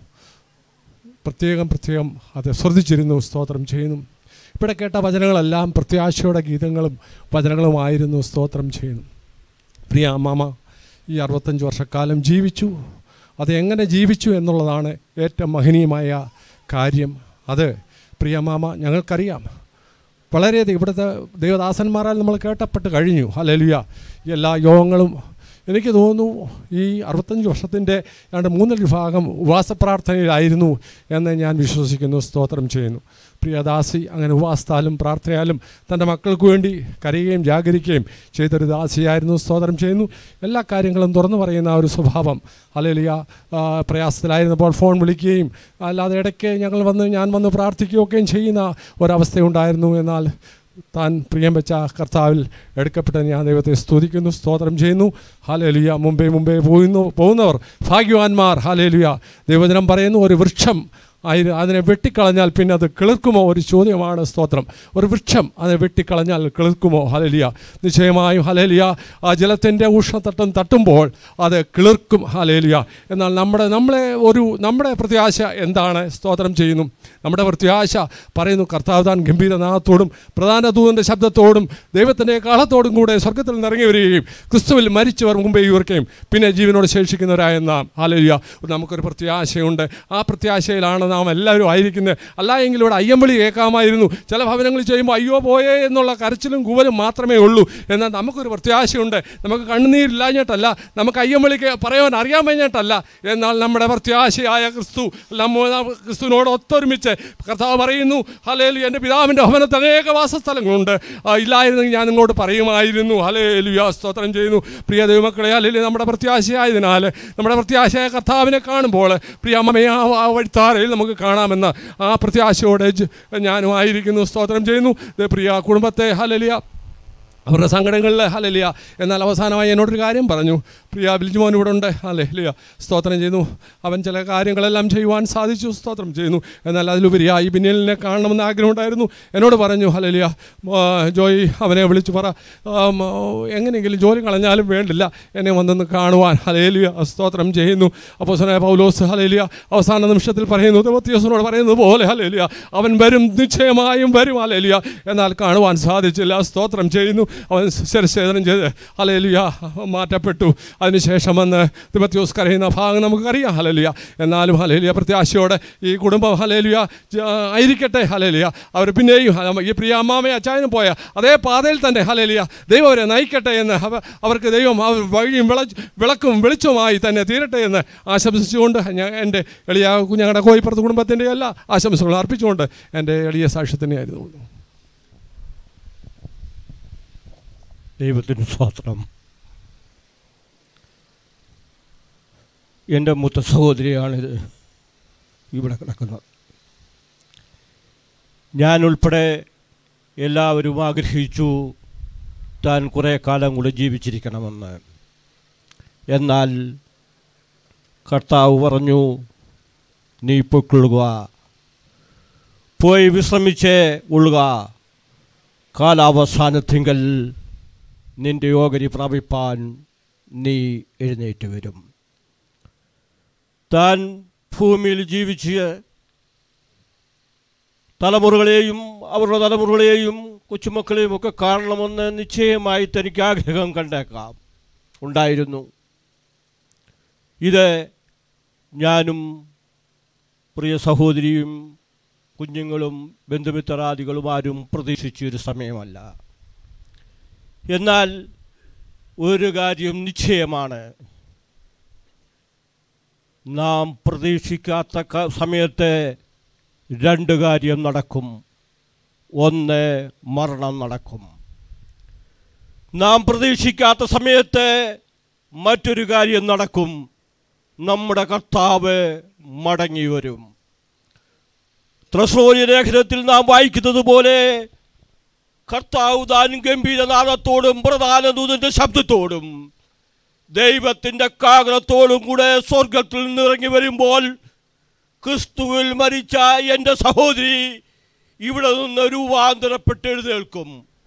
പ്രത്യേകം പ്രത്യേകം അത് ശ്രദ്ധിച്ചിരുന്നു സ്തോത്രം ചെയ്യുന്നു ഇവിടെ കേട്ട വചനങ്ങളെല്ലാം പ്രത്യാശയുടെ ഗീതങ്ങളും വചനങ്ങളുമായിരുന്നു സ്തോത്രം ചെയ്യുന്നു പ്രിയ അമ്മാമ ഈ അറുപത്തഞ്ച് വർഷക്കാലം ജീവിച്ചു അത് എങ്ങനെ ജീവിച്ചു എന്നുള്ളതാണ് ഏറ്റവും മഹനീയമായ കാര്യം അത് പ്രിയ അമ്മാമ ഞങ്ങൾക്കറിയാം വളരെയധികം ഇവിടുത്തെ ദൈവദാസന്മാരാൽ നമ്മൾ കേട്ടപ്പെട്ട് കഴിഞ്ഞു ഹലലുയ എല്ലാ യോഗങ്ങളും എനിക്ക് തോന്നുന്നു ഈ അറുപത്തഞ്ച് വർഷത്തിൻ്റെ ഏതാണ്ട് മൂന്നിൽ വിഭാഗം ഉപവാസപ്രാർത്ഥനയിലായിരുന്നു എന്ന് ഞാൻ വിശ്വസിക്കുന്നു സ്തോത്രം ചെയ്യുന്നു പ്രിയദാസി അങ്ങനെ ഉപവാസത്താലും പ്രാർത്ഥനയാലും തൻ്റെ മക്കൾക്ക് വേണ്ടി കരയുകയും ജാഗരിക്കുകയും ചെയ്തൊരു ദാസിയായിരുന്നു സ്തോത്രം ചെയ്യുന്നു എല്ലാ കാര്യങ്ങളും തുറന്നു പറയുന്ന ഒരു സ്വഭാവം അല്ലെലിയ പ്രയാസത്തിലായിരുന്നപ്പോൾ ഫോൺ വിളിക്കുകയും അല്ലാതെ ഇടയ്ക്ക് ഞങ്ങൾ വന്ന് ഞാൻ വന്ന് പ്രാർത്ഥിക്കുകയൊക്കെയും ചെയ്യുന്ന ഒരവസ്ഥയുണ്ടായിരുന്നു എന്നാൽ താൻ പ്രിയം വെച്ച കർത്താവിൽ എടുക്കപ്പെട്ട ഞാൻ ദൈവത്തെ സ്തുതിക്കുന്നു സ്തോത്രം ചെയ്യുന്നു ഹാലേലുയ മുമ്പേ മുമ്പേ പോകുന്നു പോകുന്നവർ ഭാഗ്യവാന്മാർ ഹാലേലുയ ദൈവജനം പറയുന്നു ഒരു വൃക്ഷം അതിന് അതിനെ വെട്ടിക്കളഞ്ഞാൽ പിന്നെ അത് കിളിർക്കുമോ ഒരു ചോദ്യമാണ് സ്തോത്രം ഒരു വൃക്ഷം അതിനെ വെട്ടിക്കളഞ്ഞാൽ കിളിർക്കുമോ ഹലലിയ നിശ്ചയമായും ഹലേലിയ ആ ജലത്തിൻ്റെ ഉഷ്ണത്തട്ടം തട്ടുമ്പോൾ അത് കിളിർക്കും ഹലേലിയ എന്നാൽ നമ്മുടെ നമ്മളെ ഒരു നമ്മുടെ പ്രത്യാശ എന്താണ് സ്തോത്രം ചെയ്യുന്നു നമ്മുടെ പ്രത്യാശ പറയുന്നു കർത്താവ് താൻ ഗംഭീരനാഥത്തോടും പ്രധാന ദൂതൻ്റെ ശബ്ദത്തോടും ദൈവത്തിൻ്റെ കാളത്തോടും കൂടെ സ്വർഗത്തിൽ നിറങ്ങി വരികയും ക്രിസ്തുവിൽ മരിച്ചവർ മുമ്പേ ഉയർക്കുകയും പിന്നെ ജീവനോട് ശേഷിക്കുന്നവരായ നാം ഹാലേലിയ നമുക്കൊരു പ്രത്യാശയുണ്ട് ആ പ്രത്യാശയിലാണ് നാം എല്ലാവരും ആയിരിക്കുന്നത് അല്ല എങ്കിൽ ഇവിടെ അയ്യമ്പളി കേൾക്കാമായിരുന്നു ചില ഭവനങ്ങളിൽ ചെയ്യുമ്പോൾ അയ്യോ പോയേ എന്നുള്ള കരച്ചിലും കൂവലും മാത്രമേ ഉള്ളൂ എന്നാൽ നമുക്കൊരു പ്രത്യാശയുണ്ട് നമുക്ക് കണ്ണുനീരില്ലാഞ്ഞിട്ടല്ല നമുക്ക് അയ്യമ്പളിക്ക് പറയാൻ അറിയാൻ കഴിഞ്ഞിട്ടല്ല എന്നാൽ നമ്മുടെ പ്രത്യാശയായ ക്രിസ്തു നമ്മ ക്രിസ്തുവിനോട് ഒത്തൊരുമിച്ച് കർത്താവ് പറയുന്നു ഹലേലു എൻ്റെ പിതാവിൻ്റെ ഭവനത്തിൽ അനേക വാസസ്ഥലങ്ങളുണ്ട് ആ, ഇല്ലായിരുന്നെങ്കിൽ ഞാൻ നിങ്ങളോട് പറയുമായിരുന്നു ഹലേലുയാ സ്തോത്രം ചെയ്യുന്നു പ്രിയ ദൈവമക്കളെ അല്ലെങ്കിൽ നമ്മുടെ പ്രത്യാശയായതിനാൽ നമ്മുടെ പ്രത്യാശയായ കർത്താവിനെ കാണുമ്പോൾ പ്രിയ അമ്മയെ ആ ആ വഴിത്താരയിൽ നമുക്ക് കാണാമെന്ന ആ പ്രത്യാശയോടെ ജ- ഞാനും ആയിരിക്കുന്നു സ്തോത്രം ചെയ്യുന്നു ദേ പ്രിയ കുടുംബത്തെ ഹലലിയ അവരുടെ സങ്കടങ്ങളിൽ ഹലലിയ എന്നാൽ അവസാനമായി എന്നോടൊരു കാര്യം പറഞ്ഞു പ്രിയ ബിൽജുമോൻ ഇവിടെ ഉണ്ട് ഹലലിയ സ്തോത്രം ചെയ്യുന്നു അവൻ ചില കാര്യങ്ങളെല്ലാം ചെയ്യുവാൻ സാധിച്ചു സ്തോത്രം ചെയ്യുന്നു എന്നാൽ അതിലുപരിയായി ബിന്നിലിനെ കാണണമെന്ന് ആഗ്രഹമുണ്ടായിരുന്നു എന്നോട് പറഞ്ഞു ഹലലിയ ജോയി അവനെ വിളിച്ചു പറ ആം, ഓ, എങ്ങനെയെങ്കിലും ജോലി കളഞ്ഞാലും വേണ്ടില്ല എന്നെ വന്നൊന്ന് കാണുവാൻ ഹലേലിയ സ്തോത്രം ചെയ്യുന്നു അപ്പോൾ പൗലോസ് ഹലേലിയ അവസാന നിമിഷത്തിൽ പറയുന്നു തിമത്തിയോസിനോട് പറയുന്നത് പോലെ ഹലേലിയ അവൻ വരും നിശ്ചയമായും വരും ഹലേലിയ എന്നാൽ കാണുവാൻ സാധിച്ചില്ല സ്തോത്രം ചെയ്യുന്നു അവൻ ശരസേദനം ചെയ്ത് ഹലേലിയ മാറ്റപ്പെട്ടു അതിനുശേഷം വന്ന് തിമത്യോസ് കരയുന്ന ഭാഗം നമുക്കറിയാം ഹലേലിയ എന്നാലും ഹലേലിയ പ്രത്യാശയോടെ ഈ കുടുംബം ഹലേലിയ ജ- ആയിരിക്കട്ടെ ഹലേലിയ അവർ പിന്നെയും ഹ- ഈ പ്രിയ അമ്മാമയെ അച്ചായനും പോയ അതേ പാതയിൽ തന്നെ ഹലേലിയ ദൈവം അവരെ നയിക്കട്ടെ എന്ന് അവ- അവർക്ക് ദൈവം അവർ വഴിയും വിള വിളക്കും വെളിച്ചമായി തന്നെ തീരട്ടെ എന്ന് ആശംസിച്ചുകൊണ്ട് ഞാൻ എൻ്റെ എളിയ ഞങ്ങളുടെ കോയിപ്പുറത്ത് കുടുംബത്തിൻ്റെ എല്ലാ ആശംസകളും അർപ്പിച്ചുകൊണ്ട് എൻ്റെ എളിയ സാക്ഷ്യത്തിനെയായിരുന്നു ദൈവത്തിന് സ്വാത്രം എൻ്റെ മൂത്ത സഹോദരിയാണിത് ഇവിടെ കിടക്കുന്നത് ഞാൻ ഉൾപ്പെടെ എല്ലാവരും ആഗ്രഹിച്ചു താൻ കുറേ കാലം കൂടെ ജീവിച്ചിരിക്കണമെന്ന് എന്നാൽ കർത്താവ് പറഞ്ഞു നീ പൊയ്ക്കൊള്ളുക പോയി വിശ്രമിച്ച് ഉള്ളുക കാലാവസാനത്തിങ്കൽ നിന്റെ ഓഹരി പ്രാപിപ്പാൻ നീ എഴുന്നേറ്റ് വരും താൻ ഭൂമിയിൽ ജീവിച്ച് തലമുറകളെയും അവരുടെ തലമുറകളെയും കൊച്ചുമക്കളെയും ഒക്കെ കാണണമെന്ന് നിശ്ചയമായി തനിക്ക് ആഗ്രഹം കണ്ടേക്കാം ഉണ്ടായിരുന്നു ഇത് ഞാനും പ്രിയ സഹോദരിയും കുഞ്ഞുങ്ങളും ബന്ധുമിത്രാദികളും ആരും പ്രതീക്ഷിച്ചൊരു സമയമല്ല എന്നാൽ ഒരു കാര്യം നിശ്ചയമാണ് നാം പ്രതീക്ഷിക്കാത്ത ക- സമയത്ത് രണ്ട് കാര്യം നടക്കും ഒന്ന് മരണം നടക്കും നാം പ്രതീക്ഷിക്കാത്ത സമയത്ത് മറ്റൊരു കാര്യം നടക്കും നമ്മുടെ കർത്താവ് മടങ്ങി വരും ത്രസോരി ലേഖനത്തിൽ നാം വായിക്കുന്നത് പോലെ കർത്താവ് താൻ ഗംഭീരനാദത്തോടും പ്രധാന ദൂതന്റെ ശബ്ദത്തോടും ദൈവത്തിൻ്റെ കാകളത്തോടും കൂടെ സ്വർഗത്തിൽ നിന്ന് ഇറങ്ങി വരുമ്പോൾ ക്രിസ്തുവിൽ മരിച്ച എൻ്റെ സഹോദരി ഇവിടെ നിന്ന് രൂപാന്തരപ്പെട്ട് എഴുന്നേൽക്കും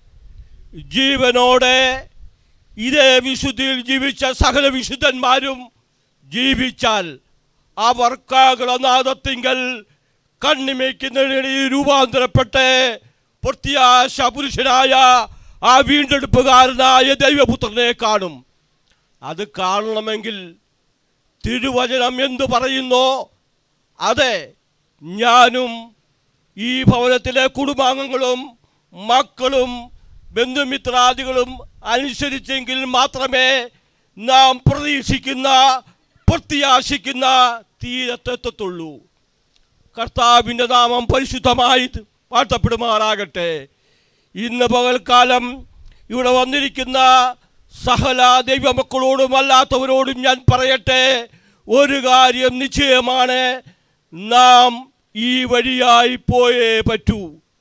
ജീവനോടെ ഇതേ വിശുദ്ധിയിൽ ജീവിച്ച സകല വിശുദ്ധന്മാരും ജീവിച്ചാൽ അവർ കാകളനാദത്തിങ്കൽ കണ്ണിമയ്ക്കുന്നതിനിടയിൽ രൂപാന്തരപ്പെട്ട് പ്രത്യാശ പുരുഷനായ ആ വീണ്ടെടുപ്പുകാരനായ ദൈവപുത്രനെ കാണും അത് കാണണമെങ്കിൽ തിരുവചനം എന്തു പറയുന്നോ അതെ ഞാനും ഈ ഭവനത്തിലെ കുടുംബാംഗങ്ങളും മക്കളും ബന്ധുമിത്രാദികളും അനുസരിച്ചെങ്കിൽ മാത്രമേ നാം പ്രതീക്ഷിക്കുന്ന പ്രത്യാശിക്കുന്ന തീരത്തെത്തത്തുള്ളൂ കർത്താവിൻ്റെ നാമം പരിശുദ്ധമായി പാട്ടപ്പെടുമാറാകട്ടെ ഇന്ന് പകൽക്കാലം ഇവിടെ വന്നിരിക്കുന്ന സകല ദൈവമക്കളോടും അല്ലാത്തവരോടും ഞാൻ പറയട്ടെ ഒരു കാര്യം നിശ്ചയമാണ് നാം ഈ വഴിയായി പോയേ പറ്റൂ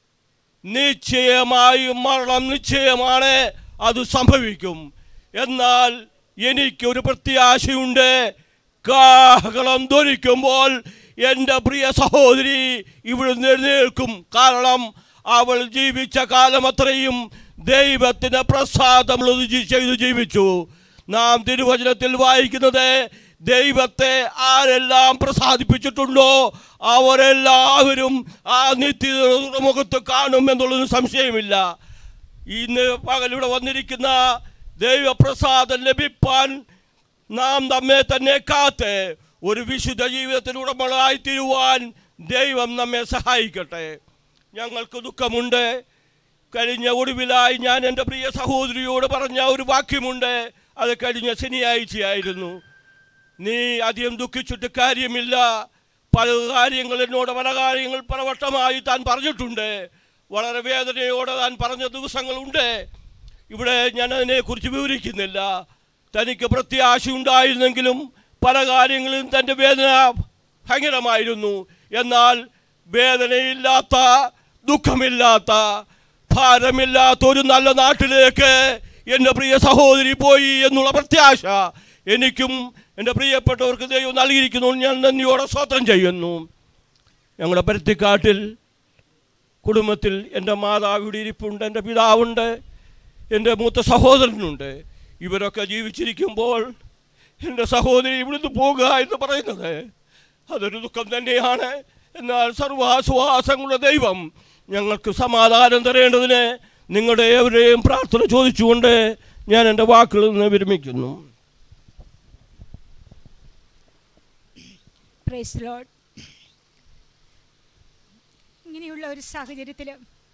നിശ്ചയമായും മരണം നിശ്ചയമാണ് അത് സംഭവിക്കും എന്നാൽ എനിക്കൊരു പ്രത്യാശയുണ്ട് കാഹളം ധ്വനിക്കുമ്പോൾ എൻ്റെ പ്രിയ സഹോദരി ഇവിടുന്ന് എഴുന്നേൽക്കും കാരണം അവൾ ജീവിച്ച കാലം അത്രയും ദൈവത്തിന് പ്രസാദമുള്ളത് ജി- ചെയ്തു ജീവിച്ചു നാം തിരുവചനത്തിൽ വായിക്കുന്നത് ദൈവത്തെ ആരെല്ലാം പ്രസാദിപ്പിച്ചിട്ടുണ്ടോ അവരെല്ലാവരും ആ നിത്യ മുഖത്ത് കാണും എന്നുള്ളതിന് സംശയമില്ല ഇന്ന് പകലിവിടെ വന്നിരിക്കുന്ന ദൈവപ്രസാദം ലഭിപ്പാൻ നാം നമ്മെ തന്നെ കാത്ത് ഒരു വിശുദ്ധ ജീവിതത്തിനുടമകളായി തീരുവാൻ ദൈവം നമ്മെ സഹായിക്കട്ടെ ഞങ്ങൾക്ക് ദുഃഖമുണ്ട് കഴിഞ്ഞ ഒടുവിലായി ഞാൻ എൻ്റെ പ്രിയ സഹോദരിയോട് പറഞ്ഞ ഒരു വാക്യമുണ്ട് അത് കഴിഞ്ഞ ശനിയാഴ്ചയായിരുന്നു നീ അധികം ദുഃഖിച്ചിട്ട് കാര്യമില്ല പല കാര്യങ്ങൾ എന്നോട് പല കാര്യങ്ങൾ പലവട്ടമായി താൻ പറഞ്ഞിട്ടുണ്ട് വളരെ വേദനയോടെ താൻ പറഞ്ഞ ദിവസങ്ങളുണ്ട് ഇവിടെ ഞാൻ അതിനെക്കുറിച്ച് വിവരിക്കുന്നില്ല തനിക്ക് പ്രത്യാശ ഉണ്ടായിരുന്നെങ്കിലും പല കാര്യങ്ങളിലും തൻ്റെ വേദന ഭയങ്കരമായിരുന്നു എന്നാൽ വേദനയില്ലാത്ത ദുഃഖമില്ലാത്ത ഭാരമില്ലാത്ത ഒരു നല്ല നാട്ടിലേക്ക് എൻ്റെ പ്രിയ സഹോദരി പോയി എന്നുള്ള പ്രത്യാശ എനിക്കും എൻ്റെ പ്രിയപ്പെട്ടവർക്ക് ദൈവം നൽകിയിരിക്കുന്നു ഞാൻ നന്ദിയോടെ സ്വത്രം ചെയ്യുന്നു ഞങ്ങളുടെ പരുത്തിക്കാട്ടിൽ കുടുംബത്തിൽ എൻ്റെ മാതാവ് ഇവിടെ ഇരിപ്പുണ്ട് എൻ്റെ പിതാവുണ്ട് എൻ്റെ മൂത്ത സഹോദരനുണ്ട് ഇവരൊക്കെ ജീവിച്ചിരിക്കുമ്പോൾ എൻ്റെ സഹോദരി ഇവിടുന്ന് പോകുക എന്ന് പറയുന്നത് അതൊരു ദുഃഖം തന്നെയാണ് എന്നാൽ സർവാശ്വാസങ്ങളുടെ ദൈവം ഞങ്ങൾക്ക് സമാധാനം തരേണ്ടതിന് നിങ്ങളുടെ ഏവരെയും പ്രാർത്ഥന ചോദിച്ചുകൊണ്ട് ഞാൻ എൻ്റെ വാക്കുകളിൽ നിന്ന് വിരമിക്കുന്നു പ്രൈസ് ലോഡ് ഇങ്ങനെയുള്ള ഒരു സാഹചര്യത്തിൽ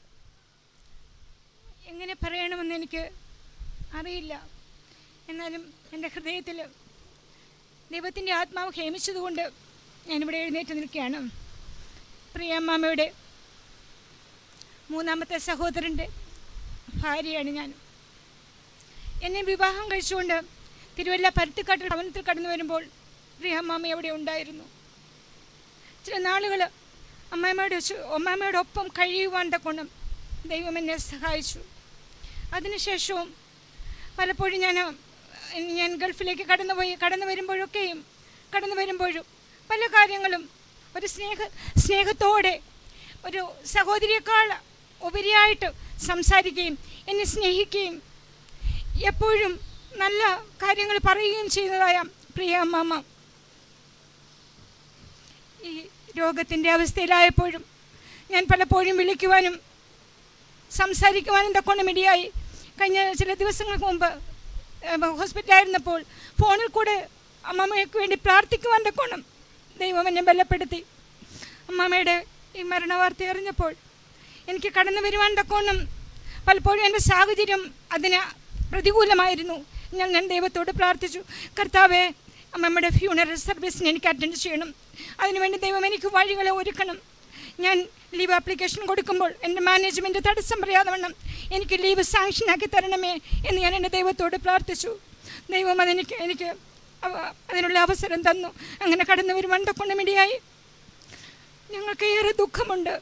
എങ്ങനെ പറയണമെന്ന് എനിക്ക് അറിയില്ല എന്നാലും എൻ്റെ ഹൃദയത്തിൽ ദൈവത്തിൻ്റെ ആത്മാവ് ഹേമിച്ചതുകൊണ്ട് ഞാനിവിടെ എഴുന്നേറ്റ് നിൽക്കുകയാണ് പ്രിയമ്മാമ്മയുടെ മൂന്നാമത്തെ സഹോദരൻ്റെ ഭാര്യയാണ് ഞാൻ എന്നെ വിവാഹം കഴിച്ചുകൊണ്ട് തിരുവല്ല പരുത്തിക്കാട്ടിൽ ഭവനത്തിൽ കടന്നു വരുമ്പോൾ പ്രിയമ്മാമ്മ അവിടെ ഉണ്ടായിരുന്നു ചില നാളുകൾ അമ്മാമ്മയുടെ ചു- അമ്മാമ്മയുടെ ഒപ്പം കഴിയുവാൻ തക്കൊണ്ടും ദൈവം എന്നെ സഹായിച്ചു അതിനുശേഷവും പലപ്പോഴും ഞാൻ ഞാൻ ഗൾഫിലേക്ക് കടന്നുപോയി കടന്നു വരുമ്പോഴൊക്കെയും കടന്നു വരുമ്പോഴും പല കാര്യങ്ങളും ഒരു സ്നേഹ സ്നേഹത്തോടെ ഒരു സഹോദരിയേക്കാൾ ഉപരിയായിട്ട് സംസാരിക്കുകയും എന്നെ സ്നേഹിക്കുകയും എപ്പോഴും നല്ല കാര്യങ്ങൾ പറയുകയും ചെയ്യുന്നതായ പ്രിയ അമ്മമ്മ ഈ രോഗത്തിൻ്റെ അവസ്ഥയിലായപ്പോഴും ഞാൻ പലപ്പോഴും വിളിക്കുവാനും സംസാരിക്കുവാനും തക്കോണം ഇടയായി കഴിഞ്ഞ ചില ദിവസങ്ങൾക്ക് മുമ്പ് ഏഹ്, ഹോസ്പിറ്റലായിരുന്നപ്പോൾ ഫോണിൽ കൂടെ അമ്മമ്മയ്ക്ക് വേണ്ടി പ്രാർത്ഥിക്കുവാൻ തക്കോണം ദൈവം എന്നെ ബലപ്പെടുത്തി അമ്മമ്മയുടെ ഈ മരണവാർത്ത അറിഞ്ഞപ്പോൾ എനിക്ക് കടന്നു വരുവാൻ തക്കോണം പലപ്പോഴും എൻ്റെ സാഹചര്യം അതിന് പ്രതികൂലമായിരുന്നു ഞാൻ ഞാൻ ദൈവത്തോട് പ്രാർത്ഥിച്ചു കർത്താവെ അമ്മമ്മയുടെ ഫ്യൂണറൽ സർവീസിന് എനിക്ക് അറ്റൻഡ് ചെയ്യണം അതിനുവേണ്ടി ദൈവം എനിക്ക് വഴികളെ ഒരുക്കണം ഞാൻ ലീവ് ആപ്ലിക്കേഷൻ കൊടുക്കുമ്പോൾ എൻ്റെ മാനേജ്മെൻറ്റ് തടസ്സം പറയാതെ വണ്ണം എനിക്ക് ലീവ് സാങ്ഷനാക്കി തരണമേ എന്ന് ഞാൻ എൻ്റെ ദൈവത്തോട് പ്രാർത്ഥിച്ചു ദൈവം അതെനിക്ക് എനിക്ക് അവ- അതിനുള്ള അവസരം തന്നു അങ്ങനെ കടന്നു വരുവാൻ തൊക്കൊണ്ടുമിടിയായി ഞങ്ങൾക്ക് ഏറെ ദുഃഖമുണ്ട്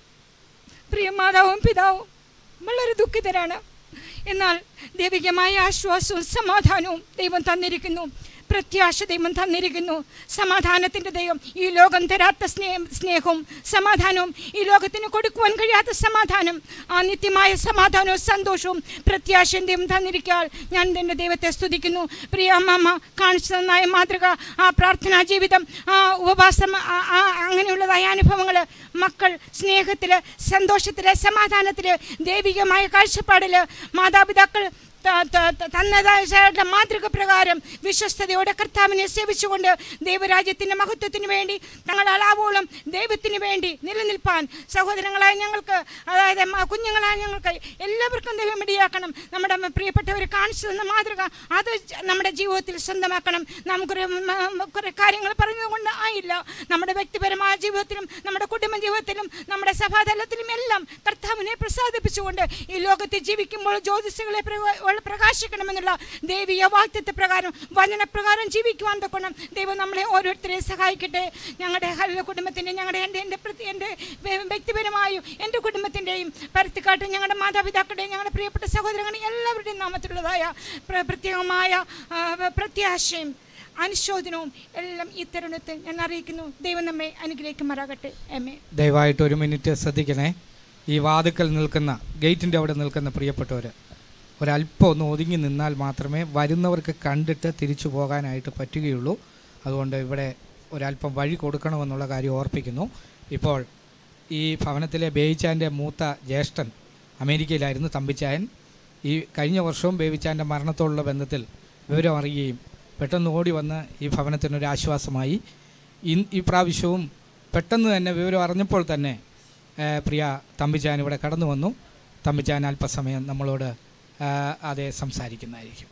പ്രിയ മാതാവും പിതാവും വളരെ ദുഃഖിതരാണ് എന്നാൽ ദൈവികമായ ആശ്വാസവും സമാധാനവും ദൈവം തന്നിരിക്കുന്നു പ്രത്യാശ ദൈവം തന്നിരിക്കുന്നു സമാധാനത്തിൻ്റെ ദൈവം ഈ ലോകം തരാത്ത സ്നേഹം സ്നേഹവും സമാധാനവും ഈ ലോകത്തിന് കൊടുക്കുവാൻ കഴിയാത്ത സമാധാനം ആ നിത്യമായ സമാധാനവും സന്തോഷവും പ്രത്യാശയും ദൈവം തന്നിരിക്കാൽ ഞാൻ എൻ്റെ ദൈവത്തെ സ്തുതിക്കുന്നു പ്രിയ അമ്മമ്മ കാണിച്ചു തന്നായ മാതൃക ആ പ്രാർത്ഥനാ ജീവിതം ആ ഉപവാസം ആ- ആ അങ്ങനെയുള്ളതായ അനുഭവങ്ങൾ മക്കൾ സ്നേഹത്തിൽ സന്തോഷത്തിൽ സമാധാനത്തിൽ ദൈവികമായ കാഴ്ചപ്പാടിൽ മാതാപിതാക്കൾ ത- ത- ത- തന്നതായ മാതൃക പ്രകാരം വിശ്വസ്തയോടെ കർത്താവിനെ സേവിച്ചുകൊണ്ട് ദൈവരാജ്യത്തിൻ്റെ മഹത്വത്തിന് വേണ്ടി തങ്ങൾ അളാവോളം ദൈവത്തിന് വേണ്ടി നിലനിൽപ്പാൻ സഹോദരങ്ങളായ ഞങ്ങൾക്ക് അതായത് മ- കുഞ്ഞുങ്ങളായ ഞങ്ങൾക്ക് എല്ലാവർക്കും ദൈവം ഇടിയാക്കണം നമ്മുടെ മ- പ്രിയപ്പെട്ടവർ കാണിച്ചു തന്ന മാതൃക അത് ജ- നമ്മുടെ ജീവിതത്തിൽ സ്വന്തമാക്കണം നാം കുറേ മ- മ- കുറേ കാര്യങ്ങൾ പറഞ്ഞതുകൊണ്ട് ആയില്ല നമ്മുടെ വ്യക്തിപരമായ ജീവിതത്തിലും നമ്മുടെ കുടുംബ ജീവിതത്തിലും നമ്മുടെ സഭാതലത്തിലും എല്ലാം കർത്താവിനെ പ്രസാദിപ്പിച്ചുകൊണ്ട് ഈ ലോകത്ത് ജീവിക്കുമ്പോൾ ജ്യോതിസുകളെ പ്രകാശിക്കണമെന്നുള്ള ദൈവീയ വാക്യത്തെ പ്രകാരം വചനപ്രകാരം ജീവിക്കുവാൻ തൊക്കണം ദൈവം നമ്മളെ ഓരോരുത്തരെയും സഹായിക്കട്ടെ ഞങ്ങളുടെ ഹല കുടുംബത്തിൻ്റെ ഞങ്ങളുടെ എൻ്റെ എൻ്റെ പ്രതി എൻ്റെ വ്യ- വ്യക്തിപരമായും എൻ്റെ കുടുംബത്തിൻ്റെയും പരുത്തിക്കാട്ട് ഞങ്ങളുടെ മാതാപിതാക്കളുടെയും ഞങ്ങളുടെ പ്രിയപ്പെട്ട സഹോദരങ്ങളുടെയും എല്ലാവരുടെയും നാമത്തിലുള്ളതായ പ്ര- പ്രത്യേകമായ ആ, പ്രത്യാശയും അനുശോചനവും എല്ലാം ഈ തരുണത്തിൽ ഞാൻ അറിയിക്കുന്നു ദൈവം നമ്മെ അനുഗ്രഹിക്കുമാറാകട്ടെ എമ്മേ ദയവായിട്ട് ഒരു മിനിറ്റ് ശ്രദ്ധിക്കണേ ഈ വാതുക്കൽ നിൽക്കുന്ന ഗേറ്റിൻ്റെ അവിടെ നിൽക്കുന്ന പ്രിയപ്പെട്ടവർ ഒരല്പം ഒന്ന് ഒതുങ്ങി നിന്നാൽ മാത്രമേ വരുന്നവർക്ക് കണ്ടിട്ട് തിരിച്ചു പോകാനായിട്ട് പറ്റുകയുള്ളൂ അതുകൊണ്ട് ഇവിടെ ഒരല്പം വഴി കൊടുക്കണമെന്നുള്ള കാര്യം ഓർപ്പിക്കുന്നു ഇപ്പോൾ ഈ ഭവനത്തിലെ ബേയിച്ചാൻ്റെ മൂത്ത ജ്യേഷ്ഠൻ അമേരിക്കയിലായിരുന്നു തമ്പിച്ചായൻ ഈ കഴിഞ്ഞ വർഷവും ബേബിച്ചാൻ്റെ മരണത്തോടുള്ള ബന്ധത്തിൽ വിവരം അറിയുകയും പെട്ടെന്ന് ഓടി വന്ന് ഈ ഭവനത്തിനൊരു ആശ്വാസമായി ഇൻ ഈ പ്രാവശ്യവും പെട്ടെന്ന് തന്നെ വിവരം അറിഞ്ഞപ്പോൾ തന്നെ ഏഹ്, പ്രിയ തമ്പിച്ചാൻ ഇവിടെ കടന്നു വന്നു തമ്പിച്ചാൻ അല്പസമയം നമ്മളോട് ഏഹ്, അതേ സംസാരിക്കുന്നതായിരിക്കും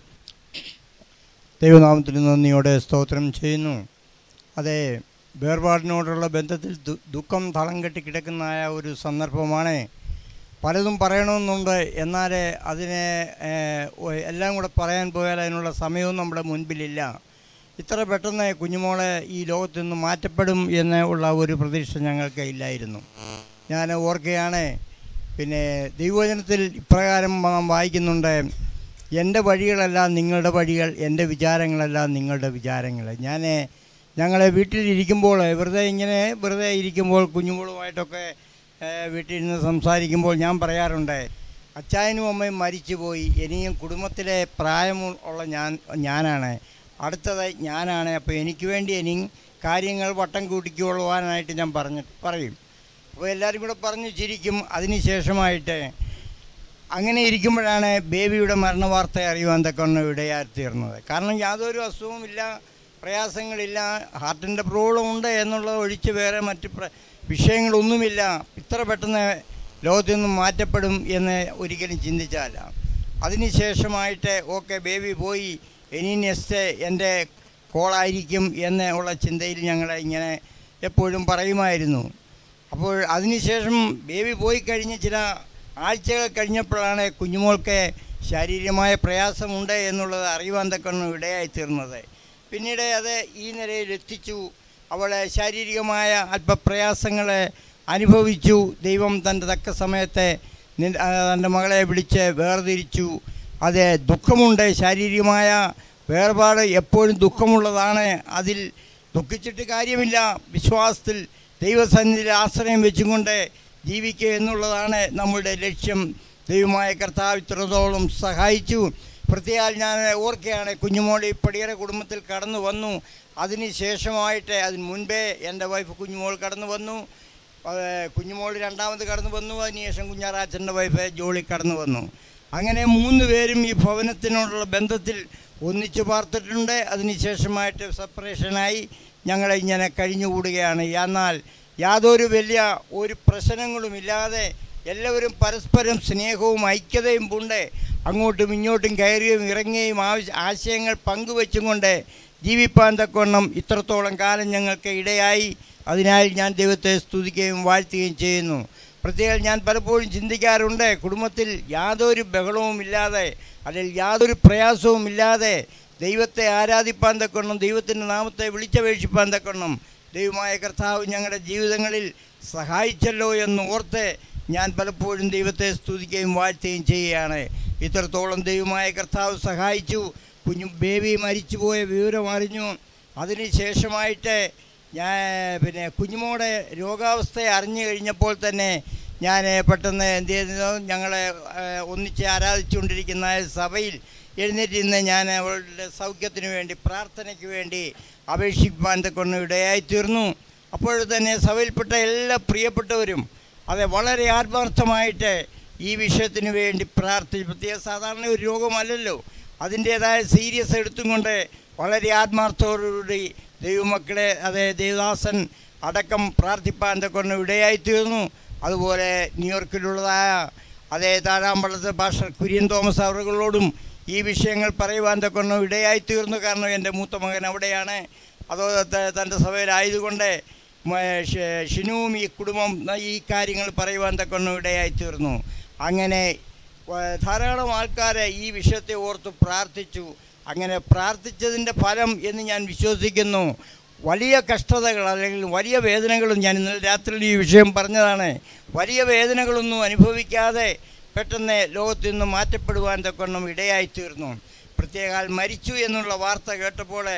ദൈവനാമത്തിന് നന്ദിയോടെ സ്തോത്രം ചെയ്യുന്നു അതെ വേർപാടിനോടുള്ള ബന്ധത്തിൽ ദു- ദുഃഖം തളം കെട്ടി കിടക്കുന്നതായ ഒരു സന്ദർഭമാണ് പലതും പറയണമെന്നുണ്ട് എന്നാൽ അതിനെ ഏഹ്, ഒ- എല്ലാം കൂടെ പറയാൻ പോയാൽ അതിനുള്ള സമയവും നമ്മുടെ മുൻപിലില്ല ഇത്ര പെട്ടെന്ന് കുഞ്ഞുമോളെ ഈ ലോകത്തു നിന്ന് മാറ്റപ്പെടും എന്ന് ഉള്ള ഒരു പ്രതീക്ഷ ഞങ്ങൾക്ക് ഇല്ലായിരുന്നു ഞാൻ ഓർക്കുകയാണ് പിന്നെ ദൈവവചനത്തിൽ ഇപ്രകാരം നാം വായിക്കുന്നുണ്ട് എൻ്റെ വഴികളെല്ലാം നിങ്ങളുടെ വഴികൾ എൻ്റെ വിചാരങ്ങളെല്ലാം നിങ്ങളുടെ വിചാരങ്ങൾ ഞാൻ ഞങ്ങളെ വീട്ടിലിരിക്കുമ്പോൾ വെറുതെ ഇങ്ങനെ വെറുതെ ഇരിക്കുമ്പോൾ കുഞ്ഞുങ്ങളുമായിട്ടൊക്കെ ഏഹ്, വീട്ടിലിരുന്ന് സംസാരിക്കുമ്പോൾ ഞാൻ പറയാറുണ്ട് അച്ചായനും അമ്മയും മരിച്ചുപോയി ഇനിയും കുടുംബത്തിലെ പ്രായം ഉള്ള ഞാൻ ഞാനാണ് അടുത്തത് ഞാനാണ് അപ്പോൾ എനിക്ക് വേണ്ടി ഇനി കാര്യങ്ങൾ വട്ടം കൂട്ടിക്കൊള്ളുവാനായിട്ട് ഞാൻ പറഞ്ഞ് പറയും അപ്പോൾ എല്ലാവരും കൂടെ പറഞ്ഞു ചിരിക്കും അതിനുശേഷമായിട്ട് അങ്ങനെ ഇരിക്കുമ്പോഴാണ് ബേബിയുടെ മരണവാർത്ത അറിയുവാൻ തക്കൊന്ന് ഇടയായിത്തീർന്നത് കാരണം യാതൊരു അസുഖവുമില്ല പ്രയാസങ്ങളില്ല ഹാർട്ടിൻ്റെ പ്രോബ്ലം ഉണ്ട് എന്നുള്ളത് ഒഴിച്ച് വേറെ മറ്റ് പ്ര വിഷയങ്ങളൊന്നുമില്ല ഇത്ര പെട്ടെന്ന് ലോകത്തിൽ നിന്നും മാറ്റപ്പെടും എന്ന് ഒരിക്കലും ചിന്തിച്ചതല്ല അതിനുശേഷമായിട്ട് ഓക്കെ ബേബി പോയി ഇനി നെക്സ്റ്റ് എൻ്റെ കോളായിരിക്കും എന്നുള്ള ചിന്തയിൽ ഞങ്ങൾ ഇങ്ങനെ എപ്പോഴും പറയുമായിരുന്നു അപ്പോൾ അതിനുശേഷം ബേബി പോയി കഴിഞ്ഞ് ചില ആഴ്ചകൾ കഴിഞ്ഞപ്പോഴാണ് കുഞ്ഞുമോൾക്ക് ശാരീരികമായ പ്രയാസമുണ്ട് എന്നുള്ളത് അറിയുവാൻ തക്കണം ഇടയായിത്തീർന്നത് പിന്നീട് അത് ഈ നിലയിൽ എത്തിച്ചു അവളെ ശാരീരികമായ അല്പപ്രയാസങ്ങളെ അനുഭവിച്ചു ദൈവം തൻ്റെ തക്ക സമയത്തെ നി- ആ, തൻ്റെ മകളെ വിളിച്ച് വേർതിരിച്ചു അത് ദുഃഖമുണ്ട് ശാരീരികമായ വേർപാട് എപ്പോഴും ദുഃഖമുള്ളതാണ് അതിൽ ദുഃഖിച്ചിട്ട് കാര്യമില്ല വിശ്വാസത്തിൽ ദൈവസന്നിധിയിൽ ആശ്രയം വെച്ചുകൊണ്ട് ജീവിക്കുക എന്നുള്ളതാണ് നമ്മളുടെ ലക്ഷ്യം ദൈവമായ കർത്താവ് ഇത്രത്തോളം സഹായിച്ചു പ്രത്യേകം ഞാൻ ഓർക്കുകയാണ് കുഞ്ഞുമോളി പടിയറ കുടുംബത്തിൽ കടന്നു വന്നു അതിന് ശേഷമായിട്ട് അതിന് മുൻപേ എൻ്റെ വൈഫ് കുഞ്ഞുമോൾ കടന്നു വന്നു അത് കുഞ്ഞുമോൾ രണ്ടാമത് കടന്നു വന്നു അതിനുശേഷം കുഞ്ഞാറാച്ചൻ്റെ വൈഫ് ജോളി കടന്നു വന്നു അങ്ങനെ മൂന്ന് പേരും ഈ ഭവനത്തിനോടുള്ള ബന്ധത്തിൽ ഒന്നിച്ചു പാർത്തിട്ടുണ്ട് അതിനുശേഷമായിട്ട് സെപ്പറേഷനായി ഞങ്ങൾ ഇങ്ങനെ കഴിഞ്ഞുകൂടുകയാണ് എന്നാൽ യാതൊരു വലിയ ഒരു പ്രശ്നങ്ങളുമില്ലാതെ എല്ലാവരും പരസ്പരം സ്നേഹവും ഐക്യതയും കൊണ്ട് അങ്ങോട്ടും ഇങ്ങോട്ടും കയറുകയും ഇറങ്ങുകയും ആവശ്യ ആശയങ്ങൾ പങ്കുവെച്ചും കൊണ്ട് ജീവിപ്പാൻ തക്കവണ്ണം ഇത്രത്തോളം കാലം ഞങ്ങൾക്ക് ഇടയായി അതിനാൽ ഞാൻ ദൈവത്തെ സ്തുതിക്കുകയും വാഴ്ത്തുകയും ചെയ്യുന്നു പ്രത്യേകം ഞാൻ പലപ്പോഴും ചിന്തിക്കാറുണ്ട് കുടുംബത്തിൽ യാതൊരു ബഹളവും ഇല്ലാതെ അല്ലെങ്കിൽ യാതൊരു പ്രയാസവും ഇല്ലാതെ ദൈവത്തെ ആരാധിപ്പാൻ തക്കവണ്ണം ദൈവത്തിൻ്റെ നാമത്തെ വിളിച്ചപേക്ഷിപ്പാൻ തക്കവണ്ണം ദൈവമായ കർത്താവ് ഞങ്ങളുടെ ജീവിതങ്ങളിൽ സഹായിച്ചല്ലോ എന്ന് ഓർത്ത് ഞാൻ പലപ്പോഴും ദൈവത്തെ സ്തുതിക്കുകയും വാഴ്ത്തുകയും ചെയ്യുകയാണ് ഇത്രത്തോളം ദൈവമായ കർത്താവ് സഹായിച്ചു കുഞ്ഞു ബേബി മരിച്ചുപോയ വിവരം അറിഞ്ഞു അതിന് ശേഷമായിട്ട് ഞാൻ പിന്നെ കുഞ്ഞുമോടെ രോഗാവസ്ഥ അറിഞ്ഞു കഴിഞ്ഞപ്പോൾ തന്നെ ഞാൻ പെട്ടെന്ന് എന്ത് ചെയ്തു ഞങ്ങളെ ഏഹ്, ഒന്നിച്ച് ആരാധിച്ചുകൊണ്ടിരിക്കുന്ന സഭയിൽ എഴുന്നേറ്റ് ഇന്ന് ഞാൻ അവളുടെ സൗഖ്യത്തിന് വേണ്ടി പ്രാർത്ഥനയ്ക്ക് വേണ്ടി അപേക്ഷിപ്പാൻ കൊണ്ട് ഇടയായിത്തീർന്നു അപ്പോൾ തന്നെ സഭയിൽപ്പെട്ട എല്ലാ പ്രിയപ്പെട്ടവരും അതെ വളരെ ആത്മാർത്ഥമായിട്ട് ഈ വിഷയത്തിന് വേണ്ടി പ്രാർത്ഥിച്ചു പ്രത്യേക സാധാരണ ഒരു രോഗമല്ലല്ലോ അതിൻ്റേതായ സീരിയസ് എടുത്തും കൊണ്ട് വളരെ ആത്മാർത്ഥത്തോടുകൂടി ദൈവമക്കളെ അതെ ദേവദാസൻ അടക്കം പ്രാർത്ഥിപ്പാൻ കൊണ്ട് ഇടയായിത്തീർന്നു അതുപോലെ ന്യൂയോർക്കിലുള്ളതായ അതേ താഴാമ്പളത്തെ ഭാഷ കുര്യൻ തോമസ് അവറുകളോടും ഈ വിഷയങ്ങൾ പറയുവാൻ കൊണ്ട് ഇടയായിത്തീർന്നു കാരണം എൻ്റെ മൂത്ത മകൻ അവിടെയാണ് അതോ ത- തൻ്റെ സഭയിലായതുകൊണ്ട് മ- ഷ- ഷിനുവും ഈ കുടുംബം ഈ കാര്യങ്ങൾ പറയുവാൻ തക്കൊണ്ട് ഇടയായിത്തീർന്നു അങ്ങനെ വ- ധാരാളം ആൾക്കാരെ ഈ വിഷയത്തെ ഓർത്ത് പ്രാർത്ഥിച്ചു അങ്ങനെ പ്രാർത്ഥിച്ചതിൻ്റെ ഫലം എന്ന് ഞാൻ വിശ്വസിക്കുന്നു വലിയ കഷ്ടതകൾ അല്ലെങ്കിൽ വലിയ വേദനകളും ഞാൻ ഇന്നലെ രാത്രിയിൽ ഈ വിഷയം പറഞ്ഞതാണ് വലിയ വേദനകളൊന്നും അനുഭവിക്കാതെ പെട്ടെന്ന് ലോകത്തിൽ നിന്ന് മാറ്റപ്പെടുവാൻ തക്കൊണ്ണം ഇടയായിത്തീർന്നു പ്രത്യേകാൽ മരിച്ചു എന്നുള്ള വാർത്ത കേട്ടപ്പോൾ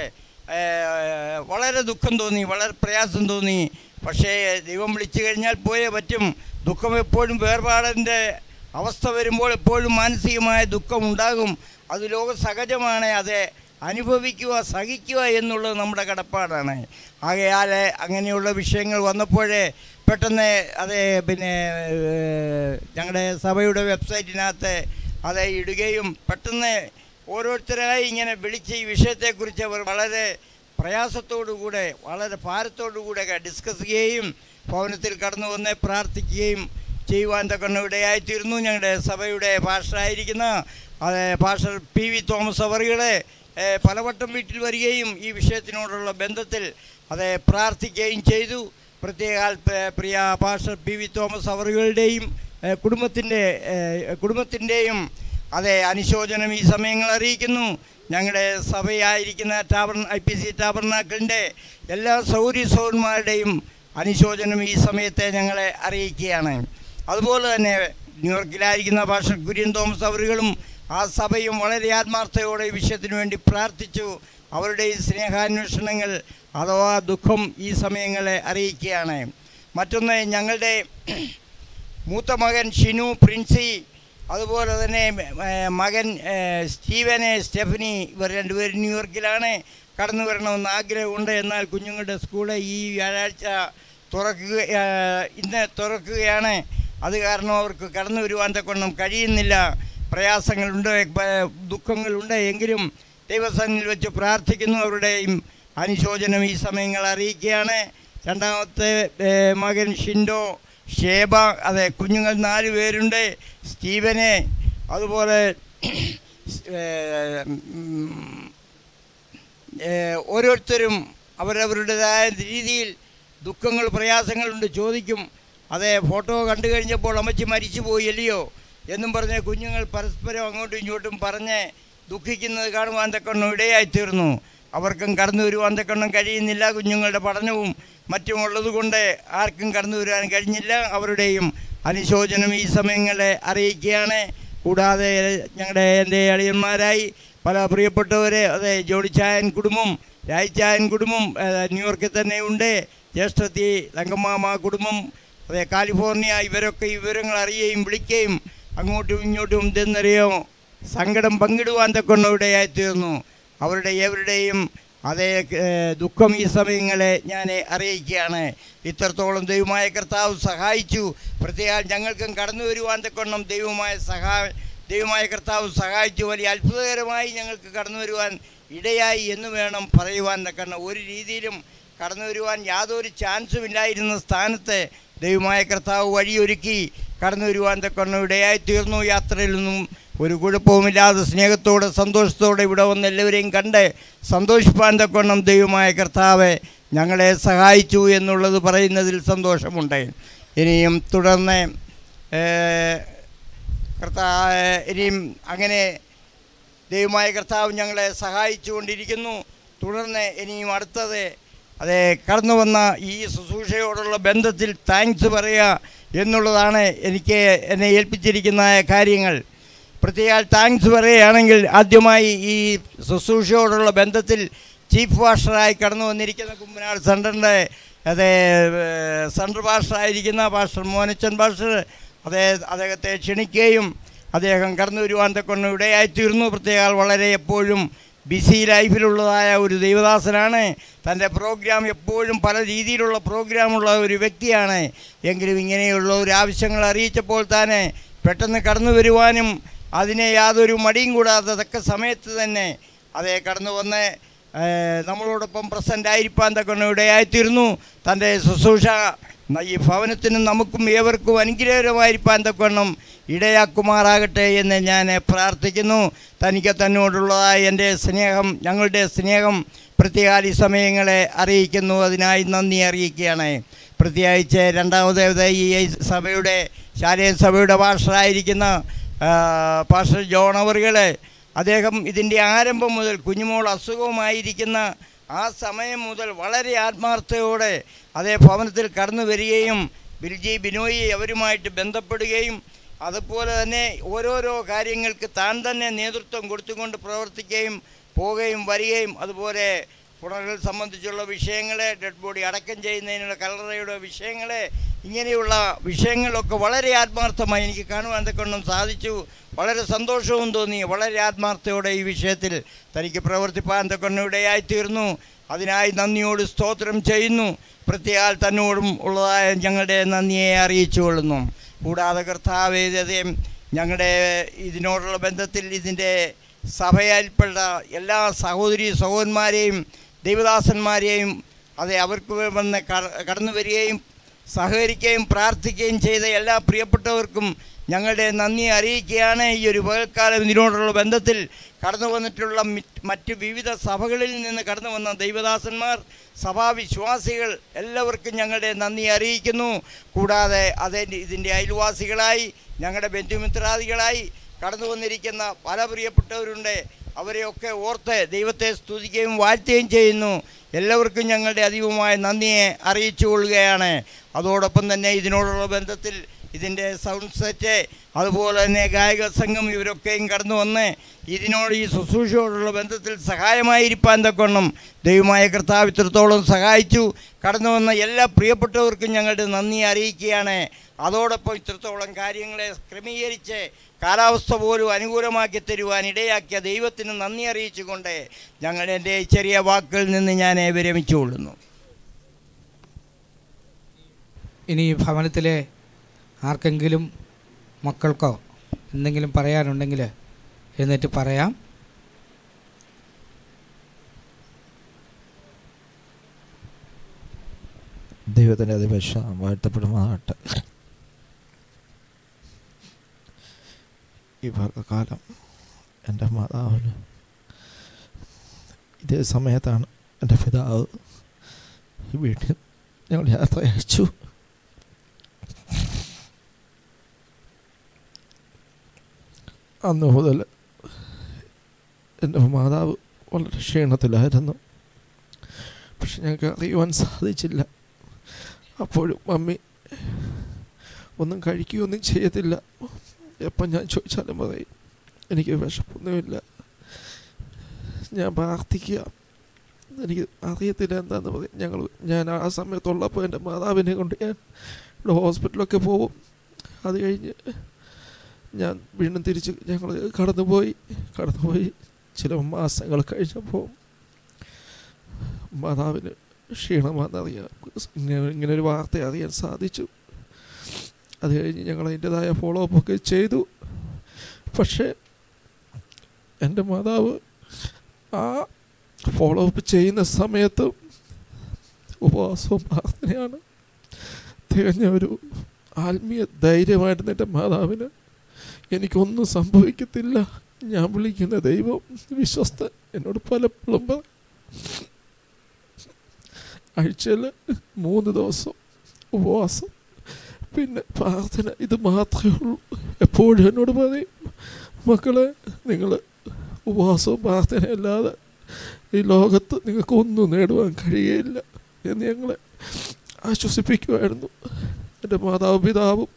ഏഹ്, വളരെ ദുഃഖം തോന്നി വളരെ പ്രയാസം തോന്നി പക്ഷേ ദൈവം വിളിച്ചു കഴിഞ്ഞാൽ പോയേ പറ്റും ദുഃഖം എപ്പോഴും വേർപാടിൻ്റെ അവസ്ഥ വരുമ്പോൾ എപ്പോഴും മാനസികമായ ദുഃഖം ഉണ്ടാകും അത് ലോക സഹജമാണ് അത് അനുഭവിക്കുക സഹിക്കുക എന്നുള്ളത് നമ്മുടെ കടപ്പാടാണ് ആകയാൽ അങ്ങനെയുള്ള വിഷയങ്ങൾ വന്നപ്പോഴേ പെട്ടെന്ന് അത് പിന്നെ ഏഹ്, ഞങ്ങളുടെ സഭയുടെ വെബ്സൈറ്റിനകത്ത് അത് ഇടുകയും പെട്ടെന്ന് ഓരോരുത്തരായി ഇങ്ങനെ വിളിച്ച് ഈ വിഷയത്തെക്കുറിച്ച് അവർ വളരെ പ്രയാസത്തോടുകൂടെ വളരെ ഭാരത്തോടുകൂടെ ഡിസ്കസ് ചെയ്യുകയും ഭവനത്തിൽ കടന്നു വന്ന് പ്രാർത്ഥിക്കുകയും ചെയ്യുവാൻ തക്കണം ഇടയായിത്തീരുന്നു ഞങ്ങളുടെ സഭയുടെ പാസ്റ്ററായിരിക്കുന്ന അത് പാസ്റ്റർ പി വി തോമസ് അവറുകളെ ഏഹ്, പലവട്ടം വീട്ടിൽ വരികയും ഈ വിഷയത്തിനോടുള്ള ബന്ധത്തിൽ അത് പ്രാർത്ഥിക്കുകയും ചെയ്തു പ്രത്യേക പ്രിയ പാസ്റ്റർ പി വി തോമസ് അവറുകളുടെയും ഏഹ്, കുടുംബത്തിൻ്റെ ഏഹ്, കുടുംബത്തിൻ്റെയും അതെ അനുശോചനം ഈ സമയങ്ങൾ അറിയിക്കുന്നു ഞങ്ങളുടെ സഭയായിരിക്കുന്ന ടാബർ ഐ പി സി ടാബർനാക്കളിൻ്റെ എല്ലാ സൗരി സൗന്മാരുടെയും അനുശോചനം ഈ സമയത്തെ ഞങ്ങളെ അറിയിക്കുകയാണ് അതുപോലെ തന്നെ ന്യൂയോർക്കിലായിരിക്കുന്ന പാസ്റ്റർ കുര്യൻ തോമസ് അവറുകളും ആ സഭയും വളരെ ആത്മാർത്ഥയോടെ ഈ വിഷയത്തിന് വേണ്ടി പ്രാർത്ഥിച്ചു അവരുടെ ഈ സ്നേഹാന്വേഷണങ്ങൾ അഥവാ ദുഃഖം ഈ സമയങ്ങളെ അറിയിക്കുകയാണ് മറ്റൊന്ന് ഞങ്ങളുടെ മൂത്ത മകൻ ഷിനു പ്രിൻസി അതുപോലെ തന്നെ ഏർ, മകൻ ഏർ, സ്റ്റീവന് സ്റ്റെഫനി ഇവർ രണ്ടുപേരും ന്യൂയോർക്കിലാണ് കടന്നു വരണമെന്ന് ആഗ്രഹമുണ്ട് എന്നാൽ കുഞ്ഞുങ്ങളുടെ സ്കൂള് ഈ വ്യാഴാഴ്ച തുറക്കുക ഏർ, ഇന്ന് തുറക്കുകയാണ് അത് കാരണം അവർക്ക് കടന്നു വരുവാൻ തക്കൊണ്ടും കഴിയുന്നില്ല പ്രയാസങ്ങളുണ്ട് പ- ദുഃഖങ്ങളുണ്ട് എങ്കിലും ദൈവസന്നിൽ വെച്ച് പ്രാർത്ഥിക്കുന്നു അവരുടെയും അനുശോചനം ഈ സമയങ്ങൾ അറിയിക്കുകയാണ് രണ്ടാമത്തെ ഏർ, മകൻ ഷിൻഡോ ഷേബ അതെ കുഞ്ഞുങ്ങൾ നാല് പേരുണ്ട് സ്റ്റീവനെ അതുപോലെ ഏർ, ഉം, ഏർ, ഓരോരുത്തരും അവരവരുടേതായ രീതിയിൽ ദുഃഖങ്ങൾ പ്രയാസങ്ങളുണ്ട് ചോദിക്കും അതെ ഫോട്ടോ കണ്ടു കഴിഞ്ഞപ്പോൾ അമ്മച്ചി മരിച്ചു പോയി അല്ലയോ എന്നും പറഞ്ഞ് കുഞ്ഞുങ്ങൾ പരസ്പരം അങ്ങോട്ടും ഇങ്ങോട്ടും പറഞ്ഞ് ദുഃഖിക്കുന്നത് കാണുവാൻ തക്കണ്ണം ഇടയായിത്തീർന്നു അവർക്കും കടന്നു വരുവാൻ തക്കണ്ണം കഴിയുന്നില്ല കുഞ്ഞുങ്ങളുടെ പഠനവും മറ്റും ഉള്ളതുകൊണ്ട് ആർക്കും കടന്നു വരാൻ കഴിഞ്ഞില്ല അവരുടെയും അനുശോചനം ഈ സമയങ്ങളെ അറിയിക്കുകയാണ് കൂടാതെ ഞങ്ങളുടെ എൻ്റെ അളിയന്മാരായി പല പ്രിയപ്പെട്ടവരെ അതെ ജോഡിച്ചായൻ കുടുംബം രായിച്ചായൻ കുടുംബം ഏഹ്, ന്യൂയോർക്കിൽ തന്നെ ഉണ്ട് ജ്യേഷ്ഠത്തി തങ്കമാമ കുടുംബം അതെ കാലിഫോർണിയ ഇവരൊക്കെ ഈ വിവരങ്ങൾ അറിയുകയും വിളിക്കുകയും അങ്ങോട്ടും ഇങ്ങോട്ടും ഇതെന്നറിയോ സങ്കടം പങ്കിടുവാൻ തക്കൊണ്ടവിടെയായി തീർന്നു അവരുടെ ഏവരുടെയും അതേ ഏഹ്, ദുഃഖം ഈ സമയങ്ങളെ ഞാൻ അറിയിക്കുകയാണ് ഇത്രത്തോളം ദൈവമായ കർത്താവ് സഹായിച്ചു പ്രത്യേകം ഞങ്ങൾക്കും കടന്നു വരുവാൻ തക്കൊണ്ണം ദൈവമായ സഹാ ദൈവമായ കർത്താവ് സഹായിച്ചു വലിയ അത്ഭുതകരമായി ഞങ്ങൾക്ക് കടന്നു വരുവാൻ ഇടയായി എന്ന് വേണം പറയുവാൻ തക്കണം ഒരു രീതിയിലും കടന്നു വരുവാൻ യാതൊരു ചാൻസും ഇല്ലായിരുന്ന സ്ഥാനത്ത് ദൈവമായ കർത്താവ് വഴിയൊരുക്കി കടന്നു വരുവാൻ തക്കണം ഇടയായി തീർന്നു യാത്രയിൽ നിന്നും ഒരു കുഴപ്പവുമില്ലാതെ സ്നേഹത്തോടെ സന്തോഷത്തോടെ ഇവിടെ വന്ന് എല്ലാവരെയും കണ്ട് സന്തോഷിപ്പാൻ തക്കണം ദൈവമായ കർത്താവ് ഞങ്ങളെ സഹായിച്ചു എന്നുള്ളത് പറയുന്നതിൽ സന്തോഷമുണ്ട് ഇനിയും തുടർന്ന് ഏഹ്, കർത്താവ് ഇനിയും അങ്ങനെ ദൈവമായ കർത്താവ് ഞങ്ങളെ സഹായിച്ചുകൊണ്ടിരിക്കുന്നു തുടർന്ന് ഇനിയും അടുത്തത് അതെ കടന്നു വന്ന ഈ ശുശ്രൂഷയോടുള്ള ബന്ധത്തിൽ താങ്ക്സ് പറയുക എന്നുള്ളതാണ് എനിക്ക് എന്നെ ഏൽപ്പിച്ചിരിക്കുന്ന കാര്യങ്ങൾ പ്രത്യേക താങ്ക്സ് പറയുകയാണെങ്കിൽ ആദ്യമായി ഈ ശുശ്രൂഷയോടുള്ള ബന്ധത്തിൽ ചീഫ് മാസ്റ്ററായി കടന്നു വന്നിരിക്കുന്ന കുമ്പനാട് സെൻറ്ററിൻ്റെ അതെ സെൻട്രൽ പാസ്റ്ററായിരിക്കുന്ന പാസ്റ്റർ മോനച്ചൻ പാസ്റ്റർ അതേ അദ്ദേഹത്തെ ക്ഷണിക്കുകയും അദ്ദേഹം കടന്നു വരുവാൻ തക്കൊണ്ട് ഇടയായിത്തീർന്നു പ്രത്യേക വളരെ എപ്പോഴും ബിസി ലൈഫിലുള്ളതായ ഒരു ദൈവദാസനാണ് തൻ്റെ പ്രോഗ്രാം എപ്പോഴും പല രീതിയിലുള്ള പ്രോഗ്രാമുള്ള ഒരു വ്യക്തിയാണ് എങ്കിലും ഇങ്ങനെയുള്ള ഒരു ആവശ്യങ്ങൾ അറിയിച്ചപ്പോൾ തന്നെ പെട്ടെന്ന് കടന്നു വരുവാനും അതിനെ യാതൊരു മടിയും കൂടാതെ തക്ക സമയത്ത് തന്നെ അതേ കടന്നു വന്ന് ഏഹ്, നമ്മളോടൊപ്പം പ്രസൻ്റ് ആയിരിക്കാൻ തക്കൊണ്ട് ഇടയായിത്തീർന്നു തൻ്റെ ശുശ്രൂഷ ന- ഈ ഭവനത്തിനും നമുക്കും ഏവർക്കും അനുഗ്രഹകരമായിരിക്കാൻ തക്കവണ്ണം ഇടയാക്കുമാറാകട്ടെ എന്ന് ഞാൻ പ്രാർത്ഥിക്കുന്നു തനിക്ക് തന്നോടുള്ളതായ എൻ്റെ സ്നേഹം ഞങ്ങളുടെ സ്നേഹം പ്രത്യേക ഈ സമയങ്ങളെ അറിയിക്കുന്നു അതിനായി നന്ദി അറിയിക്കുകയാണ് പ്രത്യേകിച്ച് രണ്ടാമത് ഈ സഭയുടെ ശാലേയ സഭയുടെ ഭാഷയായിരിക്കുന്ന പാസ്റ്റർ ജോൺ അവറുകളെ അദ്ദേഹം ഇതിൻ്റെ ആരംഭം മുതൽ കുഞ്ഞുമോൾ അസുഖവുമായിരിക്കുന്ന ആ സമയം മുതൽ വളരെ ആത്മാർത്ഥയോടെ അതേ ഭവനത്തിൽ കടന്നു വരികയും ബിൽജി ബിനോയി അവരുമായിട്ട് ബന്ധപ്പെടുകയും അതുപോലെ തന്നെ ഓരോരോ കാര്യങ്ങൾക്ക് താൻ തന്നെ നേതൃത്വം കൊടുത്തുകൊണ്ട് പ്രവർത്തിക്കുകയും പോവുകയും വരികയും അതുപോലെ പുണരൽ സംബന്ധിച്ചുള്ള വിഷയങ്ങളെ ഡെഡ് ബോഡി അടക്കം ചെയ്യുന്നതിനുള്ള കല്ലറയുടെ വിഷയങ്ങളെ ഇങ്ങനെയുള്ള വിഷയങ്ങളൊക്കെ വളരെ ആത്മാർത്ഥമായി എനിക്ക് കാണുവാൻ തക്കൊണ്ടും സാധിച്ചു വളരെ സന്തോഷവും തോന്നി വളരെ ആത്മാർത്ഥയോടെ ഈ വിഷയത്തിൽ തനിക്ക് പ്രവർത്തിപ്പാൻ തക്കൊണ്ടും ഇടയായിത്തീർന്നു അതിനായി നന്ദിയോട് സ്തോത്രം ചെയ്യുന്നു പ്രത്യേകാൽ തന്നോടും ഉള്ളതായ ഞങ്ങളുടെ നന്ദിയെ അറിയിച്ചു കൊള്ളുന്നു കൂടാതെ കർത്താവേദ്യതയും ഞങ്ങളുടെ ഇതിനോടുള്ള ബന്ധത്തിൽ ഇതിൻ്റെ സഭയിൽപ്പെട്ട എല്ലാ സഹോദരി സഹോദരന്മാരെയും ദൈവദാസന്മാരെയും അതെ അവർക്ക് വന്ന് കട- കടന്നു വരികയും സഹകരിക്കുകയും പ്രാർത്ഥിക്കുകയും ചെയ്ത എല്ലാ പ്രിയപ്പെട്ടവർക്കും ഞങ്ങളുടെ നന്ദി അറിയിക്കുകയാണ് ഈ ഒരു പകൽക്കാലം ഇതിനോടുള്ള ബന്ധത്തിൽ കടന്നു വന്നിട്ടുള്ള മിറ്റ് മറ്റ് വിവിധ സഭകളിൽ നിന്ന് കടന്നു വന്ന ദൈവദാസന്മാർ സഭാവിശ്വാസികൾ എല്ലാവർക്കും ഞങ്ങളുടെ നന്ദി അറിയിക്കുന്നു കൂടാതെ അതേ ഇതിൻ്റെ അയൽവാസികളായി ഞങ്ങളുടെ ബന്ധുമിത്രാദികളായി കടന്നു വന്നിരിക്കുന്ന പല പ്രിയപ്പെട്ടവരുണ്ട് അവരെയൊക്കെ ഓർത്ത് ദൈവത്തെ സ്തുതിക്കുകയും വാഴ്ത്തുകയും ചെയ്യുന്നു എല്ലാവർക്കും ഞങ്ങളുടെ അധികമായ നന്ദിയെ അറിയിച്ചു കൊള്ളുകയാണ് അതോടൊപ്പം തന്നെ ഇതിനോടുള്ള ബന്ധത്തിൽ ഇതിൻ്റെ സൗണ്ട് സെറ്റ് അതുപോലെ തന്നെ ഗായക സംഘം ഇവരൊക്കെയും കടന്നു വന്ന് ഇതിനോട് ഈ ശുശ്രൂഷയോടുള്ള ബന്ധത്തിൽ സഹായമായിരിക്കാൻ തക്കവണ്ണം ദൈവമായ കർത്താവ് ഇത്രത്തോളം സഹായിച്ചു കടന്നു വന്ന എല്ലാ പ്രിയപ്പെട്ടവർക്കും ഞങ്ങളുടെ നന്ദി അറിയിക്കുകയാണ് അതോടൊപ്പം ഇത്രത്തോളം കാര്യങ്ങളെ ക്രമീകരിച്ച് കാലാവസ്ഥ പോലും അനുകൂലമാക്കി തരുവാൻ ഇടയാക്കിയ ദൈവത്തിന് നന്ദി അറിയിച്ചുകൊണ്ട് ഞങ്ങളുടെ എൻ്റെ ചെറിയ വാക്കുകളിൽ നിന്ന് ഞാൻ വിരമിച്ചുകൊള്ളുന്നു ഇനി ഈ ഭവനത്തിലെ ആർക്കെങ്കിലും മക്കൾക്കോ എന്തെങ്കിലും പറയാനുണ്ടെങ്കിൽ എഴുന്നേറ്റ് പറയാം ദൈവത്തിൻ്റെ അതിപക്ഷ വാഴ്ത്തപ്പെടുമാറാട്ടെ ഈ കാലം എൻ്റെ മാതാവിന് ഇതേ സമയത്താണ് എൻ്റെ പിതാവ് ഈ വീട്ടിൽ ഞങ്ങൾ യാത്ര അയച്ചു അന്ന് മുതൽ എൻ്റെ മാതാവ് വളരെ ക്ഷീണത്തിലായിരുന്നു പക്ഷെ ഞങ്ങൾക്ക് അറിയുവാൻ സാധിച്ചില്ല അപ്പോഴും മമ്മി ഒന്നും കഴിക്കുകയൊന്നും ചെയ്യത്തില്ല എപ്പം ഞാൻ ചോദിച്ചാലും പറയും എനിക്ക് വിശപ്പൊന്നുമില്ല ഞാൻ പ്രാർത്ഥിക്കുക എനിക്ക് അറിയത്തില്ല എന്താണെന്ന് പറയും ഞങ്ങൾ ഞാൻ ആ സമയത്തുള്ളപ്പോൾ എൻ്റെ മാതാവിനെ കൊണ്ട് ഞാൻ ഇവിടെ ഹോസ്പിറ്റലൊക്കെ പോകും അത് കഴിഞ്ഞ് ഞാൻ വീണ്ടും തിരിച്ച് ഞങ്ങൾ കടന്നുപോയി കടന്നുപോയി ചില മാസങ്ങൾ കഴിഞ്ഞപ്പോൾ മാതാവിന് ക്ഷീണമാണെന്നറിയാം ഇങ്ങനെ ഇങ്ങനെ ഒരു വാർത്ത അറിയാൻ സാധിച്ചു അത് കഴിഞ്ഞ് ഞങ്ങൾ അതിൻ്റെതായ ഫോളോ അപ്പ് ഒക്കെ ചെയ്തു പക്ഷേ എൻ്റെ മാതാവ് ആ ഫോളോ അപ്പ് ചെയ്യുന്ന സമയത്ത് ഉപവാസവും പ്രാർത്ഥനയാണ് തികഞ്ഞ ഒരു ആത്മീയ ധൈര്യമായിരുന്നു എൻ്റെ മാതാവിന് എനിക്കൊന്നും സംഭവിക്കത്തില്ല ഞാൻ വിളിക്കുന്ന ദൈവം വിശ്വസ്തൻ എന്നോട് പലപ്പോഴും പറയും ആഴ്ചയിൽ മൂന്ന് ദിവസം ഉപവാസം പിന്നെ പ്രാർത്ഥന ഇത് മാത്രമേ ഉള്ളൂ എപ്പോഴും എന്നോട് പറയും മക്കളെ നിങ്ങൾ ഉപവാസവും പ്രാർത്ഥനയല്ലാതെ ഈ ലോകത്ത് നിങ്ങൾക്ക് ഒന്നും നേടുവാൻ കഴിയുകയില്ല എന്ന് ഞങ്ങളെ ആശ്വസിപ്പിക്കുമായിരുന്നു എൻ്റെ മാതാവും പിതാവും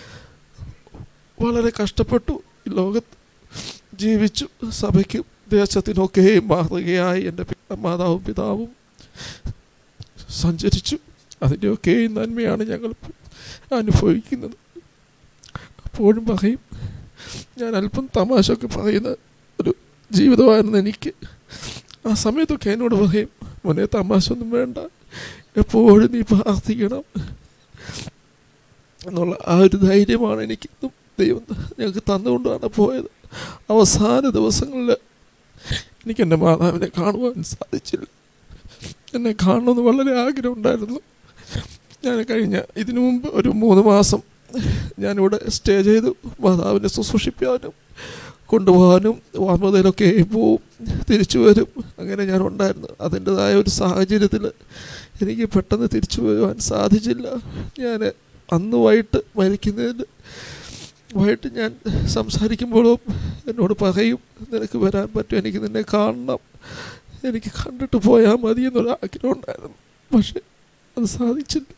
വളരെ കഷ്ടപ്പെട്ടു ഈ ലോകത്ത് ജീവിച്ചു സഭയ്ക്കും ദേശത്തിനൊക്കെയും മാതൃകയായി എൻ്റെ മാതാവും പിതാവും സഞ്ചരിച്ചു അതിൻ്റെയൊക്കെയും നന്മയാണ് ഞങ്ങൾ അനുഭവിക്കുന്നത് അപ്പോഴും പറയും ഞാൻ അല്പം തമാശയൊക്കെ പറയുന്ന ഒരു ജീവിതമായിരുന്നു എനിക്ക് ആ സമയത്തൊക്കെ എന്നോട് പറയും മോനെ തമാശ ഒന്നും വേണ്ട എപ്പോഴും നീ പ്രാർത്ഥിക്കണം എന്നുള്ള ആ ഒരു ധൈര്യമാണ് എനിക്ക് ദൈവം ഞങ്ങൾക്ക് തന്നുകൊണ്ടാണ് പോയത് അവസാന ദിവസങ്ങളിൽ എനിക്ക് എൻ്റെ മാതാവിനെ കാണുവാൻ സാധിച്ചില്ല എന്നെ കാണണമെന്ന് വളരെ ആഗ്രഹമുണ്ടായിരുന്നു ഞാൻ കഴിഞ്ഞ ഇതിനു മുമ്പ് ഒരു മൂന്ന് മാസം ഞാനിവിടെ സ്റ്റേ ചെയ്തു മാതാവിനെ ശുശ്രൂഷിക്കാനും കൊണ്ടുപോകാനും വാമതയിലൊക്കെ പോവും തിരിച്ചു വരും അങ്ങനെ ഞാൻ ഉണ്ടായിരുന്നു അതിൻ്റെതായ ഒരു സാഹചര്യത്തിൽ എനിക്ക് പെട്ടെന്ന് തിരിച്ചു വരുവാൻ സാധിച്ചില്ല ഞാൻ അന്ന് വൈകിട്ട് മരിക്കുന്നതിന് വൈകിട്ട് ഞാൻ സംസാരിക്കുമ്പോഴും എന്നോട് പറയും നിനക്ക് വരാൻ പറ്റും എനിക്ക് നിന്നെ കാണണം എനിക്ക് കണ്ടിട്ട് പോയാൽ മതി എന്നൊരു ആഗ്രഹം ഉണ്ടായിരുന്നു പക്ഷെ അത് സാധിച്ചില്ല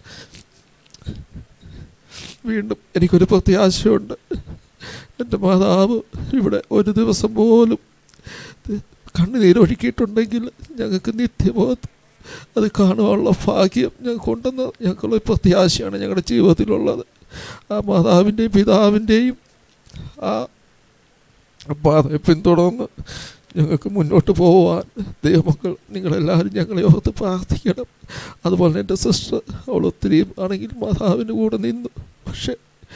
വീണ്ടും എനിക്കൊരു പ്രത്യാശയുണ്ട് എൻ്റെ മാതാവ് ഇവിടെ ഒരു ദിവസം പോലും കണ്ണുനീരൊഴുക്കിയിട്ടുണ്ടെങ്കിൽ ഞങ്ങൾക്ക് നിത്യബോധം അത് കാണുവാനുള്ള ഭാഗ്യം ഞങ്ങൾക്കുണ്ടെന്ന് ഞങ്ങൾക്കുള്ള പ്രത്യാശയാണ് ഞങ്ങളുടെ ജീവിതത്തിലുള്ളത് ആ മാതാവിൻ്റെയും പിതാവിൻ്റെയും ആ പാതയെ പിന്തുടർന്ന് ഞങ്ങൾക്ക് മുന്നോട്ട് പോകാൻ ദൈവമക്കൾ നിങ്ങളെല്ലാവരും ഞങ്ങളെ ഓർത്ത് പ്രാർത്ഥിക്കണം അതുപോലെ എൻ്റെ സിസ്റ്റർ അവൾ ഒത്തിരിയും ആണെങ്കിൽ മാതാവിൻ്റെ കൂടെ നിന്നു പക്ഷേ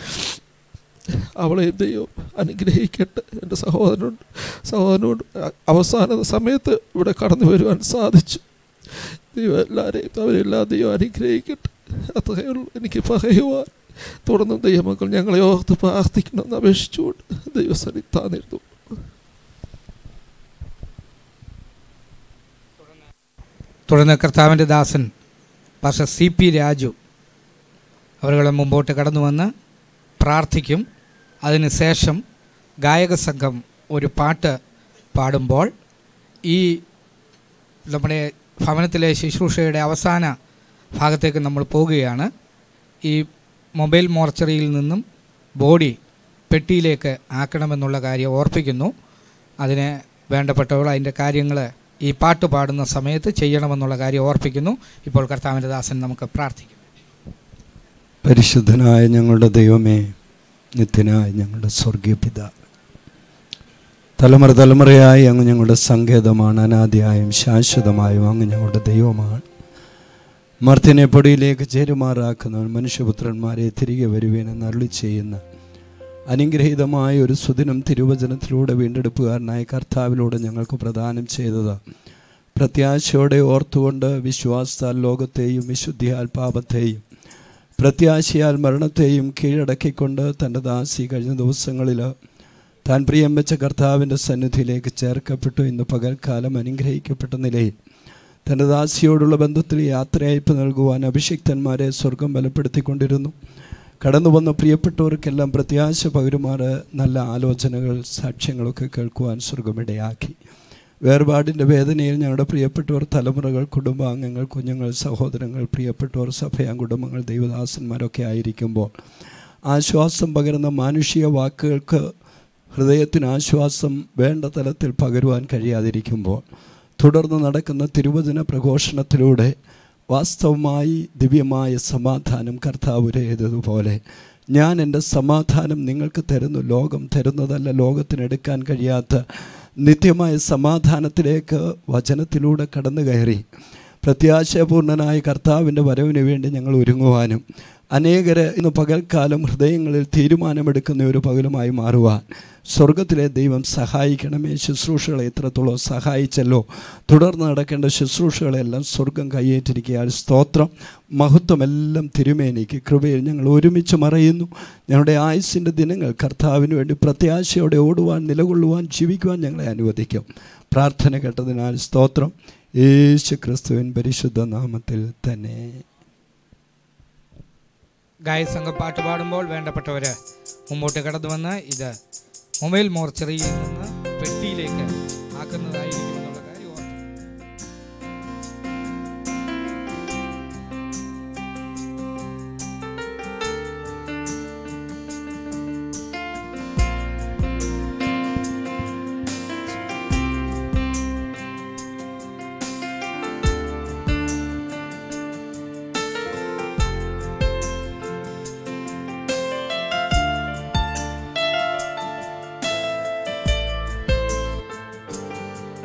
അവളെ ദൈവം അനുഗ്രഹിക്കട്ടെ എൻ്റെ സഹോദരനുണ്ട് സഹോദരനോട് അവസാന സമയത്ത് ഇവിടെ കടന്നു വരുവാൻ സാധിച്ചു ദൈവം എല്ലാവരെയും അവരെല്ലാം ദൈവം അനുഗ്രഹിക്കട്ടെ അത്രയേ ഉള്ളൂ എനിക്ക് പറയുവാൻ തുടർന്നും ദൈവമക്കൾ ഞങ്ങളെ ഓർത്ത് പ്രാർത്ഥിക്കണമെന്ന് അപേക്ഷിച്ചുകൊണ്ട് ദൈവസനി താന്നിരുന്നു തുടർന്ന് കർത്താവിൻ്റെ ദാസൻ പാസ്റ്റർ സി പി രാജു അവരുടെ മുമ്പോട്ട് കടന്നു വന്ന് പ്രാർത്ഥിക്കും അതിനുശേഷം ഗായക സംഘം ഒരു പാട്ട് പാടുമ്പോൾ ഈ നമ്മുടെ ഭവനത്തിലെ ശുശ്രൂഷയുടെ അവസാന ഭാഗത്തേക്ക് നമ്മൾ പോവുകയാണ് ഈ മൊബൈൽ മോർച്ചറിയിൽ നിന്നും ബോഡി പെട്ടിയിലേക്ക് ആക്കണമെന്നുള്ള കാര്യം ഓർപ്പിക്കുന്നു അതിന് വേണ്ടപ്പെട്ടവൾ അതിൻ്റെ കാര്യങ്ങൾ ഈ പാട്ട് പാടുന്ന സമയത്ത് ചെയ്യണമെന്നുള്ള കാര്യം ഓർപ്പിക്കുന്നു ഇപ്പോൾ കർത്താവിൻ്റെ ദാസൻ നമുക്ക് പ്രാർത്ഥിക്കും പരിശുദ്ധനായ ഞങ്ങളുടെ ദൈവമേ നിത്യനായ ഞങ്ങളുടെ സ്വർഗീയ പിതാവ് തലമുറ തലമുറയായി അങ്ങ് ഞങ്ങളുടെ സങ്കേതമാണ് അനാദിയായും ശാശ്വതമായും അങ്ങ് ഞങ്ങളുടെ ദൈവമാണ് മർത്തിനെ പൊടിയിലേക്ക് ചേരുമാറാക്കുന്നവൻ മനുഷ്യപുത്രന്മാരെ തിരികെ വരുവേനെന്ന് അരുളി ചെയ്യുന്ന അനുഗ്രഹീതമായ ഒരു സുദിനം തിരുവചനത്തിലൂടെ വീണ്ടെടുപ്പുകാരനായ കർത്താവിലൂടെ ഞങ്ങൾക്ക് പ്രദാനം ചെയ്തത് പ്രത്യാശയോടെ ഓർത്തുകൊണ്ട് വിശ്വാസത്താൽ ലോകത്തെയും വിശുദ്ധിയാൽ പാപത്തെയും പ്രത്യാശയാൽ മരണത്തെയും കീഴടക്കിക്കൊണ്ട് തൻ്റെ ദാസി കഴിഞ്ഞ ദിവസങ്ങളിൽ താൻ പ്രിയം വെച്ച കർത്താവിൻ്റെ സന്നിധിയിലേക്ക് ചേർക്കപ്പെട്ടു ഇന്ന് പകൽക്കാലം അനുഗ്രഹിക്കപ്പെട്ട നിലയിൽ തൻ്റെ ദാസിയോടുള്ള ബന്ധത്തിൽ യാത്രയയപ്പ് നൽകുവാൻ അഭിഷിക്തന്മാരെ സ്വർഗം ബലപ്പെടുത്തിക്കൊണ്ടിരുന്നു കടന്നു വന്ന പ്രിയപ്പെട്ടവർക്കെല്ലാം പ്രത്യാശ പകരുമാറ് നല്ല ആലോചനകൾ സാക്ഷ്യങ്ങളൊക്കെ കേൾക്കുവാൻ സ്വർഗമിടയാക്കി വേർപാടിൻ്റെ വേദനയിൽ ഞങ്ങളുടെ പ്രിയപ്പെട്ടവർ തലമുറകൾ കുടുംബാംഗങ്ങൾ കുഞ്ഞുങ്ങൾ സഹോദരങ്ങൾ പ്രിയപ്പെട്ടവർ സഭയാം കുടുംബങ്ങൾ ദൈവദാസന്മാരൊക്കെ ആയിരിക്കുമ്പോൾ ആശ്വാസം പകരുന്ന മാനുഷിക വാക്കുകൾക്ക് ഹൃദയത്തിന് ആശ്വാസം വേണ്ട തലത്തിൽ പകരുവാൻ കഴിയാതിരിക്കുമ്പോൾ തുടർന്ന് നടക്കുന്ന തിരുവചന പ്രഘോഷണത്തിലൂടെ വാസ്തവമായി ദിവ്യമായ സമാധാനം കർത്താവ് ഉരയതുപോലെ ഞാൻ എൻ്റെ സമാധാനം നിങ്ങൾക്ക് തരുന്നു ലോകം തരുന്നതല്ല ലോകത്തിനെടുക്കാൻ കഴിയാത്ത നിത്യമായ സമാധാനത്തിലേക്ക് വചനത്തിലൂടെ കടന്നു കയറി പ്രത്യാശപൂർണനായ കർത്താവിൻ്റെ വരവിന് വേണ്ടി ഞങ്ങൾ ഒരുങ്ങുവാനും അനേകര് ഇന്ന് പകൽക്കാലം ഹൃദയങ്ങളിൽ തീരുമാനമെടുക്കുന്ന ഒരു പകലുമായി മാറുവാൻ സ്വർഗത്തിലെ ദൈവം സഹായിക്കണമേ ശുശ്രൂഷകളെ എത്രത്തോളം സഹായിച്ചല്ലോ തുടർന്ന് നടക്കേണ്ട ശുശ്രൂഷകളെല്ലാം സ്വർഗം കയ്യേറ്റിരിക്കുക സ്തോത്രം മഹത്വമെല്ലാം തിരുമേനിക്ക് കൃപയിൽ ഞങ്ങൾ ഒരുമിച്ച് മറയുന്നു ഞങ്ങളുടെ ആയുസിൻ്റെ ദിനങ്ങൾ കർത്താവിന് വേണ്ടി പ്രത്യാശയോടെ ഓടുവാൻ നിലകൊള്ളുവാൻ ജീവിക്കുവാൻ ഞങ്ങളെ അനുവദിക്കും പ്രാർത്ഥന കേട്ടതിനാൽ സ്തോത്രം യേശു ക്രിസ്തുവിൻ പരിശുദ്ധ നാമത്തിൽ തന്നെ ഗായസംഘം പാട്ട് പാടുമ്പോൾ വേണ്ടപ്പെട്ടവർ മുമ്പോട്ട് കടന്നു വന്ന് ഇത് മൊബൈൽ മോർച്ചറിയിൽ നിന്ന് പെട്ടിയിലേക്ക് ആക്കുന്നതായിരിക്കും എന്നുള്ള കാര്യം ഓർക്കുക യേശുവേ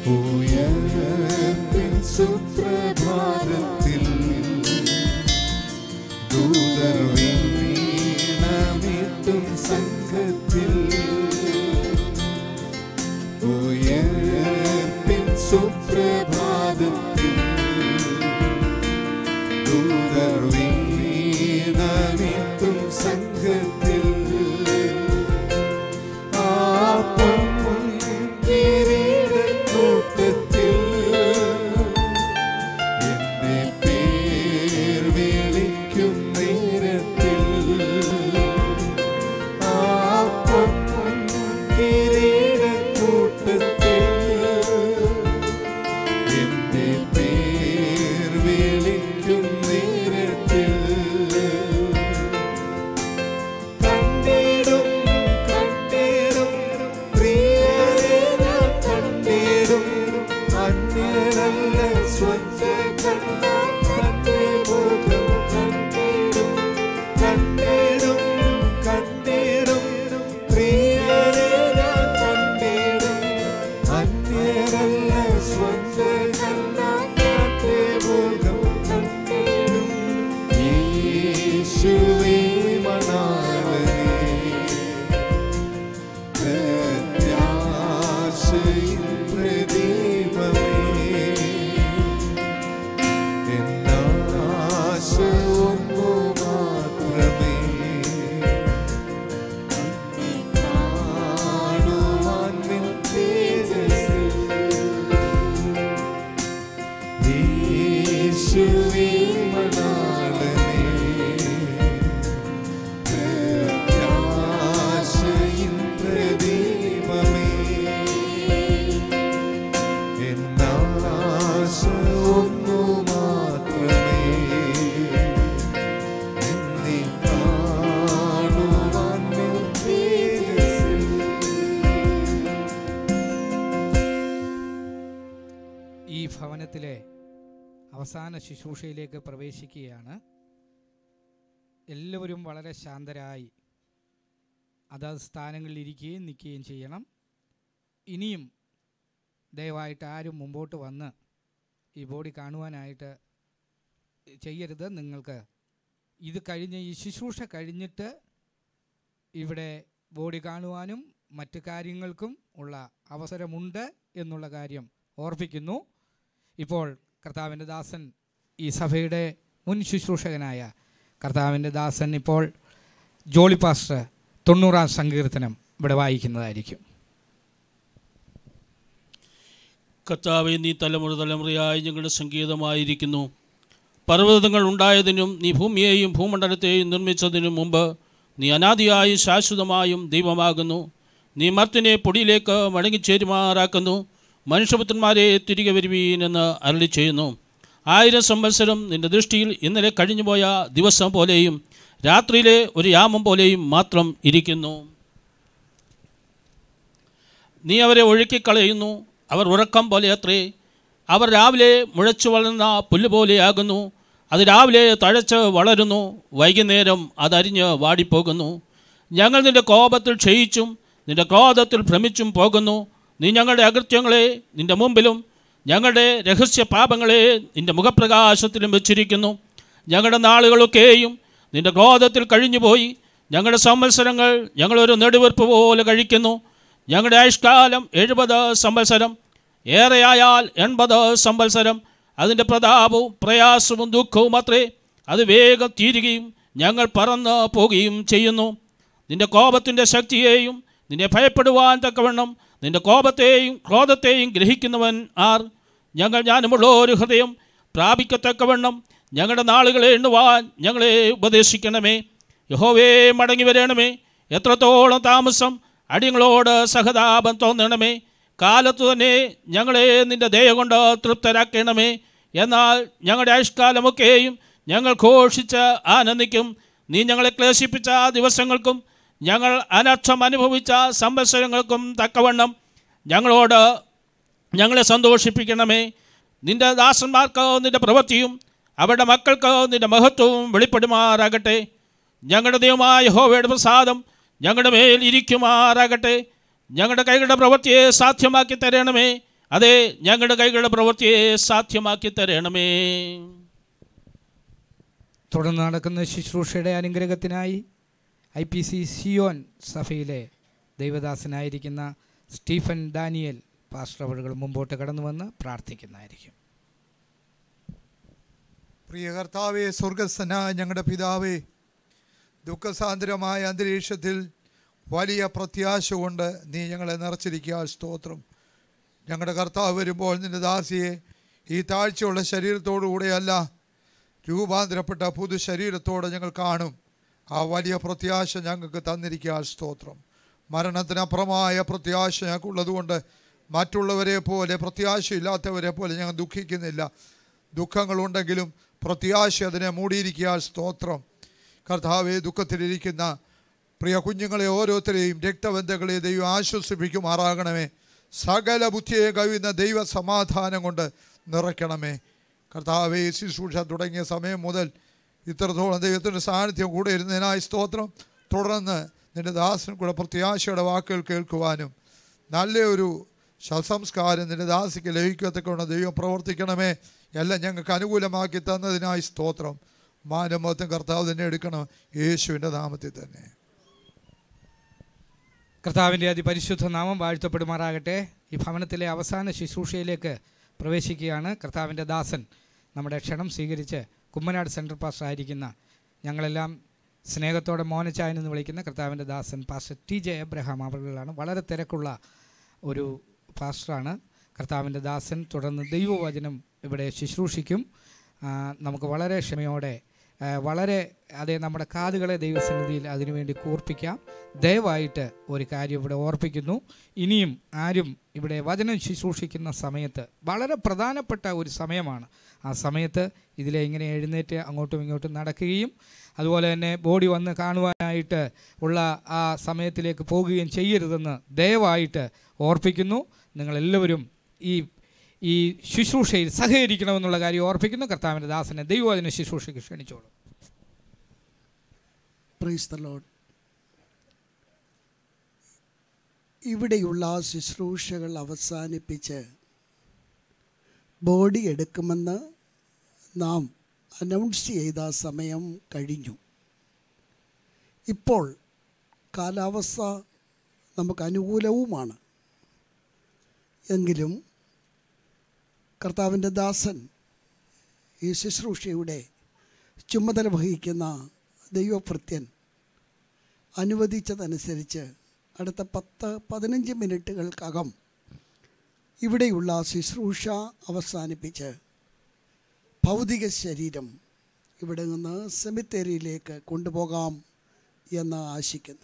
ഉയർപ്പിൻ സുപ്രഭാതത്തിൽ ദൂതർ വീണമിട്ടും സംഘത്തിൽ ഉയർപ്പിൻ സുപ്രഭാതത്തിൽ ദൂതർ വീണമിട്ടും സംഘത്തിൽ ആ പൊൻകിരീടക്കൂട്ടത്തിൽ എന്റെ പേർ വിളിക്കും നേരത്തിൽ ആ പൊൻകിരീടക്കൂട്ടത്തിൽ എന്റെ പേർ വിളിക്കും നേരത്തിൽ കണ്ടിടും കണ്ടിടും പ്രിയരെ ഞാൻ കണ്ടിടും അന്യരല്ല സ്വന്ത കണ്ടാൽ തന്റെ മുഖം കണ്ടിടും കണ്ടിടും കണ്ടിടും പ്രിയരെ ഞാൻ കണ്ടിടും അന്യരല്ല സ്വന്ത കണ്ടാൽ തന്റെ മുഖം കണ്ടിടും യേശുവേ മണാളനേ പ്രത്യാശയിൻ പ്രദീപമേ എന്നാശ ഒന്നു മാത്രമേ കാണുവാൻ നിൻ തേജസ്സിൽ യേശുവേ മണാളനേ പ്രത്യാശയിൻ പ്രദീപമേ എന്നാശ ഒന്നു മാത്രമേ നിന്നെ കാണുവാൻ നിൻ തേജസ്സിൽ ഈ ഭവനത്തിലെ അവസാന ശുശ്രൂഷയിലേക്ക് പ്രവേശിക്കുകയാണ് എല്ലാവരും വളരെ ശാന്തരായി അതാത് സ്ഥാനങ്ങളിൽ ഇരിക്കുകയും നിൽക്കുകയും ചെയ്യണം ഇനിയും ദയവായിട്ട് ആരും മുമ്പോട്ട് വന്ന് ഈ ബോഡി കാണുവാനായിട്ട് ചെയ്യരുത് നിങ്ങൾക്ക് ഇത് കഴിഞ്ഞ് ഈ ശുശ്രൂഷ കഴിഞ്ഞിട്ട് ഇവിടെ ബോഡി കാണുവാനും മറ്റു കാര്യങ്ങൾക്കും ഉള്ള അവസരമുണ്ട് എന്നുള്ള കാര്യം ഓർപ്പിക്കുന്നു ഇപ്പോൾ കർത്താവിൻ്റെ ദാസൻ ഈ സഭയുടെ മുൻ ശുശ്രൂഷകനായ കർത്താവിൻ്റെ ദാസൻ ഇപ്പോൾ ജോളി പാസ്റ്റർ തൊണ്ണൂറാം സങ്കീർത്തനം ഇവിടെ വായിക്കുന്നതായിരിക്കും കർത്താവെ നീ തലമുറ തലമുറയായി ഞങ്ങളുടെ സംഗീതമായിരിക്കുന്നു പർവ്വതങ്ങൾ ഉണ്ടായതിനും നീ ഭൂമിയെയും ഭൂമണ്ഡലത്തെയും നിർമ്മിച്ചതിനും മുമ്പ് നീ അനാദിയായും ശാശ്വതമായും ദൈവമാകുന്നു നീ മർത്തിനെ പൊടിയിലേക്ക് മടങ്ങിച്ചേരുമാറാക്കുന്നു മനുഷ്യപുത്രന്മാരെ തിരികെ വരുവീൻ എന്ന് അരളി ചെയ്യുന്നു ആയിരം സംവത്സരം നിന്റെ ദൃഷ്ടിയിൽ ഇന്നലെ കഴിഞ്ഞുപോയ ദിവസം പോലെയും രാത്രിയിലെ ഒരു യാമം പോലെയും മാത്രം ഇരിക്കുന്നു നീ അവരെ ഒഴുക്കിക്കളയുന്നു അവർ ഉറക്കം പോലെ അത്രേ അവർ രാവിലെ മുഴച്ചു വളർന്ന പുല്ല് പോലെയാകുന്നു അത് രാവിലെ തഴച്ച് വളരുന്നു വൈകുന്നേരം അതരിഞ്ഞ് വാടിപ്പോകുന്നു ഞങ്ങൾ നിന്റെ കോപത്തിൽ ക്ഷയിച്ചും നിന്റെ ക്രോധത്തിൽ ഭ്രമിച്ചും പോകുന്നു നീ ഞങ്ങളുടെ അകൃത്യങ്ങളെ നിന്റെ മുമ്പിലും ഞങ്ങളുടെ രഹസ്യ പാപങ്ങളെ നിന്റെ മുഖപ്രകാശത്തിലും വെച്ചിരിക്കുന്നു ഞങ്ങളുടെ നാളുകളൊക്കെയും നിന്റെ ക്രോധത്തിൽ കഴിഞ്ഞുപോയി ഞങ്ങളുടെ സംവത്സരങ്ങൾ ഞങ്ങളൊരു നെടുവീർപ്പ് പോലെ കഴിക്കുന്നു ഞങ്ങളുടെ ആയുഷ്കാലം എഴുപത് സംവത്സരം ഏറെയായാൽ എൺപത് സംവത്സരം അതിൻ്റെ പ്രതാപവും പ്രയാസവും ദുഃഖവും അത്രേ അത് വേഗം തീരുകയും ഞങ്ങൾ പറന്ന് പോവുകയും ചെയ്യുന്നു നിന്റെ കോപത്തിൻ്റെ ശക്തിയെയും നിന്നെ ഭയപ്പെടുവാൻ തക്കവണ്ണം നിന്റെ കോപത്തെയും ക്രോധത്തെയും ഗ്രഹിക്കുന്നവൻ ആർ ഞങ്ങൾ ഞാനുമുള്ള ഒരു ഹൃദയം പ്രാപിക്കത്തക്കവണ്ണം ഞങ്ങളുടെ നാളുകളെ എണ്ണുവാൻ ഞങ്ങളെ ഉപദേശിക്കണമേ യഹോവേ മടങ്ങി വരണമേ എത്രത്തോളം താമസം അടിയങ്ങളോട് സഹതാപം തോന്നണമേ കാലത്തു തന്നെ ഞങ്ങളെ നിന്റെ ദയ കൊണ്ട് തൃപ്തരാക്കണമേ എന്നാൽ ഞങ്ങളുടെ ആയുഷ്കാലമൊക്കെയും ഞങ്ങൾ ഘോഷിച്ച് ആനന്ദിക്കും നീ ഞങ്ങളെ ക്ലേശിപ്പിച്ച ദിവസങ്ങൾക്കും ഞങ്ങൾ അനർത്ഥം അനുഭവിച്ച സംവത്സരങ്ങൾക്കും തക്കവണ്ണം ഞങ്ങളോട് ഞങ്ങളെ സന്തോഷിപ്പിക്കണമേ നിന്റെ ദാസന്മാർക്ക് നിന്റെ പ്രവൃത്തിയും അവരുടെ മക്കൾക്ക് നിന്റെ മഹത്വവും വെളിപ്പെടുമാറാകട്ടെ ഞങ്ങളുടെ ദൈവമായ ഹോവയുടെ പ്രസാദം ഞങ്ങളുടെ മേൽ ഇരിക്കുമാറാകട്ടെ ഞങ്ങളുടെ കൈകളുടെ പ്രവൃത്തിയെ സാധ്യമാക്കി തരണമേ അതെ ഞങ്ങളുടെ കൈകളുടെ പ്രവൃത്തിയെ സാധ്യമാക്കി തരണമേ തുടർന്ന് നടക്കുന്ന ശുശ്രൂഷയുടെ അനുഗ്രഹത്തിനായി ഐ പി സി സിയോൻ സഭയിലെ ദൈവദാസനായിരിക്കുന്ന സ്റ്റീഫൻ ഡാനിയൽ പാസ്റ്റർ അവറുകൾ മുമ്പോട്ട് കടന്നു വന്ന് പ്രാർത്ഥിക്കുന്നതായിരിക്കും പ്രിയ കർത്താവേ സ്വർഗസ്ഥനായ ഞങ്ങളുടെ പിതാവേ ദുഃഖസാന്ദ്രമായ അന്തരീക്ഷത്തിൽ വലിയ പ്രത്യാശ കൊണ്ട് നീ ഞങ്ങളെ നിറച്ചിരിക്കുക സ്തോത്രം ഞങ്ങളുടെ കർത്താവ് വരുമ്പോൾ നിന്റെ ദാസിയെ ഈ താഴ്ചയുള്ള ശരീരത്തോടുകൂടെയല്ല രൂപാന്തരപ്പെട്ട പുതു ശരീരത്തോടെ ഞങ്ങൾ കാണും ആ വലിയ പ്രത്യാശ ഞങ്ങൾക്ക് തന്നിരിക്കുക സ്തോത്രം മരണത്തിനപ്പുറമായ പ്രത്യാശ ഞങ്ങൾക്കുള്ളതുകൊണ്ട് മറ്റുള്ളവരെ പോലെ പ്രത്യാശയില്ലാത്തവരെ പോലെ ഞങ്ങൾ ദുഃഖിക്കുന്നില്ല ദുഃഖങ്ങളുണ്ടെങ്കിലും പ്രത്യാശ അതിനെ മൂടിയിരിക്കുക സ്തോത്രം കർത്താവെ ദുഃഖത്തിലിരിക്കുന്ന പ്രിയ കുഞ്ഞുങ്ങളെ ഓരോരുത്തരെയും രക്തബന്ധങ്ങളെ ദൈവം ആശ്വസിപ്പിക്കുമാറാകണമേ സകല ബുദ്ധിയെ കവിയുന്ന ദൈവ സമാധാനം കൊണ്ട് നിറയ്ക്കണമേ കർത്താവെ ശുശ്രൂഷ തുടങ്ങിയ സമയം മുതൽ ഇത്രത്തോളം ദൈവത്തിൻ്റെ സാന്നിധ്യം കൂടെ ഇരുന്നതിനായി സ്തോത്രം തുടർന്ന് നിന്റെ ദാസനും കൂടെ പ്രത്യാശയുടെ വാക്കുകൾ കേൾക്കുവാനും നല്ലൊരു ശവസംസ്കാരം നിന്റെ ദാസിക്ക് ലഭിക്കത്തക്കൊണ്ട് ദൈവം പ്രവർത്തിക്കണമേ എല്ലാം ഞങ്ങൾക്ക് അനുകൂലമാക്കി തന്നതിനായി സ്തോത്രം മാനമത്വം കർത്താവ് തന്നെ എടുക്കണം യേശുവിൻ്റെ നാമത്തിൽ തന്നെ കർത്താവിൻ്റെ അതിപരിശുദ്ധ നാമം വാഴ്ത്തപ്പെടുമാറാകട്ടെ ഈ ഭവനത്തിലെ അവസാന ശുശ്രൂഷയിലേക്ക് പ്രവേശിക്കുകയാണ് കർത്താവിൻ്റെ ദാസൻ നമ്മുടെ ക്ഷണം സ്വീകരിച്ച് കുമ്മനാട് സെൻട്രൽ പാസ്റ്റർ ആയിരിക്കുന്ന ഞങ്ങളെല്ലാം സ്നേഹത്തോടെ മോനച്ചായൻ എന്ന് വിളിക്കുന്ന കർത്താവിൻ്റെ ദാസൻ പാസ്റ്റർ ടി ജെ എബ്രഹാം അവர்களാണ് വളരെ തിരക്കുള്ള ഒരു പാസ്റ്ററാണ് കർത്താവിൻ്റെ ദാസൻ തുടർന്ന് ദൈവവചനം ഇവിടെ ശുശ്രൂഷിക്കും ആ, നമുക്ക് വളരെ ക്ഷമയോടെ ആ, വളരെ അതേ നമ്മുടെ കാതുകളെ ദൈവസന്നിധിയിൽ അതിനുവേണ്ടി കൂർപ്പിക്കാം ദയവായിട്ട് ഒരു കാര്യം ഇവിടെ ഓർപ്പിക്കുന്നു ഇനിയും ആരും ഇവിടെ വചനം ശുശ്രൂഷിക്കുന്ന സമയത്ത് വളരെ പ്രധാനപ്പെട്ട ഒരു സമയമാണ് ആ സമയത്ത് ഇതിലെ ഇങ്ങനെ എഴുന്നേറ്റ് അങ്ങോട്ടും ഇങ്ങോട്ടും നടക്കുകയും അതുപോലെ തന്നെ ബോഡി വന്ന് കാണുവാനായിട്ട് ഉള്ള ആ സമയത്തിലേക്ക് പോകുകയും ചെയ്യരുതെന്ന് ദയവായിട്ട് ഓർപ്പിക്കുന്നു നിങ്ങളെല്ലാവരും ഈ ഈ ശുശ്രൂഷയിൽ സഹകരിക്കണമെന്നുള്ള കാര്യം ഓർപ്പിക്കുന്നു കർത്താവിൻ്റെ ദാസനെ ദൈവവചന ശുശ്രൂഷയ്ക്ക് ക്ഷണിച്ചോളൂ പ്രൈസ് ദ ലോഡ് ഇവിടെയുള്ള ശുശ്രൂഷകൾ അവസാനിപ്പിച്ച് ബോഡി എടുക്കുമെന്ന് നാം അനൗൺസ് ചെയ്ത സമയം കഴിഞ്ഞു ഇപ്പോൾ കാലാവസ്ഥ നമുക്ക് അനുകൂലവുമാണ് എങ്കിലും കർത്താവിൻ്റെ ദാസൻ ഈ ശുശ്രൂഷയുടെ ചുമതല വഹിക്കുന്ന ദൈവഭൃത്യൻ അനുവദിച്ചതനുസരിച്ച് അടുത്ത പത്ത് പതിനഞ്ച് മിനിറ്റുകൾക്കകം ഇവിടെയുള്ള ശുശ്രൂഷ അവസാനിപ്പിച്ച് ഭൗതിക ശരീരം ഇവിടെ നിന്ന് സെമിത്തേരിയിലേക്ക് കൊണ്ടുപോകാം എന്ന് ആശിക്കുന്നു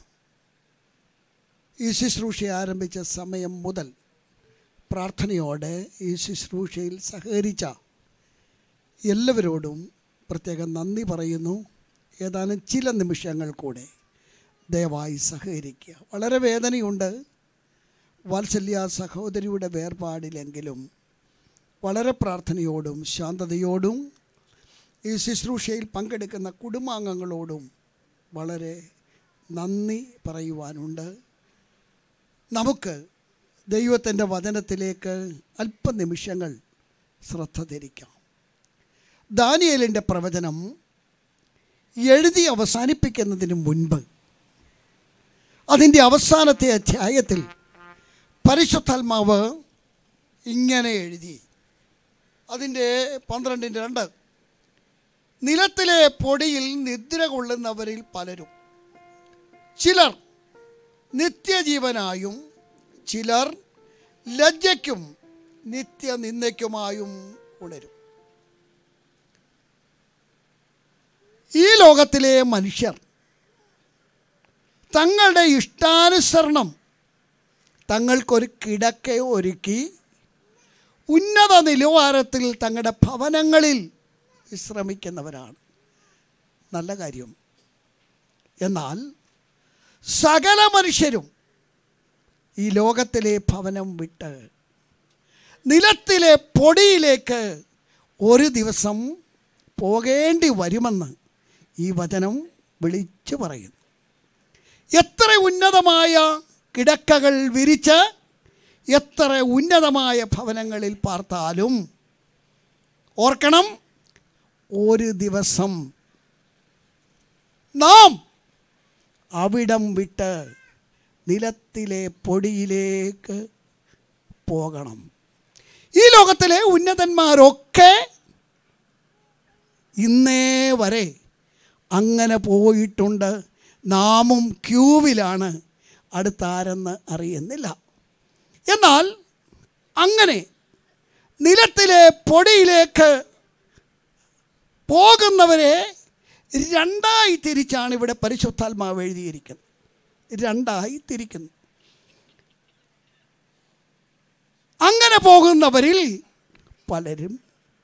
ഈ ശുശ്രൂഷ ആരംഭിച്ച സമയം മുതൽ പ്രാർത്ഥനയോടെ ഈ ശുശ്രൂഷയിൽ സഹകരിച്ച എല്ലാവരോടും പ്രത്യേകം നന്ദി പറയുന്നു ഏതാനും ചില നിമിഷങ്ങൾ കൂടെ ദയവായി സഹകരിക്കുക വളരെ വേദനയുണ്ട് വാത്സല്യ സഹോദരിയുടെ വേർപാടിലെങ്കിലും വളരെ പ്രാർത്ഥനയോടും ശാന്തതയോടും ഈ ശുശ്രൂഷയിൽ പങ്കെടുക്കുന്ന കുടുംബാംഗങ്ങളോടും വളരെ നന്ദി പറയുവാനുണ്ട് നമുക്ക് ദൈവത്തിൻ്റെ വചനത്തിലേക്ക് അല്പനിമിഷങ്ങൾ ശ്രദ്ധ തിരിക്കാം ദാനിയേലിൻ്റെ പ്രവചനം എഴുതി അവസാനിപ്പിക്കുന്നതിന് മുൻപ് അതിൻ്റെ അവസാനത്തെ അധ്യായത്തിൽ പരിശുദ്ധാത്മാവ് ഇങ്ങനെ എഴുതി അതിൻ്റെ പന്ത്രണ്ടിൻ്റെ രണ്ട് നിലത്തിലെ പൊടിയിൽ നിദ്ര കൊള്ളുന്നവരിൽ പലരും ചിലർ നിത്യജീവനായും ചിലർ ലജ്ജയ്ക്കും നിത്യനിന്ദയ്ക്കുമായും ഉണരും ഈ ലോകത്തിലെ മനുഷ്യർ തങ്ങളുടെ ഇഷ്ടാനുസരണം തങ്ങൾക്കൊരു കിടക്ക ഒരുക്കി ഉന്നത നിലവാരത്തിൽ തങ്ങളുടെ ഭവനങ്ങളിൽ വിശ്രമിക്കുന്നവരാണ് നല്ല കാര്യം എന്നാൽ സകല മനുഷ്യരും ഈ ലോകത്തിലെ ഭവനം വിട്ട് നിലത്തിലെ പൊടിയിലേക്ക് ഒരു ദിവസം പോകേണ്ടി വരുമെന്ന് ഈ വചനം വിളിച്ചു പറയുന്നു എത്ര ഉന്നതമായ കിടക്കകൾ വിരിച്ച് എത്ര ഉന്നതമായ ഭവനങ്ങളിൽ പാർത്താലും ഓർക്കണം ഒരു ദിവസം നാം അവിടം വിട്ട് നിലത്തിലെ പൊടിയിലേക്ക് പോകണം ഈ ലോകത്തിലെ ഉന്നതന്മാരൊക്കെ ഇന്നേ വരെ അങ്ങനെ പോയിട്ടുണ്ട് നാമും ക്യൂവിലാണ് അടുത്താരെന്ന് അറിയുന്നില്ല എന്നാൽ അങ്ങനെ നിലത്തിലെ പൊടിയിലേക്ക് പോകുന്നവരെ രണ്ടായി തിരിച്ചാണ് ഇവിടെ പരിശുദ്ധാത്മാവ് എഴുതിയിരിക്കുന്നത് രണ്ടായി തിരിക്കുന്നു അങ്ങനെ പോകുന്നവരിൽ പലരും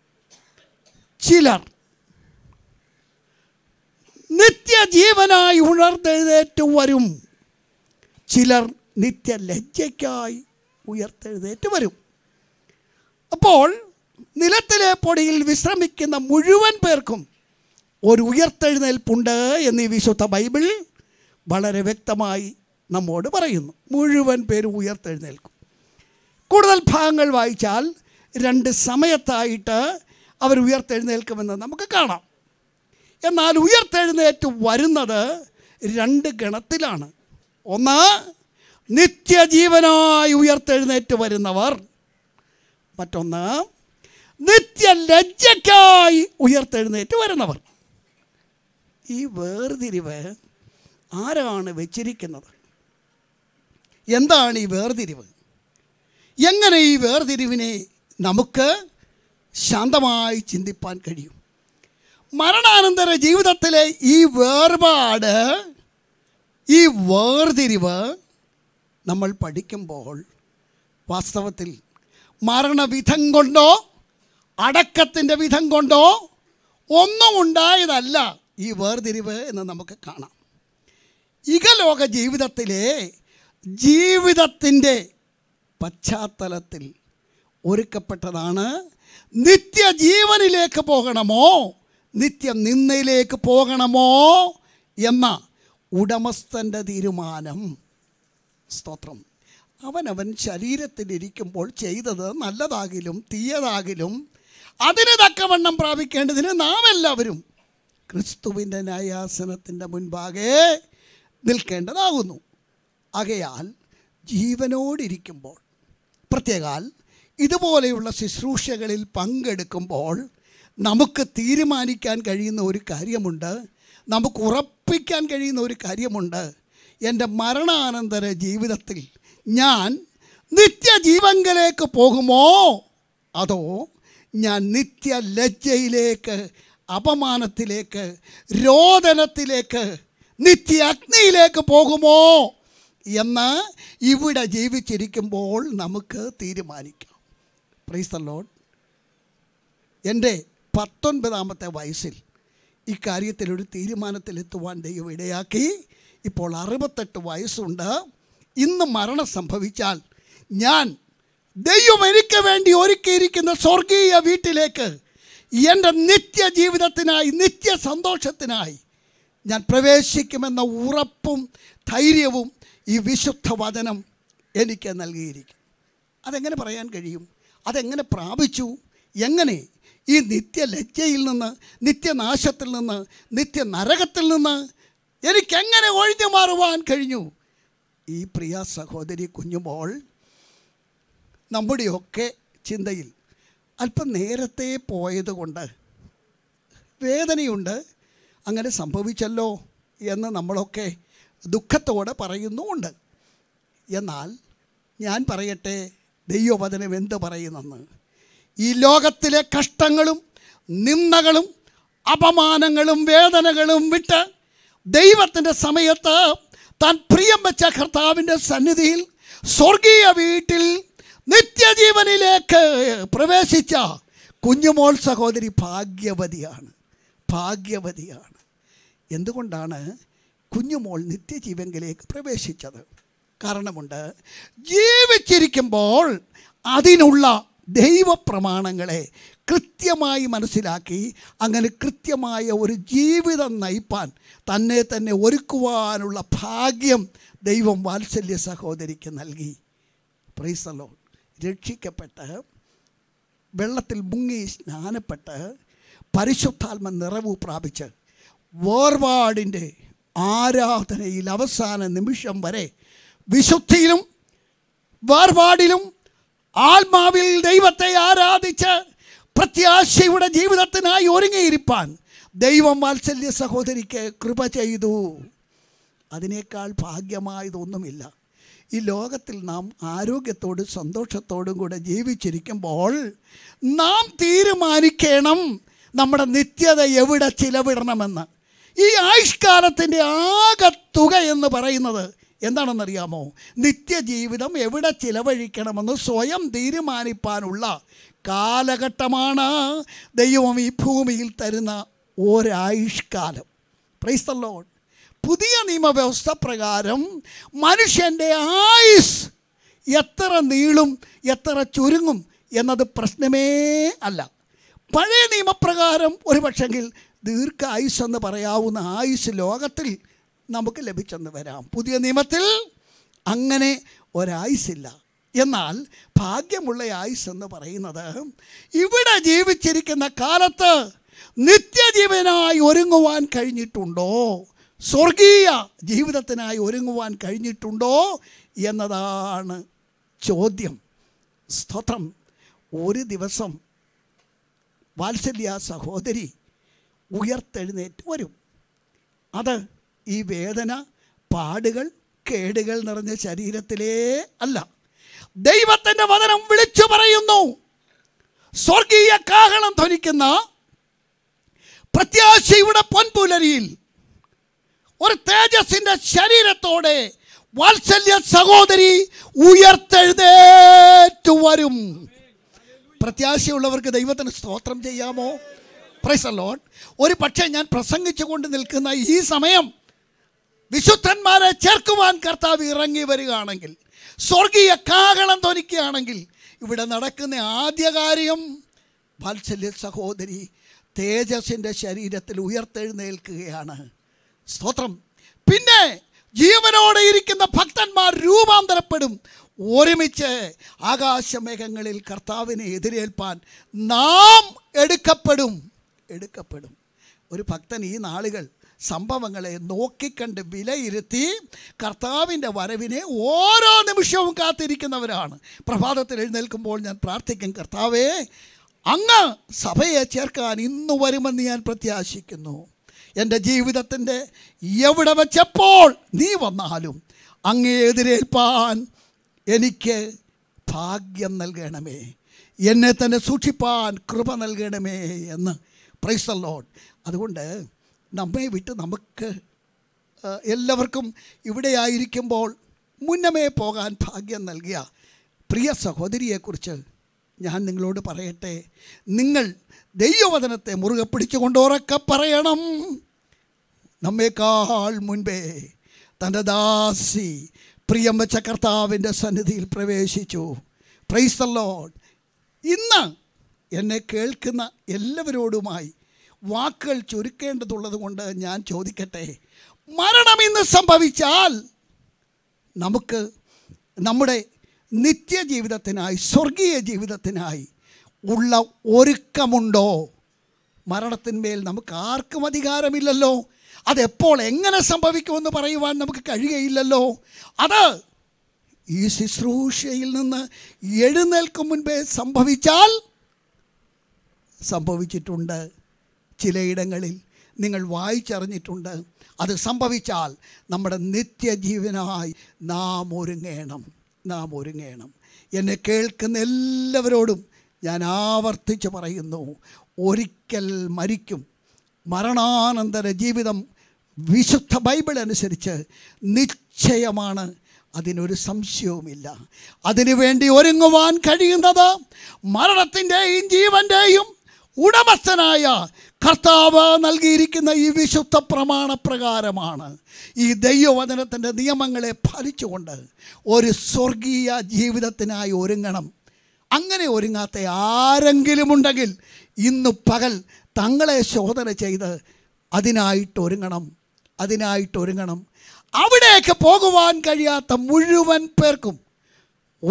ചിലർ നിത്യജീവനായി ഉണർത്തെഴുന്നേറ്റ് വരും ചിലർ നിത്യലജ്ജയ്ക്കായി ഉയർത്തെഴുന്നേറ്റ് വരും അപ്പോൾ നിലത്തിലെ പൊടിയിൽ വിശ്രമിക്കുന്ന മുഴുവൻ പേർക്കും ഒരു ഉയർത്തെഴുന്നേൽപ്പുണ്ട് എന്ന് ഈ വിശുദ്ധ ബൈബിൾ വളരെ വ്യക്തമായി നമ്മോട് പറയുന്നു മുഴുവൻ പേരും ഉയർത്തെഴുന്നേൽക്കും കൂടുതൽ ഭാഗങ്ങൾ വായിച്ചാൽ രണ്ട് സമയത്തായിട്ട് അവർ ഉയർത്തെഴുന്നേൽക്കുമെന്ന് നമുക്ക് കാണാം എന്നാൽ ഉയർത്തെഴുന്നേറ്റ് വരുന്നത് രണ്ട് ഗണത്തിലാണ് ഒന്ന് നിത്യജീവനായി ഉയർത്തെഴുന്നേറ്റ് വരുന്നവർ മറ്റൊന്ന് നിത്യലജ്ജയ്ക്കായി ഉയർത്തെഴുന്നേറ്റ് വരുന്നവർ ഈ വേർതിരിവ് ആരാണ് വെച്ചിരിക്കുന്നത് എന്താണ് ഈ വേർതിരിവ് എങ്ങനെ ഈ വേർതിരിവിനെ നമുക്ക് ശാന്തമായി ചിന്തിപ്പാൻ കഴിയും മരണാനന്തര ജീവിതത്തിലെ ഈ വേർപാട് ഈ വേർതിരിവ് നമ്മൾ പഠിക്കുമ്പോൾ വാസ്തവത്തിൽ മരണവിധം കൊണ്ടോ അടക്കത്തിൻ്റെ വിധം കൊണ്ടോ ഒന്നും ഉണ്ടായതല്ല ഈ വേർതിരിവ് എന്ന് നമുക്ക് കാണാം ഇകലോക ജീവിതത്തിലെ ജീവിതത്തിൻ്റെ പശ്ചാത്തലത്തിൽ ഒരുക്കപ്പെട്ടതാണ് നിത്യജീവനിലേക്ക് പോകണമോ നിത്യ നിന്നയിലേക്ക് പോകണമോ എന്ന ഉടമസ്ഥൻ്റെ തീരുമാനം സ്തോത്രം അവനവൻ ശരീരത്തിലിരിക്കുമ്പോൾ ചെയ്തത് നല്ലതാകിലും തീയതാകിലും അതിന് തക്കവണ്ണം പ്രാപിക്കേണ്ടതിന് നാം എല്ലാവരും ക്രിസ്തുവിൻ്റെ ന്യായാസനത്തിൻ്റെ മുൻപാകെ നിൽക്കേണ്ടതാകുന്നു ആകയാൽ ജീവനോടിരിക്കുമ്പോൾ പ്രത്യേകാൽ ഇതുപോലെയുള്ള ശുശ്രൂഷകളിൽ പങ്കെടുക്കുമ്പോൾ നമുക്ക് തീരുമാനിക്കാൻ കഴിയുന്ന ഒരു കാര്യമുണ്ട് നമുക്ക് ഉറപ്പിക്കാൻ കഴിയുന്ന ഒരു കാര്യമുണ്ട് എൻ്റെ മരണാനന്തര ജീവിതത്തിൽ ഞാൻ നിത്യജീവങ്കലേക്ക് പോകുമോ അതോ ഞാൻ നിത്യ ലജ്ജയിലേക്ക് അപമാനത്തിലേക്ക് രോദനത്തിലേക്ക് നിത്യ അഗ്നിയിലേക്ക് പോകുമോ എന്ന് ഇവിടെ ജീവിച്ചിരിക്കുമ്പോൾ നമുക്ക് തീരുമാനിക്കാം പ്രൈസ് ദ ലോഡ് എൻ്റെ പത്തൊൻപതാമത്തെ വയസ്സിൽ ഇക്കാര്യത്തിൽ ഒരു തീരുമാനത്തിലെത്തുവാൻ ദൈവം ഇടയാക്കി ഇപ്പോൾ അറുപത്തെട്ട് വയസ്സുണ്ട് ഇന്ന് മരണം സംഭവിച്ചാൽ ഞാൻ ദൈവം എനിക്ക് വേണ്ടി ഒരുക്കിയിരിക്കുന്ന സ്വർഗീയ വീട്ടിലേക്ക് എൻ്റെ നിത്യജീവിതത്തിനായി നിത്യ സന്തോഷത്തിനായി ഞാൻ പ്രവേശിക്കുമെന്ന ഉറപ്പും ധൈര്യവും ഈ വിശുദ്ധ വചനം എനിക്ക് നൽകിയിരിക്കും അതെങ്ങനെ പറയാൻ കഴിയും അതെങ്ങനെ പ്രാപിച്ചു എങ്ങനെ ഈ നിത്യലജ്ജയിൽ നിന്ന് നിത്യനാശത്തിൽ നിന്ന് നിത്യ നരകത്തിൽ നിന്ന് എനിക്കെങ്ങനെ ഒഴിഞ്ഞു മാറുവാൻ കഴിഞ്ഞു ഈ പ്രിയ സഹോദരി കുഞ്ഞുമോൾ നമ്മുടെയൊക്കെ ചിന്തയിൽ അല്പം നേരത്തെ പോയതുകൊണ്ട് വേദനയുണ്ട് അങ്ങനെ സംഭവിച്ചല്ലോ എന്ന് നമ്മളൊക്കെ ദുഃഖത്തോടെ പറയുന്നുമുണ്ട് എന്നാൽ ഞാൻ പറയട്ടെ ദൈവവചനം എന്ത് പറയുന്നെന്ന് ഈ ലോകത്തിലെ കഷ്ടങ്ങളും നിന്ദകളും അപമാനങ്ങളും വേദനകളും വിട്ട് ദൈവത്തിൻ്റെ സമയത്ത് താൻ പ്രിയം വെച്ച കർത്താവിൻ്റെ സന്നിധിയിൽ സ്വർഗീയ വീട്ടിൽ നിത്യജീവനിലേക്ക് പ്രവേശിച്ച കുഞ്ഞുമോൾ സഹോദരി ഭാഗ്യവതിയാണ് ഭാഗ്യവതിയാണ് എന്തുകൊണ്ടാണ് കുഞ്ഞുമോൾ നിത്യജീവങ്കിലേക്ക് പ്രവേശിച്ചത് കാരണമുണ്ട് ജീവിച്ചിരിക്കുമ്പോൾ അതിനുള്ള ദൈവപ്രമാണങ്ങളെ കൃത്യമായി മനസ്സിലാക്കി അങ്ങനെ കൃത്യമായ ഒരു ജീവിതം നയിപ്പാൻ തന്നെ തന്നെ ഒരുക്കുവാനുള്ള ഭാഗ്യം ദൈവം വാത്സല്യ സഹോദരിക്ക് നൽകി പ്രൈസലോ രക്ഷിക്കപ്പെട്ട് വെള്ളത്തിൽ മുങ്ങി സ്നാനപ്പെട്ട് പരിശുദ്ധാത്മ നിറവ് പ്രാപിച്ച് വേർപാടിൻ്റെ ആരാധനയിൽ അവസാന നിമിഷം വരെ വിശുദ്ധിയിലും വേർപാടിലും ആത്മാവിൽ ദൈവത്തെ ആരാധിച്ച് പ്രത്യാശയുടെ ജീവിതത്തിനായി ഒരുങ്ങിയിരിപ്പാൻ ദൈവം വാത്സല്യ സഹോദരിക്ക് കൃപ ചെയ്തു അതിനേക്കാൾ ഭാഗ്യമായതൊന്നുമില്ല ഈ ലോകത്തിൽ നാം ആരോഗ്യത്തോടും സന്തോഷത്തോടും കൂടെ ജീവിച്ചിരിക്കുമ്പോൾ നാം തീരുമാനിക്കണം നമ്മുടെ നിത്യത എവിടെ ചിലവിടണമെന്ന് ഈ ആയുഷ്കാലത്തിൻ്റെ ആകെ തുക എന്ന് പറയുന്നത് എന്താണെന്നറിയാമോ നിത്യജീവിതം എവിടെ ചിലവഴിക്കണമെന്ന് സ്വയം തീരുമാനിപ്പാനുള്ള കാലഘട്ടമാണ് ദൈവം ഈ ഭൂമിയിൽ തരുന്ന ഒരായുഷ്കാലം പ്രൈസ്തല്ലോൺ പുതിയ നിയമവ്യവസ്ഥ പ്രകാരം മനുഷ്യൻ്റെ ആയുസ് എത്ര നീളും എത്ര ചുരുങ്ങും എന്നത് പ്രശ്നമേ അല്ല പഴയ നിയമപ്രകാരം ഒരു പക്ഷെങ്കിൽ ദീർഘായുസ് എന്ന് പറയാവുന്ന ആയുസ് ലോകത്തിൽ നമുക്ക് ലഭിച്ചെന്ന് വരാം പുതിയ നിയമത്തിൽ അങ്ങനെ ഒരായുസില്ല എന്നാൽ ഭാഗ്യമുള്ള ആയുസ് എന്ന് പറയുന്നത് ഇവിടെ ജീവിച്ചിരിക്കുന്ന കാലത്ത് നിത്യജീവനായി ഒരുങ്ങുവാൻ കഴിഞ്ഞിട്ടുണ്ടോ സ്വർഗീയ ജീവിതത്തിനായി ഒരുങ്ങുവാൻ കഴിഞ്ഞിട്ടുണ്ടോ എന്നതാണ് ചോദ്യം സ്തോത്രം ഒരു ദിവസം വാത്സല്യ സഹോദരി ഉയർത്തെഴുന്നേറ്റ് വരും അത് ഈ വേദന പാടുകൾ കേടുകൾ നിറഞ്ഞ ശരീരത്തിലേ അല്ല ദൈവത്തിൻ്റെ വചനം വിളിച്ചു പറയുന്നു സ്വർഗീയ കാഹളം ധ്വനിക്കുന്ന പ്രത്യാശയുടെ പൊൻപുലരിയിൽ ഒരു തേജസ്സിൻ്റെ ശരീരത്തോടെ വാത്സല്യ സഹോദരി ഉയർത്തെഴുന്നേറ്റു വരും പ്രത്യാശയുള്ളവർക്ക് ദൈവത്തിന് സ്തോത്രം ചെയ്യാമോ പ്രൈസലോൺ ഒരു പക്ഷേ ഞാൻ പ്രസംഗിച്ചു കൊണ്ട് നിൽക്കുന്ന ഈ സമയം വിശുദ്ധന്മാരെ ചേർക്കുവാൻ കർത്താവ് ഇറങ്ങി വരികയാണെങ്കിൽ സ്വർഗീയ കാഹളം ധ്വനിക്കുകയാണെങ്കിൽ ഇവിടെ നടക്കുന്ന ആദ്യ കാര്യം വാത്സല്യ സഹോദരി തേജസ്സിൻ്റെ ശരീരത്തിൽ ഉയർത്തെഴുന്നേൽക്കുകയാണ് സ്തോത്രം പിന്നെ ജീവനോടെ ഇരിക്കുന്ന ഭക്തന്മാർ രൂപാന്തരപ്പെടും ഒരുമിച്ച് ആകാശമേഘങ്ങളിൽ കർത്താവിനെ എതിരേൽപ്പാൻ നാം എടുക്കപ്പെടും എടുക്കപ്പെടും ഒരു ഭക്തൻ ഈ നാളുകൾ സംഭവങ്ങളെ നോക്കിക്കണ്ട് വിലയിരുത്തി കർത്താവിൻ്റെ വരവിനെ ഓരോ നിമിഷവും കാത്തിരിക്കുന്നവരാണ് പ്രഭാതത്തിൽ എഴുന്നേൽക്കുമ്പോൾ ഞാൻ പ്രാർത്ഥിക്കും കർത്താവേ അങ്ങ് സഭയെ ചേർക്കാൻ ഇന്നു വരുമെന്ന് ഞാൻ പ്രത്യാശിക്കുന്നു എൻ്റെ ജീവിതത്തിൻ്റെ എവിടെ വെച്ചപ്പോൾ നീ വന്നാലും അങ്ങേ എതിരേൽപ്പാൻ എനിക്ക് ഭാഗ്യം നൽകണമേ എന്നെ തന്നെ സൂക്ഷിപ്പാൻ കൃപ നൽകണമേ എന്ന് പ്രൈസ് ലോഡ് അതുകൊണ്ട് നമ്മെ വിട്ട് നമുക്ക് ആ, എല്ലാവർക്കും ഇവിടെ ആയിരിക്കുമ്പോൾ മുന്നമേ പോകാൻ ഭാഗ്യം നൽകിയ പ്രിയ സഹോദരിയെക്കുറിച്ച് ഞാൻ നിങ്ങളോട് പറയട്ടെ നിങ്ങൾ ദൈവവചനത്തെ മുറുകെ പിടിച്ചുകൊണ്ട് ഉറക്കെ പറയണം നമ്മേക്കാൾ മുൻപേ തൻ്റെ ദാസി പ്രിയം വെച്ച കർത്താവിൻ്റെ സന്നിധിയിൽ പ്രവേശിച്ചു പ്രൈസ് ദ ലോഡ് ഇന്ന് എന്നെ കേൾക്കുന്ന എല്ലാവരോടുമായി വാക്കുകൾ ചുരുക്കേണ്ടതുള്ളത് കൊണ്ട് ഞാൻ ചോദിക്കട്ടെ മരണം ഇന്ന് സംഭവിച്ചാൽ നമുക്ക് നമ്മുടെ നിത്യജീവിതത്തിനായി സ്വർഗീയ ജീവിതത്തിനായി ഉള്ള ഒരുക്കമുണ്ടോ മരണത്തിന്മേൽ നമുക്ക് ആർക്കും അധികാരമില്ലല്ലോ അതെപ്പോൾ എങ്ങനെ സംഭവിക്കുമെന്ന് പറയുവാൻ നമുക്ക് കഴിയുകയില്ലല്ലോ അത് ഈ ശുശ്രൂഷയിൽ നിന്ന് എഴുന്നേൽക്കും മുൻപേ സംഭവിച്ചാൽ സംഭവിച്ചിട്ടുണ്ട് ചിലയിടങ്ങളിൽ നിങ്ങൾ വായിച്ചറിഞ്ഞിട്ടുണ്ട് അത് സംഭവിച്ചാൽ നമ്മുടെ നിത്യജീവനായി നാം ഒരുങ്ങേണം നാം ഒരുങ്ങേണം എന്നെ കേൾക്കുന്ന എല്ലാവരോടും ഞാൻ ആവർത്തിച്ച് പറയുന്നു ഒരിക്കൽ മരിക്കും മരണാനന്തര ജീവിതം വിശുദ്ധ ബൈബിൾ അനുസരിച്ച് നിശ്ചയമാണ് അതിനൊരു സംശയവുമില്ല അതിനുവേണ്ടി ഒരുങ്ങുവാൻ കഴിയുന്നത് മരണത്തിൻ്റെയും ജീവൻ്റെയും ഉടമസ്ഥനായ കർത്താവ് നൽകിയിരിക്കുന്ന ഈ വിശുദ്ധ പ്രമാണപ്രകാരമാണ് ഈ ദൈവവചനത്തിൻ്റെ നിയമങ്ങളെ പാലിച്ചുകൊണ്ട് ഒരു സ്വർഗീയ ജീവിതത്തിനായി ഒരുങ്ങണം അങ്ങനെ ഒരുങ്ങാത്ത ആരെങ്കിലും ഉണ്ടെങ്കിൽ ഇന്ന് പകൽ തങ്ങളെ ശോധന ചെയ്ത് അതിനായിട്ട് ഒരുങ്ങണം അതിനായിട്ട് ഒരുങ്ങണം അവിടേക്ക് പോകുവാൻ കഴിയാത്ത മുഴുവൻ പേർക്കും ഒരിക്കൽ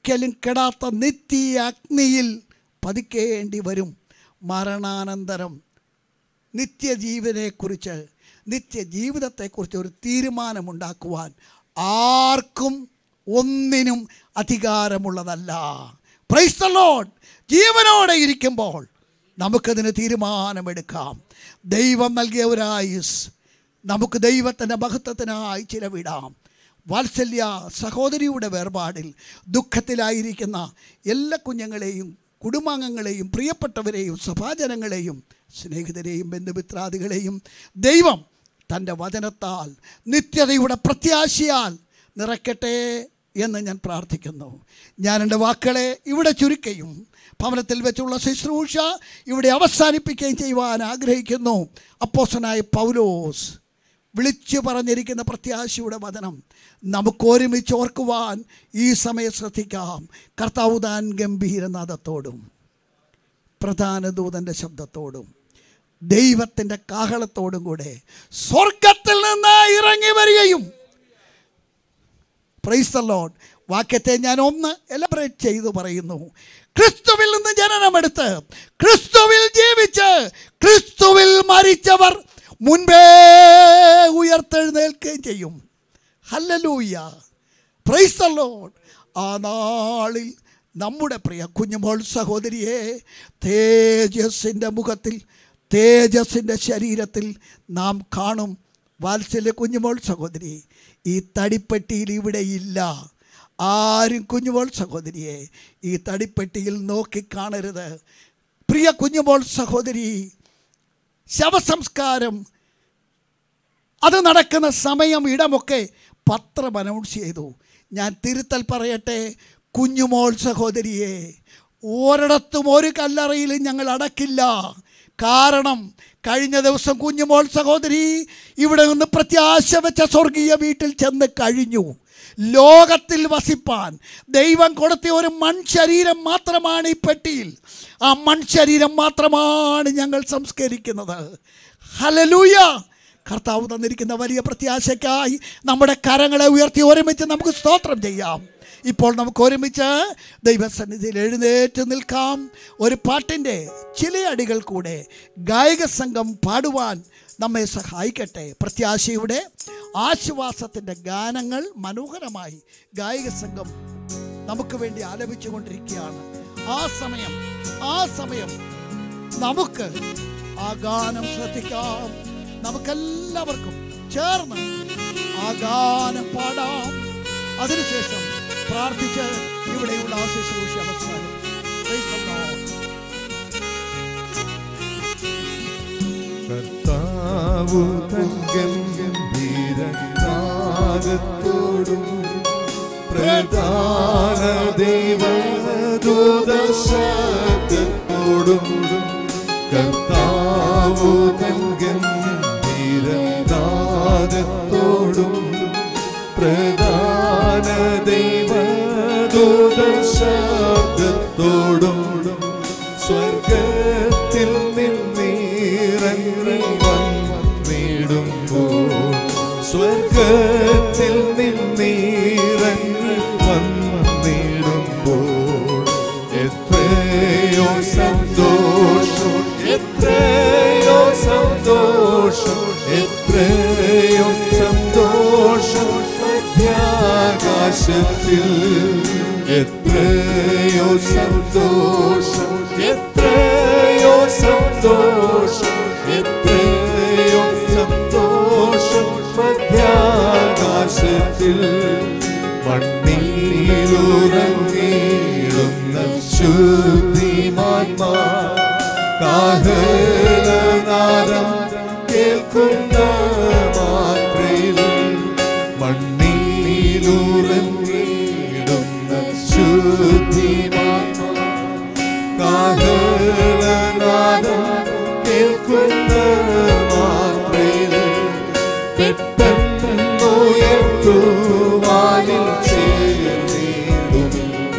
ഒരിക്കലും കെടാത്ത നിത്യ അഗ്നിയിൽ പതിക്കേണ്ടി വരും മരണാനന്തരം നിത്യജീവനെക്കുറിച്ച് നിത്യജീവിതത്തെക്കുറിച്ച് ഒരു തീരുമാനമുണ്ടാക്കുവാൻ ആർക്കും ഒന്നിനും അധികാരമുള്ളതല്ല പ്രൈസ് ദ ലോഡ് ജീവനോടെ ഇരിക്കുമ്പോൾ നമുക്കതിന് തീരുമാനമെടുക്കാം ദൈവം നൽകിയ ഒരു ആയുസ് നമുക്ക് ദൈവത്തിൻ്റെ മഹത്വത്തിനായി ചിലവിടാം വാത്സല്യ സഹോദരിയുടെ വേർപാടിൽ ദുഃഖത്തിലായിരിക്കുന്ന എല്ലാ കുഞ്ഞുങ്ങളെയും കുടുംബാംഗങ്ങളെയും പ്രിയപ്പെട്ടവരെയും സഭാജനങ്ങളെയും സ്നേഹിതരെയും ബന്ധുമിത്രാദികളെയും ദൈവം തൻ്റെ വചനത്താൽ നിത്യതയുടെ പ്രത്യാശയാൽ നിറയ്ക്കട്ടെ എന്ന് ഞാൻ പ്രാർത്ഥിക്കുന്നു ഞാൻ എൻ്റെ വാക്കുകളെ ഇവിടെ ചുരുക്കുകയും ഭവനത്തിൽ വെച്ചുള്ള ശുശ്രൂഷ ഇവിടെ അവസാനിപ്പിക്കുകയും ചെയ്യുവാൻ ആഗ്രഹിക്കുന്നു അപ്പോസനായ പൗലോസ് വിളിച്ചു പറഞ്ഞിരിക്കുന്ന പ്രത്യാശയുടെ വചനം നമുക്ക് ഒരുമിച്ച് ഓർക്കുവാൻ ഈ സമയം ശ്രദ്ധിക്കാം കർത്താവ് താൻ ഗംഭീരനാഥത്തോടും പ്രധാന ദൂതൻ്റെ ശബ്ദത്തോടും ദൈവത്തിൻ്റെ കാഹളത്തോടും കൂടെ സ്വർഗത്തിൽ നിന്ന് ഇറങ്ങി വരികയും പ്രൈസ് ദ ലോഡ് വാക്യത്തെ ഞാൻ ഒന്ന് എലബറേറ്റ് ചെയ്തു പറയുന്നു ക്രിസ്തുവിൽ നിന്ന് ജനനമെടുത്ത് ക്രിസ്തുവിൽ ജീവിച്ച് ക്രിസ്തുവിൽ മരിച്ചവർ മുൻപേ ഉയർത്തെഴുന്നേൽക്കുകയും ചെയ്യും ഹല്ലലൂയ പ്രൈസ് ദ ലോഡ് ആ നാളിൽ നമ്മുടെ പ്രിയ കുഞ്ഞുമോൾ സഹോദരിയെ തേജസ്സിൻ്റെ മുഖത്തിൽ തേജസ്സിൻ്റെ ശരീരത്തിൽ നാം കാണും വാത്സല്യ കുഞ്ഞുമോൾ സഹോദരി ഈ തടിപ്പെട്ടിയിൽ ഇവിടെ ഇല്ല ആരും കുഞ്ഞുമോൾ സഹോദരിയെ ഈ തടിപ്പെട്ടിയിൽ നോക്കി കാണരുത് പ്രിയ കുഞ്ഞുമോൾ സഹോദരി ശവസംസ്കാരം അത് നടക്കുന്ന സമയം ഇടമൊക്കെ പത്രം അനൗൺസ് ചെയ്തു ഞാൻ തിരുത്തൽ പറയട്ടെ കുഞ്ഞുമോൾ സഹോദരിയെ ഒരിടത്തും ഒരു കല്ലറയിലും ഞങ്ങൾ അടക്കില്ല കാരണം കഴിഞ്ഞ ദിവസം കുഞ്ഞുമോൾ സഹോദരി ഇവിടെ നിന്ന് പ്രത്യാശ വെച്ച സ്വർഗീയ വീട്ടിൽ ചെന്ന് കഴിഞ്ഞു ലോകത്തിൽ വസിപ്പാൻ ദൈവം കൊടുത്ത ഒരു മൺശരീരം മാത്രമാണ് ഈ പെട്ടിയിൽ ആ മൺശരീരം മാത്രമാണ് ഞങ്ങൾ സംസ്കരിക്കുന്നത് ഹലലൂയ കർത്താവ് തന്നിരിക്കുന്ന വലിയ പ്രത്യാശയ്ക്കായി നമ്മുടെ കരങ്ങളെ ഉയർത്തി ഒരുമിച്ച് നമുക്ക് സ്തോത്രം ചെയ്യാം ഇപ്പോൾ നമുക്ക് ഒരുമിച്ച് ദൈവസന്നിധിയിൽ എഴുന്നേറ്റ് നിൽക്കാം ഒരു പാട്ടിൻ്റെ ചില അടികൾ കൂടെ ഗായക സംഘം പാടുവാൻ നമ്മെ സഹായിക്കട്ടെ പ്രത്യാശയുടെ ആശ്വാസത്തിൻ്റെ ഗാനങ്ങൾ മനോഹരമായി ഗായക സംഘം നമുക്ക് വേണ്ടി ആലപിച്ചു കൊണ്ടിരിക്കുകയാണ് ആ സമയം ആ സമയം നമുക്ക് ആ ഗാനം ശ്രദ്ധിക്കാം നമുക്കെല്ലാവർക്കും ചേർന്ന് ആ ഗാനം പാടാം അതിനുശേഷം പ്രാർത്ഥിച്ച് ഇവിടെയുള്ള ആ ശുശ്രൂഷ അവസാനം Praise the Lord. കർത്താവു തങ്കം ഗംഭീരനാദത്തോടും പ്രധാന ദൈവദൂതശബ്ദത്തോടും കർത്താവു തങ്കം ഗംഭീരനാദത്തോടും പ്രധാന ദൈവദൂതശബ്ദത്തോടും സ്വർഗത്തിൽ നിന്നിറങ്ങി വന്നിടുമ്പോൾ സ്വർഗത്തിൽ നിന്നിറങ്ങി വന്നിടുമ്പോൾ എത്രയോ സന്തോഷം എത്രയോ സന്തോഷം എത്രയോ സന്തോഷം മധ്യാകാശത്തിൽ എത്രയോ സന്തോഷം എത്രയോ സന്തോഷം എത്രയോ സന്തോഷം മധ്യാകാശത്തിൽ മണ്ണിലുറങ്ങിടുന്ന ശുദ്ധിമാത്മാ കാഹളനാദം കേൾക്കുന്ന മാത്രയിൽ മണ്ണിലുറങ്ങിടുന്ന ശുദ്ധിമാത്മാ കാഹളനാദം കേൾക്കുന്ന മാത്രയിൽ പെട്ടെന്നുയർത്തുവാനിൽ ചേർന്നിടും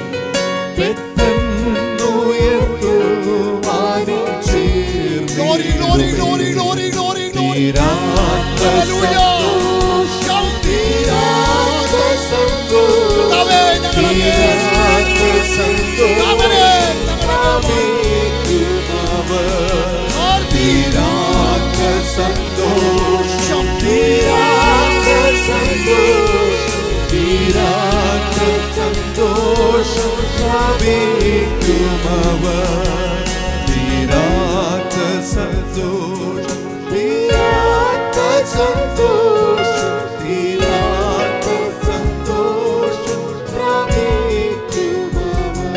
പെട്ടെന്നുയർത്തുവാനിൽ ചേർന്നിടും തീരാത്ത സന്തോഷം തീരാത്ത അവർ തീരാത്ത സന്തോഷം തീരാത്ത സന്തോഷം തീരാത്ത സന്തോഷം പ്രാപിക്കുമവർ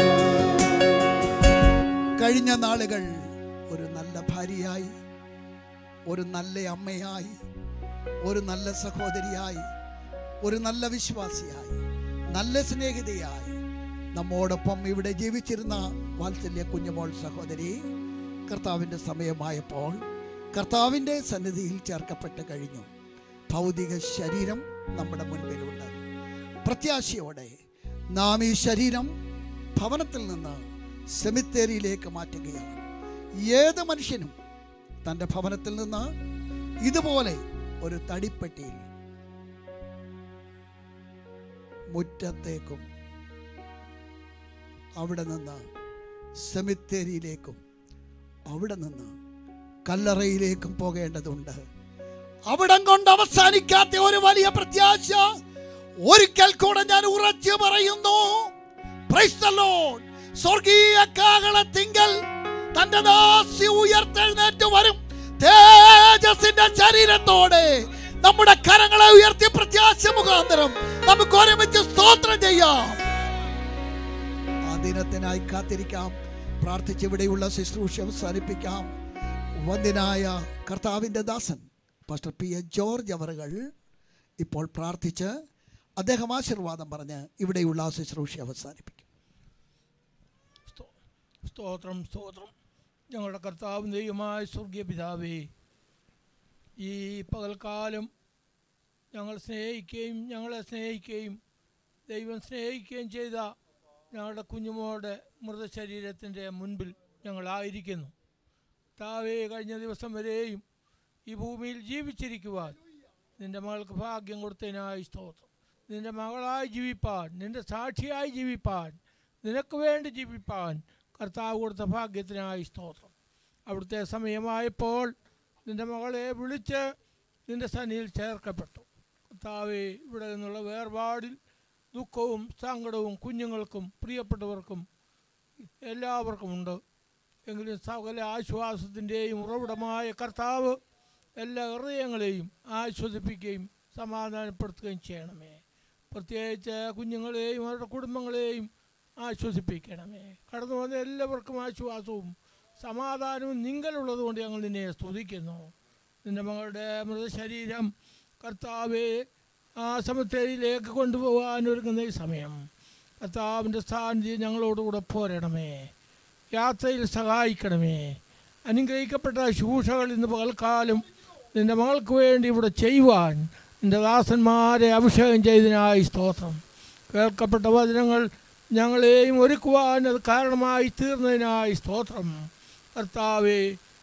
കഴിഞ്ഞ നാളുകൾ ഒരു നല്ല ഭാര്യയായി ഒരു നല്ല അമ്മയായി ഒരു നല്ല സഹോദരിയായി ഒരു നല്ല വിശ്വാസിയായി നല്ല സ്നേഹിതയായി നമ്മോടൊപ്പം ഇവിടെ ജീവിച്ചിരുന്ന വാത്സല്യ കുഞ്ഞുമോൾ സഹോദരി കർത്താവിൻ്റെ സമയമായപ്പോൾ കർത്താവിൻ്റെ സന്നിധിയിൽ ചേർക്കപ്പെട്ട് കഴിഞ്ഞു ഭൗതിക ശരീരം നമ്മുടെ മുൻപിലുണ്ട് പ്രത്യാശയോടെ നാം ഈ ശരീരം ഭവനത്തിൽ നിന്ന് സെമിത്തേരിയിലേക്ക് മാറ്റുകയാണ് ഏത് മനുഷ്യനും തൻ്റെ ഭവനത്തിൽ നിന്ന് ഇതുപോലെ ഒരു തടിപ്പെട്ടിയിൽ മുറ്റത്തേക്കും അവിടെ നിന്ന് സെമിത്തേരിയിലേക്കും അവിടെ നിന്ന് കല്ലറയിലേക്കും പോകേണ്ടതുണ്ട് അവിടം കൊണ്ട് അവസാനിക്കാത്ത ഒരു വലിയ പ്രത്യാശ ഒരിക്കൽ കൂടെ ഞാൻ ഉറച്ചു പറയുന്നു Praise the Lord. സ്വർഗീയ കാകളത്തിങ്കൽ തന്റെ ദാസി ഉയർത്തെഴുന്നേറ്റ് വരും തേജസിന്റെ ശരീരത്തോടെ നമ്മുടെ കരങ്ങളെ ഉയർത്തി പ്രത്യാശ മുഖാന്തരം നമുക്ക് ഒരുമിച്ച് സ്തോത്രം ചെയ്യാം ആ ദിനത്തിനായി കാത്തിരിക്കാം പ്രാർത്ഥിച്ച് ഇവിടെയുള്ള ശുശ്രൂഷ അവസാനിപ്പിക്കാം വന്ദിനായ കർത്താവിൻ്റെ ദാസൻ പാസ്റ്റർ പി എ ജോർജ് അവറുകൾ ഇപ്പോൾ പ്രാർത്ഥിച്ച് അദ്ദേഹം ആശീർവാദം പറഞ്ഞ് ഇവിടെയുള്ള ആ ശുശ്രൂഷ അവസാനിപ്പിക്കും സ്തോത്രം സ്തോത്രം ഞങ്ങളുടെ കർത്താവും ദൈവമായ സ്വർഗീയ പിതാവേ ഈ പകൽക്കാലം ഞങ്ങൾ സ്നേഹിക്കുകയും ഞങ്ങളെ സ്നേഹിക്കുകയും ദൈവം സ്നേഹിക്കുകയും ചെയ്ത ഞങ്ങളുടെ കുഞ്ഞുമോളുടെ മൃതശരീരത്തിൻ്റെ മുൻപിൽ ഞങ്ങളായിരിക്കുന്നു താവേ കഴിഞ്ഞ ദിവസം വരെയും ഈ ഭൂമിയിൽ ജീവിച്ചിരിക്കുവാൻ നിൻ്റെ മകൾക്ക് ഭാഗ്യം കൊടുത്തതിനായി സ്തോത്രം നിൻ്റെ മകളായി ജീവിപ്പാൻ നിൻ്റെ സാക്ഷിയായി ജീവിപ്പാൻ നിനക്ക് വേണ്ടി ജീവിപ്പാൻ കർത്താവ് കൊടുത്ത ഭാഗ്യത്തിനായി സ്തോത്രം അവിടുത്തെ സമയമായപ്പോൾ നിൻ്റെ മകളെ വിളിച്ച് നിൻ്റെ സന്നിയിൽ ചേർക്കപ്പെട്ടു കർത്താവെ ഇവിടെ നിന്നുള്ള വേർപാടിൽ ദുഃഖവും സങ്കടവും കുഞ്ഞുങ്ങൾക്കും പ്രിയപ്പെട്ടവർക്കും എല്ലാവർക്കും ഉണ്ട് എങ്കിലും സകല ആശ്വാസത്തിൻ്റെയും ഉറവിടമായ കർത്താവ് എല്ലാ ഹൃദയങ്ങളെയും ആശ്വസിപ്പിക്കുകയും സമാധാനപ്പെടുത്തുകയും ചെയ്യണമേ പ്രത്യേകിച്ച് കുഞ്ഞുങ്ങളെയും അവരുടെ കുടുംബങ്ങളെയും ആശ്വസിപ്പിക്കണമേ കടന്നു വന്ന എല്ലാവർക്കും ആശ്വാസവും സമാധാനവും നിങ്കലുള്ളത് കൊണ്ട് ഞങ്ങൾ നിന്നെ സ്തുതിക്കുന്നു നിന്റെ മകളുടെ മൃതശരീരം കർത്താവെ ആ സമത്തേരിയിലേക്ക് കൊണ്ടുപോകാൻ ഒരുങ്ങുന്ന ഈ സമയം കർത്താവിൻ്റെ സാന്നിധ്യം ഞങ്ങളോടുകൂടെ പോരണമേ യാത്രയിൽ സഹായിക്കണമേ അനുഗ്രഹിക്കപ്പെട്ട ശൂഷകൾ ഇന്ന് പകൽക്കാലം നിന്റെ മകൾക്ക് വേണ്ടി ഇവിടെ ചെയ്യുവാൻ നിന്റെ ദാസന്മാരെ അഭിഷേകം ചെയ്തതിനായി സ്തോത്രം കേൾക്കപ്പെട്ട വചനങ്ങൾ ഞങ്ങളെയും ഒരുക്കുവാൻ അത് കാരണമായി തീർന്നതിനായി സ്തോത്രം കർത്താവെ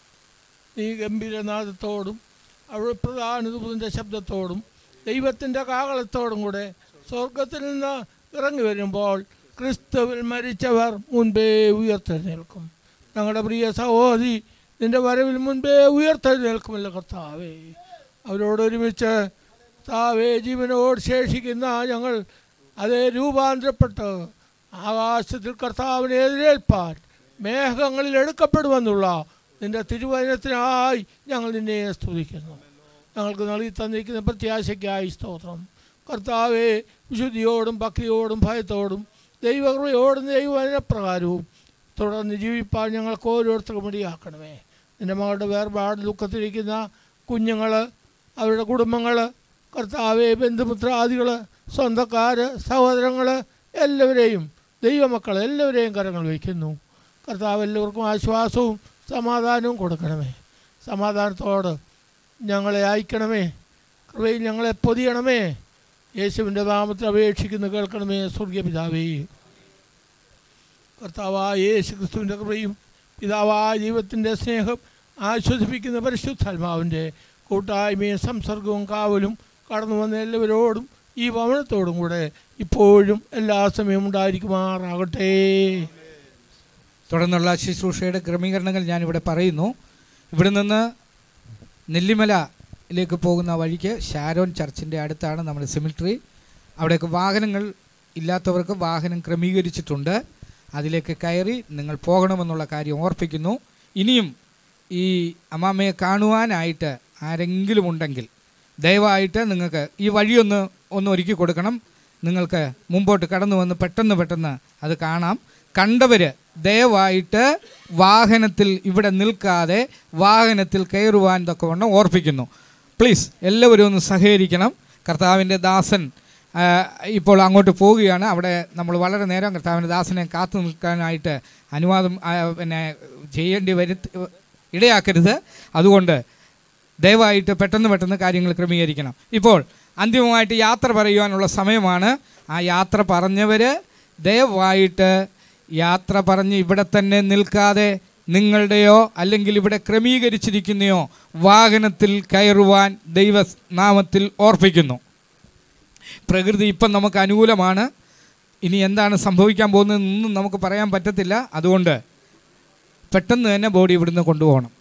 നീ ഗംഭീരനാഥത്തോടും അവിടെ പ്രധാന ദൂതൻ്റെ ശബ്ദത്തോടും ദൈവത്തിൻ്റെ കാകളത്തോടും കൂടെ സ്വർഗത്തിൽ നിന്ന് ഇറങ്ങി വരുമ്പോൾ ക്രിസ്തുവിൽ മരിച്ചവർ മുൻപേ ഉയർത്തെഴുന്നേൽക്കും ഞങ്ങളുടെ പ്രിയ സഹോദരി നിന്റെ വരവിൽ മുൻപേ ഉയർത്തെഴുന്നേൽക്കുമല്ലോ കർത്താവേ അവരോടൊരുമിച്ച് കർത്താവേ ജീവനോട് ശേഷിക്കുന്ന ഞങ്ങൾ അതേ രൂപാന്തരപ്പെട്ട് ആകാശത്തിൽ കർത്താവിനെ എതിരേൽപ്പാൻ മേഘങ്ങളിൽ എടുക്കപ്പെടുമെന്നുള്ള നിന്റെ തിരുവചനത്തിനായി ഞങ്ങൾ നിന്നെ സ്തുതിക്കുന്നു ഞങ്ങൾക്ക് നൽകി തന്നിരിക്കുന്ന പ്രത്യാശയ്ക്കായി സ്തോത്രം കർത്താവെ വിശുദ്ധിയോടും ഭക്തിയോടും ഭയത്തോടും ദൈവകൃപയോടും ദൈവവചനപ്രകാരവും തുടർന്ന് ജീവിപ്പാൻ ഞങ്ങൾക്ക് ഓരോരുത്തർക്കും ഇടയാക്കണമേ നിൻ്റെ മകളുടെ വേർപാട് ദുഃഖത്തിരിക്കുന്ന കുഞ്ഞുങ്ങൾ അവരുടെ കുടുംബങ്ങൾ കർത്താവെ ബന്ധുമിത്രാദികൾ സ്വന്തക്കാർ സഹോദരങ്ങൾ എല്ലാവരെയും ദൈവമക്കൾ എല്ലാവരെയും കരങ്ങൾ വയ്ക്കുന്നു കർത്താവ് എല്ലാവർക്കും ആശ്വാസവും സമാധാനവും കൊടുക്കണമേ സമാധാനത്തോട് ഞങ്ങളെ അയക്കണമേ കൃപയിൽ ഞങ്ങളെ പൊതിയണമേ യേശുവിൻ്റെ നാമത്തിൽ അപേക്ഷിക്കുന്നു കേൾക്കണമേ സ്വർഗീയ പിതാവേ കർത്താവായ യേശു ക്രിസ്തുവിൻ്റെ കൃപയും പിതാവായ ദൈവത്തിൻ്റെ സ്നേഹം ആശ്വസിപ്പിക്കുന്ന പരിശുദ്ധാത്മാവിൻ്റെ കൂട്ടായ്മയും സംസർഗവും കാവലും കടന്നു വന്ന എല്ലാവരോടും ഈ ഭവനത്തോടും കൂടെ ഇപ്പോഴും എല്ലാ സമയവും ഉണ്ടായിരിക്കുമാറാകട്ടെ തുടർന്നുള്ള ശുശ്രൂഷയുടെ ക്രമീകരണങ്ങൾ ഞാനിവിടെ പറയുന്നു ഇവിടെ നിന്ന് നെല്ലിമലയിലേക്ക് പോകുന്ന വഴിക്ക് ഷാരോൺ ചർച്ചിൻ്റെ അടുത്താണ് നമ്മുടെ സെമിട്രി അവിടേക്ക് വാഹനങ്ങൾ ഇല്ലാത്തവർക്ക് വാഹനം ക്രമീകരിച്ചിട്ടുണ്ട് അതിലേക്ക് കയറി നിങ്ങൾ പോകണമെന്നുള്ള കാര്യം ഓർപ്പിക്കുന്നു ഇനിയും ഈ അമ്മാമ്മയെ കാണുവാനായിട്ട് ആരെങ്കിലും ഉണ്ടെങ്കിൽ ദയവായിട്ട് നിങ്ങൾക്ക് ഈ വഴിയൊന്ന് ഒന്ന് ഒരുക്കി കൊടുക്കണം നിങ്ങൾക്ക് മുമ്പോട്ട് കടന്നു വന്ന് പെട്ടെന്ന് പെട്ടെന്ന് അത് കാണാം കണ്ടവർ ദയവായിട്ട് വാഹനത്തിൽ ഇവിടെ നിൽക്കാതെ വാഹനത്തിൽ കയറുവാൻ തക്കവണ്ണം ഓർപ്പിക്കുന്നു പ്ലീസ് എല്ലാവരും ഒന്ന് സഹകരിക്കണം കർത്താവിൻ്റെ ദാസൻ ആ, ഇപ്പോൾ അങ്ങോട്ട് പോവുകയാണ് അവിടെ നമ്മൾ വളരെ നേരം കർത്താവിൻ്റെ ദാസനെ കാത്തു നിൽക്കാനായിട്ട് അനുവാദം ആ, പിന്നെ ചെയ്യേണ്ടി വരുത്തി ഇടയാക്കരുത് അതുകൊണ്ട് ദയവായിട്ട് പെട്ടെന്ന് പെട്ടെന്ന് കാര്യങ്ങൾ ക്രമീകരിക്കണം ഇപ്പോൾ അന്തിമമായിട്ട് യാത്ര പറയുവാനുള്ള സമയമാണ് ആ യാത്ര പറഞ്ഞവർ ദയവായിട്ട് യാത്ര പറഞ്ഞ് ഇവിടെ തന്നെ നിൽക്കാതെ നിങ്ങളുടെയോ അല്ലെങ്കിൽ ഇവിടെ ക്രമീകരിച്ചിരിക്കുന്നയോ വാഹനത്തിൽ കയറുവാൻ ദൈവനാമത്തിൽ ഓർപ്പിക്കുന്നു പ്രകൃതി ഇപ്പം നമുക്ക് അനുകൂലമാണ് ഇനി എന്താണ് സംഭവിക്കാൻ പോകുന്നതെന്നൊന്നും നമുക്ക് പറയാൻ പറ്റത്തില്ല അതുകൊണ്ട് പെട്ടെന്ന് തന്നെ ബോഡി ഇവിടുന്ന് കൊണ്ടുപോകണം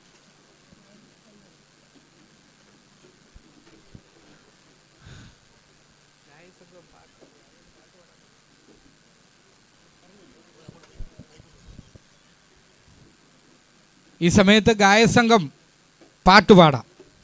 ഈ സമയത്ത് ഗായസംഘം പാട്ടുപാടാം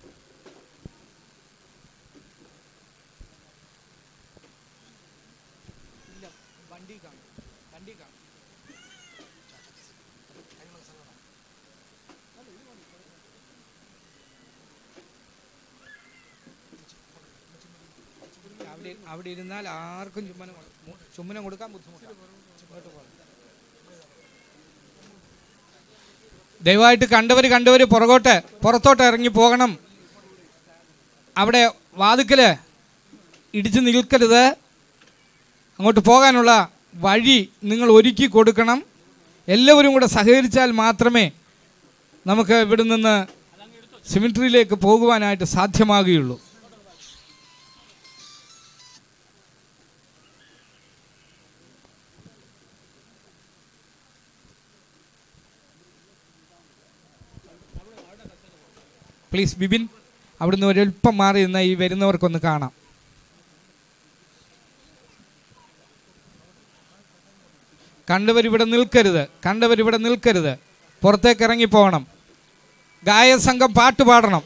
അവിടെ അവിടെ ഇരുന്നാൽ ആർക്കും ചുമ്മനം കൊ- ചുമ്മനം കൊടുക്കാൻ ബുദ്ധിമുട്ടാണ് ഇങ്ങോട്ട് പോകാം. ദയവായിട്ട് കണ്ടവർ കണ്ടവർ പുറകോട്ട് പുറത്തോട്ട് ഇറങ്ങി പോകണം അവിടെ വാതുക്കല് ഇടിച്ചു നിൽക്കരുത് അങ്ങോട്ട് പോകാനുള്ള വഴി നിങ്ങൾ ഒരുക്കി കൊടുക്കണം എല്ലാവരും കൂടെ സഹകരിച്ചാൽ മാത്രമേ നമുക്ക് ഇവിടെ നിന്ന് സിമിട്രിയിലേക്ക് പോകുവാനായിട്ട് സാധ്യമാകുകയുള്ളൂ പ്ലീസ് ബിബിൻ അവിടുന്ന് ഒരൽപ്പം മാറി നിന്ന ഈ വരുന്നവർക്കൊന്ന് കാണാം കണ്ടവരിവിടെ നിൽക്കരുത് കണ്ടവരിവിടെ നിൽക്കരുത് പുറത്തേക്ക് ഇറങ്ങി പോകണം ഗായകസംഘം പാട്ട് പാടണം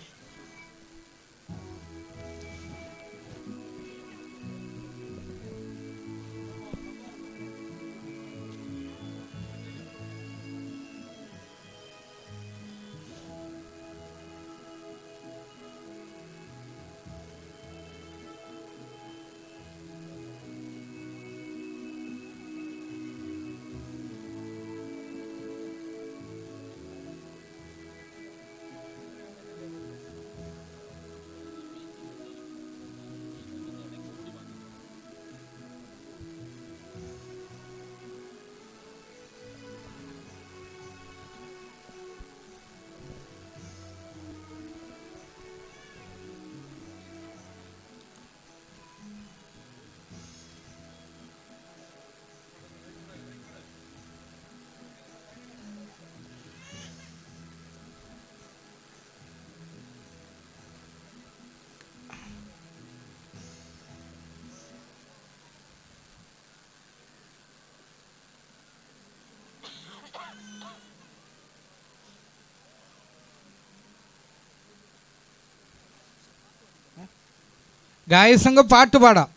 ഗായകസംഘം പാട്ട് പാടാം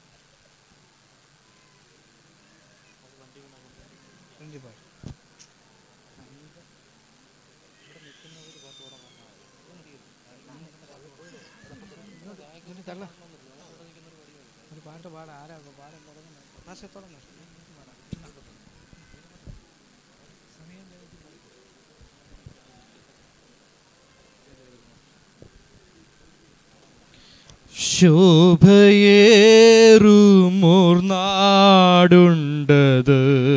ഒരു പാട്ട് പാടാം ആരാ പാടാൻ തുടങ്ങുന്നത് ശോഭയേറുമൂർനാടുണ്ടത്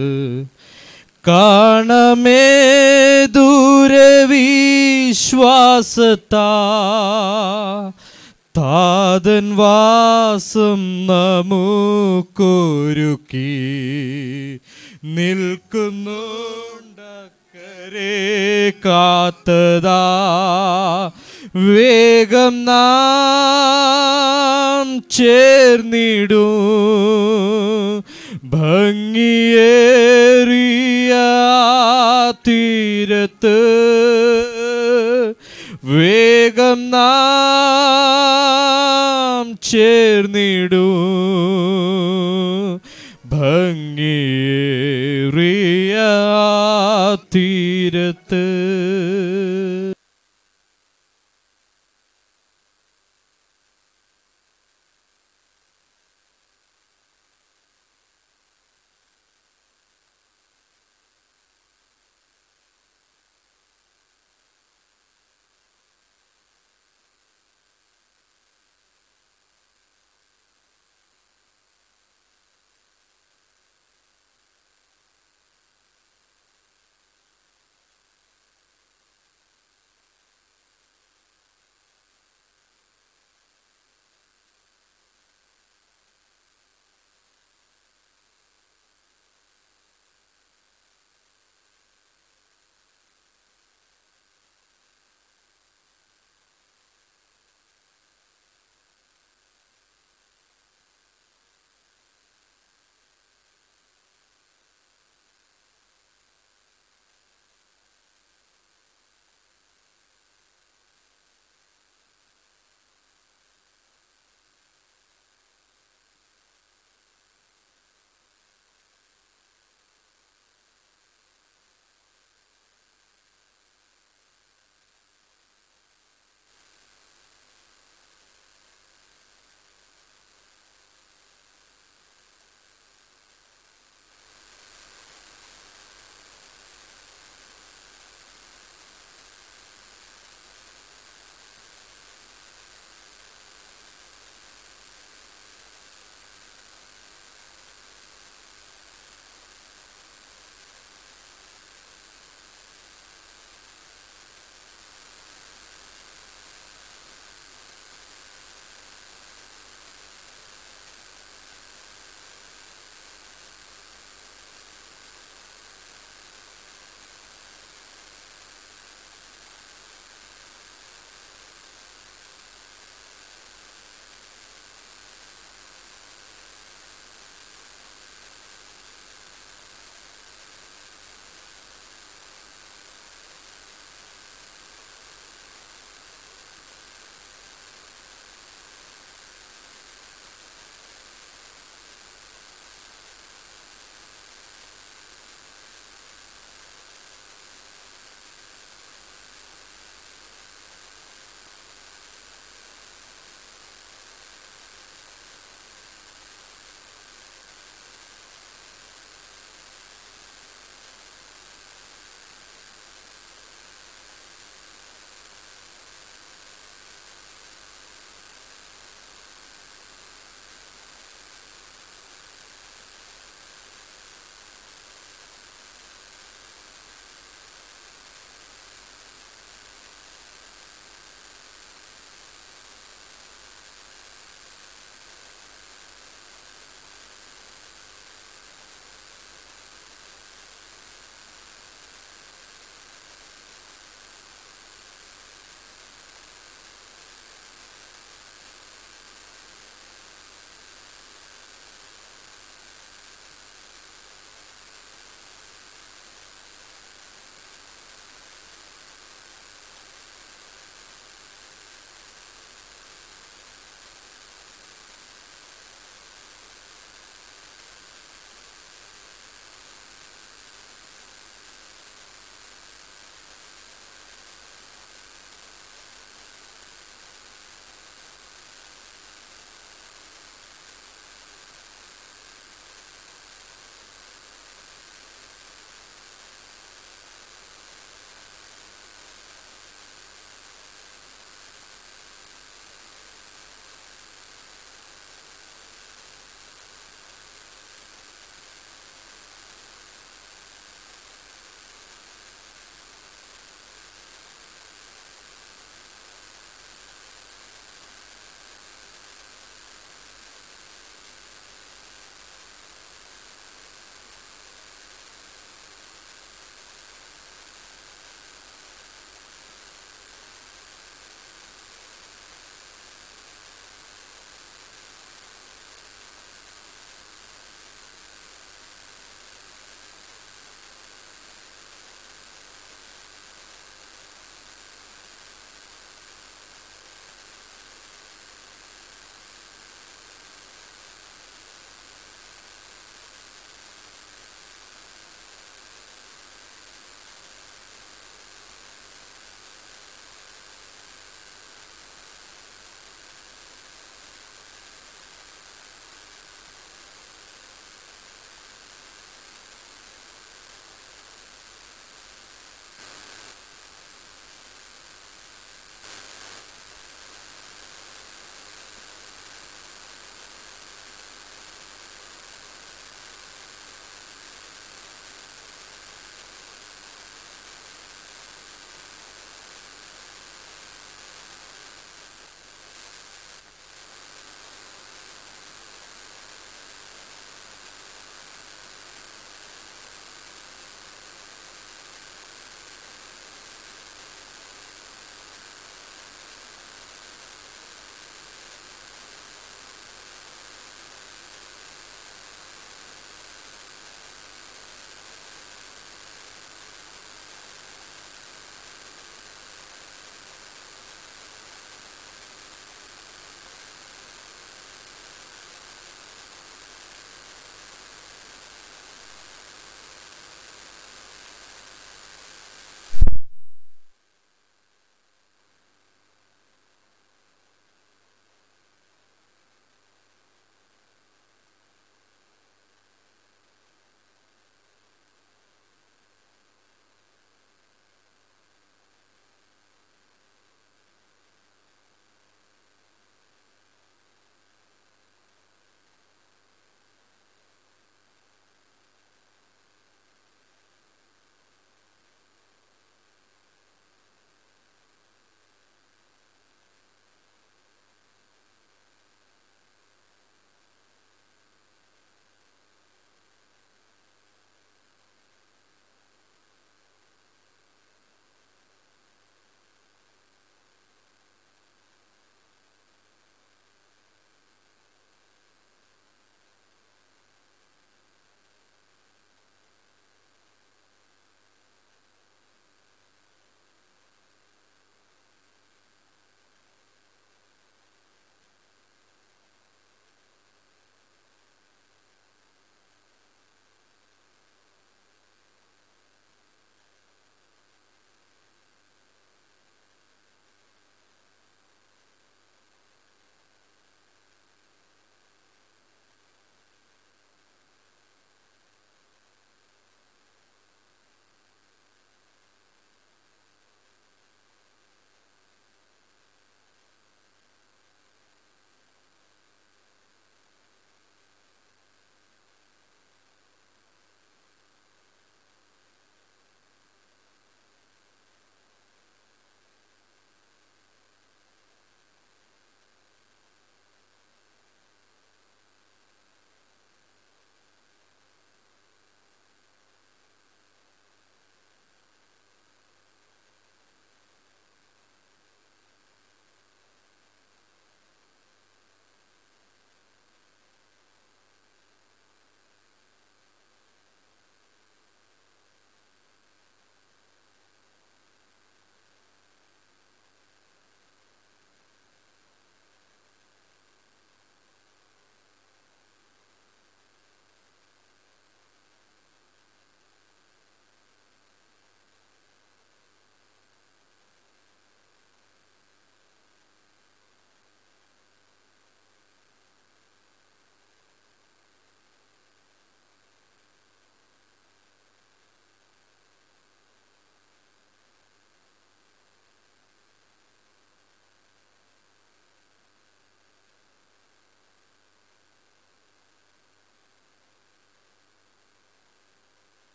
കാണമേ ദൂരെ വിശ്വാസത്താ താതൻ വാസം നമുക്കൊരുക്കി നിൽക്കുന്നുണ്ടക്കരെ കാത്തതാ വേഗം നാം ചേർന്നിടും ഭംഗിയേറിയ തീരത്ത് വേഗം നാം ചേർന്നിടൂ ഭംഗിയേറിയ തീരത്ത്